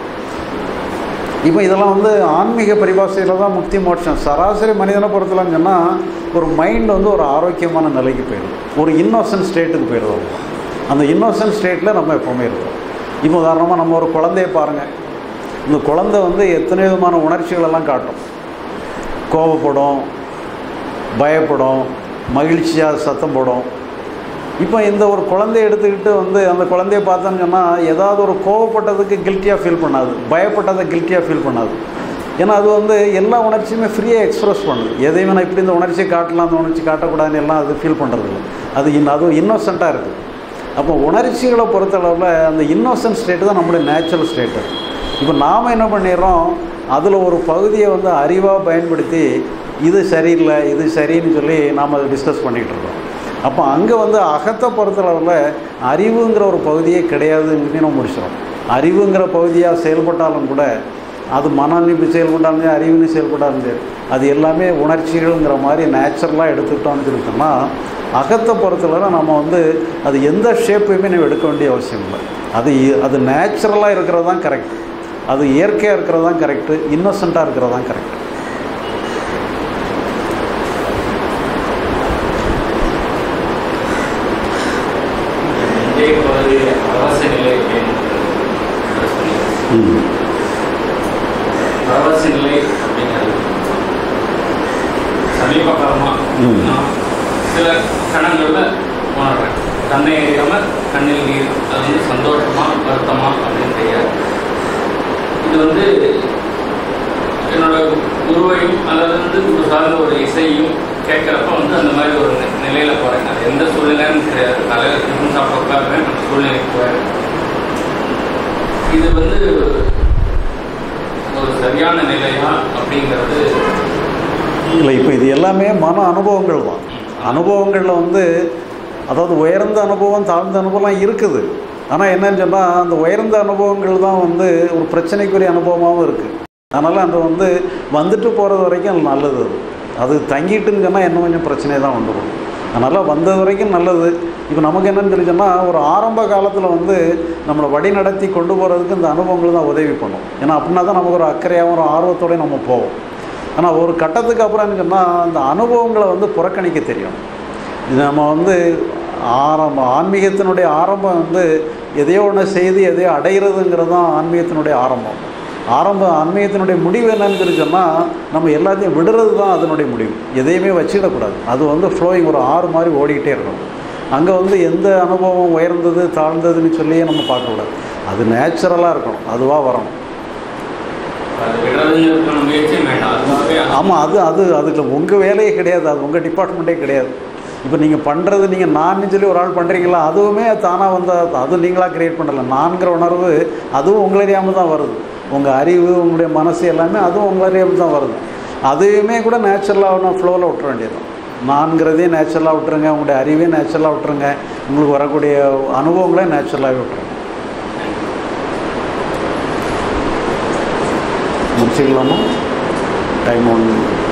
இப்போ இதெல்லாம் வந்து ஆன்மீக பரிபாஷையில் தான் முக்தி மோட்சம் சராசரி மனிதனை பொறுத்தலன்னு சொன்னால் ஒரு மைண்ட் வந்து ஒரு ஆரோக்கியமான நிலைக்கு போயிடும் ஒரு இன்னோசன்ட் ஸ்டேட்டுக்கு போயிடுவோம் அந்த இன்னோசன்ட் ஸ்டேட்டில் நம்ம எப்போவுமே இருக்கோம் இப்போ உதாரணமாக நம்ம ஒரு குழந்தைய பாருங்கள் இந்த குழந்தை வந்து எத்தனை விதமான உணர்ச்சிகளெல்லாம் காட்டும் கோவப்படும் பயப்படும் மகிழ்ச்சியாக சத்தம் போடும் இப்போ இந்த ஒரு குழந்தைய எடுத்துக்கிட்டு வந்து அந்த குழந்தைய பார்த்தோன்னு சொன்னால் ஏதாவது ஒரு கோவப்பட்டதுக்கு கில்ட்டியாக ஃபீல் பண்ணாது பயப்பட்டதை கில்ட்டியாக ஃபீல் பண்ணாது ஏன்னா அது வந்து எல்லா உணர்ச்சியுமே ஃப்ரீயாக எக்ஸ்ப்ரெஸ் பண்ணுது எதையுமே நான் இப்படி இந்த உணர்ச்சியை காட்டலாம் அந்த உணர்ச்சி காட்டக்கூடாதுன்னு எல்லாம் அது ஃபீல் பண்ணுறது இல்லை அது இன் அதுவும் இன்னோசண்ட்டாக இருக்குது அப்போ உணர்ச்சிகளை பொறுத்தளவில் அந்த இன்னோசன்ட் ஸ்டேட்டு தான் நம்மளுடைய நேச்சுரல் ஸ்டேட்டு இப்போ நாம் என்ன பண்ணிடுறோம் அதில் ஒரு பகுதியை வந்து அறிவாக பயன்படுத்தி இது சரியில்லை இது சரின்னு சொல்லி நாம் அதை டிஸ்கஸ் பண்ணிகிட்டு இருக்கோம் அப்போ அங்கே வந்து அகத்தை பொறுத்தளவில் அறிவுங்கிற ஒரு பகுதியே கிடையாதுன்னு நம்ம முடிச்சிடும் அறிவுங்கிற பகுதியாக செயல்பட்டாலும் கூட அது மனநிப்பு செயல்பட்டாலும் சரி அறிவுன்னு செயல்பட்டாலும் சரி அது எல்லாமே உணர்ச்சிகள்ங்கிற மாதிரி நேச்சுரலாக எடுத்துக்கிட்டோம்னு சொல்லிட்டோம்னா அகத்தை பொறுத்தளவு நம்ம வந்து அது எந்த ஷேப்பையுமே நம்ம எடுக்க வேண்டிய அவசியம் இல்லை அது இ- அது நேச்சுரலாக இருக்கிறது தான் கரெக்ட் அது இயற்கையாக இருக்கிறது தான் கரெக்டு இன்னோசண்ட்டாக இருக்கிறது தான் கரெக்ட் இதே பகுதி அரச நிலை அப்படின்னு ம் அரச நிலை அப்படிங்கிறது சமீப காலமாக ம். நான் சில கணங்களில் உணர்றேன் கண்ணை எறியாமல் கண்ணில் நீர் அது வந்து சந்தோஷமா வருத்தமா அப்படின்னு தெரியாது இது வந்து என்னோட குருவையும் அல்லது வந்து குரு சார்ந்த ஒரு இசையும் கேட்குறப்ப வந்து அந்த மாதிரி ஒரு நி- நிலையில போறேன் அது எந்த சூழ்நிலைன்னு தெரியாது தலையில் டிஃபன் சாப்பிட உட்காருறேன் அந்த சூழ்நிலைக்கு போறேன் இது வந்து ஒரு சரியான நிலையா அப்படிங்கிறது இல்லை இப்போ இது எல்லாமே மன அனுபவங்கள் தான் அனுபவங்களில் வந்து அதாவது உயர்ந்த அனுபவம் தாழ்ந்த அனுபவம்லாம் இருக்குது ஆனால் என்னன்னு சொன்னால் அந்த உயர்ந்த அனுபவங்கள் தான் வந்து ஒரு பிரச்சனைக்குரிய அனுபவமாகவும் இருக்குது அதனால் அந்த வந்து வந்துட்டு போகிறது வரைக்கும் அது நல்லது அது அது தங்கிட்டுன்னு சொன்னால் இன்னும் கொஞ்சம் பிரச்சனை தான் வந்துடும் அதனால் வந்தது வரைக்கும் நல்லது இப்போ நமக்கு என்னன்னு தெரிஞ்சுன்னா ஒரு ஆரம்ப காலத்தில் வந்து நம்மளை வழி நடத்தி கொண்டு போகிறதுக்கு இந்த அனுபவங்கள் தான் உதவி பண்ணும் ஏன்னா அப்படின்னா தான் நமக்கு ஒரு அக்கறையாகவும் ஒரு ஆர்வத்தோடய நம்ம போவோம் ஆனால் ஒரு கட்டத்துக்கு அப்புறம் என்ன சொன்னால் அந்த அனுபவங்களை வந்து புறக்கணிக்க தெரியும் இது நம்ம வந்து ஆரம்பம் ஆன்மீகத்தினுடைய ஆரம்பம் வந்து எதையோ ஒன்று செய்து எதையோ அடைகிறதுங்கிறது தான் ஆன்மீகத்தினுடைய ஆரம்பம் ஆரம்பம் ஆன்மீகத்தினுடைய முடிவு என்னன்னு சொல்லி சொன்னால் நம்ம எல்லாத்தையும் விடுறது தான் அதனுடைய முடிவு எதையுமே வச்சிடக்கூடாது அது வந்து ஃப்ளோயிங் ஒரு ஆறு மாதிரி ஓடிக்கிட்டே இருக்கணும் அங்கே வந்து எந்த அனுபவம் உயர்ந்தது தாழ்ந்ததுன்னு சொல்லியே நம்ம பார்க்கக்கூடாது அது நேச்சுரலாக இருக்கணும் அதுவாக வரணும் அது விடுறதுங்கிறதுக்கான முயற்சியும் வேண்டாம் அதுவாகவே ஆமாம் அது அது அதுக்கு உங்கள் வேலையே கிடையாது அது உங்கள் டிபார்ட்மெண்ட்டே கிடையாது இப்போ நீங்கள் பண்ணுறது நீங்கள் நான் சொல்லி ஒரு ஆள் பண்ணுறீங்களா அதுவுமே தானாக வந்து அதுவும் நீங்களாக க்ரியேட் பண்ணலை நான்கிற உணர்வு அதுவும் உங்களை அறியாமல் தான் வருது உங்கள் அறிவு உங்களுடைய மனசு எல்லாமே அதுவும் உங்களை அறியாமல் தான் வருது அதையுமே கூட நேச்சுரலாக ஒன்று ஃப்ளோவில் விட்டுற வேண்டியது நான்கிறதையும் நேச்சுரலாக விட்டுருங்க உங்களுடைய அறிவையும் நேச்சுரலாக விட்டுருங்க உங்களுக்கு வரக்கூடிய அனுபவங்களையும் நேச்சுரலாகவே விட்டுருங்க முடிச்சுக்கலாமா டைம் ஒன்று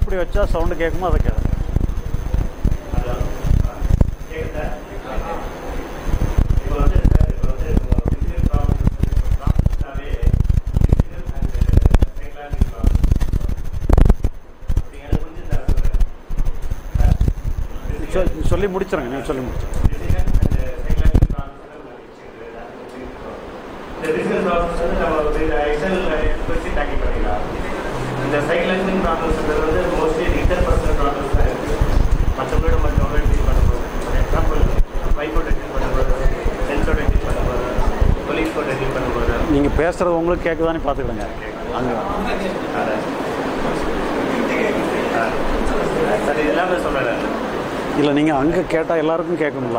எப்படி வச்சா சவுண்டு கேட்குமோ அதை கேட்கும் ஹலோ கேக்குதா இப்போ வந்து சார் இப்போ வந்து பிசிக்கல் ப்ராப்ளம்ஸ் ப்ராப்ளம்ஸ்னாவே பிசிக்கல் அண்ட் சைக்கலாஜிக்கல் ப்ராப்ளம்ஸ் அப்படி எனக்கு புரிஞ்சுதா சொல்கிறேன் சொ- சொல்லி முடிச்சிருங்க நீங்கள் சொல்லி முடிச்சிருங்க பிசிக்கல் அண்ட் சைக்கலாஜிக்கல் ப்ராப்ளம்ஸ் இந்த பிசிக்கல் ப்ராப்ளம்ஸ் வந்து நம்ம வந்து எக்ஸ்டர்னல் வச்சு டேக்கிள் பண்ணிக்கலாம் இந்த சைக்கலாஜிக்கல் ப்ராப்ளம்ஸ் வந்து மோஸ்ட்லி இன்டர் பர்சனல் ப்ராப்ளம்ஸ் தான் இருக்குது மற்றவங்களோட மற்றவங்களோட டீல் பண்ணும்போது ஃபார் எக்ஸாம்பிள் வைஃபோட டீல் பண்ணும்போது ஃப்ரெண்ட்ஸோட டீல் பண்ணும்போது கொலீக்ஸோட டீல் பண்ணும்போது நீங்கள் பேசுகிறது உங்களுக்கு கேட்குதான்னு பார்த்துக்கிடுங்க அங்கே அது எல்லாமே சொல்கிறேன் இல்லை நீங்கள் அங்கே கேட்டால் எல்லாருக்கும் கேட்கணுங்களா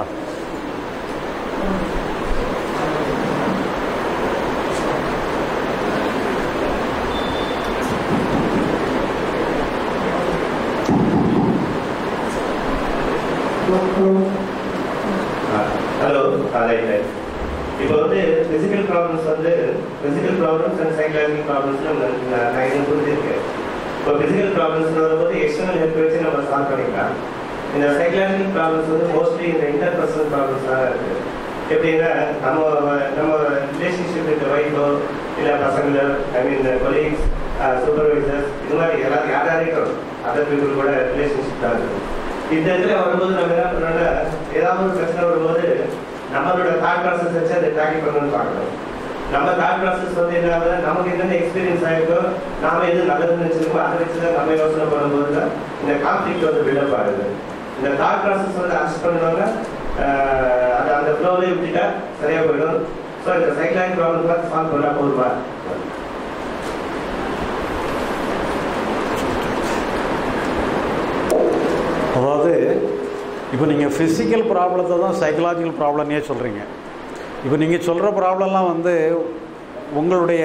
ஹலோ ரைட் ரைட் இப்போ வந்து ஃபிசிக்கல் ப்ராப்ளம்ஸ் வந்து physical problems and psychological problems நான் இது புரிஞ்சிருக்கேன் இப்போ ஃபிசிக்கல் ப்ராப்ளம்ஸ் வரும்போது எக்ஸ்டர்னல் ஹெல்ப் வச்சு நம்ம சால்வ் பண்ணிக்கலாம் இந்த சைக்கலாஜிக்கல் ப்ராப்ளம்ஸ் வந்து மோஸ்ட்லி இந்த இன்டர் பர்சனல் ப்ராப்ளம்ஸ் தான் இருக்குது எப்படின்னா நம்ம நம்ம ரிலேஷன்ஷிப் வித் ஒய்ஃபோ இல்லை பசங்களோ ஐ மீன் கொலீக்ஸ் சூப்பர்வைசர்ஸ் இது மாதிரி எல்லாரும் யார் யாரையும் அதர் பீப்புள் கூட ரிலேஷன்ஷிப் தான் இருக்குது இந்த இடத்துல வரும்போது நம்ம என்ன பண்ணோம்னா ஏதாவது ஒரு பிரச்சனை வரும்போது நம்மளோட தாட் ப்ராசஸ் வச்சு அதை டேக்கிள் பண்ணணும்னு பார்க்கணும் நம்ம தாட் ப்ராசஸ் வந்து என்ன ஆகுது நமக்கு என்னென்ன எக்ஸ்பீரியன்ஸ் ஆயிருக்கோ நாம எது நல்லதுன்னு நினைச்சிருக்கோம் அதை வச்சு தான் நம்ம யோசனை பண்ணும்போது தான் இந்த கான்ஃப்ளிக்ட் வந்து பில்டப் ஆகுது இந்த தாட் ப்ராசஸ் வந்து அரெஸ்ட் பண்ணணும்னா அது அந்த ஃப்ளோவே விட்டுட்டா சரியா போயிடும் ஸோ இந்த சைக்கலாஜிக் ப்ராப்ளம் பார்த்து சால்வ் பண்ணா போதுமா அதாவது இப்போ நீங்கள் ஃபிசிக்கல் ப்ராப்ளத்தை தான் சைக்கலாஜிக்கல் ப்ராப்ளம்னே சொல்கிறீங்க இப்போ நீங்கள் சொல்கிற ப்ராப்ளம்லாம் வந்து உங்களுடைய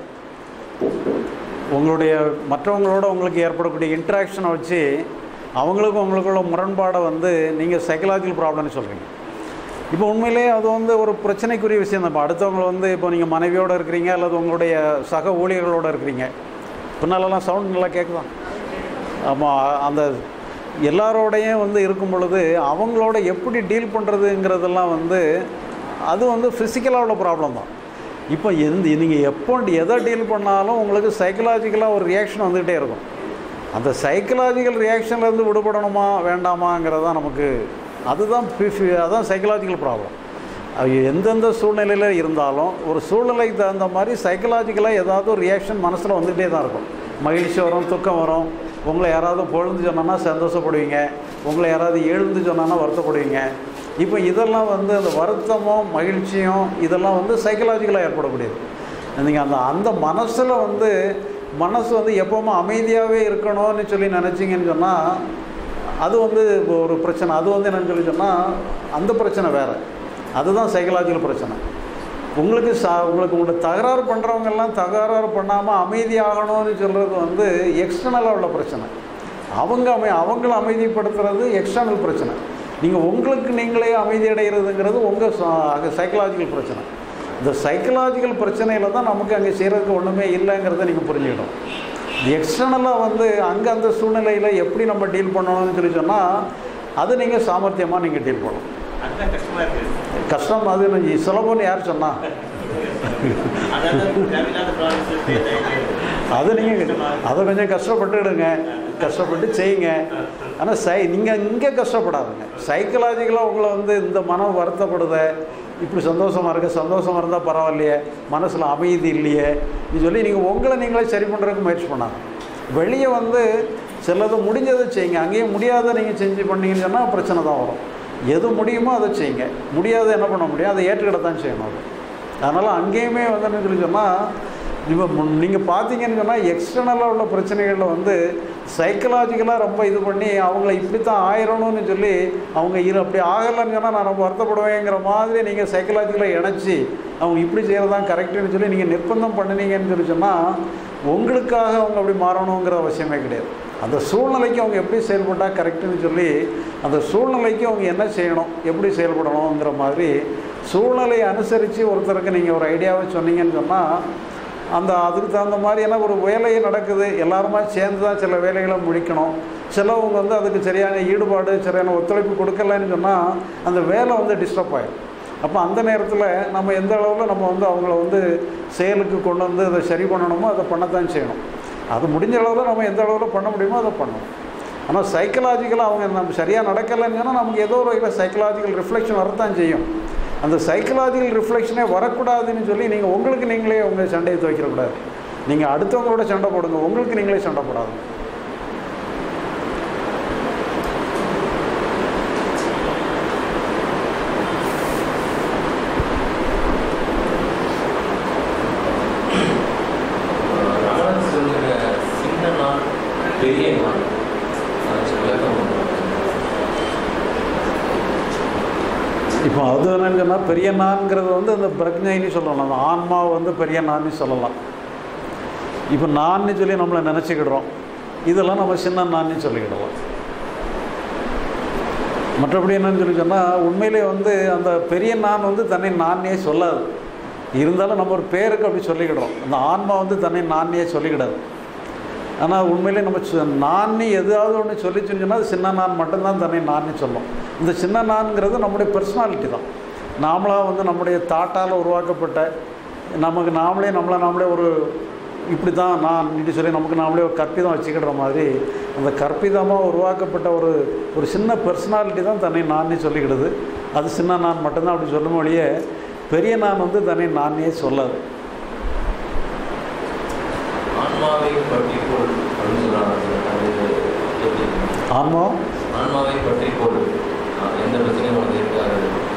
உங்களுடைய மற்றவங்களோட உங்களுக்கு ஏற்படக்கூடிய இன்ட்ராக்ஷனை வச்சு அவங்களுக்கும் உங்களுக்குள்ள முரண்பாடை வந்து நீங்கள் சைக்கலாஜிக்கல் ப்ராப்ளம்னு சொல்கிறீங்க இப்போ உண்மையிலேயே அது வந்து ஒரு பிரச்சனைக்குரிய விஷயம் தான் இப்போ அடுத்தவங்க வந்து இப்போ நீங்கள் மனைவியோடு இருக்கிறீங்க அல்லது உங்களுடைய சக ஊழியர்களோடு இருக்கிறீங்க பின்னாலெல்லாம் சவுண்ட் நல்லா கேட்குதான் ஆமாம் அந்த எல்லாரோடையும் வந்து இருக்கும் பொழுது அவங்களோட எப்படி டீல் பண்ணுறதுங்கிறதெல்லாம் வந்து அது வந்து ஃபிசிக்கலாக உள்ள ப்ராப்ளம் தான் இப்போ எந்த நீங்கள் எப்போ எதை டீல் பண்ணாலும் உங்களுக்கு சைக்கலாஜிக்கலாக ஒரு ரியாக்ஷன் வந்துக்கிட்டே இருக்கும் அந்த சைக்கலாஜிக்கல் ரியாக்ஷன்லேருந்து விடுபடணுமா வேண்டாமாங்கிறது தான் நமக்கு அதுதான் ஃபி- அதான் சைக்கலாஜிக்கல் ப்ராப்ளம் அது எந்தெந்த சூழ்நிலையில் இருந்தாலும் ஒரு சூழ்நிலைக்கு தகுந்த மாதிரி சைக்கலாஜிக்கலாக ஏதாவது ஒரு ரியாக்ஷன் மனசில் வந்துகிட்டே தான் இருக்கும் மகிழ்ச்சி வரும் துக்கம் வரும் உங்களை யாராவது பொழுது சொன்னோன்னா சந்தோஷப்படுவீங்க உங்களை யாராவது எழுந்து சொன்னான்னா வருத்தப்படுவீங்க இப்போ இதெல்லாம் வந்து அந்த வருத்தமும் மகிழ்ச்சியும் இதெல்லாம் வந்து சைக்கலாஜிக்கலாக ஏற்படக்கூடியது நீங்கள் அந்த அந்த மனசில் வந்து மனசு வந்து எப்போவுமே அமைதியாகவே இருக்கணும்னு சொல்லி நினச்சிங்கன்னு சொன்னால் அது வந்து ஒரு பிரச்சனை அது வந்து என்னன்னு சொல்லி சொன்னால் அந்த பிரச்சனை வேறு அதுதான் சைக்கலாஜிக்கல் பிரச்சனை உங்களுக்கு சா உங்களுக்கு உங்களுக்கு தகராறு பண்ணுறவங்கெல்லாம் தகராறு பண்ணாமல் அமைதியாகணும்னு சொல்கிறது வந்து எக்ஸ்டர்னலாக உள்ள பிரச்சனை அவங்க அமை அவங்கள அமைதிப்படுத்துறது எக்ஸ்டர்னல் பிரச்சனை நீங்கள் உங்களுக்கு நீங்களே அமைதி அடைகிறதுங்கிறது உங்கள் சைக்கலாஜிக்கல் பிரச்சனை இந்த சைக்கலாஜிக்கல் பிரச்சனையில் தான் நமக்கு அங்கே செய்கிறதுக்கு ஒன்றுமே இல்லைங்கிறத நீங்கள் புரிஞ்சுக்கணும் எக்ஸ்டர்னலாக வந்து அங்கே அந்த சூழ்நிலையில் எப்படி நம்ம டீல் பண்ணணும்னு சொல்லி சொன்னால் அது நீங்கள் சாமர்த்தியமாக நீங்கள் டீல் பண்ணணும் அதுதான் கஷ்டமா இருக்கு கஷ்டம் அது நீ சுலபம்னு யார் சொன்னா அதான் தேவையில்லாத ப்ராப்ளம்ஸ் அது நீங்கள் அதை கொஞ்சம் கஷ்டப்பட்டுடுங்க கஷ்டப்பட்டு செய்யுங்க ஆனால் சை நீங்கள் இங்கே கஷ்டப்படாதுங்க சைக்கலாஜிக்கலாக உங்களை வந்து இந்த மனம் வருத்தப்படுத இப்படி சந்தோஷமாக இருக்க சந்தோஷமாக இருந்தால் பரவாயில்லையே மனசில் அமைதி இல்லையே இது சொல்லி நீங்கள் உங்களை நீங்களே சரி பண்ணுறதுக்கு முயற்சி பண்ணாங்க வெளியே வந்து சிலது முடிஞ்சதை செய்யுங்க அங்கேயும் முடியாத நீங்கள் செஞ்சு பண்ணீங்கன்னு சொன்னால் பிரச்சனை தான் வரும் எது முடியுமோ அதை செய்யுங்க முடியாத என்ன பண்ண முடியும் அதை ஏற்றுக்கிட தான் செய்யணும் அது அதனால் அங்கேயுமே வந்து என்ன சொல்லி சொன்னால் இப்போ நீங்கள் பார்த்தீங்கன்னு சொன்னால் எக்ஸ்டர்னலாக உள்ள பிரச்சனைகளில் வந்து சைக்கலாஜிக்கலாக ரொம்ப இது பண்ணி அவங்கள இப்படி தான் ஆயிரணும்னு சொல்லி அவங்க இரு அப்படி ஆகலைன்னு சொன்னால் நான் ரொம்ப வருத்தப்படுவேங்கிற மாதிரி நீங்கள் சைக்கலாஜிக்கலாக இணைச்சி அவங்க இப்படி செய்கிறது தான் கரெக்டுன்னு சொல்லி நீங்கள் நிர்பந்தம் பண்ணினீங்கன்னு சொல்லி சொன்னால் உங்களுக்காக அவங்க அப்படி மாறணுங்கிற அவசியமே கிடையாது அந்த சூழ்நிலைக்கு அவங்க எப்படி செயல்பட்டால் கரெக்டுன்னு சொல்லி அந்த சூழ்நிலைக்கு அவங்க என்ன செய்யணும் எப்படி செயல்படணுங்கிற மாதிரி சூழ்நிலையை அனுசரித்து ஒருத்தருக்கு நீங்கள் ஒரு ஐடியாவை சொன்னீங்கன்னு சொன்னால் அந்த அதுக்கு தகுந்த மாதிரியான ஒரு வேலையே நடக்குது எல்லாருமா சேர்ந்து தான் சில வேலைகளை முடிக்கணும் சிலவங்க வந்து அதுக்கு சரியான ஈடுபாடு சரியான ஒத்துழைப்பு கொடுக்கலன்னு சொன்னால் அந்த வேலை வந்து டிஸ்டர்ப் ஆகிடும் அப்போ அந்த நேரத்தில் நம்ம எந்த அளவில் நம்ம வந்து அவங்கள வந்து செயலுக்கு கொண்டு வந்து அதை சரி பண்ணணுமோ அதை பண்ணத்தான் செய்யணும் அது முடிஞ்ச அளவில் நம்ம எந்த அளவில் பண்ண முடியுமோ அதை பண்ணணும் ஆனால் சைக்கலாஜிக்கலாக அவங்க நம்ம சரியாக நடக்கலைன்னு சொன்னால் நமக்கு ஏதோ ஒரு வகையில் சைக்கலாஜிக்கல் ரிஃப்ளெக்ஷன் வரத்தான் செய்யும் அந்த சைக்கலாஜிக்கல் ரிஃப்ளெக்ஷனே வரக்கூடாதுன்னு சொல்லி நீங்கள் உங்களுக்கு நீங்களே உங்கள் சண்டையை துவைக்கிறக்கூடாது நீங்கள் அடுத்தவங்களோட சண்டை போடுங்க உங்களுக்கு நீங்களே சண்டை போடாது ரமணன் சொல்லுற சின்ன நாள் பெரிய நாள் அதுக்கு விளக்கம் ஒன்று. இப்போ அது என்னன்னு சொன்னால் பெரிய நான்கிறது வந்து அந்த பிரக்ஞைன்னு சொல்லலாம் அந்த ஆன்மாவை வந்து பெரிய நான்னு சொல்லலாம் இப்போ நான்னு சொல்லி நம்மளை நினச்சிக்கிடுறோம் இதெல்லாம் நம்ம சின்ன நான்னு சொல்லிக்கிடலாம் மற்றபடி என்னன்னு சொல்லி சொன்னால் உண்மையிலே வந்து அந்த பெரிய நான் வந்து தன்னை நானே சொல்லாது இருந்தாலும் நம்ம ஒரு பேருக்கு அப்படி சொல்லிக்கிடுறோம் அந்த ஆன்மா வந்து தன்னை நானே சொல்லிக்கிடாது ஆனால் உண்மையிலே நம்ம சொ- நான்னு எதாவது ஒன்று சொல்லிச்சுன்னு சொன்னால் அது சின்ன நான் மட்டும்தான் தன்னை நான்னு சொல்லும் இந்த சின்ன நான்ங்கிறது நம்முடைய பர்சனாலிட்டி தான் நாமளாக வந்து நம்முடைய தாட்டால் உருவாக்கப்பட்ட நமக்கு நாமளே நம்மளை நாமளே ஒரு இப்படி தான் நான் இப்படி சொல்லி நமக்கு நாமளே ஒரு கற்பிதம் வச்சுக்கிற மாதிரி அந்த கற்பிதமாக உருவாக்கப்பட்ட ஒரு ஒரு சின்ன பர்சனாலிட்டி தான் தன்னை நானே சொல்லிக்கிடுது அது சின்ன நான் மட்டும்தான் அப்படி சொல்லும் வழியே பெரிய நான் வந்து தன்னை நானே சொல்லாது ஆன்மாவை பற்றிக்கொள் அப்படின்னு சொல்றாங்க அது எப்படி ஆன்மா ஆன்மாவை பற்றிக்கொள் ஆஹ் எந்த பிரச்சனையும் உனக்கு இருக்காது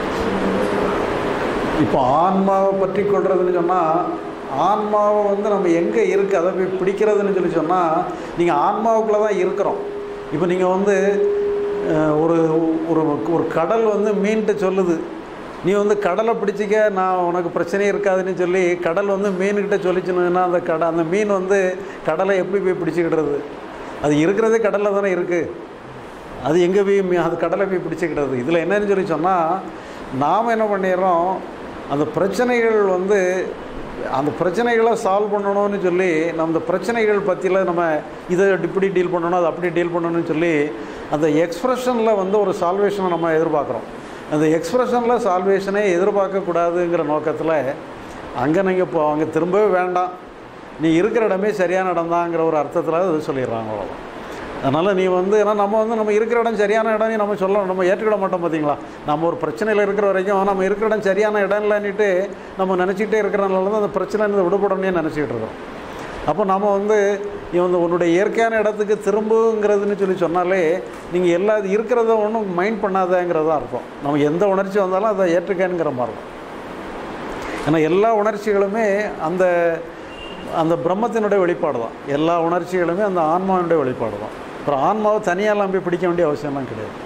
இப்போ ஆன்மாவை பற்றி கொள்றதுன்னு சொன்னால் ஆன்மாவை வந்து நம்ம எங்கே இருக்குது அதை போய் பிடிக்கிறதுன்னு சொல்லி சொன்னால் நீங்கள் ஆன்மாவுக்குள்ளே தான் இருக்கிறோம் இப்போ நீங்கள் வந்து அஹ், ஒரு ஒரு ஒரு கடல் வந்து மீன்கிட்ட சொல்லுது நீ வந்து கடலை பிடிச்சிக்க நான் உனக்கு பிரச்சனையே இருக்காதுன்னு சொல்லி கடல் வந்து மீன்கிட்ட சொல்லிச்சுன்னா அந்த கடை அந்த மீன் வந்து கடலை எப்படி போய் பிடிச்சிக்கிடுறது அது இருக்கிறதே கடலில் தானே இருக்குது அது எங்கே போய் மீ- அது கடலை போய் பிடிச்சிக்கிடுறது இதில் என்னன்னு சொல்லி சொன்னால் நாம் என்ன பண்ணிடுறோம் அந்த பிரச்சனைகள் வந்து அந்த பிரச்சனைகளை சால்வ் பண்ணணும்னு சொல்லி நம்ம அந்த பிரச்சனைகள் பற்றியில் நம்ம இதை இப்படி டீல் பண்ணணும் அதை அப்படி டீல் பண்ணணும்னு சொல்லி அந்த எக்ஸ்ப்ரெஷனில் வந்து ஒரு சால்வேஷனை நம்ம எதிர்பார்க்குறோம் அந்த எக்ஸ்ப்ரெஷனில் சால்வேஷனே எதிர்பார்க்கக்கூடாதுங்கிற நோக்கத்தில் அங்கே நீங்கள் இப்போ அங்கே திரும்பவே வேண்டாம் நீ இருக்கிற இடமே சரியான இடம்தாங்கிற ஒரு அர்த்தத்தில் அது சொல்லிடுறாங்க அவ்வளோதான் அதனால் நீ வந்து ஏன்னா நம்ம வந்து நம்ம இருக்கிற இடம் சரியான இடம் நம்ம சொல்ல நம்ம ஏற்றுக்கிட மாட்டோம் பார்த்தீங்களா நம்ம ஒரு பிரச்சனையில் இருக்கிற வரைக்கும் நம்ம இருக்கிற இடம் சரியான இடம் இல்லைன்னுட்டு நம்ம நினச்சிக்கிட்டே இருக்கிறனால தான் அந்த பிரச்சனை விடுபடணும்னே நினச்சிக்கிட்டு இருக்கோம் அப்போ நம்ம வந்து நீ வந்து உன்னுடைய இயற்கையான இடத்துக்கு திரும்புங்கிறதுன்னு சொல்லி சொன்னாலே நீங்கள் எல்லா இருக்கிறத ஒன்றும் மைண்ட் பண்ணாதங்கிறது தான் அர்த்தம் நம்ம எந்த உணர்ச்சி வந்தாலும் அதை ஏற்றுக்கேங்கிற மாதிரி இருக்கும் ஏன்னா எல்லா உணர்ச்சிகளுமே அந்த அந்த பிரம்மத்தினுடைய வெளிப்பாடு தான் எல்லா உணர்ச்சிகளுமே அந்த ஆன்மாவினுடைய வெளிப்பாடு தான் அப்புறம் ஆன்மாவை தனியாலாம் போய் பிடிக்க வேண்டிய அவசியம்லாம் கிடையாது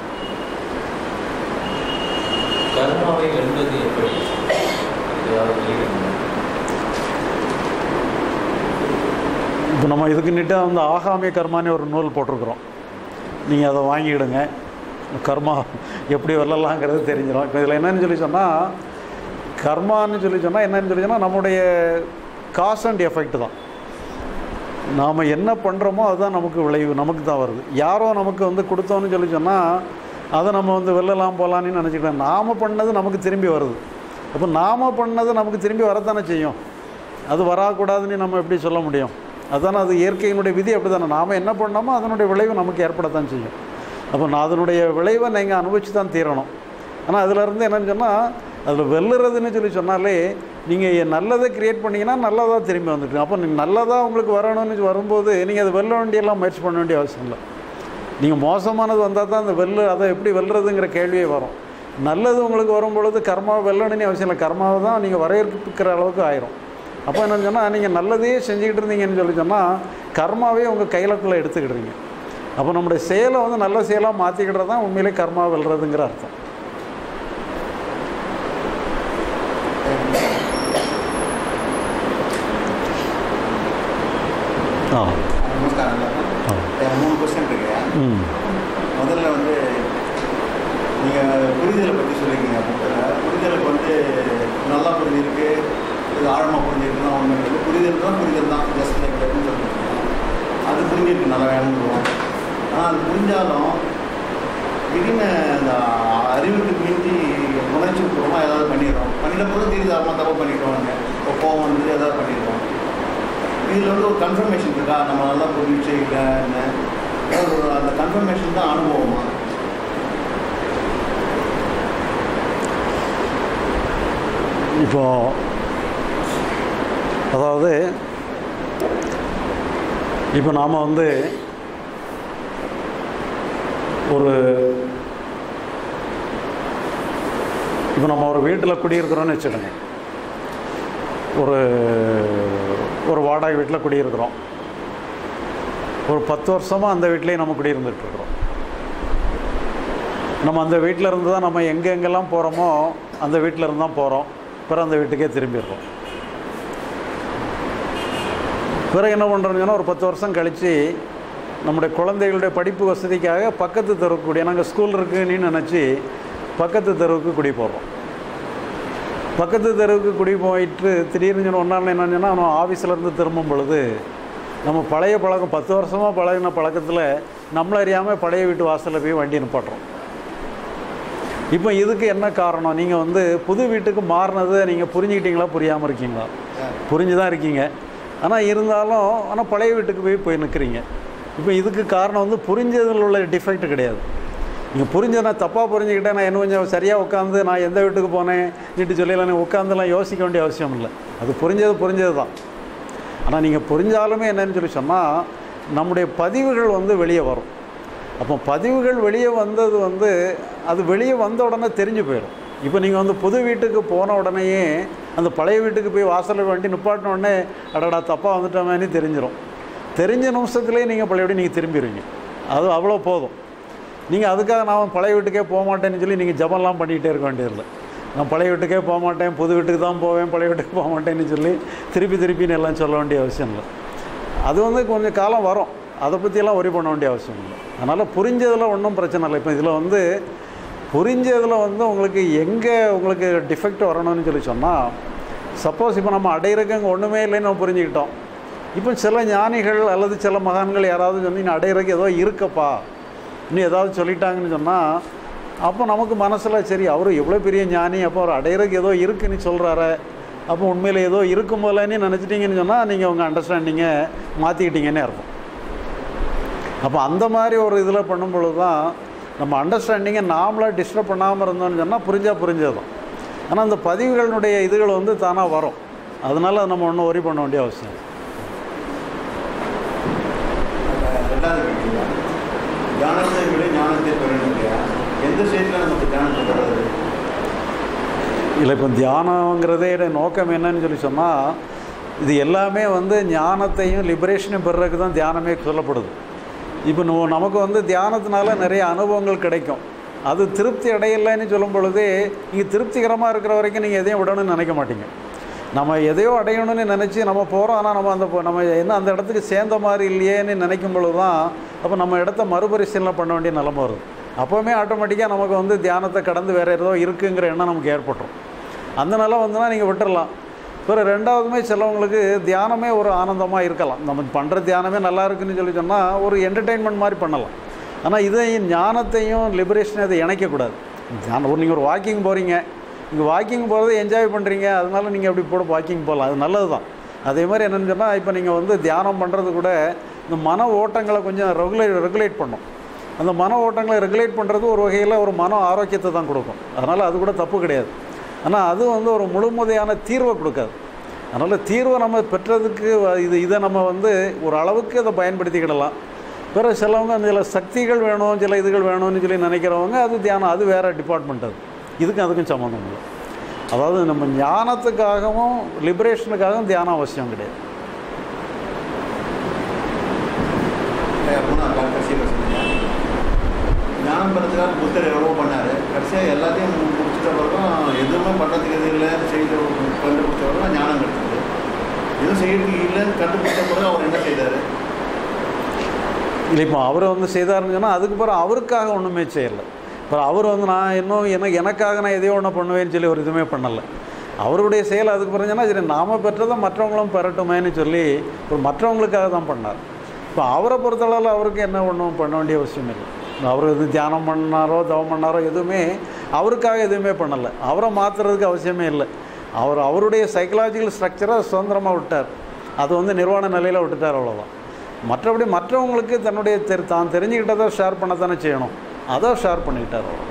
கர்மாவை வெல்வது எப்படி ஏதாவது கேள்வி உண்டா? இப்போ நம்ம இதுக்குன்னுட்டு அந்த ஆகாமிய கர்மான்னு ஒரு நூல் போட்டிருக்கிறோம் நீங்கள் அதை வாங்கிடுங்க கர்மா எப்படி வரலாங்கிறது தெரிஞ்சிடும் இப்போ இதில் என்னன்னு சொல்லி சொன்னால் கர்மான்னு சொல்லி சொன்னால் என்னன்னு சொல்லி சொன்னால் நம்முடைய காஸ் அண்ட் எஃபெக்ட் தான் நாம் என்ன பண்ணுறோமோ அதுதான் நமக்கு விளைவு நமக்கு தான் வருது யாரோ நமக்கு வந்து கொடுத்தோன்னு சொல்லி சொன்னால் அதை நம்ம வந்து வெல்லலாம் போகலான்னு நினச்சிக்கலாம் நாம் பண்ணது நமக்கு திரும்பி வருது அப்போ நாம் பண்ணது நமக்கு திரும்பி வரத்தானே செய்யும் அது வரக்கூடாதுன்னு நம்ம எப்படி சொல்ல முடியும் அதுதானே அது இயற்கையினுடைய விதி அப்படி தானே நாம் என்ன பண்ணோமோ அதனுடைய விளைவு நமக்கு ஏற்படத்தான் செய்யும் அப்போ நான் அதனுடைய விளைவை நீங்கள் அனுபவிச்சு தான் தீரணும் ஆனால் அதிலிருந்து என்னன்னு சொன்னால் அதில் வெல்லுறதுன்னு சொல்லி சொன்னாலே நீங்கள் நல்லதை கிரியேட் பண்ணீங்கன்னா நல்லதாக திரும்பி வந்துட்டு அப்போ நீங்கள் நல்லதாக உங்களுக்கு வரணும்னு வரும்போது நீங்கள் அதை வெல்ல வேண்டியெல்லாம் முயற்சி பண்ண வேண்டிய அவசியம் இல்லை நீங்கள் மோசமானது வந்தால் தான் அந்த வெல்லு அதை எப்படி வெல்றதுங்கிற கேள்வியே வரும் நல்லது உங்களுக்கு வரும் பொழுது கர்மாவை வெல்லணும்னு அவசியம் இல்லை கர்மாவை தான் நீங்கள் வரையறுக்கிற அளவுக்கு ஆயிரும் அப்போ என்னன்னு சொன்னால் நீங்கள் நல்லதையே செஞ்சுக்கிட்டு இருந்தீங்கன்னு சொல்லி சொன்னால் கர்மாவே உங்கள் கையிலக்குள்ளே எடுத்துக்கிடுறீங்க அப்போ நம்முடைய செயலை வந்து நல்ல செயலாக மாற்றிக்கிடுறது தான் உண்மையிலே கர்மா வெல்றதுங்கிற அர்த்தம் ஆ நமஸ்காரம் ஆ. எனக்கு மூணு கொஸ்டின் இருக்கு ம் முதல்ல வந்து நீங்கள் புரிதலை பற்றி சொல்லியிருக்கீங்க புக்கில் புரிதலுக்கு வந்து நல்லா புரிஞ்சிருக்கு இது ஆழமாக புரிஞ்சிருக்குன்னா ஒன்று கிடையாது புரிதல் தான் புரிதல் தான் ஜஸ்ட் லைக் சொல்லுவாங்க அது புரிஞ்சிருக்கு நல்லா வேணும்னு ஆனால் அது புரிஞ்சாலும் திடீர்னு அந்த அறிவுக்கு மீறி உணர்ச்சி பூர்வமாக ஏதாவது பண்ணிடுறோம் பண்ணிட்ட போது தெரியுது அம்மா தப்பு பண்ணிட்டோம் இப்போ கோவம் வந்து ஏதாவது பண்ணிடுறோம் இதில் வந்து ஒரு கன்ஃபர்மேஷன் இருக்கா நம்ம நல்லா புரிஞ்சு இல்லைன்னு அதாவது ஒரு அந்த கன்ஃபர்மேஷன் தான் அனுபவமா இப்போ அதாவது இப்போ நாம் வந்து ஒரு இப்போ நம்ம ஒரு வீட்டில் குடியிருக்கிறோம்னு வச்சுக்கோங்க ஒரு ஒரு வாடகை வீட்டில் குடியிருக்கிறோம் ஒரு பத்து வருஷமாக அந்த வீட்டிலேயே நம்ம குடியிருந்துட்டுருக்குறோம் நம்ம அந்த வீட்டில் இருந்து தான் நம்ம எங்கே எங்கெல்லாம் போகிறோமோ அந்த வீட்டில் இருந்து தான் போகிறோம் பிறகு அந்த வீட்டுக்கே திரும்பிடுறோம் பிறகு என்ன பண்ணுறோம்னு சொன்னால் ஒரு பத்து வருஷம் கழித்து நம்முடைய குழந்தைகளுடைய படிப்பு வசதிக்காக பக்கத்து தெருவுக்கு குடி நாங்கள் ஸ்கூல் இருக்குன்னு நினச்சி பக்கத்து தெருவுக்கு குடி போடுறோம் பக்கத்து தெருவுக்கு குடி போயிட்டு திடீர்னு சொன்ன ஒரு நாள் என்னன்னு சொன்னால் அவன் ஆஃபீஸில் திரும்பும் பொழுது நம்ம பழைய பழக்கம் பத்து வருஷமாக பழகின பழக்கத்தில் நம்மள அறியாமல் பழைய வீட்டு வாசலில் போய் வண்டி நிப்பாட்டுறோம் இப்போ இதுக்கு என்ன காரணம் நீங்கள் வந்து புது வீட்டுக்கு மாறினதை நீங்கள் புரிஞ்சுக்கிட்டீங்களா புரியாமல் இருக்கீங்களா புரிஞ்சு தான் இருக்கீங்க ஆனால் இருந்தாலும் ஆனால் பழைய வீட்டுக்கு போய் போய் நிற்கிறீங்க இப்போ இதுக்கு காரணம் வந்து புரிஞ்சதில் உள்ள டிஃபெக்ட் கிடையாது நீங்கள் புரிஞ்ச நான் தப்பாக புரிஞ்சுக்கிட்டேன் நான் என்ன கொஞ்சம் சரியாக உட்காந்து நான் எந்த வீட்டுக்கு போனேன் நீட்டு சொல்லிடலாம் நீ உட்காந்துலாம் யோசிக்க வேண்டிய அவசியம் இல்லை அது புரிஞ்சது புரிஞ்சது தான் ஆனால் நீங்கள் புரிஞ்சாலுமே என்னன்னு சொல்லி சொன்னால் நம்முடைய பதிவுகள் வந்து வெளியே வரும் அப்போ பதிவுகள் வெளியே வந்தது வந்து அது வெளியே வந்த உடனே தெரிஞ்சு போயிடும் இப்போ நீங்கள் வந்து புது வீட்டுக்கு போன உடனேயே அந்த பழைய வீட்டுக்கு போய் வாசலில் வண்டி நிப்பாட்டின உடனே அடடா தப்பாக வந்துட்டோமேனு தெரிஞ்சிடும் தெரிஞ்ச நிமிஷத்துலேயே நீங்கள் பழையபடி நீங்கள் திரும்பிடுவீங்க அது அவ்வளோ போதும் நீங்கள் அதுக்காக நான் பழைய வீட்டுக்கே போக மாட்டேன்னு சொல்லி நீங்கள் ஜபம்லாம் பண்ணிகிட்டே இருக்க வேண்டியதில்லை நான் பழைய வீட்டுக்கே போக மாட்டேன் புது வீட்டுக்கு தான் போவேன் பழைய வீட்டுக்கு போக மாட்டேன்னு சொல்லி திருப்பி திருப்பின்னு எல்லாம் சொல்ல வேண்டிய அவசியம் இல்லை அது வந்து கொஞ்சம் காலம் வரும் அதை பற்றியெல்லாம் ஒரி பண்ண வேண்டிய அவசியம் இல்லை அதனால் புரிஞ்சதில் ஒன்றும் பிரச்சனை இல்லை இப்போ இதில் வந்து புரிஞ்சதில் வந்து உங்களுக்கு எங்கே உங்களுக்கு டிஃபெக்ட் வரணும்னு சொல்லி சொன்னால் சப்போஸ் இப்போ நம்ம அடையிறக்கு அங்கே ஒன்றுமே இல்லைன்னு நம்ம புரிஞ்சுக்கிட்டோம் இப்போ சில ஞானிகள் அல்லது சில மகான்கள் யாராவது சொன்னீங்க அடையிறக்கு ஏதோ இருக்கப்பா இன்னும் ஏதாவது சொல்லிட்டாங்கன்னு சொன்னால் அப்போ நமக்கு மனசில் சரி அவர் எவ்வளோ பெரிய ஞானி அப்போ அவர் அடையிறக்கு ஏதோ இருக்குன்னு சொல்கிறாரு அப்போ உண்மையில் ஏதோ இருக்கும் போலன்னு நினச்சிட்டிங்கன்னு சொன்னால் நீங்கள் உங்கள் அண்டர்ஸ்டாண்டிங்கை மாற்றிக்கிட்டீங்கன்னே அர்த்தம் அப்போ அந்த மாதிரி ஒரு இதில் பண்ணும் பொழுது தான் நம்ம அண்டர்ஸ்டாண்டிங்கை நாமளாக டிஸ்டர்ப் பண்ணாமல் இருந்தோம்னு சொன்னால் புரிஞ்சால் புரிஞ்சதும் ஆனால் அந்த பதிவுகளினுடைய இதுகள் வந்து தானாக வரும் அதனால நம்ம ஒன்றும் ஒரி பண்ண வேண்டிய அவசியம் இல்லை. ரெண்டாவது கேட்டீங்க தியானத்தை விட ஞானத்தை பெறணும் இல்லையா எந்த ஸ்டேஜில் நமக்கு தியானத்தை பெறது இல்லை இப்போ தியானங்கிறதே நோக்கம் என்னன்னு சொல்லி சொன்னால் இது எல்லாமே வந்து ஞானத்தையும் லிபரேஷனையும் பெறுறதுக்கு தான் தியானமே சொல்லப்படுது இப்போ நோ நமக்கு வந்து தியானத்தினால நிறைய அனுபவங்கள் கிடைக்கும் அது திருப்தி அடையலைன்னு சொல்லும் பொழுதே நீங்கள் திருப்திகரமாக இருக்கிற வரைக்கும் நீங்கள் எதையும் விடணும்னு நினைக்க மாட்டீங்க நம்ம எதையோ அடையணும்னு நினச்சி நம்ம போகிறோம் ஆனால் நம்ம அந்த பொ- நம்ம என்ன அந்த இடத்துக்கு சேர்ந்த மாதிரி இல்லையேன்னு நினைக்கும் பொழுது தான் அப்போ நம்ம இடத்த மறுபரிசீலனை பண்ண வேண்டிய நிலமை வருது அப்போவுமே ஆட்டோமேட்டிக்காக நமக்கு வந்து தியானத்தை கடந்து வேறு ஏதோ இருக்குங்கிற எண்ணம் நமக்கு ஏற்பட்டுரும் அந்த நிலை வந்துன்னா நீங்கள் விட்டுறலாம் பிறகு ரெண்டாவதுமே சிலவங்களுக்கு தியானமே ஒரு ஆனந்தமாக இருக்கலாம் நம்ம பண்ணுற தியானமே நல்லா இருக்குன்னு சொல்லி சொன்னால் ஒரு என்டர்டெயின்மெண்ட் மாதிரி பண்ணலாம் ஆனால் இதையும் ஞானத்தையும் லிபரேஷனையும் அதை இணைக்கக்கூடாது தியானம் ஒரு நீங்கள் ஒரு வாக்கிங் போகிறீங்க நீங்கள் வாக்கிங் போகிறத என்ஜாய் பண்ணுறீங்க அதனால நீங்கள் அப்படி போட வாக்கிங் போகலாம் அது நல்லது தான் அதே மாதிரி என்னென்னு சொன்னால் இப்போ நீங்கள் வந்து தியானம் பண்ணுறது கூட இந்த மன ஓட்டங்களை கொஞ்சம் ரெகுலேட் ரெகுலேட் பண்ணும் அந்த மன ஓட்டங்களை ரெகுலேட் பண்ணுறது ஒரு வகையில் ஒரு மன ஆரோக்கியத்தை தான் கொடுக்கும் அதனால் அது கூட தப்பு கிடையாது ஆனால் அது வந்து ஒரு முழுமுதையான தீர்வை கொடுக்காது அதனால் தீர்வை நம்ம பெற்றதுக்கு வ- இது இதை நம்ம வந்து ஒரு அளவுக்கு அதை பயன்படுத்திக்கிடலாம் பிறகு சிலவங்க அந்த சில சக்திகள் வேணும் சில இதுகள் வேணும்னு சொல்லி நினைக்கிறவங்க அது தியானம் அது வேறு டிபார்ட்மெண்ட் அது இதுக்கும் அதுக்கும் சம்மந்தம் இல்லை அதாவது நம்ம ஞானத்துக்காகவும் லிபரேஷனுக்காகவும் தியானம் அவசியம் கிடையாது மூணாவது கடைசியில் சொன்னீங்க ஞானம் பெறதுக்காக புத்தர் எவ்வளோ பண்ணார் கடைசியாக எல்லாத்தையும் முடிச்சிட்ட பிறகும் எதுவுமே பண்ணுறதுக்கு எது இல்லை செய்து கண்டுபிடிச்ச பிறகு ஞானம் கிடைச்சது எதுவும் செய்யறதுக்கு இல்லைன்னு கண்டுபிடிச்ச பிறகு அவர் என்ன செய்தார் இல்லை இப்போ அவர் வந்து செய்தாருன்னு சொன்னால் அதுக்கு பிறகு அவருக்காக ஒன்றுமே செய்யலை அப்புறம் அவர் வந்து நான் இன்னும் எனக்கு எனக்காக நான் எதையோ ஒன்று பண்ணுவேன்னு சொல்லி ஒரு இதுவுமே பண்ணலை அவருடைய செயல் அதுக்கு பிறகுனா சரி நாம் பெற்றதை மற்றவங்களும் பெறட்டுமேன்னு சொல்லி ஒரு மற்றவங்களுக்காக தான் பண்ணார் இப்போ அவரை பொறுத்தளவில் அவருக்கு என்ன ஒன்றும் பண்ண வேண்டிய அவசியம் இல்லை அவர் இது தியானம் பண்ணாரோ தவம் பண்ணாரோ எதுவுமே அவருக்காக எதுவுமே பண்ணலை அவரை மாற்றுறதுக்கு அவசியமே இல்லை அவர் அவருடைய சைக்கலாஜிக்கல் ஸ்ட்ரக்சரை சுதந்திரமாக விட்டார் அது வந்து நிர்வாண நிலையில் விட்டுட்டார் அவ்வளோதான் மற்றபடி மற்றவங்களுக்கு தன்னுடைய தெரி தான் தெரிஞ்சுக்கிட்டதை ஷேர் பண்ணத்தானே செய்யணும் அதை ஷேர் பண்ணிக்கிட்டார் அவ்வளோ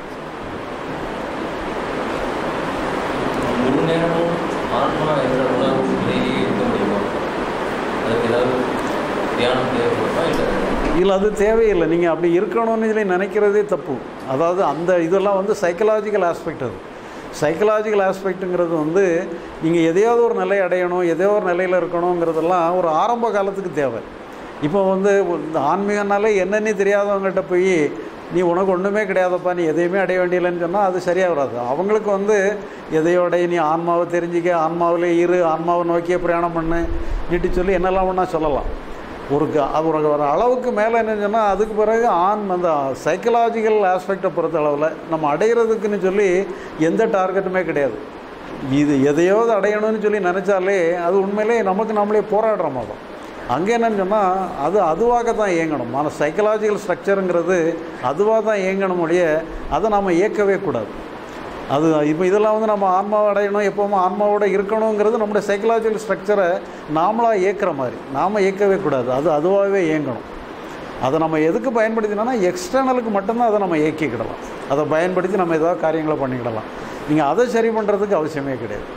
முழு நேரமும் ஆன்மா என்ற உணர்வு நிலையிலேயே இருக்க முடியுமா அதுக்கு ஏதாவது தியானம் தேவைப்படுமா இல்லை இல்லை அது தேவையில்லை நீங்கள் அப்படி இருக்கணும்னு சொல்லி நினைக்கிறதே தப்பு அதாவது அந்த இதெல்லாம் வந்து சைக்கலாஜிக்கல் ஆஸ்பெக்ட் அது சைக்கலாஜிக்கல் ஆஸ்பெக்ட்டுங்கிறது வந்து நீங்கள் எதையாவது ஒரு நிலை அடையணும் எதையோ ஒரு நிலையில் இருக்கணுங்கிறதெல்லாம் ஒரு ஆரம்ப காலத்துக்கு தேவை இப்போ வந்து இந்த ஆன்மீகனாலே என்னன்னே தெரியாதவங்ககிட்ட போய் நீ உனக்கு ஒன்றுமே கிடையாதப்பா நீ எதையுமே அடைய வேண்டியலைன்னு சொன்னால் அது சரியாக வராது அவங்களுக்கு வந்து எதையோடைய நீ ஆன்மாவை தெரிஞ்சிக்க ஆன்மாவிலே இரு ஆன்மாவை நோக்கிய பிரயாணம் பண்ணு நீட்டி சொல்லி என்னெல்லாம் வேணால் சொல்லலாம் ஒரு க- அது ஒரு ஒரு அளவுக்கு மேலே என்ன சொன்னால் அதுக்கு பிறகு ஆன் அந்த சைக்கலாஜிக்கல் ஆஸ்பெக்டை பொறுத்த அளவில் நம்ம அடையிறதுக்குன்னு சொல்லி எந்த டார்கெட்டுமே கிடையாது இது எதையாவது அடையணும்னு சொல்லி நினச்சாலே அது உண்மையிலே நமக்கு நம்மளே போராடுற மாதிரி தான் அங்கே என்னன்னு சொன்னால் அது அதுவாக தான் இயங்கணும் மன சைக்கலாஜிக்கல் ஸ்ட்ரக்சருங்கிறது அதுவாக தான் இயங்கணும் ஒழிய அதை நாம் இயக்கவே கூடாது அது இப்போ இதெல்லாம் வந்து நம்ம ஆன்மாவை அடையணும் எப்போவுமே ஆன்மாவோட இருக்கணுங்கிறது நம்முடைய சைக்கலாஜிக்கல் ஸ்ட்ரக்சரை நாமளாக இயக்குற மாதிரி நாம் இயக்கவே கூடாது அது அதுவாகவே இயங்கணும் அதை நம்ம எதுக்கு பயன்படுத்தினோம்னா எக்ஸ்டர்னலுக்கு மட்டும்தான் அதை நம்ம இயக்கிக்கிடலாம் அதை பயன்படுத்தி நம்ம ஏதாவது காரியங்களை பண்ணிக்கிடலாம் நீங்கள் அதை சரி பண்ணுறதுக்கு அவசியமே கிடையாது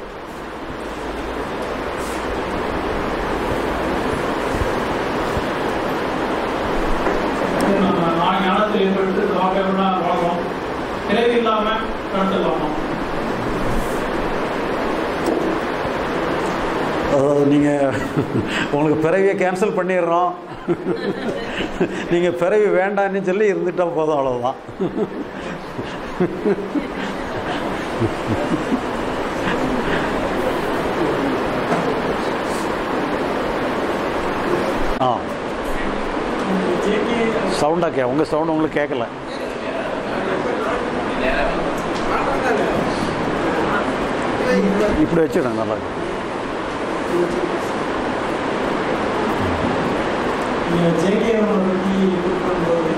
நம்ம நான் ஞானத்தில் ஏற்பட்டு வாக்கெல்லாம் வாழ்றோம் பிறகு இல்லாமல் கடத்தல் வாழணும் அதாவது நீங்கள் உங்களுக்கு பிறவியை கேன்சல் பண்ணிடுறோம் நீங்கள் பிறவி வேண்டான்னு சொல்லி இருந்துட்டால் போதும் அவ்வளோதான் ஆ சவுண்டாக கே உங்கள் சவுண்ட் உங்களுக்கு கேட்கல இப்படி வச்சுடுங்க நல்லா இருக்கும். நீங்கள் ஜேகே அவரை பற்றி பண்ணும்போது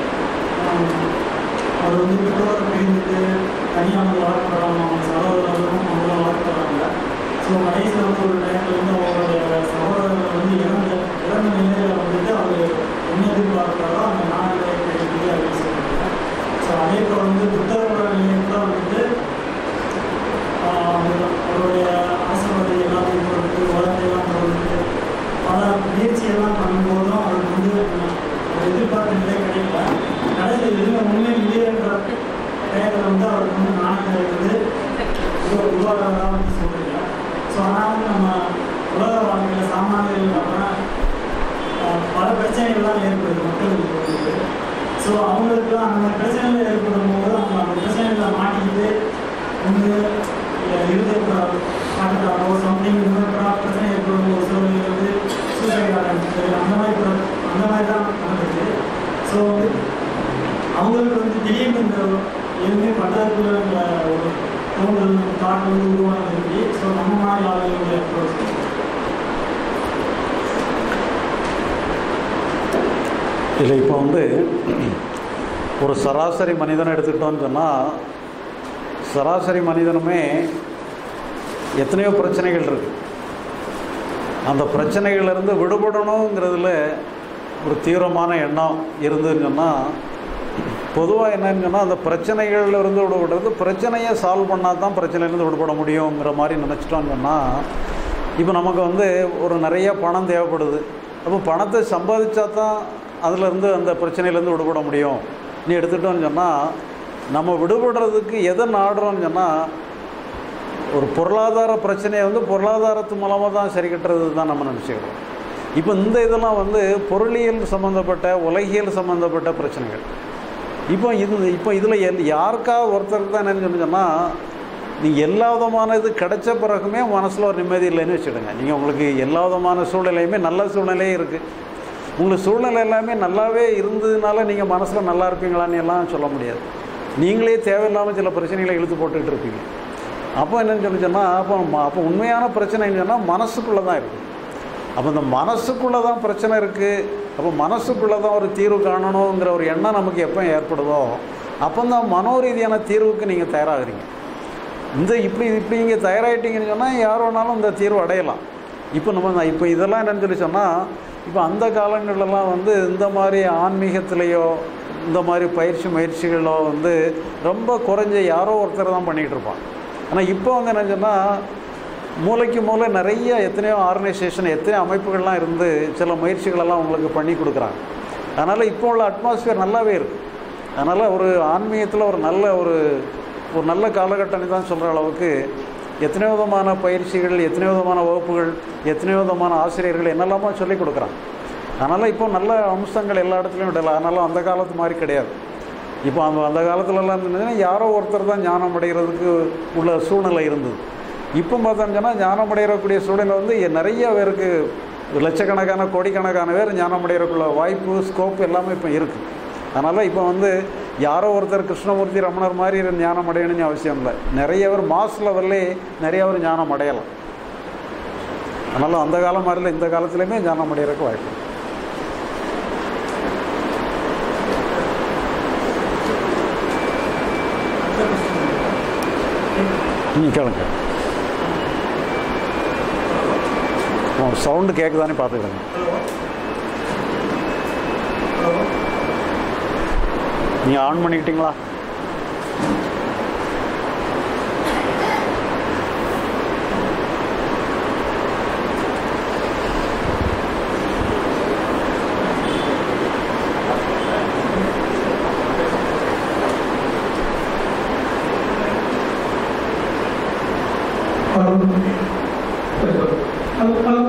அவர் வந்து பெற்றோரை பிரிந்துட்டு தனியாக வந்து வளர்க்குறாங்க அவங்க சகோதரர்களும் அவங்கள வளர்க்குறாங்க ஸோ கடைசியில் வந்து ஒரு டைமில் வந்து அவங்களுடைய சகோதரர்கள் வந்து இறந்த இறந்த நிலையில் வந்துட்டு அவர் என்ன எதிர்பார்க்குறாரோ அந்த நாளிலே கிடைக்குது அப்படின்னு சொல்லுவாங்க ஸோ அதே போல் வந்து புத்தகோட நிலையம் கூட வந்துட்டு ஆஹ் அவர் அவருடைய ஆசிர்வாதை எல்லாத்தையும் கொடுத்து உலகத்தையெல்லாம் கொடுத்து பல முயற்சியெல்லாம் பண்ணும்போதும் அவருக்கு வந்து ஒரு எதிர்பார்த்த நிலை கிடைக்கல கடைசியில் எதுவுமே உண்மை இல்லையன்ற டயத்தில் வந்து அவருக்கு வந்து நாணயம் இருக்குது உருவாகிறதா வந்து சொல்றீங்க ஸோ ஆனால் வந்து நம்ம உலக வாழ்க்கையில் சாமானியர்கள் இல்லாமல் ஆஹ் பல பிரச்சனைகள்லாம் ஏற்படுது மக்களுக்கு வந்து ஸோ அவங்களுக்குலாம் அந்த மாதிரி பிரச்சனைகள் ஏற்படும் போது அவங்க அந்த பிரச்சனைகளை மாட்டிக்கிட்டு வந்து இருதய மாட்டுக்காரோ சம்திங் இந்த மாதிரி pra- பிரச்சனை ஏற்படும் ஒரு சிலர் வந்து சூசைட் ஆரம்பிச்சு அந்த மாதிரி pra- அந்த மாதிரி தான் நடந்துச்சு ஸோ அவங்களுக்கு வந்து திடீர்னு இந்த எதுவுமே பண்ணுறதுக்குள்ள இந்த ஒரு தோன்றல் தாட் வந்து உருவானது ஸோ நம்ம மாதிரி ஆளுங்களுடைய அப்ரோச் இல்லை இப்போ வந்து ஒரு சராசரி மனிதனை எடுத்துக்கிட்டோம்னு சொன்னால் சராசரி மனிதனுமே எத்தனையோ பிரச்சனைகள் இருக்கு அந்த பிரச்சனைகள்லேருந்து விடுபடணுங்கிறதுல ஒரு தீவிரமான எண்ணம் இருந்துன்னு சொன்னால் பொதுவாக என்னன்னு சொன்னால் அந்த பிரச்சனைகள்ல இருந்து விடுபடுறது பிரச்சனையை சால்வ் பண்ணால் தான் பிரச்சனையிலேருந்து விடுபட முடியுங்கிற மாதிரி நினச்சிட்டோம்னு சொன்னால் இப்போ நமக்கு வந்து ஒரு நிறைய பணம் தேவைப்படுது அப்போ பணத்தை சம்பாதிச்சா தான் அதுலேருந்து அந்த பிரச்சனையிலேருந்து விடுபட முடியும் நீ எடுத்துட்டோன்னு சொன்னால் நம்ம விடுபடுறதுக்கு எதை நாடுறோம்னு சொன்னால் ஒரு பொருளாதார பிரச்சனையை வந்து பொருளாதாரத்து மூலமாக தான் சரி கட்டுறது தான் நம்ம நினச்சிக்கிறோம் இப்போ இந்த இதெல்லாம் வந்து பொருளியல் சம்மந்தப்பட்ட உலகியல் சம்மந்தப்பட்ட பிரச்சனைகள் இப்போ இது இப்போ இதில் எல் யாருக்காவது ஒருத்தருக்கு தான் என்னன்னு சொன்னால் நீங்கள் எல்லா விதமான இது கிடைச்ச பிறகுமே மனசில் ஒரு நிம்மதி இல்லைன்னு வச்சுடுங்க நீங்கள் உங்களுக்கு எல்லா விதமான சூழ்நிலையுமே நல்ல சூழ்நிலையும் இருக்குது உங்களுக்கு சூழ்நிலை எல்லாமே நல்லாவே இருந்ததுனால நீங்கள் மனசில் நல்லா இருப்பீங்களான்னு எல்லாம் சொல்ல முடியாது நீங்களே தேவையில்லாமல் சில பிரச்சனைகளை இழுத்து போட்டுக்கிட்டு இருப்பீங்க அப்போ என்னன்னு சொல்லி சொன்னால் அப்போ ம- அப்போ உண்மையான பிரச்சனை என்னன்னு சொன்னால் மனசுக்குள்ளே தான் இருக்குது அப்போ இந்த மனசுக்குள்ளே தான் பிரச்சனை இருக்குது அப்போ மனசுக்குள்ளே தான் ஒரு தீர்வு காணணுங்கிற ஒரு எண்ணம் நமக்கு எப்போ ஏற்படுதோ அப்போ தான் மனோரீதியான தீர்வுக்கு நீங்கள் தயாராகிறீங்க இந்த இப்படி இப்படி இங்கே தயாராகிட்டீங்கன்னு சொன்னால் யார் வேணாலும் இந்த தீர்வு அடையலாம் இப்போ நம்ம இந்த- இப்போ இதெல்லாம் என்னன்னு சொல்லி சொன்னால் இப்போ அந்த காலங்கள்லாம் வந்து இந்த மாதிரி ஆன்மீகத்திலேயோ இந்த மாதிரி பயிற்சி முயற்சிகளோ வந்து ரொம்ப குறைஞ்ச யாரோ ஒருத்தர் தான் பண்ணிகிட்டு இருப்பான் ஆனால் இப்போ வந்து என்ன சொன்னால் மூளைக்கு மூளை நிறைய எத்தனையோ ஆர்கனைசேஷன் எத்தனையோ அமைப்புகள்லாம் இருந்து சில முயற்சிகளெல்லாம் உங்களுக்கு பண்ணி கொடுக்குறாங்க அதனால் இப்போ உள்ள அட்மாஸ்பியர் நல்லாவே இருக்குது அதனால் ஒரு ஆன்மீகத்தில் ஒரு நல்ல ஒரு ஒரு நல்ல காலகட்டம் தான் சொல்கிற அளவுக்கு எத்தனையோ விதமான பயிற்சிகள் எத்தனையோ விதமான வகுப்புகள் எத்தனையோ விதமான ஆசிரியர்கள் என்னெல்லாமோ சொல்லிக் கொடுக்குறாங்க அதனால் இப்போ நல்ல அம்சங்கள் எல்லா இடத்துலையும் விடலாம் அதனால அந்த காலத்து மாதிரி கிடையாது இப்போ அந்த அந்த காலத்துலலாம் இருந்ததுன்னா யாரோ ஒருத்தர் தான் ஞானம் அடைகிறதுக்கு உள்ள சூழ்நிலை இருந்தது இப்போ பார்த்தோம்னா ஞானம் அடைகிறக்கூடிய சூழ்நிலை வந்து நிறைய பேருக்கு லட்சக்கணக்கான கோடிக்கணக்கான பேர் ஞானம் அடைகிறக்குள்ள வாய்ப்பு ஸ்கோப் எல்லாமே இப்போ இருக்குது அதனால் இப்போ வந்து யாரோ ஒருத்தர் கிருஷ்ணமூர்த்தி ரமணர் மாதிரி இருந்து ஞானம் அடையணும்னு அவசியம் இல்லை நிறைய பேர் மாஸ் லெவல்லே நிறைய பேர் ஞானம் அடையலாம் அதனால் அந்த காலம் மாதிரில இந்த காலத்துலேயுமே ஞானம் அடைகிறதுக்கு வாய்ப்பு இருக்கு. நீங்கள் கேளுங்க சவுண்டு கேட்குதானே பார்த்துக்கிறேங்க நீங்கள் ஆன் பண்ணிக்கிட்டீங்களா ஹலோ ஹலோ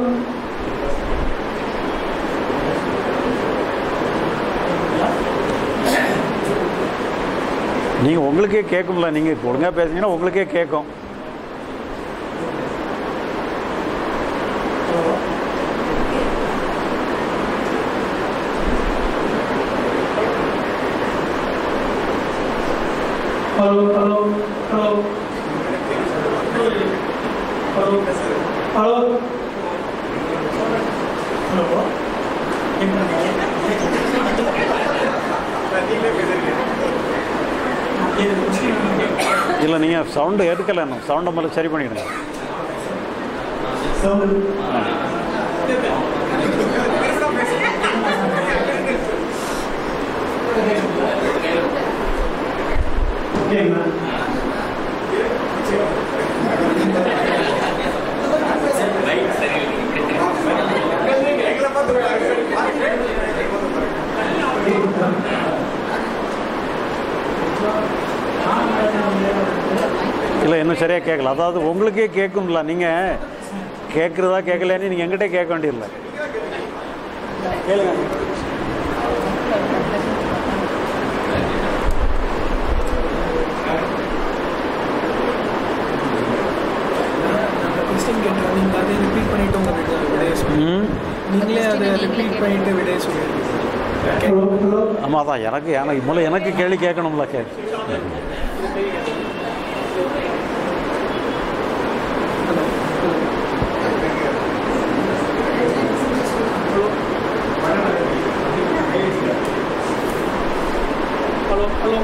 நீங்கள் உங்களுக்கே கேட்கும்ல நீங்கள் ஒழுங்காக பேசுனீங்கன்னா உங்களுக்கே கேட்கும் hello hello hello hello hello hello இல்லை நீங்கள் சவுண்டு எடுக்கலை இன்னும் சவுண்டை முதல்ல சரி பண்ணிடுங்க இல்லை இன்னும் சரியாக கேட்கல அதாவது உங்களுக்கே கேட்கும்ல நீங்கள் கேட்குறதா கேட்கலையான்னு நீங்கள் எங்கிட்டே கேட்க வேண்டியதில்லை கேளுங்க கொஸ்டின் கேட்டேன் நீங்கள் அதை ரிப்பீட் பண்ணிட்டு உங்கள் விடையை சொல்லுங்க ம் நீங்களே அதை ரிப்பீட் பண்ணிட்டு விடையை சொல்லுங்க ஆமாம் அதான் எனக்கு எனக்கு முதல்ல எனக்கு கேள்வி கேட்கணும்ல கேள்வி ஹலோ ஹலோ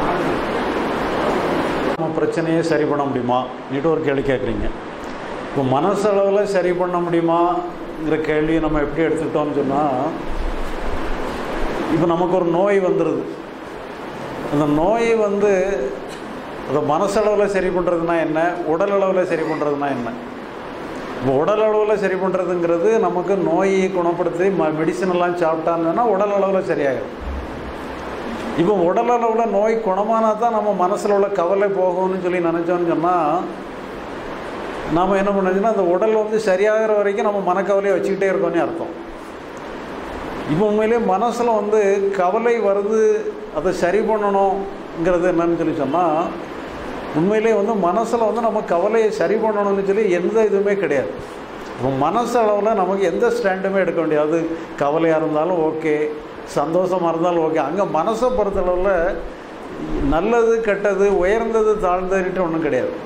நம்ம பிரச்சனையை சரி பண்ண முடியுமா நீட்டு ஒரு கேள்வி கேட்குறீங்க இப்போ மனசளவில் சரி பண்ண முடியுமாங்கிற கேள்வியை நம்ம எப்படி எடுத்துக்கிட்டோம்னு சொன்னால் இப்போ நமக்கு ஒரு நோய் வந்துடுது அந்த நோயை வந்து அதை மனசளவில் சரி பண்ணுறதுனா என்ன உடல் அளவில் சரி பண்ணுறதுனா என்ன இப்போ உடல் அளவில் சரி பண்ணுறதுங்கிறது நமக்கு நோயை குணப்படுத்தி ம மெடிசன் எல்லாம் சாப்பிட்டாங்கன்னா உடல் அளவில் சரியாயிடும் இப்போ உடல் அளவில் நோய் குணமானா தான் நம்ம மனசில் உள்ள கவலை போகும்னு சொல்லி நினச்சோன்னு சொன்னால் நாம் என்ன பண்ணுச்சுன்னா அந்த உடல் வந்து சரியாகிற வரைக்கும் நம்ம மனக்கவலையை வச்சுக்கிட்டே இருக்கோம்னு அர்த்தம் இப்போ உண்மையிலே மனசில் வந்து கவலை வருது அதை சரி பண்ணணுங்கிறது என்னன்னு சொல்லி சொன்னால் உண்மையிலே வந்து மனசில் வந்து நம்ம கவலையை சரி பண்ணணும்னு சொல்லி எந்த இதுவுமே கிடையாது இப்போ மனசு அளவில் நமக்கு எந்த ஸ்டாண்டுமே எடுக்க முடியாது கவலையாக இருந்தாலும் ஓகே சந்தோஷமாக இருந்தாலும் ஓகே அங்கே மனசை பொறுத்தளவில் நல்லது கெட்டது உயர்ந்தது தாழ்ந்ததுன்ட்டு ஒன்றும் கிடையாது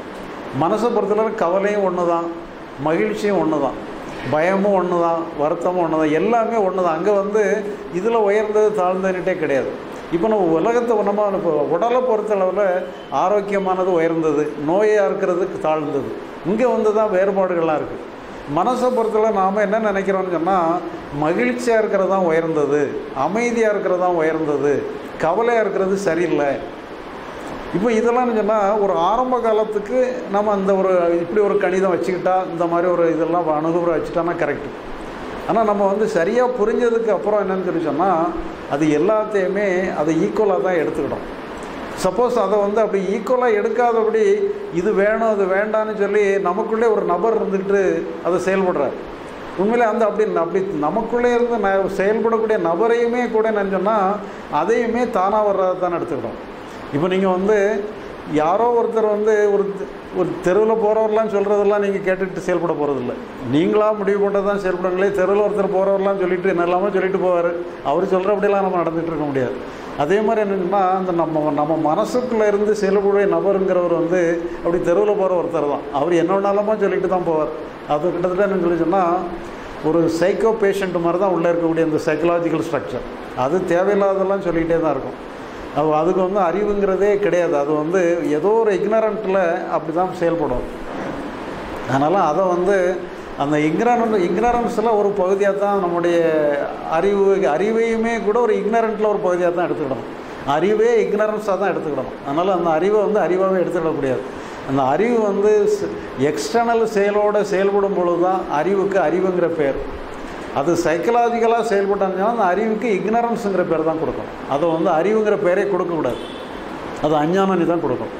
மனசை பொறுத்தளவு கவலையும் ஒன்று தான் மகிழ்ச்சியும் ஒன்று தான் பயமும் ஒன்று தான் வருத்தமும் ஒன்று தான் எல்லாமே ஒன்று தான் அங்கே வந்து இதில் உயர்ந்தது தாழ்ந்ததுன்ட்டே கிடையாது இப்போ நம்ம உலகத்தை நம்ம இப்போ உடலை பொறுத்தளவில் ஆரோக்கியமானது உயர்ந்தது நோயாக இருக்கிறது தாழ்ந்தது இங்கே வந்து தான் வேறுபாடுகள்லாம் இருக்குது மனசை பொறுத்தளவு நாம் என்ன நினைக்கிறோம்னு சொன்னால் மகிழ்ச்சியாக இருக்கிறது தான் உயர்ந்தது அமைதியாக இருக்கிறது தான் உயர்ந்தது கவலையாக இருக்கிறது சரியில்லை இப்போ இதெல்லாம் சொன்னால் ஒரு ஆரம்ப காலத்துக்கு நம்ம அந்த ஒரு இப்படி ஒரு கணிதம் வச்சுக்கிட்டா இந்த மாதிரி ஒரு இதெல்லாம் அணுகுமுறை வச்சுட்டோன்னா கரெக்டு ஆனால் நம்ம வந்து சரியாக புரிஞ்சதுக்கு அப்புறம் என்னன்னு சொல்லி சொன்னால் அது எல்லாத்தையுமே அதை ஈக்குவலாக தான் எடுத்துக்கிட்டோம் சப்போஸ் அதை வந்து அப்படி ஈக்குவலாக எடுக்காதபடி இது வேணும் அது வேண்டான்னு சொல்லி நமக்குள்ளே ஒரு நபர் இருந்துக்கிட்டு அதை செயல்படுறார் உண்மையிலே அந்த அப்படி அப்படி நமக்குள்ளே இருந்து ந செயல்படக்கூடிய நபரையுமே கூட என்னன்னு சொன்னால் அதையுமே தானாக வர்றதை தான் எடுத்துக்கிட்டோம் இப்போ நீங்கள் வந்து யாரோ ஒருத்தர் வந்து ஒரு ஒரு தெருவில் போகிறவரெலாம் சொல்கிறதெல்லாம் நீங்கள் கேட்டுட்டு செயல்பட போகிறதில்ல நீங்களாக முடிவு பண்ண தான் செயல்படுங்களே தெருவில் ஒருத்தர் போகிறவரெலாம் சொல்லிட்டு என்னெல்லாமோ சொல்லிட்டு போவார் அவர் சொல்கிறபடியெல்லாம் நம்ம நடந்துகிட்டு இருக்க முடியாது அதே மாதிரி என்னென்னா அந்த நம்ம நம்ம மனசுக்குள்ளே இருந்து செயல்படக்கூடிய நபருங்கிறவர் வந்து அப்படி தெருவில் போகிற ஒருத்தர் தான் அவர் என்ன வேணாலுமோ சொல்லிட்டு தான் போவார் அது கிட்டத்தட்ட என்ன சொல்லி சொன்னால் ஒரு சைக்கோ பேஷண்ட் மாதிரி தான் உள்ளே இருக்கக்கூடிய இந்த சைக்கலாஜிக்கல் ஸ்ட்ரக்சர் அது தேவையில்லாதெல்லாம் சொல்லிகிட்டே தான் இருக்கும் அது அதுக்கு வந்து அறிவுங்கிறதே கிடையாது அது வந்து ஏதோ ஒரு இக்னரண்ட்டில் அப்படி தான் செயல்படும் அதனால் அதை வந்து அந்த இக்னரண்ட் இக்னரன்ஸில் ஒரு பகுதியாக தான் நம்முடைய அறிவு அறிவையுமே கூட ஒரு இக்னரண்ட்டில் ஒரு பகுதியாக தான் எடுத்துக்கிடணும் அறிவே இக்னரன்ஸாக தான் எடுத்துக்கிடணும் அதனால் அந்த அறிவை வந்து அறிவாகவே எடுத்துக்கிடக்கூடாது அந்த அறிவு வந்து எக்ஸ்டர்னல் செயலோடு செயல்படும் பொழுது தான் அறிவுக்கு அறிவுங்கிற பேர் அது சைக்கலாஜிக்கலாக செயல்பட்டாங்கன்னா அந்த அறிவுக்கு இக்னரன்ஸுங்கிற பேர் தான் கொடுக்கணும் அதை வந்து அறிவுங்கிற பேரே கொடுக்கக்கூடாது அது அஞ்ஞானி தான் கொடுக்கணும்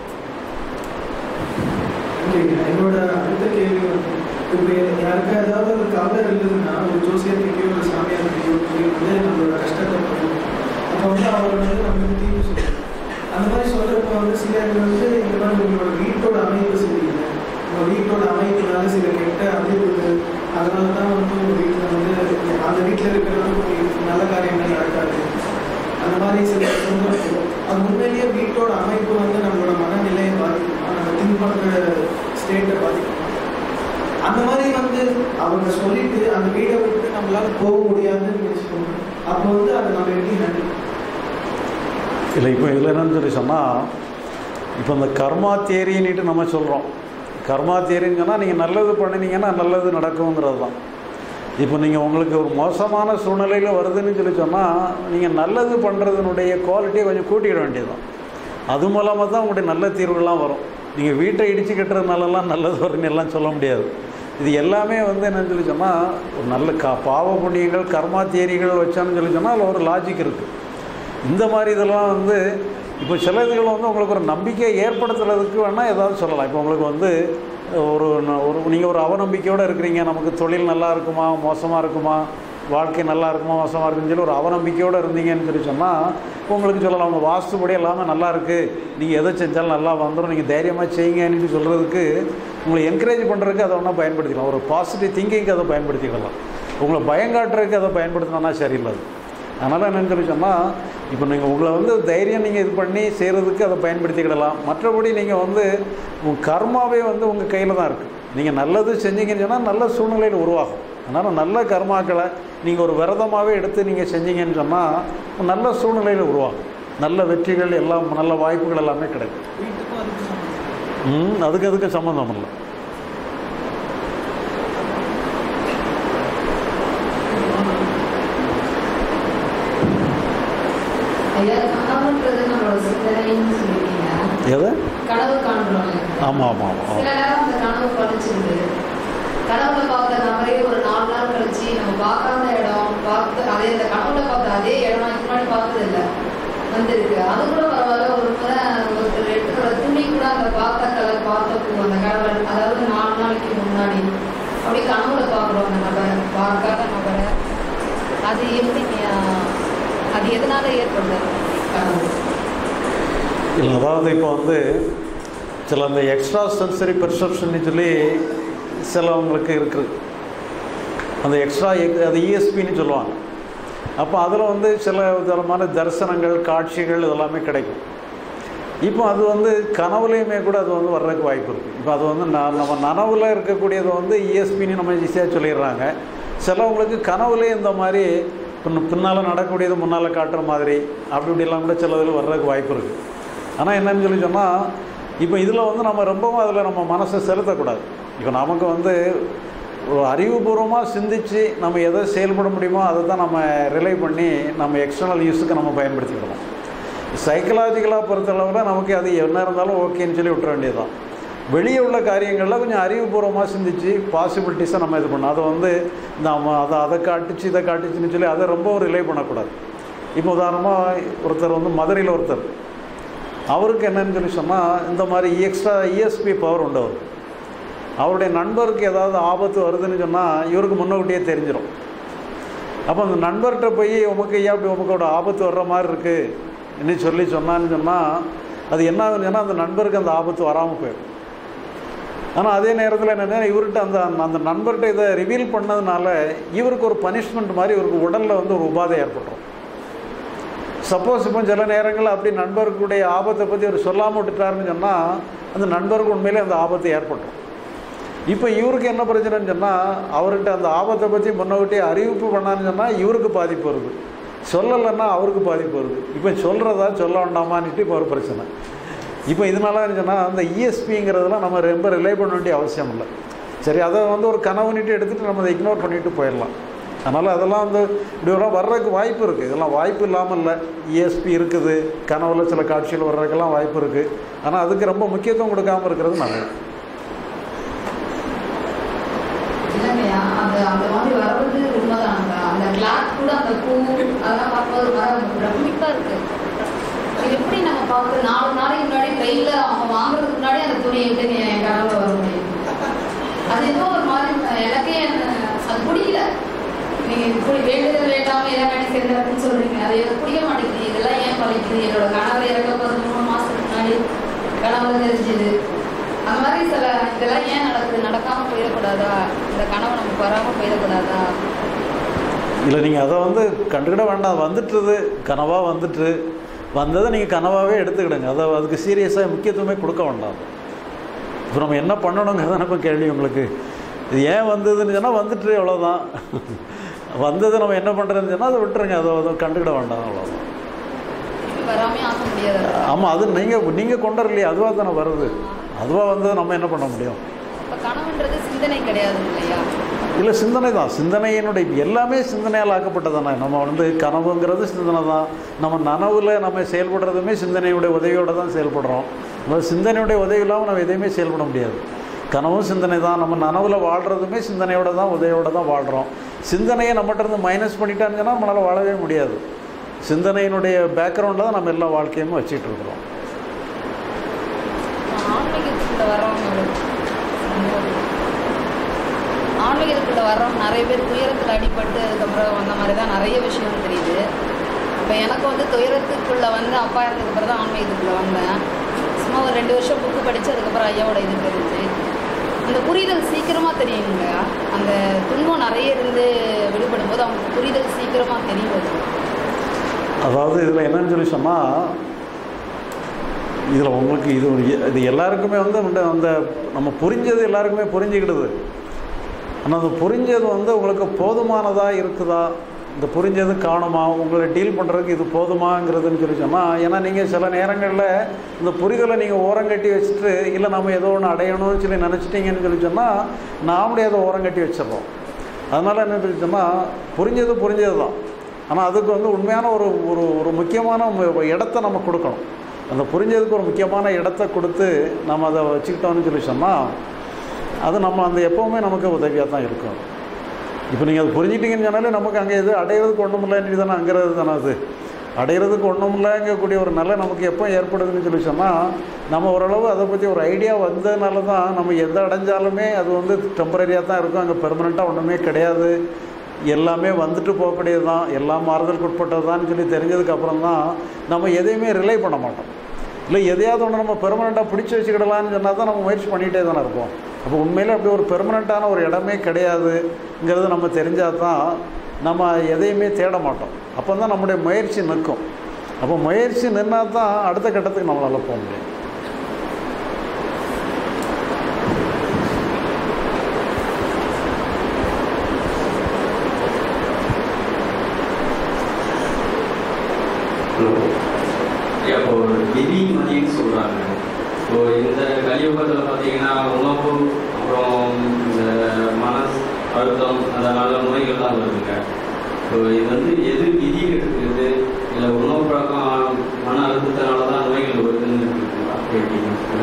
என்னோட அடுத்த கேள்வி வந்து இப்போ யாருக்கு ஏதாவது ஒரு கவலை இருந்ததுன்னா ஒரு ஜோசியத்துக்கோ ஒரு சாமியார்கிட்டயோ போய் வந்து நம்மளோட கஷ்டத்தை சொல்லணும் அப்போ வந்து அவர் வந்து நமக்கு தீர்வு சொல்லுவாங்க அந்த மாதிரி சொல்கிறப்ப வந்து சிலர் வந்து இந்த மாதிரி உங்களோட வீட்டோட அமைப்பு சரியில்லை உங்கள் வீட்டோட அமைப்புனால சில கெட்ட அதிர்வுகள் அதனால தான் வந்து உங்கள் வீட்டில் வந்து அந்த வீட்டில் இருக்கிறவங்க உங்களுக்கு நல்ல காரியங்கள் நடக்காது அந்த மாதிரி சில சொல்கிறப்போ அது உண்மையிலேயே வீட்டோட அமைப்பு வந்து நம்மளோட மனநிலையை பாதிக்குமா நம்ம திங்க் பண்ணுற ஸ்டேட்டை பாதிக்குமா அந்த மாதிரி வந்து அவங்க சொல்லிட்டு அந்த வீடை விட்டு நம்மளால போக முடியாதுன்னு வச்சுக்கோங்க அப்போ வந்து அதை நம்ம எப்படி ஹேண்டில் இல்லை இப்போ இதில் என்னன்னு சொல்லி சொன்னால் இப்போ இந்த கர்மா தேரின்னுட்டு நம்ம சொல்கிறோம் கர்மா தேரின்னு சொன்னால் நீங்கள் நல்லது பண்ணினீங்கன்னா நல்லது நடக்குங்கிறது தான் இப்போ நீங்கள் உங்களுக்கு ஒரு மோசமான சூழ்நிலையில் வருதுன்னு சொல்லி சொன்னால் நீங்கள் நல்லது பண்ணுறதுனுடைய குவாலிட்டியை கொஞ்சம் கூட்டிட வேண்டியதுதான் அது மூலமாக தான் உங்களுடைய நல்ல தீர்வுகள்லாம் வரும் நீங்கள் வீட்டை இடித்து கட்டுறதுனாலலாம் நல்லது வரும்னு எல்லாம் சொல்ல முடியாது இது எல்லாமே வந்து என்னன்னு சொல்லி சொன்னால் ஒரு நல்ல கா பாவ புண்ணியங்கள் கர்மா தேரிகள் வச்சான்னு சொல்லி சொன்னால் அதில் ஒரு லாஜிக் இருக்குது இந்த மாதிரி இதெல்லாம் வந்து இப்போ சில இதுகள் வந்து உங்களுக்கு ஒரு நம்பிக்கையை ஏற்படுத்துறதுக்கு வேணால் ஏதாவது சொல்லலாம் இப்போ உங்களுக்கு வந்து ஒரு ந- ஒரு நீங்கள் ஒரு அவநம்பிக்கையோடு இருக்கிறீங்க நமக்கு தொழில் நல்லா இருக்குமா மோசமாக இருக்குமா வாழ்க்கை நல்லா இருக்குமா மோசமாக இருக்குன்னு சொல்லி ஒரு அவநம்பிக்கையோடு இருந்தீங்கன்னு சொல்லி சொன்னால் உங்களுக்கு சொல்லலாம் உங்கள் வாஸ்துபடி எல்லாமே நல்லா இருக்குது நீங்கள் எதை செஞ்சாலும் நல்லா வந்துடும் நீங்கள் தைரியமாக செய்யுங்கன்னு சொல்கிறதுக்கு உங்களை என்கரேஜ் பண்ணுறதுக்கு அதை ஒன்றா பயன்படுத்திக்கலாம் ஒரு பாசிட்டிவ் திங்கிங்க்கு அதை பயன்படுத்திக்கலாம் உங்களை பயங்காட்டுறதுக்கு அதை பயன்படுத்தினா சரியில்லை அது. அதனால் என்னன்னு சொல்லி சொன்னால் இப்போ நீங்கள் உங்களை வந்து தைரியம் நீங்கள் இது பண்ணி செய்கிறதுக்கு அதை பயன்படுத்திக்கிடலாம் மற்றபடி நீங்கள் வந்து உங்கள் கர்மாவே வந்து உங்கள் கையில் தான் இருக்குது நீங்கள் நல்லது செஞ்சீங்கன்னு சொன்னால் நல்ல சூழ்நிலையில் உருவாகும் அதனால் நல்ல கர்மாக்களை நீங்கள் ஒரு விரதமாகவே எடுத்து நீங்கள் செஞ்சீங்கன்னு சொன்னால் நல்ல சூழ்நிலையில் உருவாகும் நல்ல வெற்றிகள் எல்லாம் நல்ல வாய்ப்புகள் எல்லாமே கிடைக்கும் ம் அதுக்கு அதுக்கு சம்மந்தம் இல்லை ஐயா கனவுன்றது நம்மளோட சிந்தனைன்னு சொல்லிட்டீங்க எதை கனவு காண்றோம் ஆமாம் ஆமாம் ஆமாம் சில நேரம் அந்த கனவு பழிச்சிருது கனவுல பார்த்த நபரே ஒரு நாலு நாள் கழிச்சு நம்ம பார்க்காத இடம் பார்த்து அதே இந்த கனவுல பார்த்த அதே இடம் நான் இதுக்கு முன்னாடி பார்த்தது இல்லை வந்திருக்கு அது கூட பரவாயில்ல ஒரு முறை ஒருத்தர் எடுத்துக்கிற துணி கூட அந்த பார்த்த கலர் பார்த்த பூ அந்த கடவுள் அதாவது நாலு நாளைக்கு முன்னாடி அப்படி கனவுல பார்க்குறோம் அந்த நபரை பார்க்காத நபரை அது எப்படி அது எதனால ஏற்படுது கனவு இல்லை அதாவது இப்போ வந்து சில அந்த எக்ஸ்ட்ரா சென்சரி பெர்செப்ஷன் சொல்லி சிலவங்களுக்கு இருக்குது அந்த எக்ஸ்ட்ரா அது இஎஸ்பின்னு சொல்லுவாங்க அப்போ அதில் வந்து சில விதமான தரிசனங்கள் காட்சிகள் இதெல்லாமே கிடைக்கும் இப்போ அது வந்து கனவுலையுமே கூட அது வந்து வர்றதுக்கு வாய்ப்பு இருக்குது இப்போ அது வந்து ந- நம்ம நனவில் இருக்கக்கூடியது வந்து இஎஸ்பின்னு நம்ம ஈஸியாக சொல்லிடுறாங்க சிலவங்களுக்கு கனவுலேயே இந்த மாதிரி பின்ன பின்னால் நடக்கக்கூடியது முன்னால் காட்டுற மாதிரி அப்படி இப்படிலாம் கூட சில இதில் வர்றதுக்கு வாய்ப்பு இருக்குது ஆனால் என்னன்னு சொல்லி சொன்னால் இப்போ இதில் வந்து நம்ம ரொம்பவும் அதில் நம்ம மனசை செலுத்தக்கூடாது இப்போ நமக்கு வந்து ஒரு அறிவுபூர்வமாக சிந்திச்சு நம்ம எதை செயல்பட முடியுமோ அதை தான் நம்ம ரிலை பண்ணி நம்ம எக்ஸ்டர்னல் யூஸுக்கு நம்ம பயன்படுத்திக்கிடணும் சைக்கலாஜிக்கலாக பொறுத்தளவில் நமக்கு அது என்ன இருந்தாலும் ஓகேன்னு சொல்லி விட்டுற வேண்டியதுதான் வெளியே உள்ள காரியங்களில் கொஞ்சம் அறிவுபூர்வமாக சிந்திச்சு பாசிபிலிட்டிஸை நம்ம இது பண்ணணும் அதை வந்து நம்ம அதை அதை காட்டுச்சு இதை காட்டுச்சுன்னு சொல்லி அதை ரொம்ப ரிலே பண்ணக்கூடாது இப்போ உதாரணமாக ஒருத்தர் வந்து மதுரையில் ஒருத்தர் அவருக்கு என்னன்னு சொல்லி சொன்னால் இந்த மாதிரி எக்ஸ்ட்ரா இஎஸ்பி பவர் உண்டு அவருக்கு அவருடைய நண்பருக்கு ஏதாவது ஆபத்து வருதுன்னு சொன்னால் இவருக்கு முன்னக்கூட்டியே தெரிஞ்சிடும் அப்போ அந்த நண்பர்கிட்ட போய் உமக்கு ஐயா இப்படி உமக்கோட ஆபத்து வர்ற மாதிரி இருக்குது என்ன சொல்லி சொன்னான்னு சொன்னால் அது என்ன ஆகுதுன்னு சொன்னால் அந்த நண்பருக்கு அந்த ஆபத்து வராமல் போயிடும் ஆனால் அதே நேரத்தில் என்னென்னா இவர்கிட்ட அந்த அந்த நண்பர்கிட்ட இதை ரிவீல் பண்ணதுனால இவருக்கு ஒரு பனிஷ்மெண்ட் மாதிரி இவருக்கு உடலில் வந்து ஒரு உபாதை ஏற்பட்டுரும் சப்போஸ் இப்போ சில நேரங்களில் அப்படி நண்பர்களுடைய ஆபத்தை பற்றி அவர் சொல்லாமல் விட்டுட்டாருன்னு சொன்னால் அந்த நண்பருக்கு உண்மையிலே அந்த ஆபத்து ஏற்பட்டுரும் இப்போ இவருக்கு என்ன பிரச்சனைன்னு சொன்னால் அவர்கிட்ட அந்த ஆபத்தை பற்றி முன்னோட்டி அறிவிப்பு பண்ணான்னு சொன்னால் இவருக்கு பாதிப்பு வருது சொல்லலைன்னா அவருக்கு பாதிப்பு வருது இப்போ சொல்கிறதா சொல்ல வேண்டாமான்னுட்டு இப்போ ஒரு பிரச்சனை இப்போ இதனால என்ன சொன்னால் அந்த இஎஸ்பிங்கிறதெல்லாம் நம்ம ரொம்ப ரிலே பண்ண வேண்டிய அவசியம் இல்லை சரி அதை வந்து ஒரு கனவுனிட்டு எடுத்துகிட்டு நம்ம அதை இக்னோர் பண்ணிட்டு போயிடலாம் அதனால் அதெல்லாம் வந்து இப்படி ஒரு வர்றதுக்கு வாய்ப்பு இருக்குது இதெல்லாம் வாய்ப்பு இல்லாமல் இல்லை இஎஸ்பி இருக்குது கனவுல சில காட்சிகள் வர்றதுக்கெல்லாம் வாய்ப்பு இருக்குது ஆனால் அதுக்கு ரொம்ப முக்கியத்துவம் கொடுக்காம இருக்கிறது நல்லது இல்லைங்கய்யா அந்த அந்த மாதிரி வர்றது உண்மைதாங்க அந்த கிளாத் கூட அந்த பூ அதெல்லாம் பார்க்கும்போது வர பிரமிப்பா இருக்கு இது எப்படி நம்ம பார்த்து நாலு நாளைக்கு முன்னாடி ட்ரெயினில் அவன் வாங்குறதுக்கு முன்னாடி அந்த துணியை விட்டு நீ என் கனவுல வர முடியும் அது ஏதோ ஒரு மாதிரி எனக்கே என்ன- அது புரியல நீங்க இப்படி வேண்டுதல் வேண்டாம எதை வேண்டி சேர்ந்தாருன்னு சொல்றீங்க அது எனக்கு புரிய மாட்டேங்குது இதெல்லாம் ஏன் பழிக்குது என்னோட கணவர் இறக்க போகிறது மூணு மாசத்துக்கு முன்னாடி கணவர் தெரிஞ்சுது அந்த மாதிரி சில இதெல்லாம் ஏன் நடக்குது நடக்காம போயிடக்கூடாதா இந்த கனவு நமக்கு வராம போயிடக்கூடாதா இல்லை நீங்கள் அதை வந்து கண்டுக்கிட வேண்டாம் வந்துட்டுது கனவாக வந்துட்டு வந்ததை நீங்கள் கனவாகவே எடுத்துக்கிடுங்க அதை அதுக்கு சீரியஸாக முக்கியத்துவமே கொடுக்க வேண்டாம் இப்போ நம்ம என்ன பண்ணணுங்கிறது எனக்கும் கேள்வி உங்களுக்கு இது ஏன் வந்ததுன்னு சொன்னால் வந்துட்டு அவ்வளோதான் வந்ததை நம்ம என்ன பண்ணுறதுன்னு சொன்னால் அதை விட்டுருங்க அதை அதை கண்டுக்கிட வேண்டாம் அவ்வளோதான் திருப்பி வராமே ஆக முடியாது ஆமாம் அது நீங்கள் நீங்கள் கொண்டு வரலையே அதுவாக தானே வருது அதுவாக வந்து நம்ம என்ன பண்ண முடியும் இப்ப கனவுன்றது சிந்தனை கிடையாது இல்லையா இல்லை சிந்தனை தான் சிந்தனையினுடைய எல்லாமே சிந்தனையால் ஆக்கப்பட்டதானே நம்ம வந்து கனவுங்கிறது சிந்தனை தான் நம்ம நனவில் நம்ம செயல்படுறதுமே சிந்தனையுடைய உதவியோடு தான் செயல்படுறோம் நம்ம சிந்தனையுடைய உதவி இல்லாமல் நம்ம எதையுமே செயல்பட முடியாது கனவும் சிந்தனை தான் நம்ம நனவில் வாழ்கிறதுமே சிந்தனையோட தான் உதவியோடு தான் வாழ்கிறோம் சிந்தனையை நம்மகிட்ட இருந்து மைனஸ் பண்ணிட்டான்னு சொன்னால் நம்மளால் வாழவே முடியாது சிந்தனையினுடைய பேக்ரவுண்டில் தான் நம்ம எல்லா வாழ்க்கையுமே வச்சுட்டு இருக்கிறோம் ஆன்மீகத்துக்குள்ள வர்றவங்க ஆன்மீகத்துக்குள்ள வர்றவங்க நிறைய பேர் துயரத்தில் அடிபட்டு அதுக்கப்புறம் வந்த மாதிரி தான் நிறைய விஷயம் தெரியுது இப்போ எனக்கு வந்து துயரத்துக்குள்ள வந்து அப்பா இருந்ததுக்கப்புறம் தான் ஆன்மீகத்துக்குள்ள வந்தேன் சும்மா ஒரு ரெண்டு வருஷம் புக்கு படித்து அதுக்கப்புறம் ஐயாவோட இது தெரிஞ்சு அந்த புரிதல் சீக்கிரமாக தெரியுங்க அந்த துன்பம் நிறைய இருந்து விடுபடும் போது அவங்களுக்கு புரிதல் சீக்கிரமாக தெரிய வருது அதாவது இதில் என்னன்னு சொல்லி சொன்னால் இதில் உங்களுக்கு இது ஒரு எ- இது எல்லாருக்குமே வந்து உண்டு அந்த நம்ம புரிஞ்சது எல்லாருக்குமே புரிஞ்சுக்கிடுது ஆனால் அந்த புரிஞ்சது வந்து உங்களுக்கு போதுமானதாக இருக்குதா இந்த புரிஞ்சது காணுமா உங்களை டீல் பண்ணுறதுக்கு இது போதுமாங்கிறதுன்னு சொல்லி சொன்னால் ஏன்னா நீங்கள் சில நேரங்களில் இந்த புரிதலை நீங்கள் ஓரங்கட்டி வச்சுட்டு இல்லை நம்ம ஏதோ ஒன்று அடையணும்னு சொல்லி நினச்சிட்டிங்கன்னு சொல்லி சொன்னால் நாமளே அதை ஓரங்கட்டி வச்சிடறோம் அதனால் என்ன சொல்லி சொன்னால் புரிஞ்சது புரிஞ்சது தான் ஆனால் அதுக்கு வந்து உண்மையான ஒரு ஒரு ஒரு முக்கியமான மு- இடத்த நம்ம கொடுக்கணும் அந்த புரிஞ்சதுக்கு ஒரு முக்கியமான இடத்த கொடுத்து நம்ம அதை வச்சுக்கிட்டோம்னு சொல்லி சொன்னால் அது நம்ம அந்த எப்போவுமே நமக்கு உதவியாக தான் இருக்கும் இப்போ நீங்கள் அது புரிஞ்சிட்டிங்கன்னு சொன்னாலே நமக்கு அங்கே எது அடையிறதுக்கு ஒன்றும் இல்லைன்னு தானே அங்கிறது தானே அது அடையிறதுக்கு ஒன்றும் இல்லைங்கக்கூடிய ஒரு நிலை நமக்கு எப்போ ஏற்படுதுன்னு சொல்லி சொன்னால் நம்ம ஓரளவு அதை பற்றி ஒரு ஐடியா வந்ததுனால தான் நம்ம எதை அடைஞ்சாலுமே அது வந்து டெம்பரரியாக தான் இருக்கும் அங்கே பெர்மனெண்ட்டாக ஒன்றுமே கிடையாது எல்லாமே வந்துட்டு போகக்கூடியது தான் எல்லாம் மாறுதலுக்கு உட்பட்டது தான் சொல்லி தெரிஞ்சதுக்கு அப்புறம் தான் நம்ம எதையுமே ரிலை பண்ண மாட்டோம் இல்லை எதையாவது ஒன்று நம்ம பெர்மனெண்ட்டாக பிடிச்சி வச்சுக்கிடலான்னு சொன்னால் தான் நம்ம முயற்சி பண்ணிகிட்டே தானே இருப்போம் அப்போ உண்மையிலே அப்படி ஒரு பெர்மனெண்ட்டான ஒரு இடமே கிடையாதுங்கிறது நம்ம தெரிஞ்சால் தான் நம்ம எதையுமே தேட மாட்டோம் அப்போ தான் நம்முடைய முயற்சி நிற்கும் அப்போ முயற்சி நின்னா தான் அடுத்த கட்டத்துக்கு நம்மளால் போக முடியும் ஹலோ ஐயா இப்போ விதி மதின்னு சொல்கிறாங்க இப்போ இந்த கலியுகத்தில் பார்த்தீங்கன்னா உணவு அப்புறம் இந்த மனஸ் அழுத்தம் அதனால நோய்கள்லாம் வருதுங்க இப்போ இது வந்து எது விதி இருக்குது இல்லை உணவு பழக்கம் மன அழுத்தத்தினால தான் நோய்கள் வருதுன்னு இருக்குங்களா கேட்டீங்க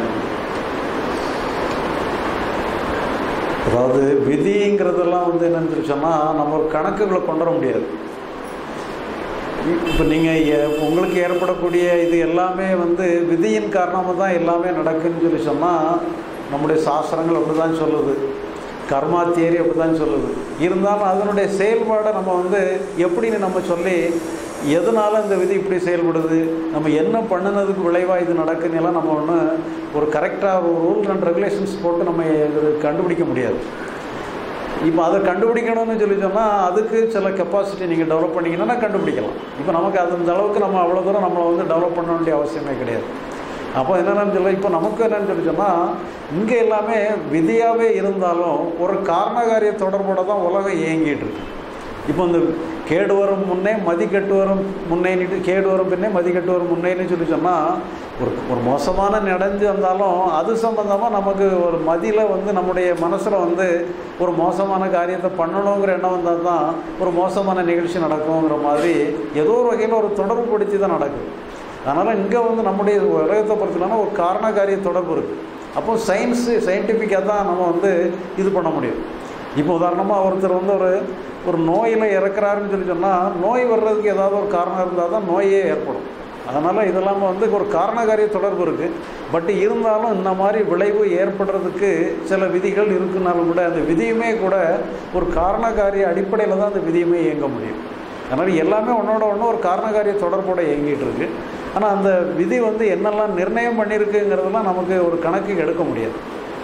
அதாவது விதிங்கிறதெல்லாம் வந்து என்னன்னு சொன்னால் நம்ம ஒரு கணக்குகளை கொண்டு வர முடியாது இப்போ நீங்கள் உங்களுக்கு ஏற்படக்கூடிய இது எல்லாமே வந்து விதியின் காரணமாக தான் எல்லாமே நடக்குன்னு சொல்லி சொன்னால் நம்முடைய சாஸ்திரங்கள் அப்படி தான் சொல்லுது கர்மா தியரி அப்படி தான் சொல்லுது இருந்தாலும் அதனுடைய செயல்பாடை நம்ம வந்து எப்படின்னு நம்ம சொல்லி எதனால் இந்த விதி இப்படி செயல்படுது நம்ம என்ன பண்ணினதுக்கு விளைவாக இது நடக்குன்னு எல்லாம் நம்ம ஒன்று ஒரு கரெக்டாக ஒரு ரூல் அண்ட் ரெகுலேஷன்ஸ் போட்டு நம்ம இது கண்டுபிடிக்க முடியாது இப்போ அதை கண்டுபிடிக்கணும்னு சொல்லி சொன்னால் அதுக்கு சில கெப்பாசிட்டி நீங்கள் டெவலப் பண்ணிங்கன்னா கண்டுபிடிக்கலாம் இப்போ நமக்கு அது அந்த அளவுக்கு நம்ம அவ்வளோ தூரம் நம்மளை வந்து டெவலப் பண்ண வேண்டிய அவசியமே கிடையாது அப்போ என்னென்னு சொல்ல இப்போ நமக்கு என்னன்னு சொல்லி சொன்னால் இங்கே எல்லாமே விதியாகவே இருந்தாலும் ஒரு காரணகாரிய தொடர்போட தான் உலகம் இயங்கிட்டு இருக்கு இப்போ இந்த கேடு வரும் முன்னே மதி கெட்டு வரும் முன்னேன்னுட்டு கேடு வரும் பின்னே மதி கெட்டு வரும் முன்னேன்னு சொல்லி சொன்னால் ஒரு ஒரு மோசமான நடந்து வந்தாலும் அது சம்மந்தமாக நமக்கு ஒரு மதியில் வந்து நம்முடைய மனசில் வந்து ஒரு மோசமான காரியத்தை பண்ணணுங்கிற எண்ணம் வந்தால் தான் ஒரு மோசமான நிகழ்ச்சி நடக்குங்கிற மாதிரி ஏதோ ஒரு வகையில் ஒரு தொடர்பு படுத்தி தான் நடக்குது அதனால் இங்கே வந்து நம்முடைய உலகத்தை பொறுத்தனா ஒரு காரணகாரிய தொடர்பு இருக்குது அப்போ சயின்ஸு சயின்டிஃபிக்காக தான் நம்ம வந்து இது பண்ண முடியும் இப்போ உதாரணமாக ஒருத்தர் வந்து ஒரு ஒரு நோயில் இறக்குறாருன்னு சொல்லி சொன்னால் நோய் வர்றதுக்கு ஏதாவது ஒரு காரணம் இருந்தால் தான் நோயே ஏற்படும் அதனால் இதெல்லாம் வந்து ஒரு காரணகாரிய தொடர்பு இருக்குது பட் இருந்தாலும் இந்த மாதிரி விளைவு ஏற்படுறதுக்கு சில விதிகள் இருக்குனாலும் கூட அந்த விதியுமே கூட ஒரு காரணகாரிய அடிப்படையில் தான் அந்த விதியுமே இயங்க முடியும் அதனால் எல்லாமே ஒன்றோட ஒன்று ஒரு காரணகாரிய தொடர்போட இயங்கிட்டு இருக்கு ஆனால் அந்த விதி வந்து என்னெல்லாம் நிர்ணயம் பண்ணியிருக்குங்கிறதெல்லாம் நமக்கு ஒரு கணக்கு எடுக்க முடியாது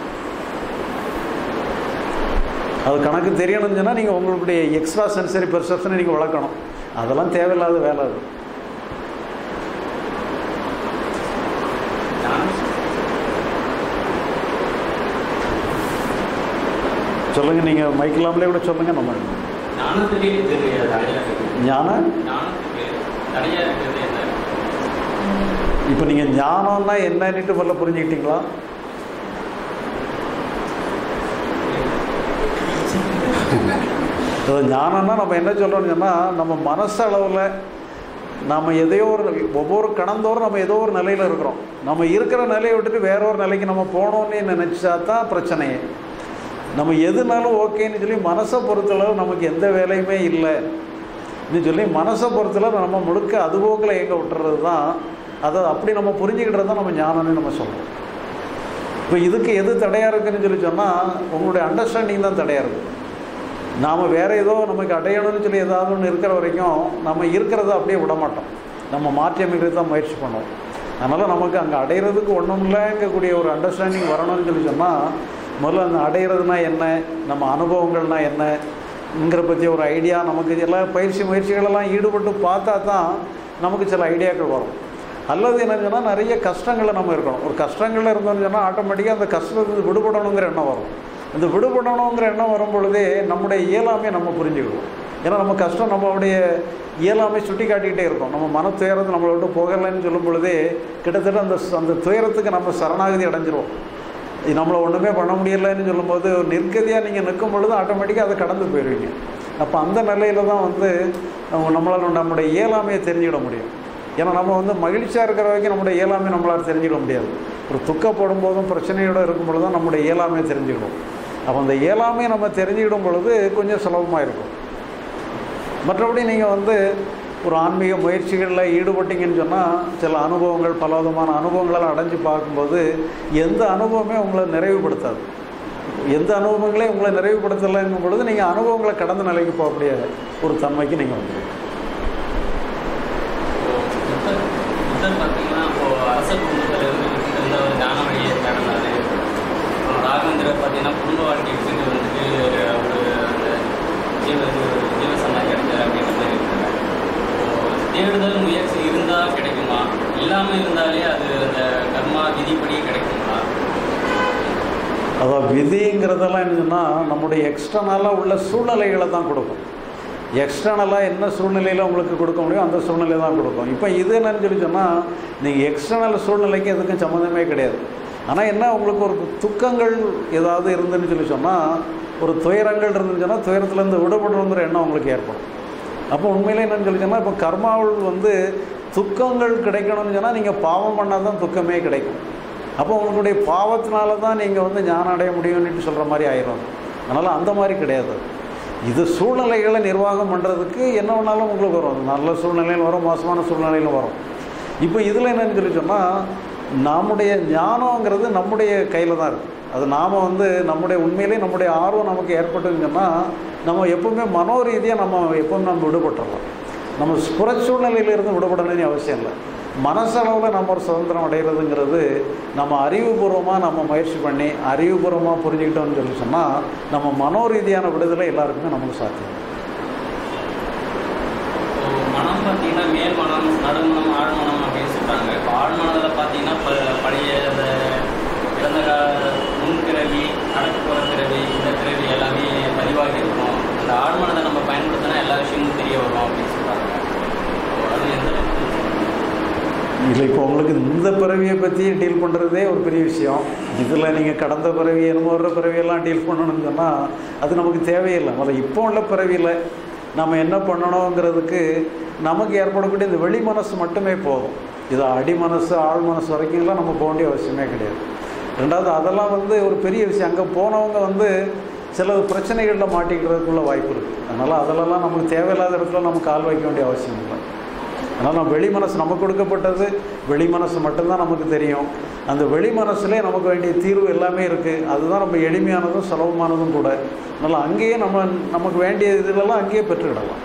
அது கணக்கு தெரியணும்னு சொன்னால் நீங்கள் உங்களுடைய எக்ஸ்ட்ரா சென்சரி பெர்செப்ஷனை நீங்கள் வளர்க்கணும் அதெல்லாம் தேவையில்லாத வேலை அது சொல்லுங்கள் நீங்கள் மைக்கிலாமலே கூட சொல்லுங்கள் நம்ம ஞானத்துக்கே இது தடையா இருக்குது ஞான ஞானத்துக்கு தடையா இருக்கிறது என்ன இப்போ நீங்கள் ஞானம்னா என்னன்னுட்டு முதல்ல புரிஞ்சுக்கிட்டீங்களா அது ஞானம்னா நம்ம என்ன சொல்கிறோம்னு சொன்னால் நம்ம மனசளவில் நம்ம எதையோ ஒரு ஒவ்வொரு கணந்தோறும் நம்ம ஏதோ ஒரு நிலையில் இருக்கிறோம் நம்ம இருக்கிற நிலையை விட்டுட்டு வேற ஒரு நிலைக்கு நம்ம போகணும்னு நினச்சா தான் பிரச்சனையே நம்ம எதுனாலும் ஓகேன்னு சொல்லி மனசை பொறுத்தளவு நமக்கு எந்த வேலையுமே இல்லை இன்னும் சொல்லி மனசை பொறுத்தளவு நம்ம முழுக்க அதுபோக்கில் எங்கே விட்டுறது தான் அதை அப்படி நம்ம புரிஞ்சுக்கிட்டது தான் நம்ம ஞானம்னு நம்ம சொல்கிறோம் இப்போ இதுக்கு எது தடையாக இருக்குன்னு சொல்லி சொன்னால் உங்களுடைய அண்டர்ஸ்டாண்டிங் தான் தடையாக இருக்குது நாம் வேறு ஏதோ நமக்கு அடையணும்னு சொல்லி ஏதாவது ஒன்று இருக்கிற வரைக்கும் நம்ம இருக்கிறத அப்படியே விட மாட்டோம் நம்ம மாற்றி அமைக்கிறது தான் முயற்சி பண்ணுவோம் அதனால் நமக்கு அங்கே அடையிறதுக்கு ஒன்றும் இல்லைங்கக்கூடிய ஒரு அண்டர்ஸ்டாண்டிங் வரணும்னு சொல்லி சொன்னால் முதல்ல அந்த அடையிறதுனா என்ன நம்ம அனுபவங்கள்னா என்னங்கிற பற்றி ஒரு ஐடியா நமக்கு எல்லா பயிற்சி முயற்சிகளெல்லாம் ஈடுபட்டு பார்த்தா தான் நமக்கு சில ஐடியாக்கள் வரும் அல்லது என்னன்னு சொன்னால் நிறைய கஷ்டங்களில் நம்ம இருக்கணும் ஒரு கஷ்டங்களில் இருந்தோம்னு சொன்னால் ஆட்டோமேட்டிக்காக அந்த கஷ்டத்துக்கு விடுபடணுங்கிற எண்ணம் வரும் இந்த விடுபடணுங்கிற எண்ணம் வரும் பொழுதே நம்முடைய இயலாமே நம்ம புரிஞ்சுக்கிடுவோம் ஏன்னா நம்ம கஷ்டம் நம்மளுடைய இயலாமை சுட்டி காட்டிக்கிட்டே இருக்கோம் நம்ம மன துயரத்தை நம்மளை விட்டு போகலைன்னு சொல்லும் பொழுதே கிட்டத்தட்ட அந்த அந்த துயரத்துக்கு நம்ம சரணாகதி அடைஞ்சிருவோம் இது நம்மளை ஒன்றுமே பண்ண முடியலைன்னு சொல்லும்போது ஒரு நிற்கதியாக நீங்கள் நிற்கும் பொழுது ஆட்டோமேட்டிக்காக அதை கடந்து போயிடுவீங்க அப்போ அந்த நிலையில் தான் வந்து நம்மளால் நம்முடைய இயலாமையை தெரிஞ்சுக்கிட முடியும் ஏன்னா நம்ம வந்து மகிழ்ச்சியாக இருக்கிற வரைக்கும் நம்முடைய இயலாமை நம்மளால் தெரிஞ்சுக்க முடியாது ஒரு துக்கப்படும் போதும் பிரச்சனையோடு இருக்கும் பொழுது தான் நம்முடைய இயலாமையை தெரிஞ்சுக்கிடும் அப்போ அந்த இயலாமையை நம்ம தெரிஞ்சுக்கிடும் பொழுது கொஞ்சம் சுலபமாக இருக்கும் மற்றபடி நீங்கள் வந்து ஒரு ஆன்மீக முயற்சிகளில் ஈடுபட்டீங்கன்னு சொன்னால் சில அனுபவங்கள் பல விதமான அனுபவங்களெல்லாம் அடைஞ்சு பார்க்கும்போது எந்த அனுபவமே உங்களை நிறைவுபடுத்தாது எந்த அனுபவங்களையும் உங்களை நிறைவுபடுத்தலைங்கும் பொழுது நீங்கள் அனுபவங்களை கடந்த நிலைக்கு போகக்கூடிய ஒரு தன்மைக்கு நீங்கள் வந்துடுவீங்க புத்தர் பார்த்தீங்கன்னா இப்போ அரச குடும்பத்தில் இருந்து இருந்த ஒரு ஞான வழியை தேடினாரு ராகவேந்திரர் பார்த்தீங்கன்னா குடும்ப வாழ்க்கை விட்டுட்டு வந்துட்டு ஒரு அந்த ஜீவ ஜீவசந்தா கிடைச்சார் அப்படின்ற மாதிரி இருக்காங்க இப்போ தேடுதல் முயற்சி இருந்தால் கிடைக்கும் இல்லாமல் இருந்தாலே அது அந்த கர்மா விதிப்படி கிடைக்குங்களா அதான் விதிங்கிறதெல்லாம் என்னன்னா நம்முடைய எக்ஸ்டர்னலாக உள்ள சூழ்நிலைகளை தான் கொடுக்கும் எக்ஸ்டர்னலாக என்ன சூழ்நிலையில் உங்களுக்கு கொடுக்க முடியும் அந்த சூழ்நிலை தான் கொடுக்கும் இப்போ இது என்னன்னு சொல்லி சொன்னால் நீங்கள் எக்ஸ்டர்னல் சூழ்நிலைக்கு எதுக்கும் சம்மந்தமே கிடையாது ஆனால் என்ன உங்களுக்கு ஒரு துக்கங்கள் ஏதாவது இருந்துன்னு சொல்லி சொன்னால் ஒரு துயரங்கள் இருந்துன்னு சொன்னால் துயரத்துலேருந்து விடுபடணுங்கிற எண்ணம் உங்களுக்கு ஏற்படும் அப்போ உண்மையிலே என்னன்னு சொல்லி சொன்னால் இப்போ கர்மாவில் வந்து துக்கங்கள் கிடைக்கணும்னு சொன்னால் நீங்கள் பாவம் பண்ணால் தான் துக்கமே கிடைக்கும் அப்போ உங்களுடைய பாவத்தினால தான் நீங்கள் வந்து ஞானம் அடைய முடியும்னு சொல்கிற மாதிரி ஆயிரும் அதனால் அந்த மாதிரி கிடையாது இது சூழ்நிலைகளை நிர்வாகம் பண்ணுறதுக்கு என்ன வேணாலும் உங்களுக்கு வரும் நல்ல சூழ்நிலையில் வரும் மோசமான சூழ்நிலையிலும் வரும் இப்போ இதில் என்னன்னு சொல்லி சொன்னால் நம்முடைய ஞானங்கிறது நம்முடைய கையில் தான் இருக்குது அது நாம் வந்து நம்முடைய உண்மையிலே நம்முடைய ஆர்வம் நமக்கு ஏற்பட்டுன்னு சொன்னால் நம்ம எப்பவுமே மனோரீதியாக நம்ம எப்பவும் நம்ம விடுபட்டுறலாம் நம்ம புறச்சூழ்நிலையிலிருந்து விடுபடணும்னு அவசியம் இல்லை மனசளவில் நம்ம ஒரு சுதந்திரம் அடைகிறதுங்கிறது நம்ம அறிவுபூர்வமாக நம்ம முயற்சி பண்ணி அறிவுபூர்வமாக புரிஞ்சுக்கிட்டோம்னு சொல்லி சொன்னால் நம்ம மனோரீதியான விடுதலை எல்லாருக்குமே நமக்கு சாத்தியம் இப்போ மனம் பார்த்தீங்கன்னா மேல் மனம் நடுமனம் ஆழ்மனம் அப்படின்னு சொல்கிறாங்க இப்போ ஆழ்மனதில் பார்த்தீங்கன்னா ப பழைய அந்த இறந்த கால முன்பிறவி நடக்க போகிற பிறவி இந்த பிறவி எல்லாமே பதிவாகி இருக்கும் அந்த ஆழ்மனதை நம்ம பயன்படுத்தினா எல்லா விஷயமும் தெரிய வரும் அப்படின்னு சொல்கிறாங்க அது எந்த அளவுக்கு இல்லை இப்போ உங்களுக்கு இந்த பிறவியை பற்றி டீல் பண்ணுறதே ஒரு பெரிய விஷயம் இதில் நீங்கள் கடந்த பிறவி என்னமோ வர்ற பிறவியெல்லாம் டீல் பண்ணணும்னு சொன்னால் அது நமக்கு தேவையில்லை முதல்ல இப்போ உள்ள பிறவியில் நம்ம என்ன பண்ணணுங்கிறதுக்கு நமக்கு ஏற்படக்கூடிய இந்த வெளி மனசு மட்டுமே போதும் இது அடி மனசு ஆழ் மனசு வரைக்கும்லாம் நம்ம போக வேண்டிய அவசியமே கிடையாது ரெண்டாவது அதெல்லாம் வந்து ஒரு பெரிய விஷயம் அங்கே போனவங்க வந்து சில பிரச்சனைகளில் மாட்டிக்கிறதுக்குள்ள வாய்ப்பு இருக்குது அதனால் அதிலெல்லாம் நமக்கு தேவையில்லாத இடத்துல நம்ம கால் வைக்க வேண்டிய அவசியம் இல்லை அதனால் நம்ம வெளி மனசு நமக்கு கொடுக்கப்பட்டது வெளி மனசு மட்டும்தான் நமக்கு தெரியும் அந்த வெளி மனசுலே நமக்கு வேண்டிய தீர்வு எல்லாமே இருக்குது அதுதான் நம்ம எளிமையானதும் சுலபமானதும் கூட அதனால் அங்கேயே நம்ம நமக்கு வேண்டிய இதுலெல்லாம் அங்கேயே பெற்றுக்கிடலாம்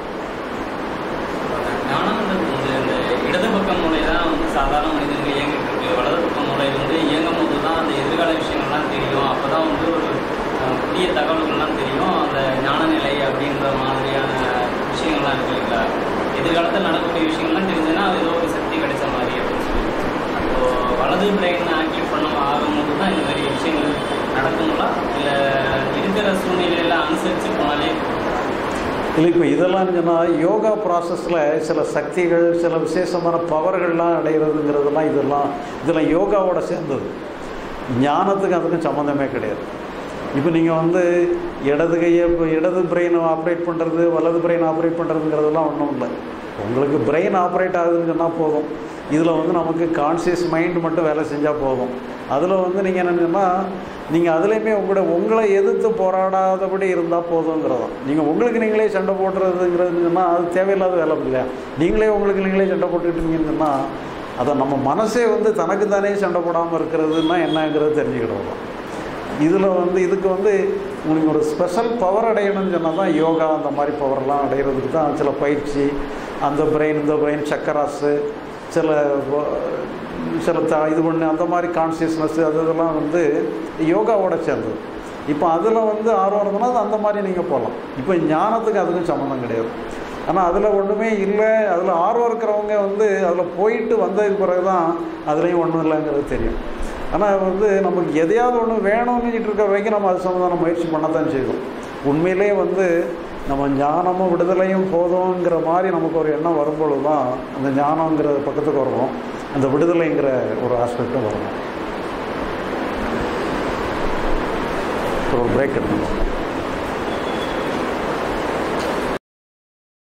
ஞானம்ன்றது வந்து இந்த இடது பக்க மூளை தான் வந்து சாதாரண மனிதனுக்கு இயங்கிட்டு இருக்கு வலது பக்க மூளை வந்து இயங்கும் போது தான் அந்த எதிர்கால விஷயங்கள்லாம் தெரியும் அப்போ தான் வந்து ஒரு அஹ், புதிய தகவல்கள்லாம் தெரியும் அந்த ஞான நிலை அப்படின்ற மாதிரியான விஷயங்கள்லாம் இருக்கு இல்லைங்களா எதிர்காலத்தில் நடக்கக்கூடிய விஷயங்கள்லாம் தெரிஞ்சுன்னா அது ஏதோ ஒரு சக்தி கிடைச்ச மாதிரி அப்படின்னு சொல்லி அப்போ வலது பிரெயின் ஆக்டிவ் பண்ண ஆகும்போது தான் இந்த மாதிரி விஷயங்கள் நடக்குங்களா இல்லை இருக்கிற சூழ்நிலையெல்லாம் அனுசரித்து போனாலே இல்லை இப்போ இதெல்லாம் சொன்னால் யோகா ப்ராசஸில் சில சக்திகள் சில விசேஷமான பவர்கள்லாம் அடைகிறதுங்கிறதெல்லாம் இதெல்லாம் இதெல்லாம் யோகாவோட சேர்ந்தது ஞானத்துக்கு அதுக்கும் சம்மந்தமே கிடையாது இப்போ நீங்கள் வந்து இடது கையை இப்போ இடது பிரெயின் ஆப்ரேட் பண்ணுறது வலது பிரெயின் ஆப்ரேட் பண்ணுறதுங்கிறதெல்லாம் ஒன்றும் இல்லை உங்களுக்கு பிரெயின் ஆப்ரேட் ஆகுதுன்னு சொன்னால் போதும் இதில் வந்து நமக்கு கான்சியஸ் மைண்ட் மட்டும் வேலை செஞ்சால் போதும் அதில் வந்து நீங்கள் என்னென்னா நீங்கள் அதுலேயுமே உங்களோட உங்களை எதிர்த்து போராடாதபடி இருந்தால் போதுங்கிறதான் நீங்கள் உங்களுக்கு நீங்களே சண்டை போடுறதுங்கிறதுன்னா அது தேவையில்லாத வேலை இல்லையா நீங்களே உங்களுக்கு நீங்களே சண்டை போட்டுக்கிட்டு இருந்தீங்கன்னு சொன்னால் அதை நம்ம மனசே வந்து தனக்கு தானே சண்டை போடாமல் இருக்கிறதுனா என்னங்கிறது தெரிஞ்சுக்கிடுவோம் இதில் வந்து இதுக்கு வந்து உங்களுக்கு ஒரு ஸ்பெஷல் பவர் அடையணும்னு சொன்னால் தான் யோகா அந்த மாதிரி பவர்லாம் அடைகிறதுக்கு தான் சில பயிற்சி அந்த பிரெயின் இந்த பிரெயின் சக்கராஸு சில வ- சில த இது பண்ணு அந்த மாதிரி கான்சியஸ்னஸ் அது இதெல்லாம் வந்து யோகாவோட சேர்ந்தது இப்போ அதில் வந்து ஆர்வம் இருந்ததுன்னா அது அந்த மாதிரி நீங்கள் போகலாம் இப்போ ஞானத்துக்கு அதுக்கும் சம்மந்தம் கிடையாது ஆனால் அதில் ஒன்றுமே இல்லை அதில் ஆர்வம் இருக்கிறவங்க வந்து அதில் போயிட்டு வந்ததுக்கு பிறகு தான் அதுலேயும் ஒன்றும் இல்லைங்கிறது தெரியும் ஆனால் வந்து நமக்கு எதையாவது ஒன்று வேணும்னு இருக்கிற வரைக்கும் நம்ம அது சம்மந்தமான முயற்சி பண்ண தான் செய்வோம் உண்மையிலே வந்து நம்ம ஞானமும் விடுதலையும் போதுங்கிற மாதிரி நமக்கு ஒரு எண்ணம் வரும்பொழுது தான் அந்த ஞானங்கிற பக்கத்துக்கு வருவோம் அந்த விடுதலைங்கிற ஒரு ஆஸ்பெக்டும் வரணும் ஒரு பிரேக் எடுக்கணும்